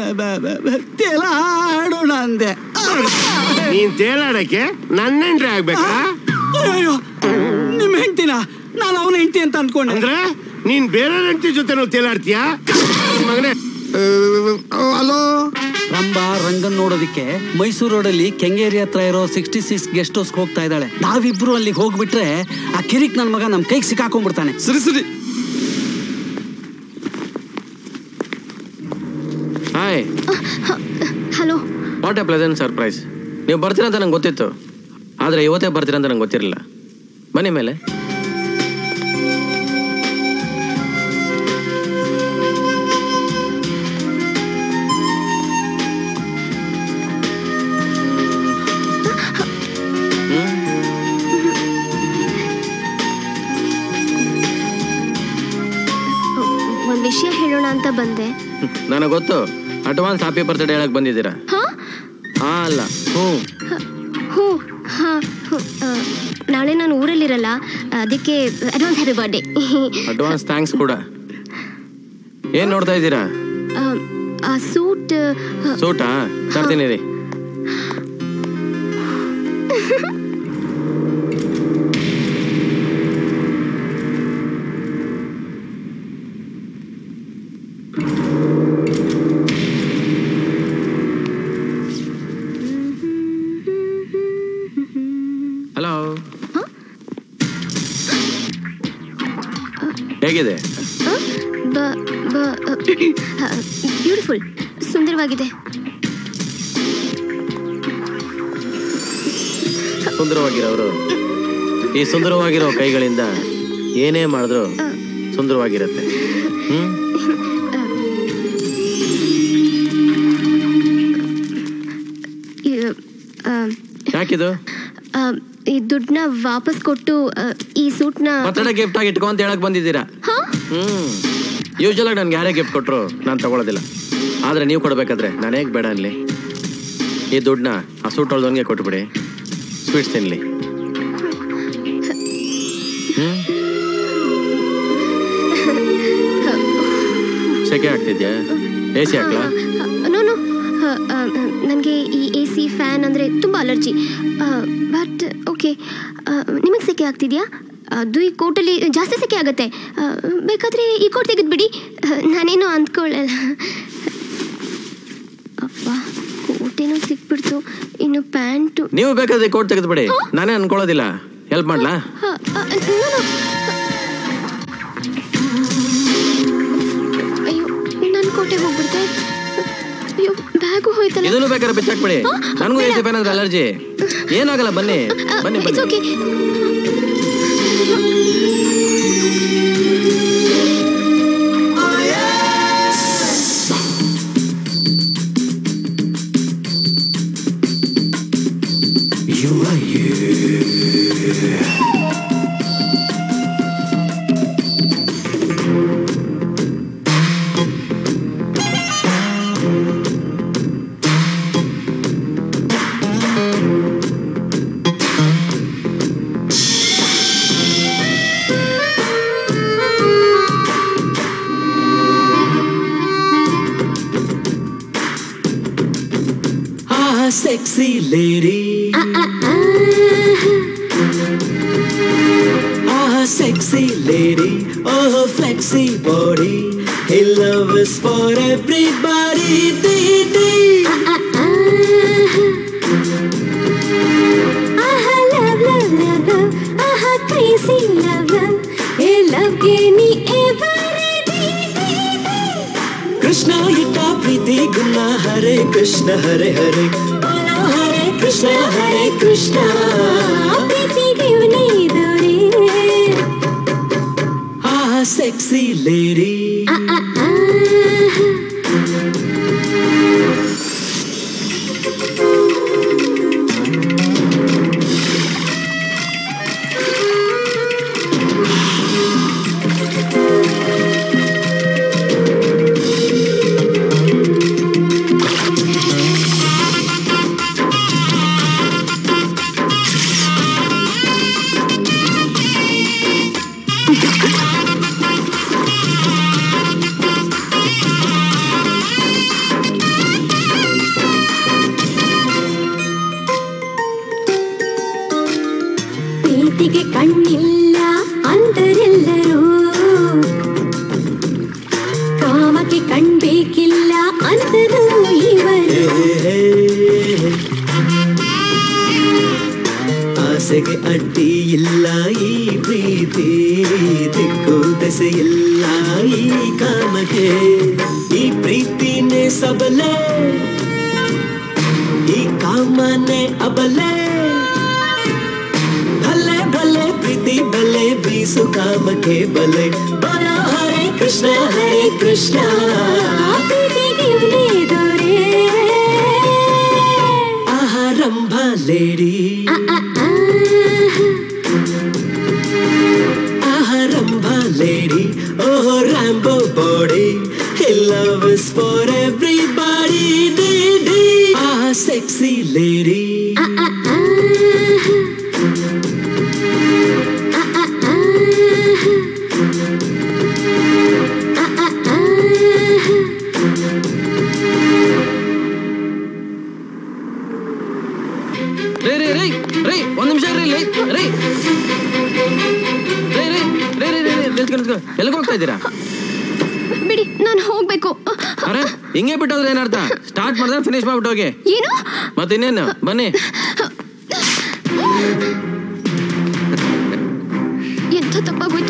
ತೇಲಾಡೋಣ ಅಂದೆ ನೀನ್ ತೇಲಾಡಕ್ಕೆ ನನ್ನ ಎಂಟ್ರಿ ಆಗ್ಬೇಕಾ ಅಯ್ಯೋ ನಿಮ್ ಹೆಂಡ್ತಿನ ನಾನು ಅವನ ಹೆಂಡ್ತಿ ಅಂತ ಅನ್ಕೊಂಡೆ ಅಂದ್ರೆ ನೀನ್ ಬೇರೆ ಹೆಂಡತಿ ಜೊತೆ ತೇಲಾಡ್ತೀಯಾ ಮಗನೇ ಹಲೋ ರಂಬ ರಂಗನ್ ನೋಡೋದಿಕ್ಕೆ ಮೈಸೂರು ರೋಡಲ್ಲಿ ಕೆಂಗೇರಿ ಹತ್ರ ಇರೋ ಸಿಕ್ಸ್ಟಿ ಸಿಕ್ಸ್ ಗೆಸ್ಟ್ ಹೌಸ್ ಹೋಗ್ತಾ ಇದ್ದಾಳೆ ನಾವಿಬ್ರು ಅಲ್ಲಿಗೆ ಹೋಗ್ಬಿಟ್ರೆ ಆ ಕಿರಿಕ್ ನನ್ ಮಗ ನಮ್ ಕೈಗೆ ಸಿಕ್ಕಾಕೊಂಡ್ಬಿಡ್ತಾನೆ ಸರಿ ಸರಿ hi hello what a pleasant surprise ನೀವು ಬರ್ತೀರಾ ಅಂತ ನಂಗೆ ಗೊತ್ತಿತ್ತು ಆದರೆ ಇವತ್ತೇ ಬರ್ತೀರಾ ಅಂತ ನಂಗೆ ಗೊತ್ತಿರಲಿಲ್ಲ ಬನ್ನಿ ಮೇಲೆ ಒಂದ್ ವಿಷಯ ಹೇಳೋಣ ಅಂತ ಬಂದೆ ನನಗೆ ಗೊತ್ತು ಅಡ್ವಾನ್ಸ್ ಹ್ಯಾಪಿ ಬರ್ತ್ಡೇ ಹೇಳಕ್ ಬಂದಿದ್ದೀರಾ ಹಾ ಹಾ ಅಲ್ಲ ಹ್ಞೂ ಹ್ಞೂ ಹಾ ಹ್ಞೂ, ಆ, ನಾಳೆ ನಾನು ಊರಲ್ಲಿರಲ್ಲ ಅದಕ್ಕೆ advance happy birthday advance thanks ಕೂಡ ಏನ್ ನೋಡ್ತಾ ಇದ್ದೀರಾ ಆ ಸೂಟ್ ಸೂಟಾ ತರ್ತೀನಿ ರೀ ಹಲೋ ಹೇಗಿದೆ ಬ್ಯೂಟಿಫುಲ್ ಸುಂದರವಾಗಿದೆ ಸುಂದರವಾಗಿರೋರು ಈ ಸುಂದರವಾಗಿರೋ ಕೈಗಳಿಂದ ಏನೇ ಮಾಡಿದ್ರು ಸುಂದರವಾಗಿರುತ್ತೆ ಹ್ಮ್ ಇದು, ಆ, ಯಾಕಿದು ಆ, ಈ ದುಡ್ಡನ್ನ ವಾಪಸ್ ಕೊಟ್ಟು ಆ, ಈ ಸೂಟ್ನ ಬರ್ತಡೇ ಗಿಫ್ಟ್ ಆಗಿ ಇಟ್ಕೊ ಅಂತ ಹೇಳಕ್ ಬಂದಿದ್ದೀರಾ ಹ್ಮ್ ಯೂಶಲ್ ಆಗಿ ನನ್ಗೆ ಯಾರೇ ಗಿಫ್ಟ್ ಕೊಟ್ರು ನಾನು ತಗೊಳ್ಳೋದಿಲ್ಲ ಆದ್ರೆ ನೀವು ಕೊಡ್ಬೇಕಾದ್ರೆ ನಾನು ಹೇಗೆ ಬೇಡ ಅನ್ಲಿ ಈ ದುಡ್ಡನ್ನ ಆ ಸೂಟ್ ಹೊಳ್ದವನಿಗೆ ಕೊಟ್ಬಿಡಿ ಸ್ವೀಟ್ಸ್ ತಿನ್ಲಿ ಹ್ಮ್ ಸೆಕೆ ಆಗ್ತಿದ್ಯಾ ಎ ಸಿ ಹಾಕ್ಲಾ ನೋನು ನನಗೆ ಈ ಎ ಸಿ ಫ್ಯಾನ್ ಅಂದರೆ ತುಂಬ ಅಲರ್ಜಿ ಬಟ್ ಓಕೆ ನಿಮಗೆ ಸೆಕೆ ಆಗ್ತಿದೆಯಾ ಅದು ಈ ಕೋಟಲ್ಲಿ ಜಾಸ್ತಿ ಸೆಕೆ ಆಗುತ್ತೆ ಆ, ಬೇಕಾದ್ರೆ ಈ ಕೋಟ್ ತೆಗೆದ್ಬಿಡಿ ಆ, ನಾನೇನು ಅಂದ್ಕೊಳ್ಳಲ್ಲ ಅಪ್ಪ ಕೋಟೇನೋ ಸಿಕ್ಬಿಡ್ತು ಇನ್ನು ಪ್ಯಾಂಟು ನೀವು ಬೇಕಾದ್ರೆ ಕೋಟ್ ತೆಗೆದ್ಬಿಡಿ ನಾನೇ ಅನ್ಕೊಳ್ಳೋದಿಲ್ಲ ಹೆಲ್ಪ್ ಮಾಡ್ಲಾ ಅಯ್ಯೋ ನನ್ನ ಕೋಟೆ ಹೋಗ್ಬಿಡ್ತೆ ಅಯ್ಯೋ ಬ್ಯಾಗು ಹೋಯ್ತಲ್ಲ ಇದನ್ನು ಬೇಕಾದ್ರೆ ಬಿಚ್ಚಾಕ್ಬಿಡಿ ನನಗೂ ಎ ಸಿ ಫ್ಯಾನ್ ಅಂದ್ರೆ ಅಲರ್ಜಿ ಏನಾಗಲ್ಲ ಬನ್ನಿ ಬನ್ನಿ ಇಟ್ಸ್ ಬನ್ನಿ okay You are you. Ah, sexy lady. Ah, sexy lady. Oh, flexy body. Hey, love is for everybody. Dee, dee. ಆಹಾ ಲವ್ ಲವ್ ಲವ್ ಲವ್ ಆಹಾ crazy love love a love gave me every Krishna ಇಟ್ಟ ಪ್ರೀತಿ ಗುಣ ಹರೇ ಕೃಷ್ಣ ಹರೇ ಹರೇ ಬೋಲೋ ಹರೇ ಕೃಷ್ಣ ಹರೇ ಕೃಷ್ಣ ಪ್ರೀತಿಗೆ ನೀದೋರೆ Ah, sexy lady. ಪ್ರೀತಿಗೆ ಕಣ್ಣಿಲ್ಲ ಅಂತರೆಲ್ಲರೂ ಕಾಮಕ್ಕೆ ಕಣ್ಬೇಕಿಲ್ಲ ಅಂತರೂ ಇವರು ಆಸೆಗೆ ಅಡ್ಡಿ ಇಲ್ಲ ಈ ಪ್ರೀತಿ ದಿಕ್ಕು ದೆಸೆ ಇಲ್ಲ ಈ ಕಾಮಕ್ಕೆ ಈ ಪ್ರೀತಿನೇ ಸಬಲೆ ಈ ಕಾಮನೆ ಅಬಲೆ ಭಲೆ ಭಲೆ ಪ್ರೀತಿ ಬಲೆ ಬೀಸು ಕಾಮಕ್ಕೆ ಬಲೆ ಬರ ಹರೇ ಕೃಷ್ಣ ಹರೇ ಕೃಷ್ಣ ಪ್ರೀತಿಗೆ ನೀದೋರೆ ಆಹಾರಂಭ ಲೇಡಿ ಆಹಾರಂಭ lady oh Rambo body love is for everybody dee dee ah sexy lady ರೇ ರೇ ರೇ ರೇ ಒಂದ್ ನಿಮಿಷ ರೀ ಲೈ ರೇ ರೇ ರೇ ರೇ ರೇ ರೇ ರೇ ನಿಲ್ತ್ಕೊ ನಿಲ್ತ್ಕೊ ಎಲ್ಲಿಗೆ ಹೋಗ್ತಾ ಇದ್ದೀರಾ ಬಿಡಿ ನಾನು ಹೋಗ್ಬೇಕು ಅರೆ ಹಿಂಗೆ ಬಿಟ್ಟೋದ್ರೆ ಏನರ್ಥ ಸ್ಟಾರ್ಟ್ ಮಾಡಿದ್ರೆ ಫಿನಿಶ್ ಮಾಡ್ಬಿಟ್ಟು ಹೋಗಿ ಏನು ಮತ್ತೆ ಇನ್ನೇನು ಬನ್ನಿ ಎಂಥ ತಪ್ಪಾಗೋಯ್ತು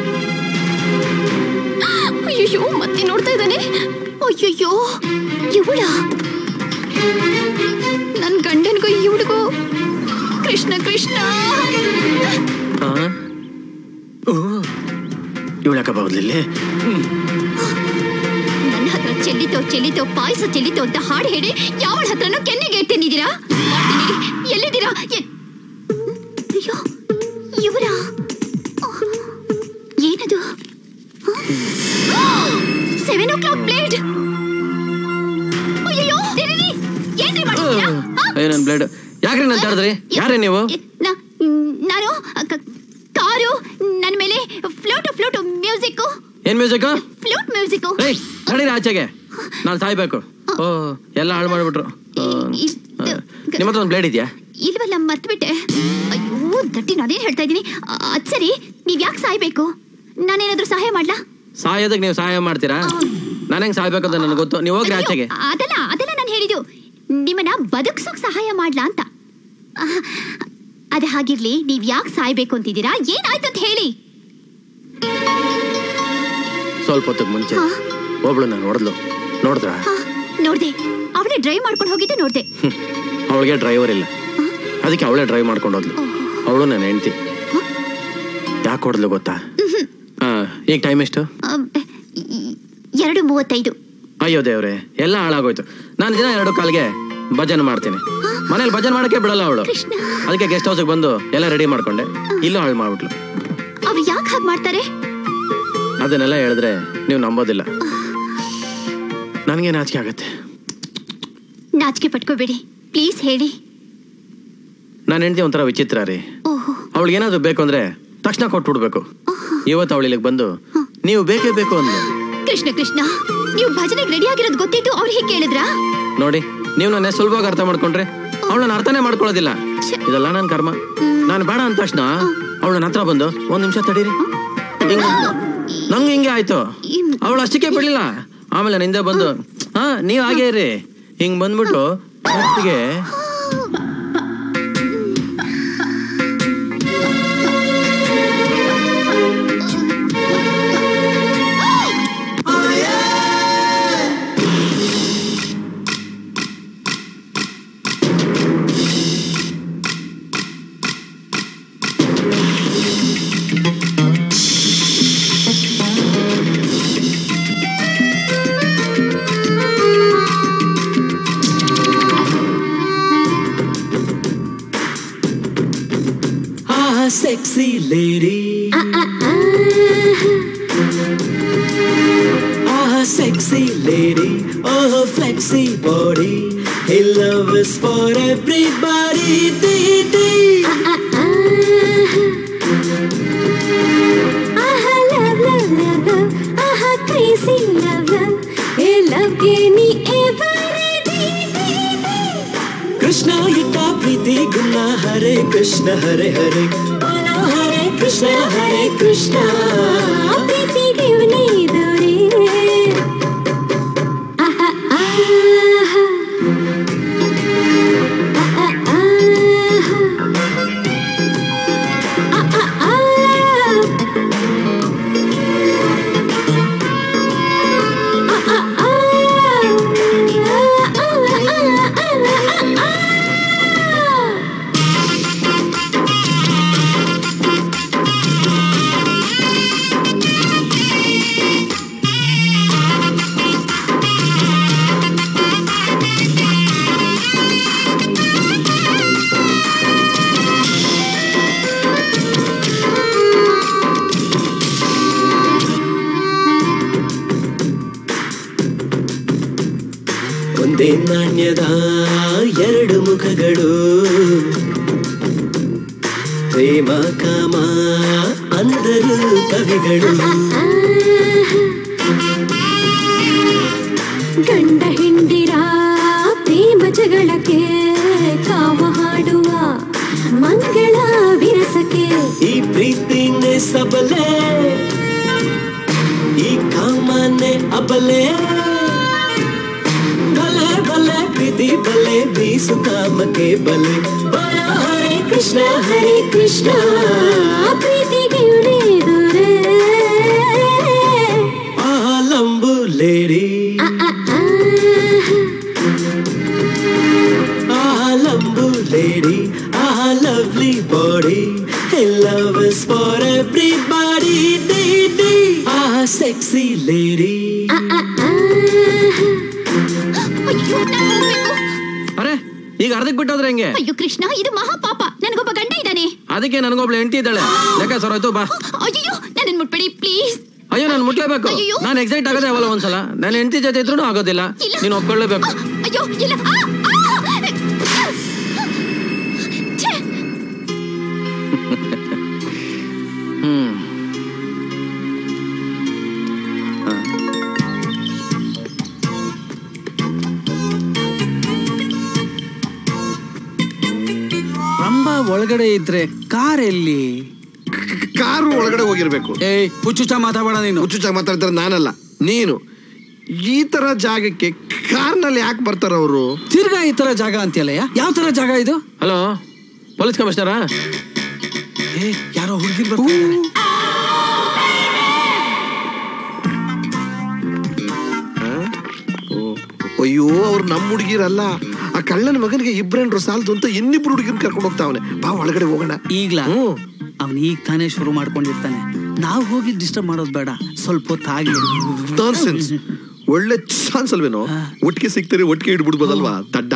ಅಯ್ಯಯ್ಯೋ ಮತ್ತೆ ನೋಡ್ತಾ ಇದ್ದಾನೆ ಅಯ್ಯಯ್ಯೋ ಇವಳ ನನ್ ಗಂಡನ್ಗೂ ಇವಳಿಗೂ ಕೃಷ್ಣ ಕೃಷ್ಣ ಇವಳಕ್ಕ ಬೌದ್ಲಿಲ್ಲಿ ನನ್ನ ಹತ್ರ ಚೆಲ್ಲಿತೋ ಚೆಲ್ಲಿತೋ ಪಾಯಸ ಚೆಲ್ಲಿತೋ ಅಂತ ಹಾಡು ಹೇಳಿ ಯಾವಳ ಹತ್ರನೂ ಕೆನ್ನೆಗೆ ಎತ್ತಿನಿದ್ದೀರಾ ಮಾಡ್ತೀನಿ ಎಲ್ಲಿದ್ದೀರಾ ಎ- ಅಯ್ಯೋ ಇವರ ಏನದು ಸೆವೆನ್ ಓ ಕ್ಲಾಕ್ ಬ್ಲೇಡ್ ಅಯ್ಯೋ ಏನ್ರಿ ಮಾಡ್ತಿದ್ದೀರಾ ಏ ನನ್ ಬ್ಲೇಡ್ ಯಾಕ್ರಿ ನಾನು ತಡೆದ್ರಿ ಯಾರೇ ನೀವು ನಾ- ನಾನು ಕ- ಕಾರು ನನ್ನ ಮೇಲೆ ಫ್ಲೂಟ್ ಫ್ಲೂಟ್ ಮ್ಯೂಸಿಕ್ ಏನ್ ಮ್ಯೂಸಿಕ್ ಫ್ಲೂಟ್ ಮ್ಯೂಸಿಕ್ ಏಯ್ ನಡೀರಿ ಆಚೆಗೆ ನಾನು ಸಾಯ್ಬೇಕು ಓ ಎಲ್ಲ ಹಾಳು ಮಾಡ್ಬಿಟ್ರು ಆ, ಆ, ನಿಮ್ಮ ಹತ್ರ ಒಂದು ಬ್ಲೇಡ್ ಇದೆಯಾ ಇಲ್ವಲ್ಲ ಮರ್ತ್ಬಿಟ್ಟೆ ಅಯ್ಯೋ ದಟ್ಟಿ ನಾನೇನ್ ಹೇಳ್ತಾ ಇದ್ದೀನಿ ಅದ್ ಸರಿ ನೀವ್ ಯಾಕೆ ಸಾಯ್ಬೇಕು ನಾನೇನಾದ್ರೂ ಸಹಾಯ ಮಾಡ್ಲಾ ಸಾಯೋದಕ್ಕೆ ನೀವು ಸಹಾಯ ಮಾಡ್ತೀರಾ ನಾನು ಹೆಂಗ್ ಸಾಯ್ಬೇಕು ಅಂತ ನನಗೆ ಗೊತ್ತು ನೀವು ಹೋಗ್ರಿ ಆಚೆಗೆ ಅದಲ್ಲ ಅದಲ್ಲ ನಾನು ಹೇಳಿದ್ದು ನಿಮ್ಮನ್ನ ಬದುಕ್ಸೋಕ್ ಸಹಾಯ ಮಾಡ್ಲಾ ಅಂತ ಆಹ್, ಅದ್ ಹಾಗಿರ್ಲಿ ನೀವ್ ಯಾಕೆ ಸಾಯ್ಬೇಕು ಅಂತಿದ್ದೀರಾ ಏನಾಯ್ತು ಅಂತ ಹೇಳಿ ಸ್ವಲ್ಪ ಹೊತ್ತಿಗೆ ಮುಂಚೆ ಒಬ್ಳು ನಾನು ಹೊಡೆದ್ಲು ನೋಡಿದ್ರ ನೋಡ್ದೆ ಅವಳೇ ಡ್ರೈವ್ ಮಾಡ್ಕೊಂಡು ಹೋಗಿದ್ದು ನೋಡ್ದೆ ಅವಳಿಗೆ ಡ್ರೈವರ್ ಇಲ್ಲ ಅದಕ್ಕೆ ಅವಳೇ ಡ್ರೈವ್ ಮಾಡ್ಕೊಂಡು ಹೋದ್ಲು ಅವಳು ನನ್ನ ಹೆಂಡತಿ ಯಾಕೆ ಹೊಡೆದ್ಲು ಗೊತ್ತಾ ಆ, ಈಗ ಟೈಮ್ ಎಷ್ಟು ಅಮ್, ಈ- ಎರಡು ಮೂವತ್ತೈದು ಅಯ್ಯೋ ದೇವ್ರೆ ಎಲ್ಲ ಹಾಳಾಗೋಯ್ತು ನಾನು ದಿನ ಎರಡು ಕಾಲ್ಗೆ ಭಜನೆ ಮಾಡ್ತೀನಿ ಮನೇಲಿ ಭಜನೆ ಮಾಡಕ್ಕೆ ಬಿಡಲ್ಲ ಅವಳು ಅದಕ್ಕೆ ಗೆಸ್ಟ್ ಹೌಸ್ಗೆ ಬಂದು ಎಲ್ಲ ರೆಡಿ ಮಾಡ್ಕೊಂಡೆ ಇಲ್ಲೂ ಹಾಳು ಮಾಡ್ಬಿಟ್ಲು ಅವ್ರು ಯಾಕೆ ಹಾಗೆ ಮಾಡ್ತಾರೆ ಅದನ್ನೆಲ್ಲ ಹೇಳಿದ್ರೆ ನೀವು ನಂಬೋದಿಲ್ಲ ನನಗೆ ನಾಚಿಕೆ ಆಗತ್ತೆ ನಾಚಿಕೆ ಪಟ್ಕೋಬೇಡಿ ಪ್ಲೀಸ್ ಹೇಳಿ ನಾನು ಹೆಂಡತಿ ಒಂಥರ ವಿಚಿತ್ರ ರೀ ಓಹೋ ಅವಳಿಗೆ ಏನಾದ್ರು ಬೇಕು ಅಂದ್ರೆ ತಕ್ಷಣ ಕೊಟ್ಬಿಡ್ಬೇಕು ಇವತ್ತು ಅವಳು ಇಲ್ಲಿಗೆ ಬಂದು ನೀವು ಬೇಕೇ ಬೇಕು ಅಂದ್ಲು ಕೃಷ್ಣ ಕೃಷ್ಣ ನೀವು ಭಜನೆಗೆ ರೆಡಿ ಆಗಿರೋದು ಗೊತ್ತಿದ್ದು ಅವ್ರು ಹೀಗೆ ಕೇಳಿದ್ರಾ ನೋಡಿ ನೀವು ನನ್ನ ಸುಲಭವಾಗಿ ಅರ್ಥ ಮಾಡ್ಕೊಂಡ್ರೆ ಅವಳು ನನ್ನ ಅರ್ಥನೇ ಮಾಡ್ಕೊಳ್ಳೋದಿಲ್ಲ ಇದೆಲ್ಲ ನನ್ನ ಕರ್ಮ ನಾನು ಬೇಡ ಅಂದ ತಕ್ಷಣ ಅವಳು ನನ್ನ ಹತ್ರ ಬಂದು ಒಂದ್ ನಿಮಿಷ ತಡೀರಿ ಹಿಂಗ್ ನಂಗೆ ಹಿಂಗೆ ಆಯ್ತು ಅವಳು ಅಷ್ಟಕ್ಕೆ ಬಿಡ್ಲಿಲ್ಲ ಆಮೇಲೆ ನನ್ನ ಹಿಂದೆ ಬಂದು ಹಾ ನೀವ್ ಹಾಗೇ ಇರಿ ಹಿಂಗ್ ಬಂದ್ಬಿಟ್ಟು ಒಟ್ಟಿಗೆ Ah, sexy lady. Ah, sexy lady. Oh, flexy body. Hey, love is for everybody. Dee, dee. ಆಹಾ ಲವ್ ಲವ್ ಲವ್ ಆಹಾ crazy love a love gave me everything Krishna ಇಟ್ಟ ಪ್ರೀತಿ ಗುಣ ಹರೇ ಕೃಷ್ಣ ಹರೇ ಹರೇ ಬೋಲೋ ಹರೇ ಕೃಷ್ಣ ಹರೇ ಕೃಷ್ಣ ಪ್ರೀತಿಗೆ ಇವನೇ ದೊರೆ ಆಹಾ ಆಹಾ ಆಹಾ ಆಹಾ ಆಹಾ ಒಂದೇ ನಾಣ್ಯದ ಎರಡು ಮುಖಗಳು ಪ್ರೇಮ ಕಾಮ ಅಂದರು ಕವಿಗಳು ಗಂಡ ಹೆಂಡಿರ ಪ್ರೇಮ ಜಗಳಕ್ಕೆ ಕಾಮ ಹಾಡುವ ಮಂಗಳ ವಿರಸಕ್ಕೆ ಈ ಪ್ರೀತಿನೇ ಸಬಲೆ ಈ ಕಾಮನೆ ಅಬಲೆ ಬಲೆ ಬಲೆ ಪ್ರೀತಿ ಬಲೆ ಬೀಸು ಕಾಮಕ್ಕೆ ಬಲೆ ಬೋಲೋ ಹರೇ ಕೃಷ್ಣ ಹರೇ ಕೃಷ್ಣ ಪ್ರೀತಿಗೆ ಇವನೇ ದೊರೆ ಆ ಲಂಬು ಲೇಡಿ ಆ ಲಂಬು lady ah lovely body love is for everybody dee dee ah sexy lady ಅರೆ ಈಗ ಅರ್ಧಕ್ಕೆ ಬಿಟ್ಟೋದ್ರೆ ಹೆಂಗೆ ಅಯ್ಯೋ ಕೃಷ್ಣ ಇದು ಮಹಾಪಾಪ ನನಗೊಬ್ಬ ಗಂಡ ಇದ್ದಾನೆ ಅದಕ್ಕೆ ನನಗೊಬ್ಳು ಹೆಂಡತಿ ಇದ್ದಾಳೆ ಲೆಕ್ಕ ಸರೋಯ್ತು ಬಾ ಅಯ್ಯೋ ನನ್ನ ಮುಟ್ಬೇಡಿ ಪ್ಲೀಸ್ ಅಯ್ಯೋ ನಾನು ಮುಟ್ಲೇಬೇಕು ಅಯ್ಯಯ್ಯೋ. ನಾನು ಎಕ್ಸೈಟ್ ಆಗೋದೇ ಅವಲ್ಲ ಒಂದ್ಸಲ ನನ್ನ ಹೆಂಡತಿ ಜೊತೆ ಇದ್ರೂ ಆಗೋದಿಲ್ಲ ನೀನು ಒಪ್ಕೊಳ್ಳೇಬೇಕು ಅಯ್ಯೋ ಇಲ್ಲ ಆ, ಆ! ಛೆ! ಹ್ಮ್ ರಂಭ ಒಳಗಡೆ ಇದ್ರೆ ಕಾರ್ ಎಲ್ಲಿ ಕಾರು ಒಳಗಡೆ ಹೋಗಿರ್ಬೇಕು ಏಯ್ ಹುಚ್ಚುಚ್ಚ ಮಾತಾಡಬೇಡ ನೀನು ಹುಚ್ಚುಚ್ಚ ಮಾತಾಡ್ತಾರೆ ನಾನಲ್ಲ ನೀನು ಈ ತರ ಜಾಗಕ್ಕೆ ಕಾರ್ನಲ್ಲಿ ಯಾಕೆ ಬರ್ತಾರ ಅವರು ತಿರ್ಗಾ ಈ ತರ ಜಾಗ ಅಂತೀಯಲ್ಲಯ್ಯ ಯಾವ ತರ ಜಾಗ ಇದು ಹಲೋ ಪೊಲೀಸ್ ಕಮಿಷನರಾ ಏ ಯಾರೋ ಹುಡುಗಿ ಬರ್ತಾರೆ ಅಯ್ಯೋ ಅವ್ರು ನಮ್ಮ ಹುಡುಗಿರಲ್ಲ ಆ ಕಳ್ಳನ ಮಗನಿಗೆ ಇಬ್ರೇನ್ರು ಸಾಲದು ಅಂತ ಇನ್ನಿಬ್ರು ಹುಡುಗಿನ ಕರ್ಕೊಂಡು ಹೋಗ್ತಾವನೆ ಬಾ ಒಳಗಡೆ ಹೋಗೋಣ ಈಗ್ಲಾ ಅವನ್ ಈಗ ತಾನೇ ಶುರು ಮಾಡ್ಕೊಂಡಿರ್ತಾನೆ ನಾವು ಹೋಗಿ ಡಿಸ್ಟರ್ಬ್ ಮಾಡೋದು ಬೇಡ ಸ್ವಲ್ಪ ಹೊತ್ತು ಆಗ್ಲಿ Nonsense. ಒಳ್ಳೆ ಚಾನ್ಸ್ ಅಲ್ವೇನೋ ಒಟ್ಟಿಗೆ ಸಿಗ್ತಾರೆ ಒಟ್ಟಿಗೆ ಇಡ್ಬಿಡ್ಬೋದಲ್ವಾ ದಡ್ಡ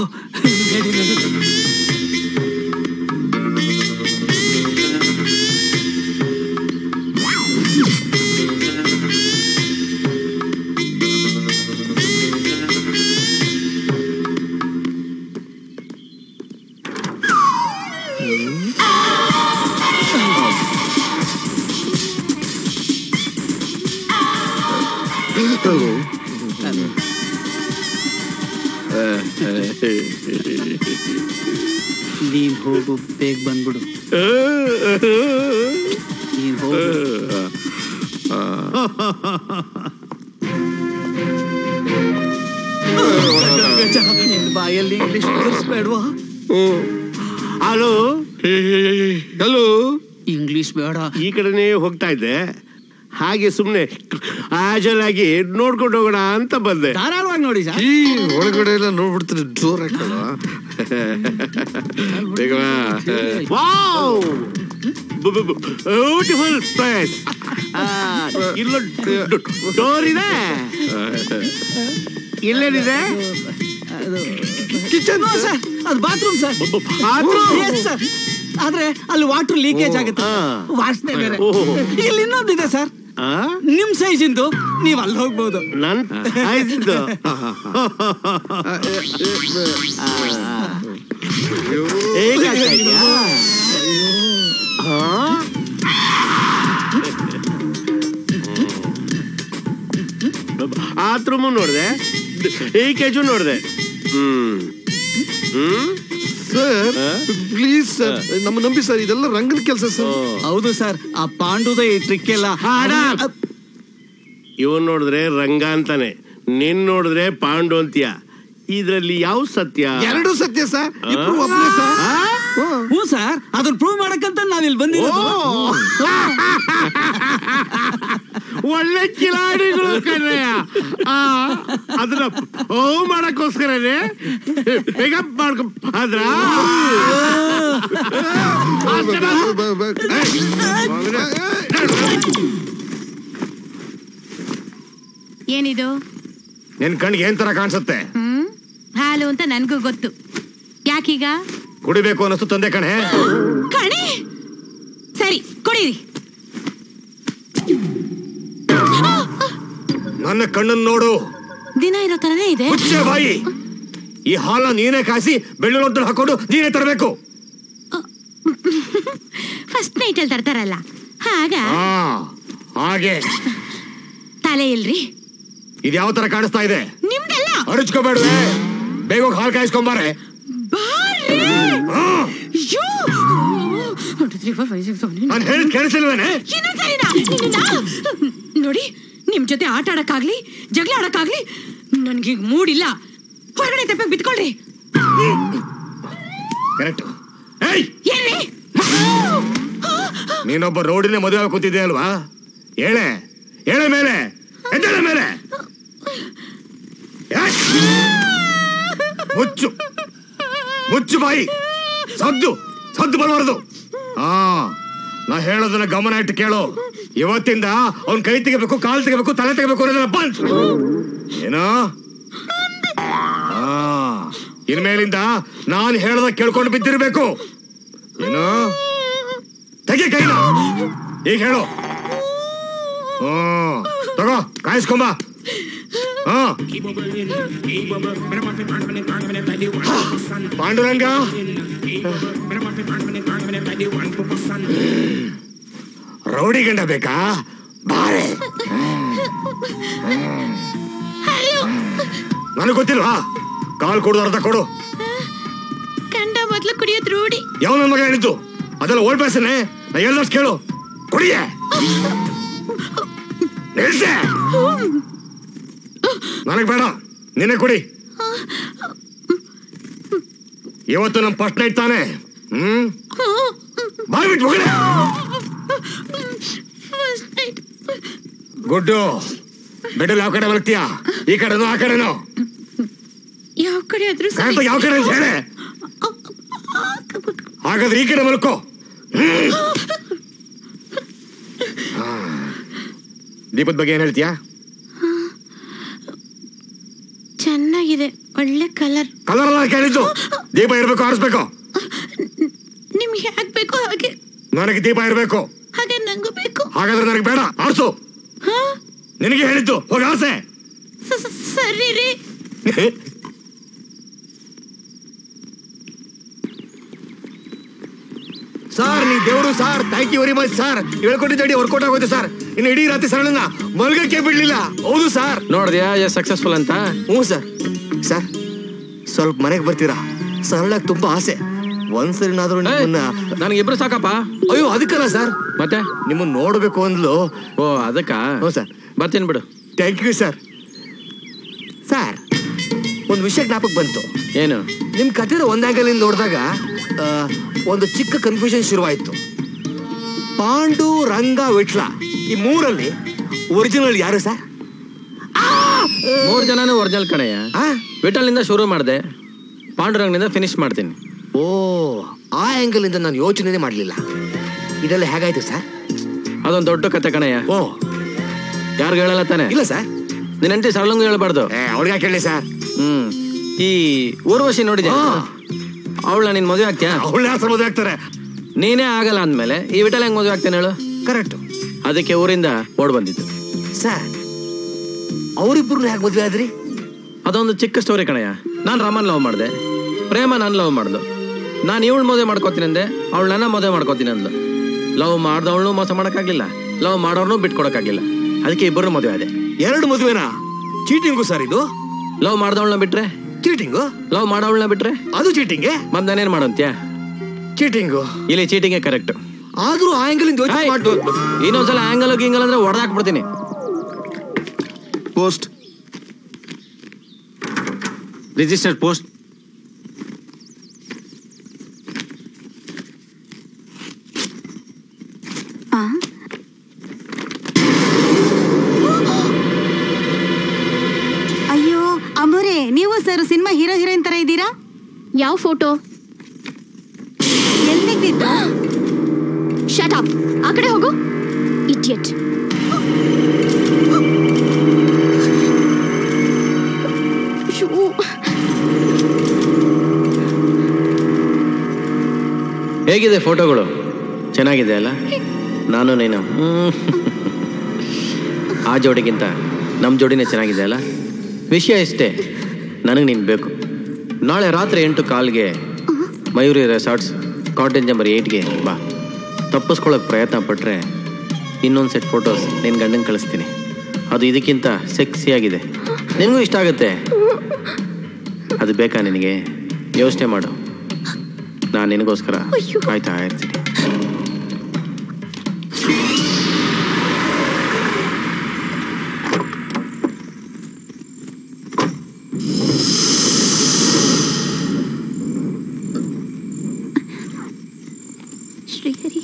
ನೀನ್ ಹೋಗು ಬೇಗ ಬಂದ್ಬಿಡು ನೀನ್ ಹೋಗು ನಿನ್ ಬಾಯಲ್ಲಿ ಇಂಗ್ಲಿಷ್ ಬೇಡವಾ ಹಲೋ ಹಲೋ ಇಂಗ್ಲಿಷ್ ಬೇಡ ಈ ಕಡೆನೇ ಹೋಗ್ತಾ ಇದ್ದೆ ಹಾಗೆ ಸುಮ್ಮನೆ ಆಜಲ್ ಆಗಿ ನೋಡ್ಕೊಂಡು ಹೋಗೋಣ ಅಂತ ಬಂದೆ ಧಾರಾಳವಾಗಿ ನೋಡಿ ಸರ್ ಈ ಒಳಗಡೆ ಎಲ್ಲ ನೋಡ್ಬಿಡ್ತೀನಿ ಜೋರ್ ಹಾಕಲ್ಲ ಬೇಗ ಬಾ. ವಾವ್ ಬ್ಯೂಟಿಫುಲ್ ಪ್ಲೇಸ್ ಇಲ್ಲೊಂದು ಡೋರ್ ಇದೆ ಇಲ್ಲೇನಿದೆ ಕಿಚನ್ ಸರ್ ಅದು bathroom sir Bathroom? Yes, sir. ಆದ್ರೆ ಅಲ್ಲಿ ವಾಟರ್ ಲೀಕೇಜ್ ಆಗುತ್ತೆ ವಾಸನೆ ಬೇರೆ ಇಲ್ಲಿ ಇನ್ನೊಂದಿದೆ ಸರ್ ನಿಮ್ ಸೈಜ್ ಇಂದು ನೀವ್ ಅಲ್ಲಿ ಹೋಗ್ಬೋದು ನನ್ ಆಯ್ತು ಹೇಗಾಗ್ತಾ ಇದ್ಯಾ? ಹಾ? ಬಾತ್ರೂಮು ನೋಡಿದೆ ಈ ಕೆಜು ನೋಡಿದೆ ಹ್ಮ್ ಹ್ಮ್ ಸರ್ ಪ್ಲೀಸ್ ಸರ್ ನಮ್ಮ ನಂಬಿ ಸರ್ ಇದೆಲ್ಲ ರಂಗನ ಕೆಲಸ ಸರ್ ಹೌದು ಸರ್ ಆ ಪಾಂಡುದ ಈ ಟ್ರಿಕ್ ಎಲ್ಲ ಇವನ್ ನೋಡಿದ್ರೆ ರಂಗ ಅಂತಾನೆ ನಿನ್ ನೋಡಿದ್ರೆ ಪಾಂಡು ಅಂತೀಯ ಇದ್ರಲ್ಲಿ ಯಾವ ಸತ್ಯ ಎರಡು ಸತ್ಯ ಸರ್ ಇಬ್ರು ಒಬ್ಬನೇ ಸರ್ ಹ್ಞೂ ಸರ್ ಅದನ್ನ ಪ್ರೂವ್ ಮಾಡಕ್ಕಂತ ನಾವಿಲ್ಲಿ ಬಂದಿರೋದು ಒಳ್ಳೆ ಕಿಲಾಡಿಗಳು ಕಣ್ರಯ್ಯ ಆ, ಅದನ್ನ ಓ ಮಾಡಕ್ಕೋಸ್ಕರನೇ ಬೇಗ ಮಾಡ್ಕೊ ಆದ್ರ ಏನಿದು ನಿನ್ ಕಣ್ಣಿಗೆ ಏನ್ ತರ ಕಾಣಿಸುತ್ತೆ ಹ್ಮ್ ಹಾಲು ಅಂತ ನನ್ಗೂ ಗೊತ್ತು ಯಾಕೀಗ ಕುಡಿಬೇಕು ಅನ್ನಿಸ್ತು ತಂದೆ ಕಣೆ ಕಣೆ ಸರಿ ಕುಡೀರಿ ನನ್ನ ಕಣ್ಣನ್ನು ನೋಡು ದಿನ ಇರೋ ತರನೇ ಇದೆ ಮುಚ್ಚೆ ಬಾಯಿ ಈ ಹಾಲ ನೀನೇ ಕಾಯಿಸಿ ಬೆಳ್ಳುಳ್ಳಿ ಹಾಕೊಂಡು ನೀನೇ ತರಬೇಕು ಫಸ್ಟ್ ನೈಟ್ ಅಲ್ಲಿ ತರ್ತಾರಲ್ಲ ಹಾಗ ಹಾ ಹಾಗೆ ತಲೆ ಇಲ್ರಿ ಇದ್ಯಾವ ತರ ಕಾಣಿಸ್ತಾ ಇದೆ ನಿಮ್ದಲ್ಲ ಅರಿಚ್ಕೋಬೇಡ್ವೆ ಬೇಗ ಹೋಗಿ ಹಾಲು ಕಾಯಿಸ್ಕೊಂಬಾರೆ ಅಯ್ಯೋ! One, two, three, four, five, six, seven, eight, ನಾನು ಹೇಳಿದ್ ಕೇಳಿಸಿಲ್ವೇನೆ ಇನ್ನೊಂದ್ ಸರಿನಾ? ನಿನ್ನನ್ನ? ನೋಡಿ ನಿಮ್ ಜೊತೆ ಆಟ ಆಡಕ್ಕಾಗ್ಲಿ ಜಗಳ ಆಡಕ್ಕಾಗ್ಲಿ ನನ್ಗೆ ಈಗ ಮೂಡಿಲ್ಲ ಹೊರಗಡೆ ತೆಪ್ಪ ಬಿತ್ಕೊಳ್ರಿ ಕರೆಕ್ಟ್ ಏಯ್ ಏನ್ರಿ ನೀನೊಬ್ಬ ರೋಡಿನ ಮದುವೆ ಆಗಿ ಕೂತಿದ್ದೆ ಅಲ್ವಾ ಹೇಳೆ ಹೇಳೆ ಮೇಲೆ ಎದ್ದೇಳೆ ಮೇಲೆ ಏಯ್! ಮುಚ್ಚು ಮುಚ್ಚು ಬಾಯಿ ಸದ್ದು ಸದ್ದು ಬರಬಾರದು ಹಾ ನಾ ಹೇಳೋದನ್ನ ಗಮನ ಇಟ್ಟು ಕೇಳು ಇವತ್ತಿಂದ ಅವ್ನ್ ಕೈ ತೆಗಿಬೇಕು ಕಾಲು ತೆಗಿಬೇಕು ತಲೆ ತೆಗಿಬೇಕು ಅನ್ನೋದನ್ನ ಬಂದ್ ಏನೋ ಹಾ ಇನ್ಮೇಲಿಂದ ನಾನು ಹೇಳದ ಕೇಳ್ಕೊಂಡು ಬಿದ್ದಿರ್ಬೇಕು ಏನು ತೆಗಿ ಕೈನ ಈಗ ಹೇಳು ಹ್ಮ್ ತಗೋ ಕಾಯಿಸ್ಕೊಂಬ ಹಾ ಪಾಂಡುರಂಗ ರೌಡಿ ಗಂಡ ಬೇಕಾ ಬಾರೆ ನನಗೆ ಗೊತ್ತಿಲ್ವಾ ಕಾಲ್ ಕೊಡು ಅರ್ಧ ಕೊಡು ಕಂಡ ಮೊದ್ಲು ಕುಡಿಯೋದ್ ರೂಢಿ ಯಾವ ನನ್ನ ಮಗ ಹೇಳಿದ್ದು ಅದೆಲ್ಲ ಓಲ್ಡ್ ಫ್ಯಾಷನ್ ನಾ ಎಲ್ಲಷ್ಟು ಕೇಳು ಕುಡಿಯೇ ನಿಲ್ಸೆ ನನಗ್ ಬೇಡ ನಿನ್ನೆ ಕುಡಿ ಇವತ್ತು ನಮ್ ಫಸ್ಟ್ ನೈಟ್ ತಾನೆ ಹ್ಮ್ ಬಾಯ್ ಬಿಟ್ಟು ಹೋಗಲೇ ಗುಡ್ಡು ಬೆಡ್ಡಲ್ಲಿ ಯಾವ ಕಡೆ ಮಲಗ್ತೀಯಾ ಈ ಕಡೆನೋ ಆ ಕಡೆನೋ ಆದ್ರೂ ಸರಿ. ಕರೆಕ್ಟ್ ಯಾವ ಕಡೆ ಅಂತ ಹೇಳೆ ಹಾಗಾದ್ರೆ ಈ ಕಡೆ ಮಲ್ಕೋ ಹ್ಮ್. ಹಾ. ದೀಪದ ಬಗ್ಗೆ ಏನ್ ಹೇಳ್ತೀಯಾ ಚೆನ್ನಾಗಿದೆ ಒಳ್ಳೆ ಕಲರ್ ಕಲರ್ ಅಲ್ಲ ಕೇಳಿದ್ದು ದೀಪ ಇರ್ಬೇಕು ಆರಿಸ್ಬೇಕು ನಿಮ್ಗೆ ಯಾಕೆ ಬೇಕೋ ಹಾಗೆ ನನಗೆ ದೀಪ ಇರ್ಬೇಕು ಹಾಗೆ ನಂಗೂ ಬೇಕು ಹಾಗಾದ್ರೆ ನನಗೆ ಬೇಡ ಆರ್ಸು ನಿನಗೆ ಹೇಳಿದ್ದು ಹೋಗಿ ಆರ್ಸೆ ಸ- ಸ- ಸರಿ ರೀ ಸರ್ ನೀ ದೇವರು sir thank you very much sir ಹೇಳ್ಕೊಟ್ಟಿದ್ದ ಅಡಿ ವರ್ಕೌಟ್ ಆಗೋಯ್ತು ಸರ್ ಇನ್ನು ಇಡೀ ರಾತ್ರಿ ಸರಳನ್ನ ಮಲ್ಗಕ್ಕೆ ಬಿಡ್ಲಿಲ್ಲ ಹೌದು ಸರ್ ನೋಡಿದ್ಯಾ ಎಷ್ಟು ಸಕ್ಸಸ್ಫುಲ್ ಅಂತ ಹ್ಞೂ ಸರ್ ಸರ್ ಸ್ವಲ್ಪ ಮನೆಗೆ ಬರ್ತೀರಾ ಸರಳಕ್ಕೆ ತುಂಬಾ ಆಸೆ ಒಂದ್ಸರಿನಾದ್ರೂ ನಿಮ್ಮನ್ನ ನನಗೆ ಇಬ್ರು ಸಾಕಪ್ಪ ಅಯ್ಯೋ ಅದಕ್ಕಲ್ಲ ಸರ್ ಮತ್ತೆ ನಿಮ್ಮನ್ನ ನೋಡ್ಬೇಕು ಅಂದ್ಲು ಓ ಅದಕ್ಕ ಹ್ಞೂ ಸರ್ ಬರ್ತೀನಿ ಬಿಡು ಥ್ಯಾಂಕ್ ಯು ಸರ್ ಸರ್ ಒಂದು ವಿಷಯ ಜ್ಞಾಪಕ ಬಂತು ಏನು ನಿಮ್ ಕಥೆನ ಒಂದ್ ಆಂಗಲ್ ಇಂದ ನೋಡಿದಾಗ ಆ, ಒಂದು ಚಿಕ್ಕ ಕನ್ಫ್ಯೂಷನ್ ಶುರುವಾಯ್ತು ಪಾಂಡು ರಂಗ ವಿಟ್ಲ ಈ ಮೂರಲ್ಲಿ ಒರಿಜಿನಲ್ ಯಾರು ಸರ್ ಮೂರ್ ಜನನು ಒರಿಜಿನಲ್ ಕಣಯ್ಯ ವಿಠಲ್ನಿಂದ ಶುರು ಮಾಡಿದೆ ಪಾಂಡುರಂಗನಿಂದ ಫಿನಿಶ್ ಮಾಡ್ತೀನಿ ಓ ಆ ಆಂಗಲ್ ಇಂದ ನಾನು ಯೋಚನೆ ಮಾಡಲಿಲ್ಲ ಇದೆಲ್ಲ ಹೇಗಾಯ್ತು ಸರ್ ಅದೊಂದು ದೊಡ್ಡ ಕತೆ ಕಣಯ್ಯ ಓ ಯಾರಿಗೂ ಹೇಳಲ್ಲ ತಾನೆ ಇಲ್ಲ ಸರ್ ನಿನ್ನ ಹೆಂಡತಿ ಸರಳಂಗೂ ಹೇಳ್ಬಾರ್ದು ಅವಳಿಗೆ ಕೇಳಿ ಸರ್ ಹ್ಮ್ ಈ ಊರ್ವಶಿ ನೋಡಿದ್ಯಾ ಅವಳ ನಿನ್ ಮದುವೆ ಆಗ್ತೀಯಾ ಅವಳ ಯಾರು ಮದುವೆ ಆಗ್ತಾರೆ ನೀನೇ ಆಗಲ್ಲ ಅಂದ್ಮೇಲೆ ಈ ವಿಠಲ್ ಹೆಂಗ್ ಮದುವೆ ಆಗ್ತೇನೆ ಹೇಳು ಕರೆಕ್ಟ್ ಅದಕ್ಕೆ ಊರಿಂದ ಓಡ್ ಬಂದಿದ್ದು ಸರ್ ಅವರಿಬ್ರು ಹೇಗೆ ಮದುವೆ ಆದ್ರಿ ಅದೊಂದು ಚಿಕ್ಕ ಸ್ಟೋರಿ ಕಣಯ್ಯ ನಾನು ರಾಮನ್ ಲವ್ ಮಾಡಿದೆ ಪ್ರೇಮ ನಾನು ಲವ್ ಮಾಡ್ದು ನಾನು ಇವಳು ಮದುವೆ ಮಾಡ್ಕೋತೀನಿ ಅಂದೆ ಅವಳು ನನ್ನ ಮದುವೆ ಮಾಡ್ಕೋತೀನಿ ಅಂದ್ಲು ಲವ್ ಮಾಡ್ದವಳನ್ನು ಮೋಸ ಮಾಡೋಕ್ಕಾಗ್ಲಿಲ್ಲ ಲವ್ ಮಾಡೋರ್ನು ಬಿಟ್ಕೊಡಕ್ಕಾಗ್ಲಿಲ್ಲ ಅದಕ್ಕೆ ಇಬ್ಬರು ಮದುವೆ ಆದೆ ಎರಡು ಮದುವೆನಾ ಚೀಟಿಂಗು ಸರ್ ಇದು ಲವ್ ಮಾಡ್ದವಳನ್ನ ಬಿಟ್ರೆ ಚೀಟಿಂಗು ಲವ್ ಮಾಡೋವಳನ್ನ ಬಿಟ್ರೆ ಅದು ಚೀಟಿಂಗೆ ಮತ್ತೆ ನಾನೇನ್ ಮಾಡೋಂತ್ಯಾ ಚೀಟಿಂಗು ಇಲ್ಲಿ ಚೀಟಿಂಗೇ ಕರೆಕ್ಟ್ ಆದ್ರೂ ಆ ಆಂಗಲ್ ಇಂದ ಯೋಚನೆ ಮಾಡು ಇನ್ನೊಂದ್ಸಲ ಆಂಗಲ್ ಗಿಂಗಲ್ ಅಂದ್ರೆ ಹೊಡೆದಾಕ್ಬಿಡ್ತೀನಿ ಪೋಸ್ಟ್ ರಿಜಿಸ್ಟರ್ಡ್ ಪೋಸ್ಟ್ ಅಯ್ಯೋ ಅಮೋರೆ ನೀವು ಸರ್ ಸಿನಿಮಾ ಹೀರೋ ಹೀರೋಯಿನ್ ತರ ಇದ್ದೀರಾ ಯಾವ ಫೋಟೋ ಎಲ್ಲಿ ತೆಗ್ದಿದ್ದು ಶಟ್ ಅಪ್ ಆ ಕಡೆ ಹೋಗು ಇಡಿಯಟ್ ಹೇಗಿದೆ ಫೋಟೋಗಳು ಚೆನ್ನಾಗಿದೆ ಅಲ್ಲ ನಾನು ನೀನು ಹ್ಮ್. ಆ ಜೋಡಿಗಿಂತ ನಮ್ಮ ಜೋಡಿನೇ ಚೆನ್ನಾಗಿದೆ ಅಲ್ಲ ವಿಷಯ ಇಷ್ಟೇ ನನಗೆ ನೀನು ಬೇಕು ನಾಳೆ ರಾತ್ರಿ ಎಂಟು ಕಾಲ್ಗೆ ಮಯೂರಿ ರೆಸಾರ್ಟ್ಸ್ ಕಾಟೇಜ್ ನಂಬರ್ ಏಯ್ಟ್ಗೆ ಬಾ ತಪ್ಪಿಸ್ಕೊಳ್ಳೋಕೆ ಪ್ರಯತ್ನ ಪಟ್ಟರೆ ಇನ್ನೊಂದು ಸೆಟ್ ಫೋಟೋಸ್ ನಿನ್ನ ಗಂಡಂಗೆ ಕಳಿಸ್ತೀನಿ ಅದು ಇದಕ್ಕಿಂತ ಸೆಕ್ಸಿಯಾಗಿದೆ ನಿನಗೂ ಇಷ್ಟ ಆಗುತ್ತೆ ಅದು ಬೇಕಾ ನಿನಗೆ ಯೋಚನೆ ಮಾಡು ನಾನು ನಿನಗೋಸ್ಕರ ಕಾಯ್ತಾ ಇರ್ತೀನಿ ಶ್ರೀಹರಿ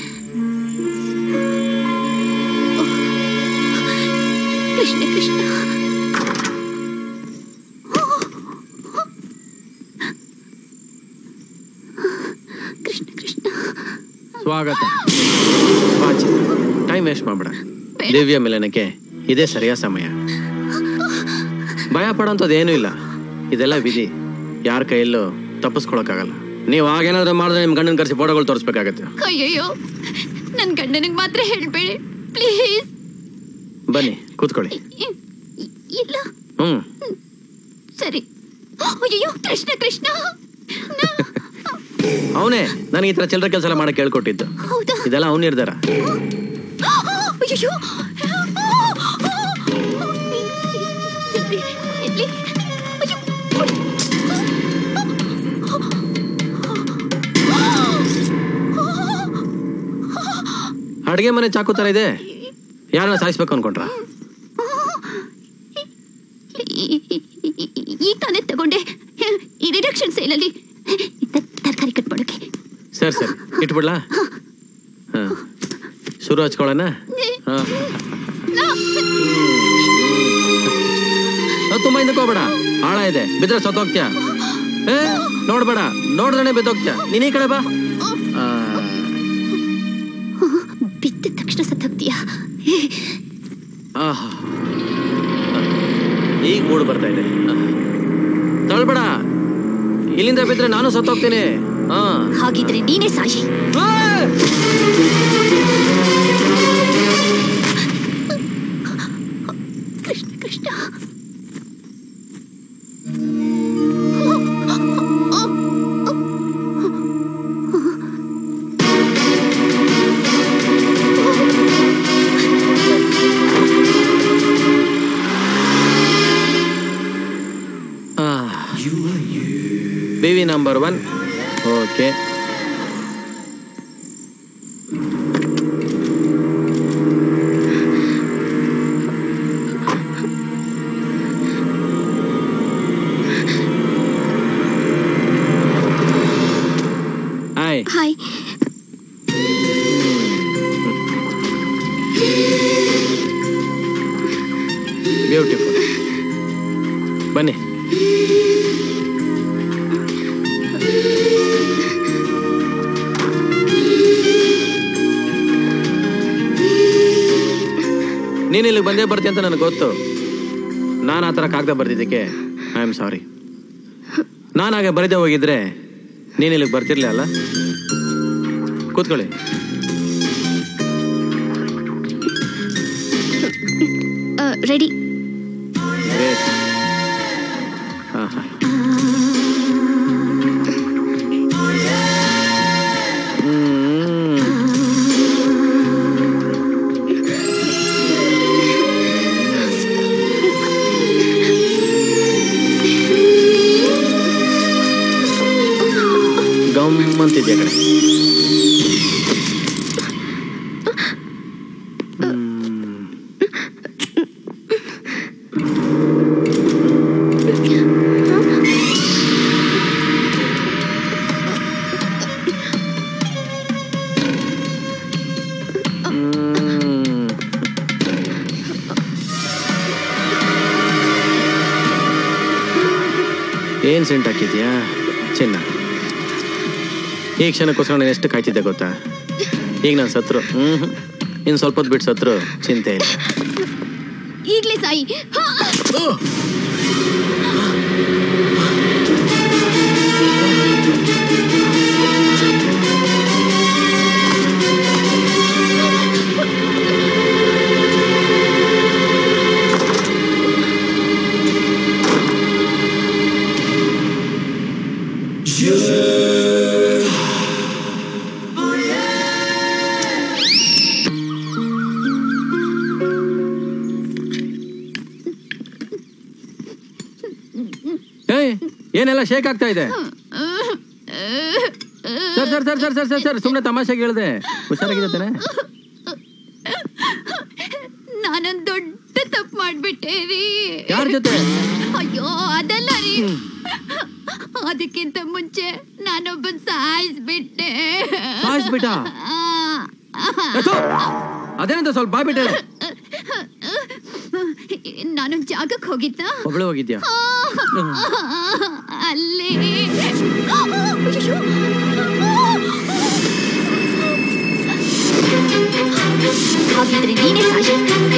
ಕೃಷ್ಣ ಕೃಷ್ಣ ಕೃಷ್ಣ ಕೃಷ್ಣ ಸ್ವಾಗತ ವಾಚ್ ಟೈಮ್ ವೇಸ್ಟ್ ಮಾಡ್ಬೇಡ ದಿವ್ಯ ಮಿಲನಕ್ಕೆ ಇದೇ ಸರಿಯಾದ ಸಮಯ ಭಯ ಪಡೋಂಥದ್ದು ಏನೂ ಇಲ್ಲ ಇದೆಲ್ಲ ವಿಧಿ ಯಾರ ಕೈಯಲ್ಲೂ ತಪ್ಪಿಸ್ಕೊಳಕ್ಕಾಗಲ್ಲ ನೀವು ಆಗೇನಾದ್ರೂ ಮಾಡಿದ್ರೆ ನಿಮ್ಮ ಗಂಡನ ಕರೆಸಿ ಫೋಟೋಗಳು ತೋರಿಸ್ಬೇಕಾಗತ್ತೆ ಅಯ್ಯಯ್ಯೋ ನನ್ ಗಂಡನಿಗೆ ಮಾತ್ರ ಹೇಳ್ಬೇಡಿ ಪ್ಲೀಸ್ ಬನ್ನಿ ಕೂತ್ಕೊಳ್ಳಿ ಇಲ್ಲ ಹ್ಮ್ ಸರಿ ಅಯ್ಯೋ ಕೃಷ್ಣ ಕೃಷ್ಣ ಅವನೇ ನನಗೆ ಈ ಥರ ಚಿಲ್ಲರೆ ಕೆಲಸ ಎಲ್ಲ ಮಾಡಕ್ಕೆ ಹೇಳ್ಕೊಟ್ಟಿದ್ದು ಹೌದಾ ಇದೆಲ್ಲ ಅವ್ನ ನಿರ್ಧಾರ ಅಯ್ಯೋ ಇಲ್ಲಿ ಅಡುಗೆ ಮನೆ ಚಾಕು ಥರ ಇದೆ ಯಾರನ್ನ ಸಾಯಿಸ್ಬೇಕು ಅನ್ಕೊಂಡ್ರ ಈಗ ತಾನೇ ತಗೊಂಡೆ ಈ ರಿಡಕ್ಷನ್ ಸೇಲಲ್ಲಿ ತರಕಾರಿ ಕಟ್ ಮಾಡೋಕೆ ಸರಿ ಸರಿ ಇಟ್ಬಿಡ್ಲಾ ಹಾಂ ಶುರು ಹಚ್ಕೊಳ್ಳೋಣ ಹಾಂ ತುಂಬ ಹಿಂದಕ್ಕೆ ಹೋಗ್ಬೇಡ ಆಳ ಇದೆ ಬಿದ್ರೆ ಸತ್ತೋಗ್ತೀಯ ಏ ನೋಡ್ಬೇಡ ನೋಡ್ದಣೆ ಬಿದ್ದೋಗ್ತೀಯ ನೀನ್ ಈ ಕಡೆ ಬಾ ಆ, ಬಿದ್ದ ತಕ್ಷಣ ಸತ್ತೋಗ್ತೀಯಾ ಆಹಾ. ಈಗ ಮೂಡ್ ಬರ್ತಾ ಇದೆ ತಳ್ಬೇಡ ಇಲ್ಲಿಂದ ಬಿದ್ರೆ ನಾನು ಸತ್ತೋಗ್ತೀನಿ ಹಾ ಹಾಗಿದ್ರೆ ನೀನೇ ಸಾಯಿ Krishna Krishna baby number one okay hi hi beautiful ಬನ್ನಿ ನೀನು ಇಲ್ಲಿಗೆ ಬಂದೇ ಬರ್ತೀಯ ಅಂತ ನನಗೆ ಗೊತ್ತು ನಾನು ಆ ಥರ ಕಾಗದ ಬರ್ದಿದ್ದಕ್ಕೆ ಐ ಆಮ್ ಸಾರಿ ನಾನು ಹಾಗೆ ಬರೀದೆ ಹೋಗಿದ್ರೆ ನೀನು ಇಲ್ಲಿಗೆ ಬರ್ತಿರ್ಲಿ ಅಲ್ಲ ಕೂತ್ಕೊಳ್ಳಿ ರೆಡಿ Great. ಆಹಾ. ಗಮ್ಮಂತಿದ್ಯಾ ಕಡೆ ಏನ್ ಸೆಂಟ್ ಹಾಕಿದ್ಯಾ ಚಿನ್ನ ಈ ಕ್ಷಣಕ್ಕೋಸ್ಕರ ನಾನು ಎಷ್ಟು ಕಾಯ್ತಿದ್ದೆ ಗೊತ್ತಾ ಈಗ ನಾನು ಸತ್ರು ಹ್ಮ್ ಇನ್ನು ಸ್ವಲ್ಪ ಹೊತ್ತು ಬಿಟ್ಟು ಸತ್ರು ಚಿಂತೆ ಇಲ್ಲ ಈಗ್ಲೇ ಸಾಯಿ ಹಾ! ಏಯ್ ಏನೆಲ್ಲ ಶೇಕ್ ಆಗ್ತಾ ಇದೆ sir sir sir sir sir sir sir ಸುಮ್ಮನೆ ತಮಾಷೆಗೆ ಹೇಳಿದೆ ಹುಷಾರಾಗಿದೆ ತಾನೆ ನಾನೊಂದ್ ದೊಡ್ಡ ತಪ್ಪು ಮಾಡ್ಬಿಟ್ಟೆ ರೀ ಯಾರ ಜೊತೆ ಅಯ್ಯೋ ಅದಲ್ಲ ರೀ ಅದಕ್ಕಿಂತ ಮುಂಚೆ ನಾನೊಬ್ಬನ್ ಸಾಯಿಸ್ಬಿಟ್ಟೆ ಸಾಯಿಸ್ಬಿಟ್ಟ? ಅದೇನಂತ ಸ್ವಲ್ಪ ಬಾಯ್ಬಿಟ್ಟೆ ನಾನೊಂದ್ ಜಾಗಕ್ಕೆ ಹೋಗಿದ್ದ ಒಬ್ಳೆ ಹೋಗಿದ್ಯಾ ಅಲ್ಲಿ ಹಾಗಿದ್ರೆ ನೀನೇ ಸಾಯಿ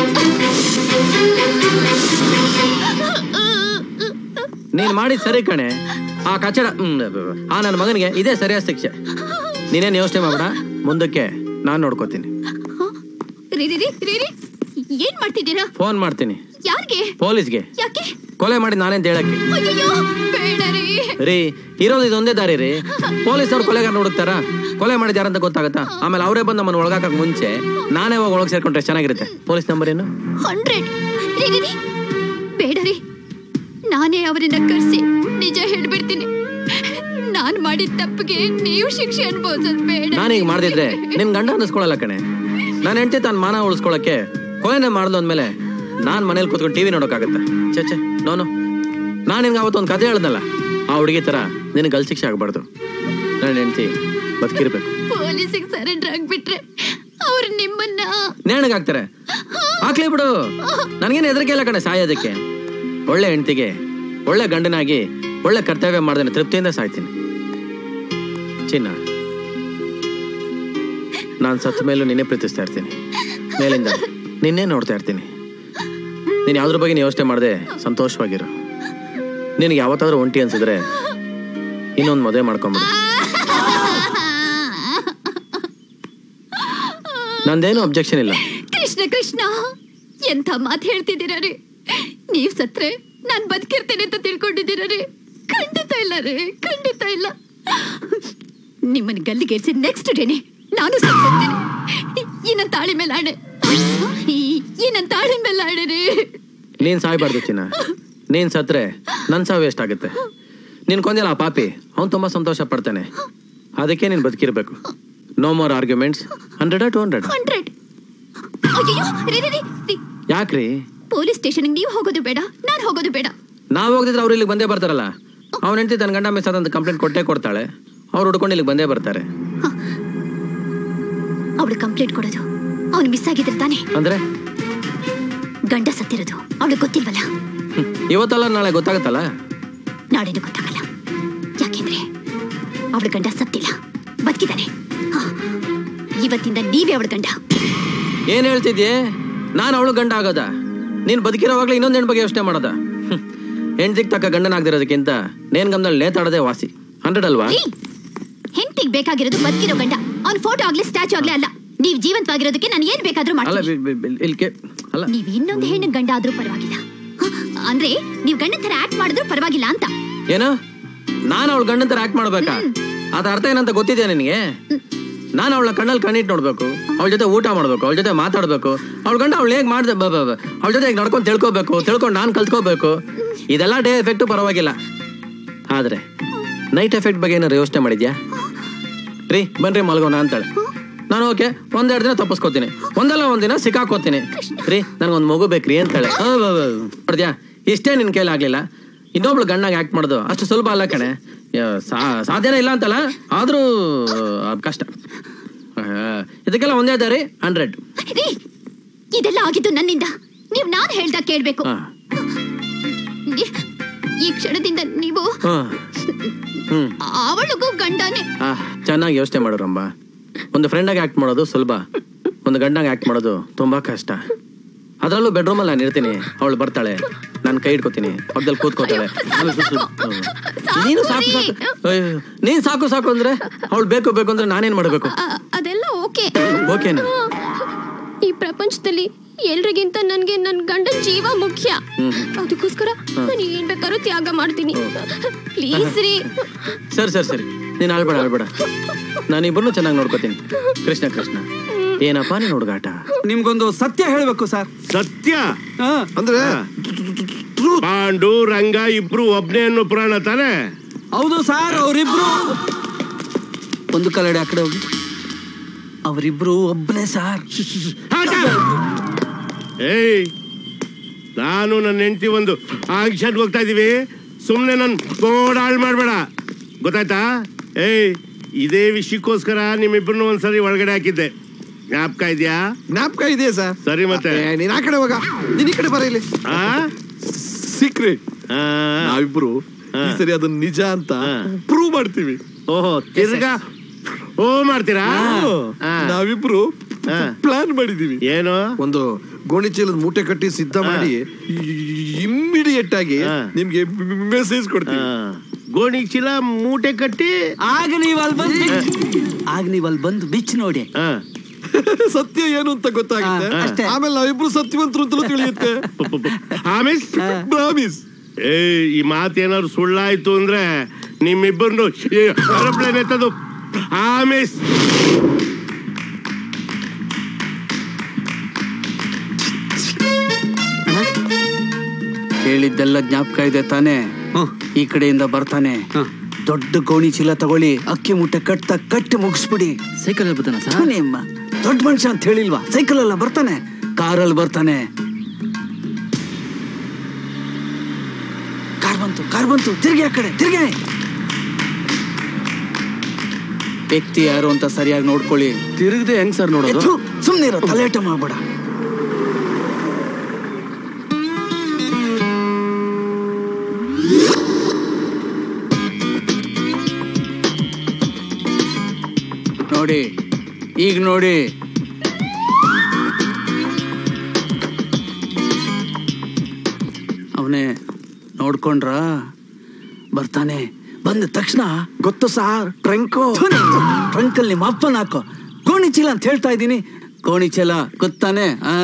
ನೀನ್ ಮಾಡಿದ್ ಸರಿ ಕಣೆ ಆ ಕಚಡ ಹ್ಮ್, ಆ ನನ್ನ ಮಗನಿಗೆ ಇದೇ ಸರಿಯಾದ ಶಿಕ್ಷೆ ನೀನೇನ್ ಯೋಚನೆ ಮಾಡ್ಬೇಡ ಮುಂದಕ್ಕೆ ನಾನ್ ನೋಡ್ಕೋತೀನಿ ರೀ ರೀ ರೀ ರೀ ರೀ ಏನ್ ಮಾಡ್ತಿದ್ದೀರಾ ಫೋನ್ ಮಾಡ್ತೀನಿ ಯಾರಿಗೆ ಪೊಲೀಸ್ಗೆ ಯಾಕೆ ಕೊಲೆ ಮಾಡಿ ನಾನೇನ್ ಹೇಳಕ್ಕೆ ಅಯ್ಯೋ ಬೇಡ ರೀ ರೀ ಇರೋದು ಇದೊಂದೇ ದಾರಿ ರೀ ಪೊಲೀಸವ್ರು ಕೊಲೆಗಾರ ಹುಡುಕ್ತಾರ ಕೊಲೆ ಮಾಡಿದ ಯಾರಂತ ಗೊತ್ತಾಗತ್ತಾ ಆಮೇಲೆ ಅವರೇ ಬಂದು ನಮ್ಮನ್ನ ಒಳಗಾಕಕ್ ಮುಂಚೆ ನಾನೇ ಹೋಗಿ ಒಳಗೆ ಸೇರ್ಕೊಂಡ್ರೆ ಚೆನ್ನಾಗಿರುತ್ತೆ ಪೊಲೀಸ್ ನಂಬರ್ ಏನು ಹಂಡ್ರೆಡ್ ರೀ ರೀ ರೀ ಬೇಡ ರೀ ನಾನೇ ಅವರನ್ನ ಕರ್ಸಿ ನಿಜ ಹೇಳ್ಬಿಡ್ತೀನಿ ನಾನ್ ಮಾಡಿದ ತಪ್ಪಿಗೆ ನೀವು ಶಿಕ್ಷೆ ಅನ್ಭವಿಸೋದ್ ಬೇಡ ನಾನೀಗ ಮಾಡ್ದಿದ್ರೆ ನಿನ್ ಗಂಡ ಅನ್ನಿಸ್ಕೊಳಲ್ಲ ಕಣೆ ನಾನು ಹೆಂಡತಿ ತನ್ನ ಮಾನ ಉಳಿಸ್ಕೊಳಕ್ಕೆ ಕೊಲೆನೇ ಮಾಡ್ದು ಅಂದ್ಮೇಲೆ ನಾನ್ ಮನೇಲಿ ಕೂತ್ಕೊಂಡು ಟಿವಿ ನೋಡೋಕ್ಕಾಗತ್ತೆ ಛೆ ಛೆ ನೋನು ನಾನು ನಿನ್ಗೆ ಅವತ್ತು ಒಂದು ಕತೆ ಹೇಳ್ದಲ್ಲ ಆ ಹುಡುಗಿ ತರ ನಿನಗೆ ಗಲ್ ಶಿಕ್ಷೆ ಆಗ್ಬಾರ್ದು ನನ್ನ ಹೆಂಡತಿ ಬದುಕಿರ್ಬೇಕು ಪೊಲೀಸಿಗೆ ಸರೆಂಡರ್ ಆಗ್ಬಿಟ್ರೆ ಅವ್ರು ನಿಮ್ಮನ್ನ ನೇಣಗಾಗ್ತಾರೆ ಹಾಕ್ಲಿ ಬಿಡು ನನಗೇನು ಹೆದರಿಕೆ ಇಲ್ಲ ಕಣೆ ಸಾಯೋದಕ್ಕೆ ಒಳ್ಳೆ ಹೆಂಡತಿಗೆ ಒಳ್ಳೆ ಗಂಡನಾಗಿ ಒಳ್ಳೆ ಕರ್ತವ್ಯ ಮಾಡ್ದೇನೆ ತೃಪ್ತಿಯಿಂದ ಸಾಯ್ತೀನಿ ಚಿನ್ನ ನಾನು ಸತ್ತ ಮೇಲೂ ನಿನ್ನೆ ಪ್ರೀತಿಸ್ತಾ ಇರ್ತೀನಿ ಮೇಲಿಂದ ನಿನ್ನೆ ನೋಡ್ತಾ ಇರ್ತೀನಿ ನೀನು ಯಾವ್ದ್ರ ಬಗ್ಗೆ ಯೋಚನೆ ಮಾಡದೆ ಸಂತೋಷವಾಗಿರು ನಿನಗೆ ಯಾವತ್ತಾದ್ರೂ ಒಂಟಿ ಅನ್ಸಿದ್ರೆ ಇನ್ನೊಂದು ಮದುವೆ ಮಾಡ್ಕೊಂಬಿಡು ನಂದೇನು ಅಬ್ಜೆಕ್ಷನ್ ಇಲ್ಲ ಕೃಷ್ಣ ಕೃಷ್ಣ ಎಂಥ ಮಾತು ಹೇಳ್ತಿದ್ದೀರ ರೀ ನೀವ್ ಸತ್ರೆ ನಾನ್ ಬದುಕಿರ್ತೇನೆ ಅಂತ ತಿಳ್ಕೊಂಡಿದ್ದೀರ ರೀ ಖಂಡಿತ ಇಲ್ಲ ರೀ ಖಂಡಿತ ಇಲ್ಲ ನಿಮ್ಮನ್ನ ಗಲ್ಲಿಗೇರಿಸಿ ನೆಕ್ಸ್ಟ್ ಡೇನೆ ನಾನು ಸತ್ತೋಗ್ತೀನಿ ಈ ನನ್ ತಾಳಿ ಮೇಲೆ ಆಣೆ ಈ- ಈ ನನ್ ತಾಳಿ ಮೇಲೆ ಆಣೆ ರೀ ನೀನ್ ಸಾಯ್ಬಾರ್ದು ಚಿನ್ನ ನೀನ್ ಸತ್ರೆ ನನ್ ಸಾವು ವೇಸ್ಟ್ ಆಗುತ್ತೆ ನೀನ್ ಕೊಂದಿಲ್ಲ ಆ ಪಾಪಿ ಅವ್ನು ತುಂಬಾ ಸಂತೋಷ ಪಡ್ತಾನೆ ಅದಕ್ಕೆ ನೀನ್ ಬದುಕಿರ್ಬೇಕು no more arguments hundred two hundred hundred ಅಯ್ಯೋ ರೀ ರೀ, ರೀ, ರೀ. ಯಾಕ್ರಿ ಪೊಲೀಸ್ ಸ್ಟೇಷನ್ಗೆ ನೀವು ಹೋಗೋದು ಬೇಡ ನಾನ್ ಹೋಗೋದು ಬೇಡ ನಾವ್ ಹೋಗದಿದ್ರೆ ಅವ್ರು ಇಲ್ಲಿಗೆ ಬಂದೇ ಬರ್ತಾರಲ್ಲ ಅವ್ನ ಹೆಂಡತಿ ತನ್ನ ಗಂಡ ಮಿಸ್ ಆದಂತ ಕಂಪ್ಲೇಂಟ್ ಕೊಟ್ಟೇ ಕೊಡ್ತಾಳೆ ಅವ್ರು ಹುಡ್ಕೊಂಡು ಇಲ್ಲಿಗೆ ಬಂದೇ ಬರ್ತಾರೆ ಅವಳು ಕಂಪ್ಲೇಂಟ್ ಕೊಡೋದು ಅವ್ನು ಮಿಸ್ ಆಗಿದ್ರೆ ತಾನೆ ಅಂದ್ರೆ ಗಂಡ ಸತ್ತಿರೋದು ಅವಳು ಗೊತ್ತಿಲ್ವಲ್ಲ ಹ್ಮ್. ಇವತ್ತಲ್ಲ ನಾಳೆ ಗೊತ್ತಾಗತ್ತಲ್ಲ ನಾಳೆನೂ ಗೊತ್ತಾಗಲ್ಲ ಯಾಕೆಂದ್ರೆ ಅವಳ ಗಂಡ ಸತ್ತಿಲ್ಲ ಬದುಕಿದ್ದಾನೆ ಹ. ಇವತ್ತಿಂದ ನೀವೇ ಅವಳ ಗಂಡ ಏನ್ ಹೇಳ್ತಿದ್ಯೆ ನಾನು ಅವಳು ಗಂಡ ಆಗೋದ ನೀನ್ ಬದುಕಿರೋವಾಗ್ಲೇ ಇನ್ನೊಂದ್ ಹೆಣ್ ಬಗ್ಗೆ ಯೋಚನೆ ಮಾಡೋದ ಹೆಂಡ್ತಿಗ್ ತಕ್ಕ ಗಂಡನಾಗ್ದಿರೋದಕ್ಕಿಂತ ನೇನ್ ಗಮನಲ್ಲಿ ನೇತಾಡದೆ ವಾಸಿ ಹಂಡ್ರೆಡ್ ಅಲ್ವಾ ಹೆಂಡತಿಗ್ ಬೇಕಾಗಿರೋದು ಬದುಕಿರೋ ಗಂಡ ಅವ್ನ ಫೋಟೋ ಆಗ್ಲಿ ಸ್ಟ್ಯಾಚು ಆಗ್ಲಿ ಅಲ್ಲ ನೀವ್ ಜೀವಂತವಾಗಿರೋದಕ್ಕೆ ನಾನು ಏನ್ ಬೇಕಾದ್ರೂ ಅಲ್ಲ ಮಾಡ್ತೀನಿ ಬಿ- ಬಿ- ಬಿ- ಇಲ್ಲಿ ಕೇ- ಅಲ್ಲ ನೀವ್ ಇನ್ನೊಂದು ಹೆಣ್ಣು ಗಂಡ ಆದ್ರೂ ಪರವಾಗಿಲ್ಲ ಹ, ಅಂದ್ರೆ ನೀವ್ ಗಂಡನ ತರ ಆಕ್ಟ್ ಮಾಡಿದ್ರು ಪರವಾಗಿಲ್ಲ ಅಂತ ಏನು ನಾನು ಅವಳ ಗಂಡನ ತರ ಆಕ್ಟ್ ಮಾಡ್ಬೇಕಾ ಅದ ಅರ್ಥ ಏನಂತ ಗೊತ್ತಿದ್ಯಾ ನಿನಗೆ ನಾನು ಅವಳ ಕಣ್ಣಲ್ಲಿ ಕಣ್ಣಿಟ್ಟು ನೋಡ್ಬೇಕು ಅವಳ ಜೊತೆ ಊಟ ಮಾಡ್ಬೇಕು ಅವಳ ಜೊತೆ ಮಾತಾಡ್ಬೇಕು ಅವಳ ಗಂಡ ಅವಳು ಹೇಗ್ ಮಾಡ್ದೆ ಅವಳ ಜೊತೆ ಹೇಗೆ ನಡ್ಕೊಂಡು ತಿಳ್ಕೊಬೇಕು ತಿಳ್ಕೊಂಡು ನಾನು ಕಲ್ತ್ಕೋಬೇಕು ಇದೆಲ್ಲ ಡೇ ಎಫೆಕ್ಟ್ ಪರವಾಗಿಲ್ಲ ಆದ್ರೆ ನೈಟ್ ಎಫೆಕ್ಟ್ ಬಗ್ಗೆ ಏನಾರು ಯೋಚನೆ ಮಾಡಿದ್ಯಾ ರೀ ಬನ್ರಿ ಮಲ್ಗೋಣ ಅಂತಾಳೆ ನಾನು ಓಕೆ ಒಂದೆರಡು ದಿನ ತಪ್ಪಿಸ್ಕೋತೀನಿ ಒಂದಲ್ಲ ಒಂದಿನ ಸಿಕ್ಕಾಕೋತೀನಿ ರೀ ನನಗೊಂದು ಮಗು ಬೇಕ್ರಿ ಅಂತಾಳೆ ಆ, ಬ, ಬ, ನೋಡ್ದ್ಯಾ ಇಷ್ಟೇ ನಿನ್ ಕೈಲಿ ಆಗ್ಲಿಲ್ಲ ಇನ್ನೊಬ್ಳು ಗಂಡಾಗ ಆಕ್ಟ್ ಮಾಡೋದು ಅಷ್ಟು ಸುಲಭ ಅಲ್ಲ ಕಣೆ ಯಾ, ಸಾ- ಸಾಧ್ಯನೇ ಇಲ್ಲ ಅಂತಲ್ಲ ಆದ್ರೂ ಆ, ಕಷ್ಟ ಆ, ಇದಕ್ಕೆಲ್ಲ ಒಂದೇ ದಾರಿ ಹಂಡ್ರೆಡ್ ರೀ ಇದೆಲ್ಲ ಆಗಿದ್ದು ನನ್ನಿಂದ ನೀವ್ ನಾನ್ ಹೇಳ್ದಾಗ ಕೇಳ್ಬೇಕು ಈ- ಈ ಕ್ಷಣದಿಂದ ನೀವು ಹ್ಮ್ ಅವಳಿಗೂ ಗಂಡನೇ ಆ, ಚೆನ್ನಾಗಿ ಯೋಚನೆ ಮಾಡು ರಂಬ ಒಂದು ಫ್ರೆಂಡಾಗಿ ಆಕ್ಟ್ ಮಾಡೋದು ಸುಲಭ ಒಂದು ಗಂಡಾಗಿ ಆಕ್ಟ್ ಮಾಡೋದು ತುಂಬಾ ಕಷ್ಟ ಅದರಲ್ಲೂ ಬೆಡ್ರೂಮಲ್ಲಿ ನಾನು ಇರ್ತೀನಿ ಅವಳು ಬರ್ತಾಳೆ ನಾನು ಕೈ ಇಟ್ಕೋತೀನಿ ಪಕ್ಕದಲ್ಲಿ ಕೂತ್ಕೋತಾಳೆ ಆಮೇಲೆ ಸುತ್ತು ಸುತ್ತು. ನೀನು ಸಾಕು ಸಾಕು ಅಯ್ಯೋ, ನೀನ್ ಸಾಕು ಸಾಕು ಅಂದ್ರೆ ಅವಳು ಬೇಕು ಬೇಕು ಅಂದ್ರೆ ನಾನೇನ್ ಮಾಡ್ಬೇಕು ಅ- ಅದೆಲ್ಲ ಓಕೆ ಓಕೆನಾ ಈ ಪ್ರಪಂಚದಲ್ಲಿ ಎಲ್ರಿಗಿಂತ ನನ್ಗೆ ನನ್ ಗಂಡನ್ ಜೀವ ಮುಖ್ಯ ಹ್ಮ್. ಅದಕ್ಕೋಸ್ಕರ ಹಾ. ನಾನು ಏನ್ ಬೇಕಾದ್ರೂ ತ್ಯಾಗ ಮಾಡ್ತೀನಿ ಪ್ಲೀಸ್ ರೀ ಸರಿ ಸರಿ ಸರಿ ನೀನ್ ಆಳ್ಬೇಡ ಆಳ್ಬೇಡ ನಾನಿಬ್ಬರನ್ನು ಚೆನ್ನಾಗಿ ನೋಡ್ಕೋತೀನಿ ಕೃಷ್ಣ ಕೃಷ್ಣ ಏನಪ್ಪ ನೀನ್ ಹುಡುಗಾಟ ನಿಮ್ಗೊಂದು ಸತ್ಯ ಹೇಳ್ಬೇಕು ಸರ್ ಸತ್ಯ ಅಂದ್ರೆ ಪಾಂಡು ರಂಗ ಇಬ್ರು ಒಬ್ನೇ ಅನ್ನೋ ಪುರಾಣ ತಾನೇ ಹೌದು ಸರ್ ಅವರಿಬ್ರು ಒಂದು ಕಲಡೆ ಆ ಕಡೆ ಹೋಗಿ ಅವರಿಬ್ರು ಒಬ್ಬನೇ ಸರ್ ಏಯ್ ನಾನು ನನ್ನ ಹೆಂಡತಿ ಒಂದು ಆಕ್ಷನ್ ಹೋಗ್ತಾ ಇದೀವಿ ಸುಮ್ಮನೆ ನನ್ ಬೋರ್ಡ್ ಹಾಳು ಮಾಡಬೇಡ ಗೊತ್ತಾಯ್ತಾ ಏಯ್ ಇದೇ ವಿಷಯಕ್ಕೋಸ್ಕರ ನಿಮ್ಮಿಬ್ಬರನ್ನು ಒಂದ್ಸರಿ ಒಳಗಡೆ ಹಾಕಿದ್ದೆ ಜ್ಞಾಪಕ ಇದೆಯಾ ಜ್ಞಾಪಕ ಇದೆ ಸರ್ ಸರಿ ಮತ್ತೆ ನೀನ್ ಆ ಕಡೆ ಹೋಗ ನೀನ್ ಈ ಕಡೆ ಬರ ಇಲ್ಲಿ ಸೀಕ್ರೆಟ್ ನಾವಿಬ್ರು ಈ ಸರಿ ಅದನ್ನ ನಿಜ ಅಂತ ಪ್ರೂವ್ ಮಾಡ್ತೀವಿ ಓಹೋ ತಿರ್ಗಾ ಓ ಮಾಡ್ತೀರಾ ನಾವಿಬ್ರು ಪ್ಲಾನ್ ಮಾಡಿದೀವಿ ಏನು ಒಂದು ಗೋಣಿ ಚೀಲದ ಮೂಟೆ ಕಟ್ಟಿ ಸಿದ್ಧ ಮಾಡಿ ಇಮ್ಮಿಡಿಯೇಟ್ ಆಗಿ ನಿಮ್ಗೆ ಮೆಸೇಜ್ ಕೊಡ್ತೀವಿ ಗೋಣಿ ಚೀಲ ಮೂಟೆ ಕಟ್ಟಿ ಆಗ ನೀವು ಅಲ್ಲಿ ಬಂದು ಆಗ ನೀವು ಅಲ್ಲಿ ಬಂದು ಬಿಚ್ ನೋಡಿ ಸತ್ಯ ಏನು ಅಂತ ಗೊತ್ತಾಗುತ್ತೆ ಆಮೇಲೆ ನಾವಿಬ್ರು ಸತ್ಯವಂತರು ಅಂತಲೂ ತಿಳಿಯುತ್ತೆ ಆಮಿಸ್ ಪ್ರಾಮಿಸ್ ಏ ಈ ಮಾತೇನಾದ್ರು ಸುಳ್ಳಾಯ್ತು ಅಂದ್ರೆ ನಿಮ್ಮಿಬ್ಬರನ್ನು ಏರೋಪ್ಲೇನ್ ಎತ್ತದು ಆಮಿಸ್ ಹೇಳಿದ್ದೆಲ್ಲ ಜ್ಞಾಪಕ ಇದೆ ತಾನೇ ಈ ಕಡೆಯಿಂದ ಬರ್ತಾನೆ ದೊಡ್ಡ ಗೋಣಿ ಚೀಲ ತಗೊಳ್ಳಿ ಅಕ್ಕಿ ಮುಟ್ಟೆ ಕಟ್ತಾ ಕಟ್ಟಿ ಮುಗಿಸ್ಬಿಡಿ ಸೈಕಲ್ ಬರ್ತಾನೆ ನಿಮ್ಮ ದೊಡ್ಡ ಮನುಷ್ಯ ಅಂತ ಹೇಳಿಲ್ವಾ ಸೈಕಲ್ ಎಲ್ಲ ಬರ್ತಾನೆ ಕಾರಲ್ಲಿ ಬರ್ತಾನೆ ಕಾರ್ ಬಂತು ಕಾರ್ ಬಂತು ತಿರ್ಗಿ ಆ ಕಡೆ ತಿರ್ಗಿ ವ್ಯಕ್ತಿ ಯಾರು ಅಂತ ಸರಿಯಾಗಿ ನೋಡ್ಕೊಳ್ಳಿ ತಿರುಗದೆ ಹೆಂಗ್ ಸರ್ ನೋಡೋದು ಸುಮ್ಮನೆ ಇರೋ ತಲೆಟ ಮಾಡ್ಬೇಡ ನೋಡಿ ಈಗ ನೋಡಿ ಅವನೇ ನೋಡ್ಕೊಂಡ್ರ ಬರ್ತಾನೆ ಬಂದ ತಕ್ಷಣ ಗೊತ್ತು ಸಾರ್ ಟ್ರಂಕು ಟ್ರಂಕಲ್ ನಿಮ್ಮ ಅಪ್ಪನ ಹಾಕೋ ಗೋಣಿ ಚೀಲ ಅಂತ ಹೇಳ್ತಾ ಇದ್ದೀನಿ ಗೋಣಿ ಚೀಲ ಗೊತ್ತಾನೆ ಆ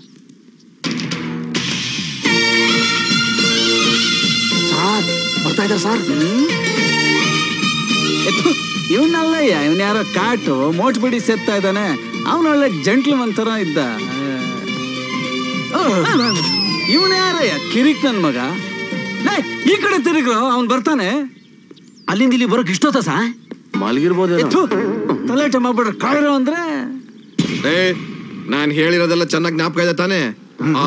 ಸಾರ್ ಬರ್ತಾ ಇದ್ದಾರೆ ಸಾರ್ ಇವನಲ್ಲಯ್ಯ ಇವನ್ ಯಾರೋ ಕಾಟು ಮೋಟ್ ಬಿಡಿ ಸೆತ್ತಾ ಇದ್ದಾನೆ ಅವನೊಳ್ಳೆ ಜಂಟ್ಲ್ಮನ್ ತರ ಇದ್ದ ಇವನ್ ಯಾರಯ್ಯ ಕಿರಿಕ್ ನನ್ ಮಗ ಲೇ, ಈ ಕಡೆ ತಿರುಗ್ರು ಅವ್ನ್ ಬರ್ತಾನೆ ಅಲ್ಲಿಂದ ಇಲ್ಲಿ ಬರೋಕ್ ಇಷ್ಟೊತ್ತ ಸಾ ಮಲಗಿರ್ಬೋದು ಎತ್ತು, ತಲೆಟ ಮಾಡ್ಬಿಡ್ರೆ ಕಾಳಿರೋ ಅಂದ್ರೆ ಏ ನಾನ್ ಹೇಳಿರೋದೆಲ್ಲ ಚೆನ್ನಾಗಿ ಜ್ಞಾಪಕ ಇದೆ ತಾನೇ ಆ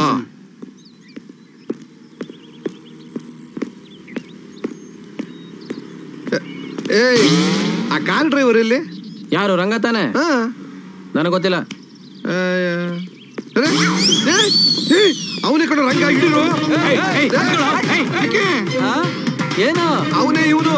ಏಯ್ ಆ ಕಾರ್ ಡ್ರೈವರ್ ಇಲ್ಲಿ ಯಾರು ರಂಗ ತಾನೆ ನನಗೆ ಗೊತ್ತಿಲ್ಲ ಅವನೇ ಕಡೆ ರಂಗ ಹಿಡಿರು ಏನು ಅವನೇ ಇವನು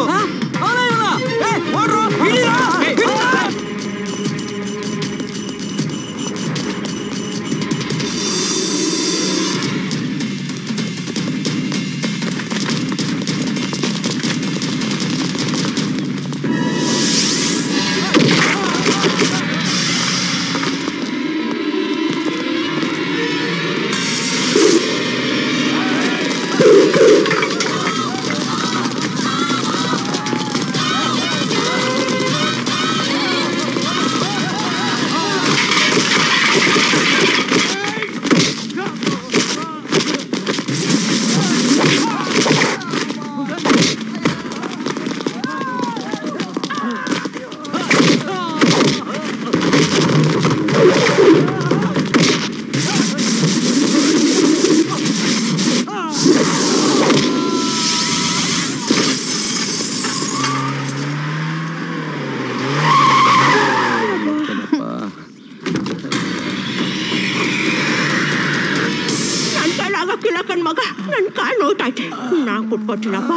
ನನ್ ಕೈಲಿ ಆಗಕ್ಕಿಲ್ಲ ಕಣ್ ಮಗ ನನ್ ಕಾಲ್ ನೋಯ್ತೈತೆ ನಾ ಕುಟ್ಕೊತೀನಪ್ಪ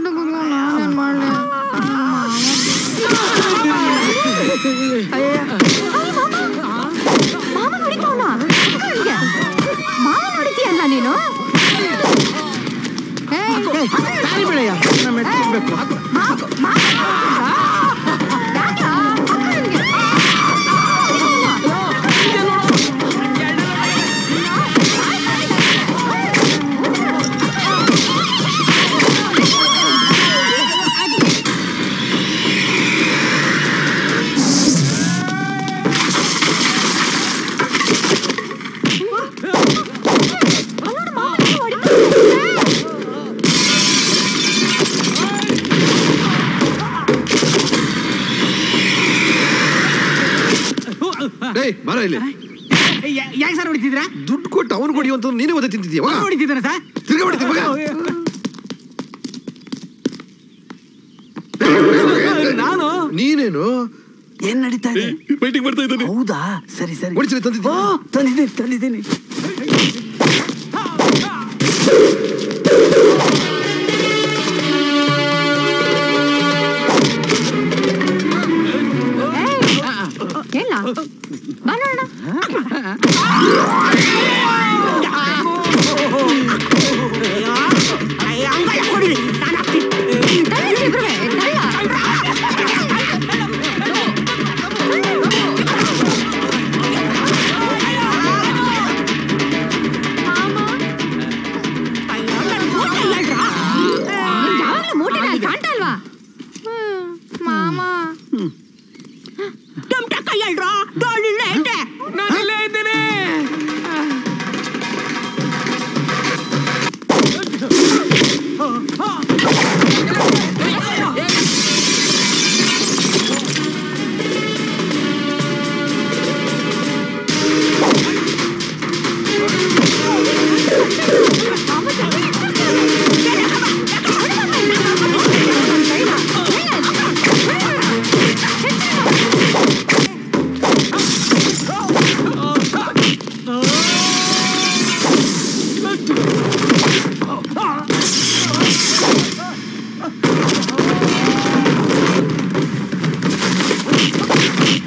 ಮಾಮ ನೋಡಿಕವನ ಮಾಮ ನೋಡಿದ್ಯಲ್ಲ ನೀನು ದಾರಿ ಬಿಡಯ್ಯ ನಮ್ಮ ಎತ್ತಿರ್ಬೇಕು ಏಯ್ ಬರ ಇಲ್ಲಿ ಯಾಕೆ ಸರ್ ಹೊಡಿತಿದ್ರಾ ದುಡ್ಡು ಕೊಟ್ಟು ಅವನು ಕೊಡಿ ಅಂತ ನೀನೇ ಒದೆ ತಿಂತಿದ್ಯಾ ಅವ್ನು ಹೊಡಿತಿದ್ದಾನೆ ಸರ್ ತಿರ್ಗಾ ಹೊಡಿತೀನಿ ಮಗ ನಾನು ನೀನೇನು ಏನ್ ನಡೀತಾ ಇದೆ ಮೀಟಿಂಗ್ ಬರ್ತಾ ಇದ್ದಾನೆ ಹೌದಾ ಸರಿ ಸರಿ ಹೊಡಿತೀನಿ ತಂದಿದ್ದೆ ಓ ತಂದಿದ್ದೀನಿ ತಂದಿದ್ದೀನಿ ಹೇಳ ಬಾ ನೋಡೋಣ ಹಂಗಲ್ಲ ಕೊಡಿರಿ ನಾನು ಹಾಕ್ತೀನಿ ತಳ್ಳಿ ಇಬ್ರುವೆ, ತಳ್ಳ. ಅಯ್ಯ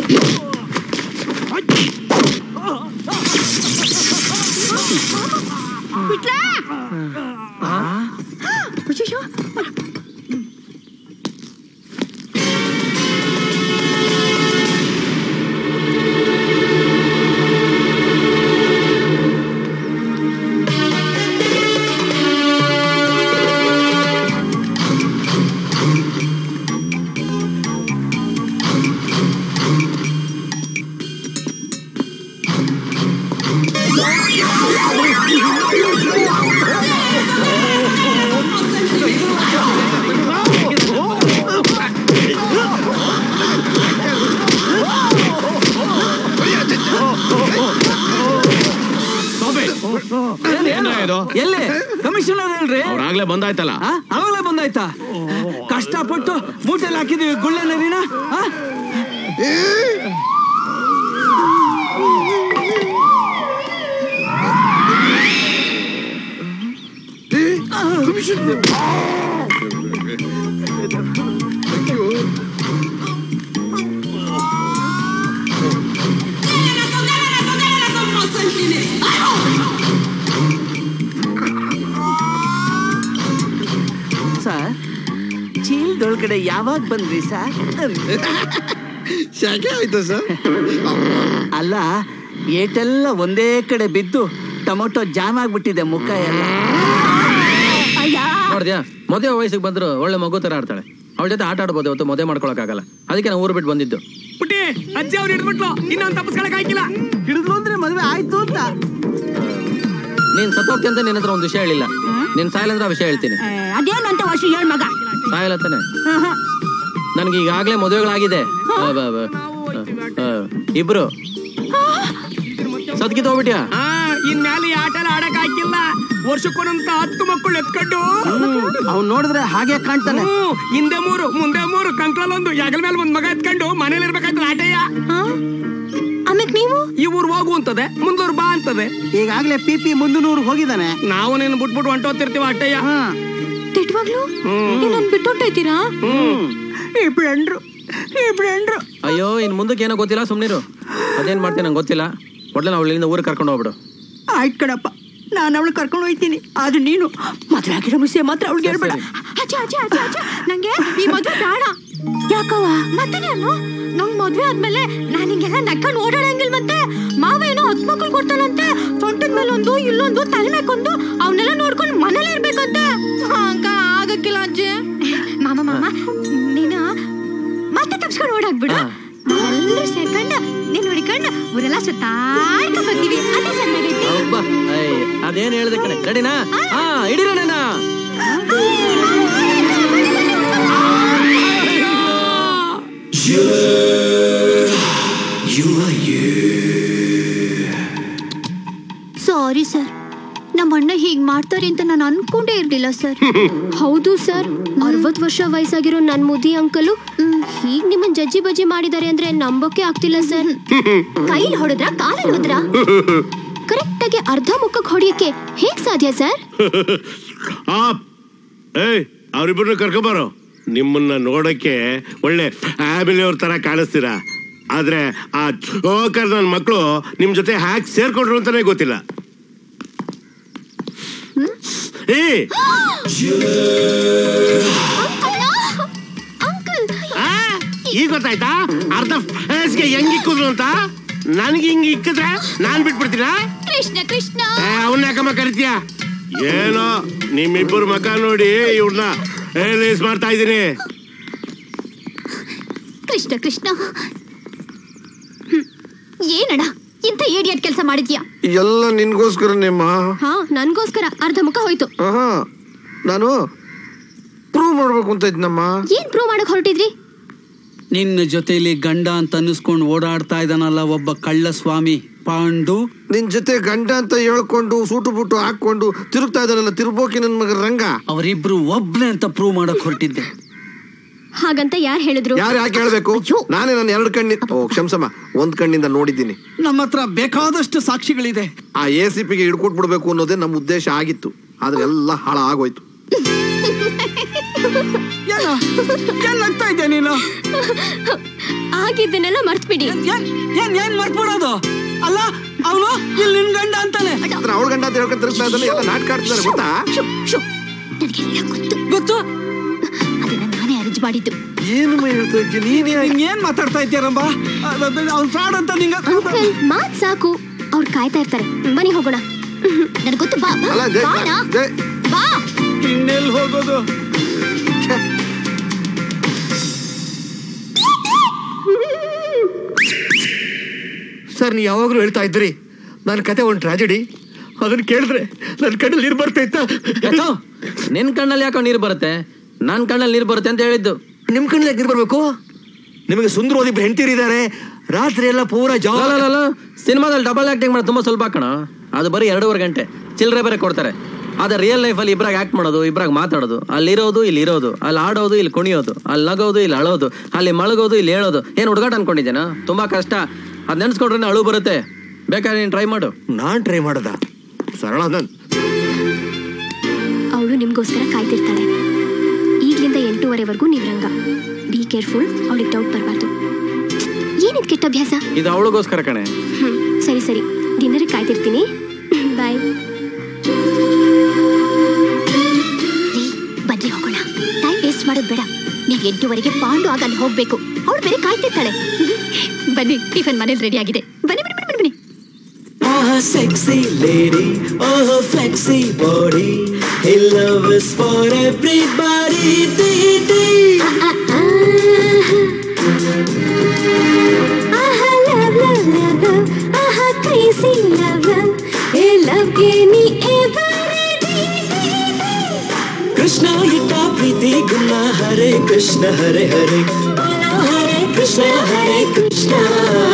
ಎಲ್ಲಿ ಕಮಿಷನರ್ ಹೇಳ್ರಿ ಅವ್ರಾಗ್ಲೇ ಬಂದಾಯ್ತಲ್ಲ ಆ? ಅವಾಗ್ಲೇ ಬಂದಾಯ್ತಾ ಕಷ್ಟಪಟ್ಟು ಮೂಟೆಲ್ ಹಾಕಿದೀವಿ ಗುಳ್ಳೆ ನರಿನ ಆ? ಸರ್ ಚೀಲದೊಳಗಡೆ ಯಾವಾಗ ಬಂದ್ರಿ ಸರ್ ಶಾಕೆ ಆಯ್ತಾ ಸರ್ ಅಲ್ಲ ಏಟೆಲ್ಲ ಒಂದೇ ಕಡೆ ಬಿದ್ದು ಟೊಮೊಟೊ ಜಾಮ್ ಆಗ್ಬಿಟ್ಟಿದೆ ಮುಖ ಎಲ್ಲ ನೋಡ್ದ್ಯಾ ಮದುವೆ ವಯಸ್ಸಿಗೆ ಬಂದ್ರು ಒಳ್ಳೆ ಮಗು ತರ ಆಡ್ತಾಳೆ ಅವಳ ಜೊತೆ ಆಟ ಆಡ್ಬೋದು ಇವತ್ತು ಮದುವೆ ಮಾಡ್ಕೊಳಕ್ಕಾಗಲ್ಲ ಅದಕ್ಕೆ ನಾವು ಊರು ಬಿಟ್ಟು ಬಂದಿದ್ದು ಪುಟ್ಟಿ ಅಜ್ಜಿ ಅವ್ರು ಹಿಡ್ಬಿಟ್ಲು ಇನ್ನೊಂದು ತಪ್ಪಿಸ್ಕೊಳಕ್ ಆಯ್ಕಿಲ್ಲ ಹಿಡಿದ್ರು ಅಂದ್ರೆ ಮದುವೆ ಆಯ್ತು ಅಂತ ನೀನ್ ಸತ್ತೋಗ್ತಿ ಅಂತ ನಿನ್ನ ಹತ್ರ ಒಂದು ವಿಷಯ ಹೇಳಿಲ್ಲ ನೀನ್ ಸಾಯಲಂದ್ರೆ ಆ ವಿಷಯ ಹೇಳ್ತೀನಿ ಅದೇನಂತ ವರ್ಷ ಹೇಳ್ ಮಗ ಸಾಯಲ್ಲ ತಾನೆ ನನ್ಗೆ ಈಗಾಗ್ಲೇ ಮದುವೆಗಳಾಗಿದೆ ಆ, ಬ, ಬ, ಆ, ಆ, ಇಬ್ರು ಸದ್ಗಿತ್ ಹೋಗ್ಬಿಟ್ಯಾ ಆ ಇನ್ಮ್ಯಾಲೆ ಈ ಆಟ ಎಲ್ಲ ಆಡಕ್ ಆಯ್ಕಿಲ್ಲ ವರ್ಷಕ್ಕೊಂದೊಂತ ಹತ್ತು ಮಕ್ಕಳು ಎತ್ಕೊಂಡು ಅವ್ನು ನೋಡಿದ್ರೆ ಹಾಗೆ ಕಾಣ್ತಾನೆ ಹ್ಮ್, ಹಿಂದೆ ಮೂರು ಮುಂದೆ ಮೂರು ಕಂಕ್ಳಲ್ಲೊಂದು ಹೆಗಲ ಮೇಲೆ ಒಂದ್ ಮಗ ಎತ್ಕೊಂಡು ಮನೇಲಿ ಇರ್ಬೇಕಾಯ್ತಲ್ಲ ಆಟಯ್ಯ ಆಮೇಲೆ ನೀವು ಈ ಊರ್ ಹೋಗು ಅಂತದೆ ಮುಂದೂರ್ ಬಾ ಅಂತದೆ ಈಗಾಗ್ಲೇ ಪಿ ಪಿ ಮುಂದನೂರು ಹೋಗಿದ್ದಾನೆ ನಾವು ನೀನು ಬಿಟ್ಬಿಟ್ಟು ಹೊಂಟೋತಿರ್ತೀವ ಅಟ್ಟಯ್ಯ ತಿಟ್ವಾಗ್ಲು ನನ್ ಬಿಟ್ಟೊಟ್ಟೈತೀರಾ ಇಬ್ರಂಡ್ರು ಇಬ್ರಂಡ್ರು ಅಯ್ಯೋ ಇನ್ ಮುಂದಕ್ಕೆ ಏನೋ ಗೊತ್ತಿಲ್ಲ ಸುಮ್ನಿರು ಅದೇನ್ ಮಾಡ್ತೀನಿ ನಂಗೆ ಗೊತ್ತಿಲ್ಲ ಒಟ್ಲೆ ನಾವು ಇಲ್ಲಿಂದ ಊರಿಗೆ ಕರ್ಕೊಂಡು ಹೋಗ್ಬಿಡು ಆಯ್ತು ಕಣಪ್ಪ ನಾನು ಅವಳು ಕರ್ಕೊಂಡು ಹೋಯ್ತೀನಿ ಆದ್ರೆ ನೀನು ಮದುವೆ ಆಗಿರೋ ವಿಷಯ ಮಾತ್ರ ಅವಳಿಗೆ ಹೇಳ್ಬೇಡ ಅಜ್ಜ ಅಜ್ಜ ಅಜ್ಜ ಅಜ್ಜ ನಂಗೆ ಈ ಮದ್ವೆ ಬೇಡ ಯಾಕವ್ವ ಮತ್ತೆ ನಾನು ನಂಗ್ ಮದ್ವೆ ಆದ್ಮೇಲೆ ನಾನ್ ಹಿಂಗೆಲ್ಲ ನಕ್ಕೊಂಡು ಓಡಾಡಂಗಿಲ್ಲ ಮತ್ತೆ ಮಾವ ಏನೋ ಹತ್ ಮಕ್ಳು ಕೊಡ್ತಾನಂತೆ ಸೊಂಟದ ಮೇಲೆ ಒಂದು ಇಲ್ಲೊಂದು ತಲೆ ಮೇಕೊಂದು ಅವನ್ನೆಲ್ಲ ನೋಡ್ಕೊಂಡು ಮನೇಲಿ ಇರ್ಬೇಕಂತೆ ಹಂಗ ಆಗಕ್ಕಿಲ್ಲ ಅಜ್ಜಿ ಮಾಮ ಮಾಮ ನೀನು ಮತ್ತೆ ತಪ್ಸ್ಕೊಂಡು ಓಡಾಕ್ಬಿಡು ಎಲ್ಲರೂ ಸೇರ್ಕೊಂಡು ನೀನ್ ನೋಡಿಕೊಂಡು ಊರೆಲ್ಲ ಸುತ್ತಾಡ್ಕೊಂಡ್ ಬರ್ತೀವಿ ಅದೇ ಚೆನ್ನಾಗೈತಿ ಒಬ್ಬ ಅದೇನ್ ಹೇಳ್ದೆ ಕಣೆ ರೆಡಿನಾ ಹಾ ಹಿಡಿರೋಣ ಸಾರಿ ಸರ್ ನಮ್ಮ ಅಣ್ಣ ಹೀಗ್ ಮಾಡ್ತಾರೆ ಅಂತ ನಾನು ಅನ್ಕೊಂಡೇ ಇರ್ಲಿಲ್ಲ ಸರ್ ಹೌದು ಸರ್ ಅರವತ್ ವರ್ಷ ವಯಸ್ಸಾಗಿರೋ ನನ್ ಮುದಿ ಅಂಕಲು ಹೀಗ್ ನಿಮ್ಮನ್ ಜಜ್ಜಿ ಬಜ್ಜಿ ಮಾಡಿದ್ದಾರೆ ಅಂದ್ರೆ ನಂಬೋಕೆ ಆಗ್ತಿಲ್ಲ ಸರ್ ಕೈಲಿ ಹೊಡೆದ್ರ ಕಾಲಲ್ಲಿ ಹೋದ್ರ ಕರೆಕ್ಟ್ ಆಗಿ ಅರ್ಧ ಮುಖಕ್ಕೆ ಹೊಡಿಯಕ್ಕೆ ಹೇಗ್ ಸಾಧ್ಯ ಸರ್ ಆ ಏಯ್ ಅವ್ರಿಬ್ರನ್ನ ಕರ್ಕೊಂಬಾರೋ ನಿಮ್ಮನ್ನ ನೋಡಕ್ಕೆ ಒಳ್ಳೆ ಫ್ಯಾಮಿಲಿ ಅವ್ರ ತರ ಕಾಣಿಸ್ತೀರಾ ಆದ್ರೆ ಆ ಚೋಕರ್ ನನ್ನ ಮಕ್ಕಳು ನಿಮ್ ಜೊತೆ ಹ್ಯಾಕ್ ಸೇರ್ಕೊಂಡ್ರು ಅಂತಾನೆ ಗೊತ್ತಿಲ್ಲ ಏ ಈಗ ಗೊತ್ತಾಯ್ತಾ ಅರ್ಧ ಫೇಸ್ಗೆ ಹೆಂಗ್ ಇಕ್ಕಿದ್ರು ಅಂತ ನನಗೆ ಹಿಂಗ್ ಇಕ್ಕಿದ್ರೆ ನಾನ್ ಬಿಟ್ಬಿಡ್ತೀನಾ ಕೃಷ್ಣ ಕೃಷ್ಣ ಅವನ್ನ ಯಾಕಮ್ಮ ಕರಿತೀಯ ಏನೋ ನಿಮ್ಮಿಬ್ಬರು ಮಕ ನೋಡಿ ಇವ್ರನ್ನ ರಿಲೀಸ್ ಮಾಡ್ತಾ ಇದ್ದೀನಿ ಕೃಷ್ಣ ಕೃಷ್ಣ ಹ್ಮ್. ಏನಣ್ಣ ಇಂಥ ಏಡಿಯಟ್ ಕೆಲಸ ಮಾಡಿದ್ಯಾ ಎಲ್ಲ ನಿನ್ಗೋಸ್ಕರ ನಿಮ್ಮ ಹಾ ನನ್ಗೋಸ್ಕರ ಅರ್ಧ ಮುಖ ಹೋಯ್ತು ಆಹಾ ನಾನು ಪ್ರೂವ್ ಮಾಡ್ಬೇಕು ಅಂತ ಇದ್ನಮ್ಮ ಏನ್ ಪ್ರೂವ್ ಮಾಡಕ್ ಹೊರಟಿದ್ರಿ ನಿನ್ನ ಜೊತೆಲಿ ಗಂಡ ಅಂತ ಅನ್ನಿಸ್ಕೊಂಡು ಓಡಾಡ್ತಾ ಇದ್ದಾನಲ್ಲ ಒಬ್ಬ ಕಳ್ಳ ಸ್ವಾಮಿ ಪಾಂಡು ನಿನ್ ಜೊತೆ ಗಂಡ ಅಂತ ಹೇಳ್ಕೊಂಡು ಸೂಟು ಬುಟ್ಟು ಹಾಕೊಂಡು ತಿರುಗ್ತಾ ಇದ್ದಾನಲ್ಲ ತಿರುಬೋಕಿ ನನ್ ಮಗ ರಂಗ ಅವರಿಬ್ರು ಒಬ್ನೇ ಅಂತ ಪ್ರೂವ್ ಮಾಡಕ್ ಹೊರಟಿದ್ದೆ ಹಾಗಂತ ಯಾರು ಹೇಳಿದ್ರು ಯಾರು ಯಾಕೆ ಹೇಳ್ಬೇಕು ನಾನೇ ನನ್ನ ಎರಡು ಕಣ್ಣಿ ಓ ಕ್ಷಮ್ಸಮ್ಮ ಒಂದ್ ಕಣ್ಣಿಂದ ನೋಡಿದ್ದೀನಿ ನಮ್ಮ ಹತ್ರ ಬೇಕಾದಷ್ಟು ಸಾಕ್ಷಿಗಳಿದೆ ಆ ಎ ಸಿ ಪಿಗೆ ಹಿಡ್ಕೊಟ್ಬಿಡ್ಬೇಕು ಅನ್ನೋದೇ ನಮ್ಮ ಉದ್ದೇಶ ಆಗಿತ್ತು ಆದ್ರೆ ಎಲ್ಲ ಹಾಳ ಆಗೋಯ್ತು ಎಲ್ಲ ಏನ್ ನಗ್ತಾ ಇದ್ದೆ ನೀನು ಆಗಿದ್ದನ್ನೆಲ್ಲ ಮರ್ತ್ಬಿಡಿ ಏನ್ ಏನ್ ಮರ್ತ್ಬಿಡೋದು ಅಲ್ಲ ಅವನು ಇಲ್ಲಿ ನಿನ್ ಗಂಡ ಅಂತಾನೆ ಅವಳ ಗಂಡ ಅಂತ ಹೇಳ್ಕೊಂಡು ತಿರುಗ್ತಾ ಇದ್ದಾನೆ ಎಲ್ಲ ನಾಟಕ ಆಡ್ತಿದ್ದಾರೆ ಗೊತ್ತಾ ನನಗೆಲ್ಲ ಗೊತ್ತು ಗೊತ್ತು ಅದನ್ನ ನಾನೇ ಅರೇಂಜ್ ಮಾಡಿದ್ದು ಏನು ಹೇಳ್ತಾ ಇದ್ಯ ನೀನೇ ನೀನ್ ಏನ್ ಮಾತಾಡ್ತಾ ಇದ್ದೀರಮ್ಮ ಅವ್ನ್ ಫ್ರಾಡ್ ಅಂತ ನಿಂಗ ಅಂಕಲ್ ಮಾತ್ ಸಾಕು ಅವ್ರು ಕಾಯ್ತಾ ಇರ್ತಾರೆ ಬನ್ನಿ ಹೋಗೋಣ ನನಗೆ ಗೊತ್ತು ಬಾ ಬಾ, ಅಲ್ಲ, ಜೈ- ಬಾಣ. ಜೈ- ಬಾ ಇನ್ನೆಲ್ಲಿ ಹೋಗೋದು ಸರ್ ನೀವು ಯಾವಾಗಲೂ ಹೇಳ್ತಾ ಇದ್ರಿ ನನ್ನ ಕತೆ ಒಂದು ಟ್ರಾಜಿಡಿ ಅದನ್ನ ಕೇಳಿದ್ರೆ ನನ್ನ ಕಣ್ಣಲ್ಲಿ ನೀರು ಬರ್ತೈತ ಯಾಕೋ ನಿನ್ ಕಣ್ಣಲ್ಲಿ ಯಾಕೋ ನೀರು ಬರುತ್ತೆ ನನ್ ಕಣ್ಣಲ್ಲಿ ನೀರು ಬರುತ್ತೆ ಅಂತ ಹೇಳಿದ್ದು ನಿಮ್ ಕಣ್ಣಲ್ಲಿ ನೀರು ಬರ್ಬೇಕು ನಿಮಗೆ ಸುಂದರವಾದ ಇಬ್ರು ಹೆಂಡತಿರಿದ್ದಾರೆ ರಾತ್ರಿ ಎಲ್ಲ ಪೂರ ಜಾ ಸಿನಿಮಾದಲ್ಲಿ ಡಬಲ್ ಆಕ್ಟಿಂಗ್ ಮಾಡೋದು ತುಂಬಾ ಸ್ವಲ್ಪ ಕಣ ಅದು ಬರೀ ಎರಡೂವರೆ ಗಂಟೆ ಚಿಲ್ಲರೆ ಬೇರೆ ಕೊಡ್ತಾರೆ ಆದ್ರೆ ರಿಯಲ್ ಲೈಫಲ್ಲಿ ಇಬ್ರಾಗ ಆಕ್ಟ್ ಮಾಡೋದು ಇಬ್ರಾಗ ಮಾತಾಡೋದು ಅಲ್ಲಿರೋದು ಇಲ್ಲಿ ಇರೋದು ಅಲ್ಲಿ ಆಡೋದು ಇಲ್ಲಿ ಕುಣಿಯೋದು ಅಲ್ಲಿ ನಗೋದು ಇಲ್ಲಿ ಅಳೋದು ಅಲ್ಲಿ ಮಳಗೋದು ಇಲ್ಲಿ ಹೇಳೋದು ಏನು ಹುಡುಗಾಟ ಅನ್ಕೊಂಡಿದ್ದೇನಾ ತುಂಬಾ ಕಷ್ಟ ಅದ್ ನೆನ್ಸ್ಕೊಂಡ್ರೆ ಅಳು ಬರುತ್ತೆ ಬೇಕಾದ್ರೆ ನೀನು ಟ್ರೈ ಮಾಡು ನಾನ್ ಟ್ರೈ ಮಾಡದ ಸರಳ ನನ್ ಅವಳು ನಿಮ್ಗೋಸ್ಕರ ಕಾಯ್ತಿರ್ತಾಳೆ ಈಗ್ಲಿಂದ ಎಂಟೂವರೆವರೆಗೂ ನೀವು ರಂಗ ಬಿ ಕೇರ್ಫುಲ್ ಅವಳಿಗೆ ಡೌಟ್ ಬರಬಾರ್ದು ಏನಿದ್ ಕೆಟ್ಟ ಅಭ್ಯಾಸ ಇದು ಅವಳಿಗೋಸ್ಕರ ಕಣೆ ಹ್ಮ್ ಸರಿ ಸರಿ ಡಿನ್ನರಿಗೆ ಕಾಯ್ತಿರ್ತೀನಿ ಬಾಯ್ ಬನ್ನಿ ಹೋಗೋಣ ಟೈಮ್ ವೇಸ್ಟ್ ಮಾಡೋದು ಬೇಡ ನೀವು ಎಂಟೂವರೆಗೆ ಪಾಂಡು ಆಗ ಅಲ್ಲಿ ಹೋಗ್ಬೇಕು ಅವಳು ಬೇರೆ ಕಾಯ್ತಿರ್ತಾಳೆ ಬನ್ನಿ ಟಿಫನ್ ಮನೇಲಿ ರೆಡಿ ಆಗಿದೆ ಬನ್ನಿ ಬನ್ನಿ ಬನ್ನಿ ಬನ್ನಿ Ah, sexy lady, oh, flexy body. Hey, love is for everybody. Dee, dee. ಆಹಾ ಲವ್ ಲವ್ ಲವ್ ಲವ್ ಆಹಾ crazy love love a love gave me every Krishna ಇಟ್ಟ ಪ್ರೀತಿ ಗುಣ ಹರೇ ಕೃಷ್ಣ ಹರೇ ಹರೇ ಹರೇ ಕೃಷ್ಣ ಹರೇ ಕೃಷ್ಣ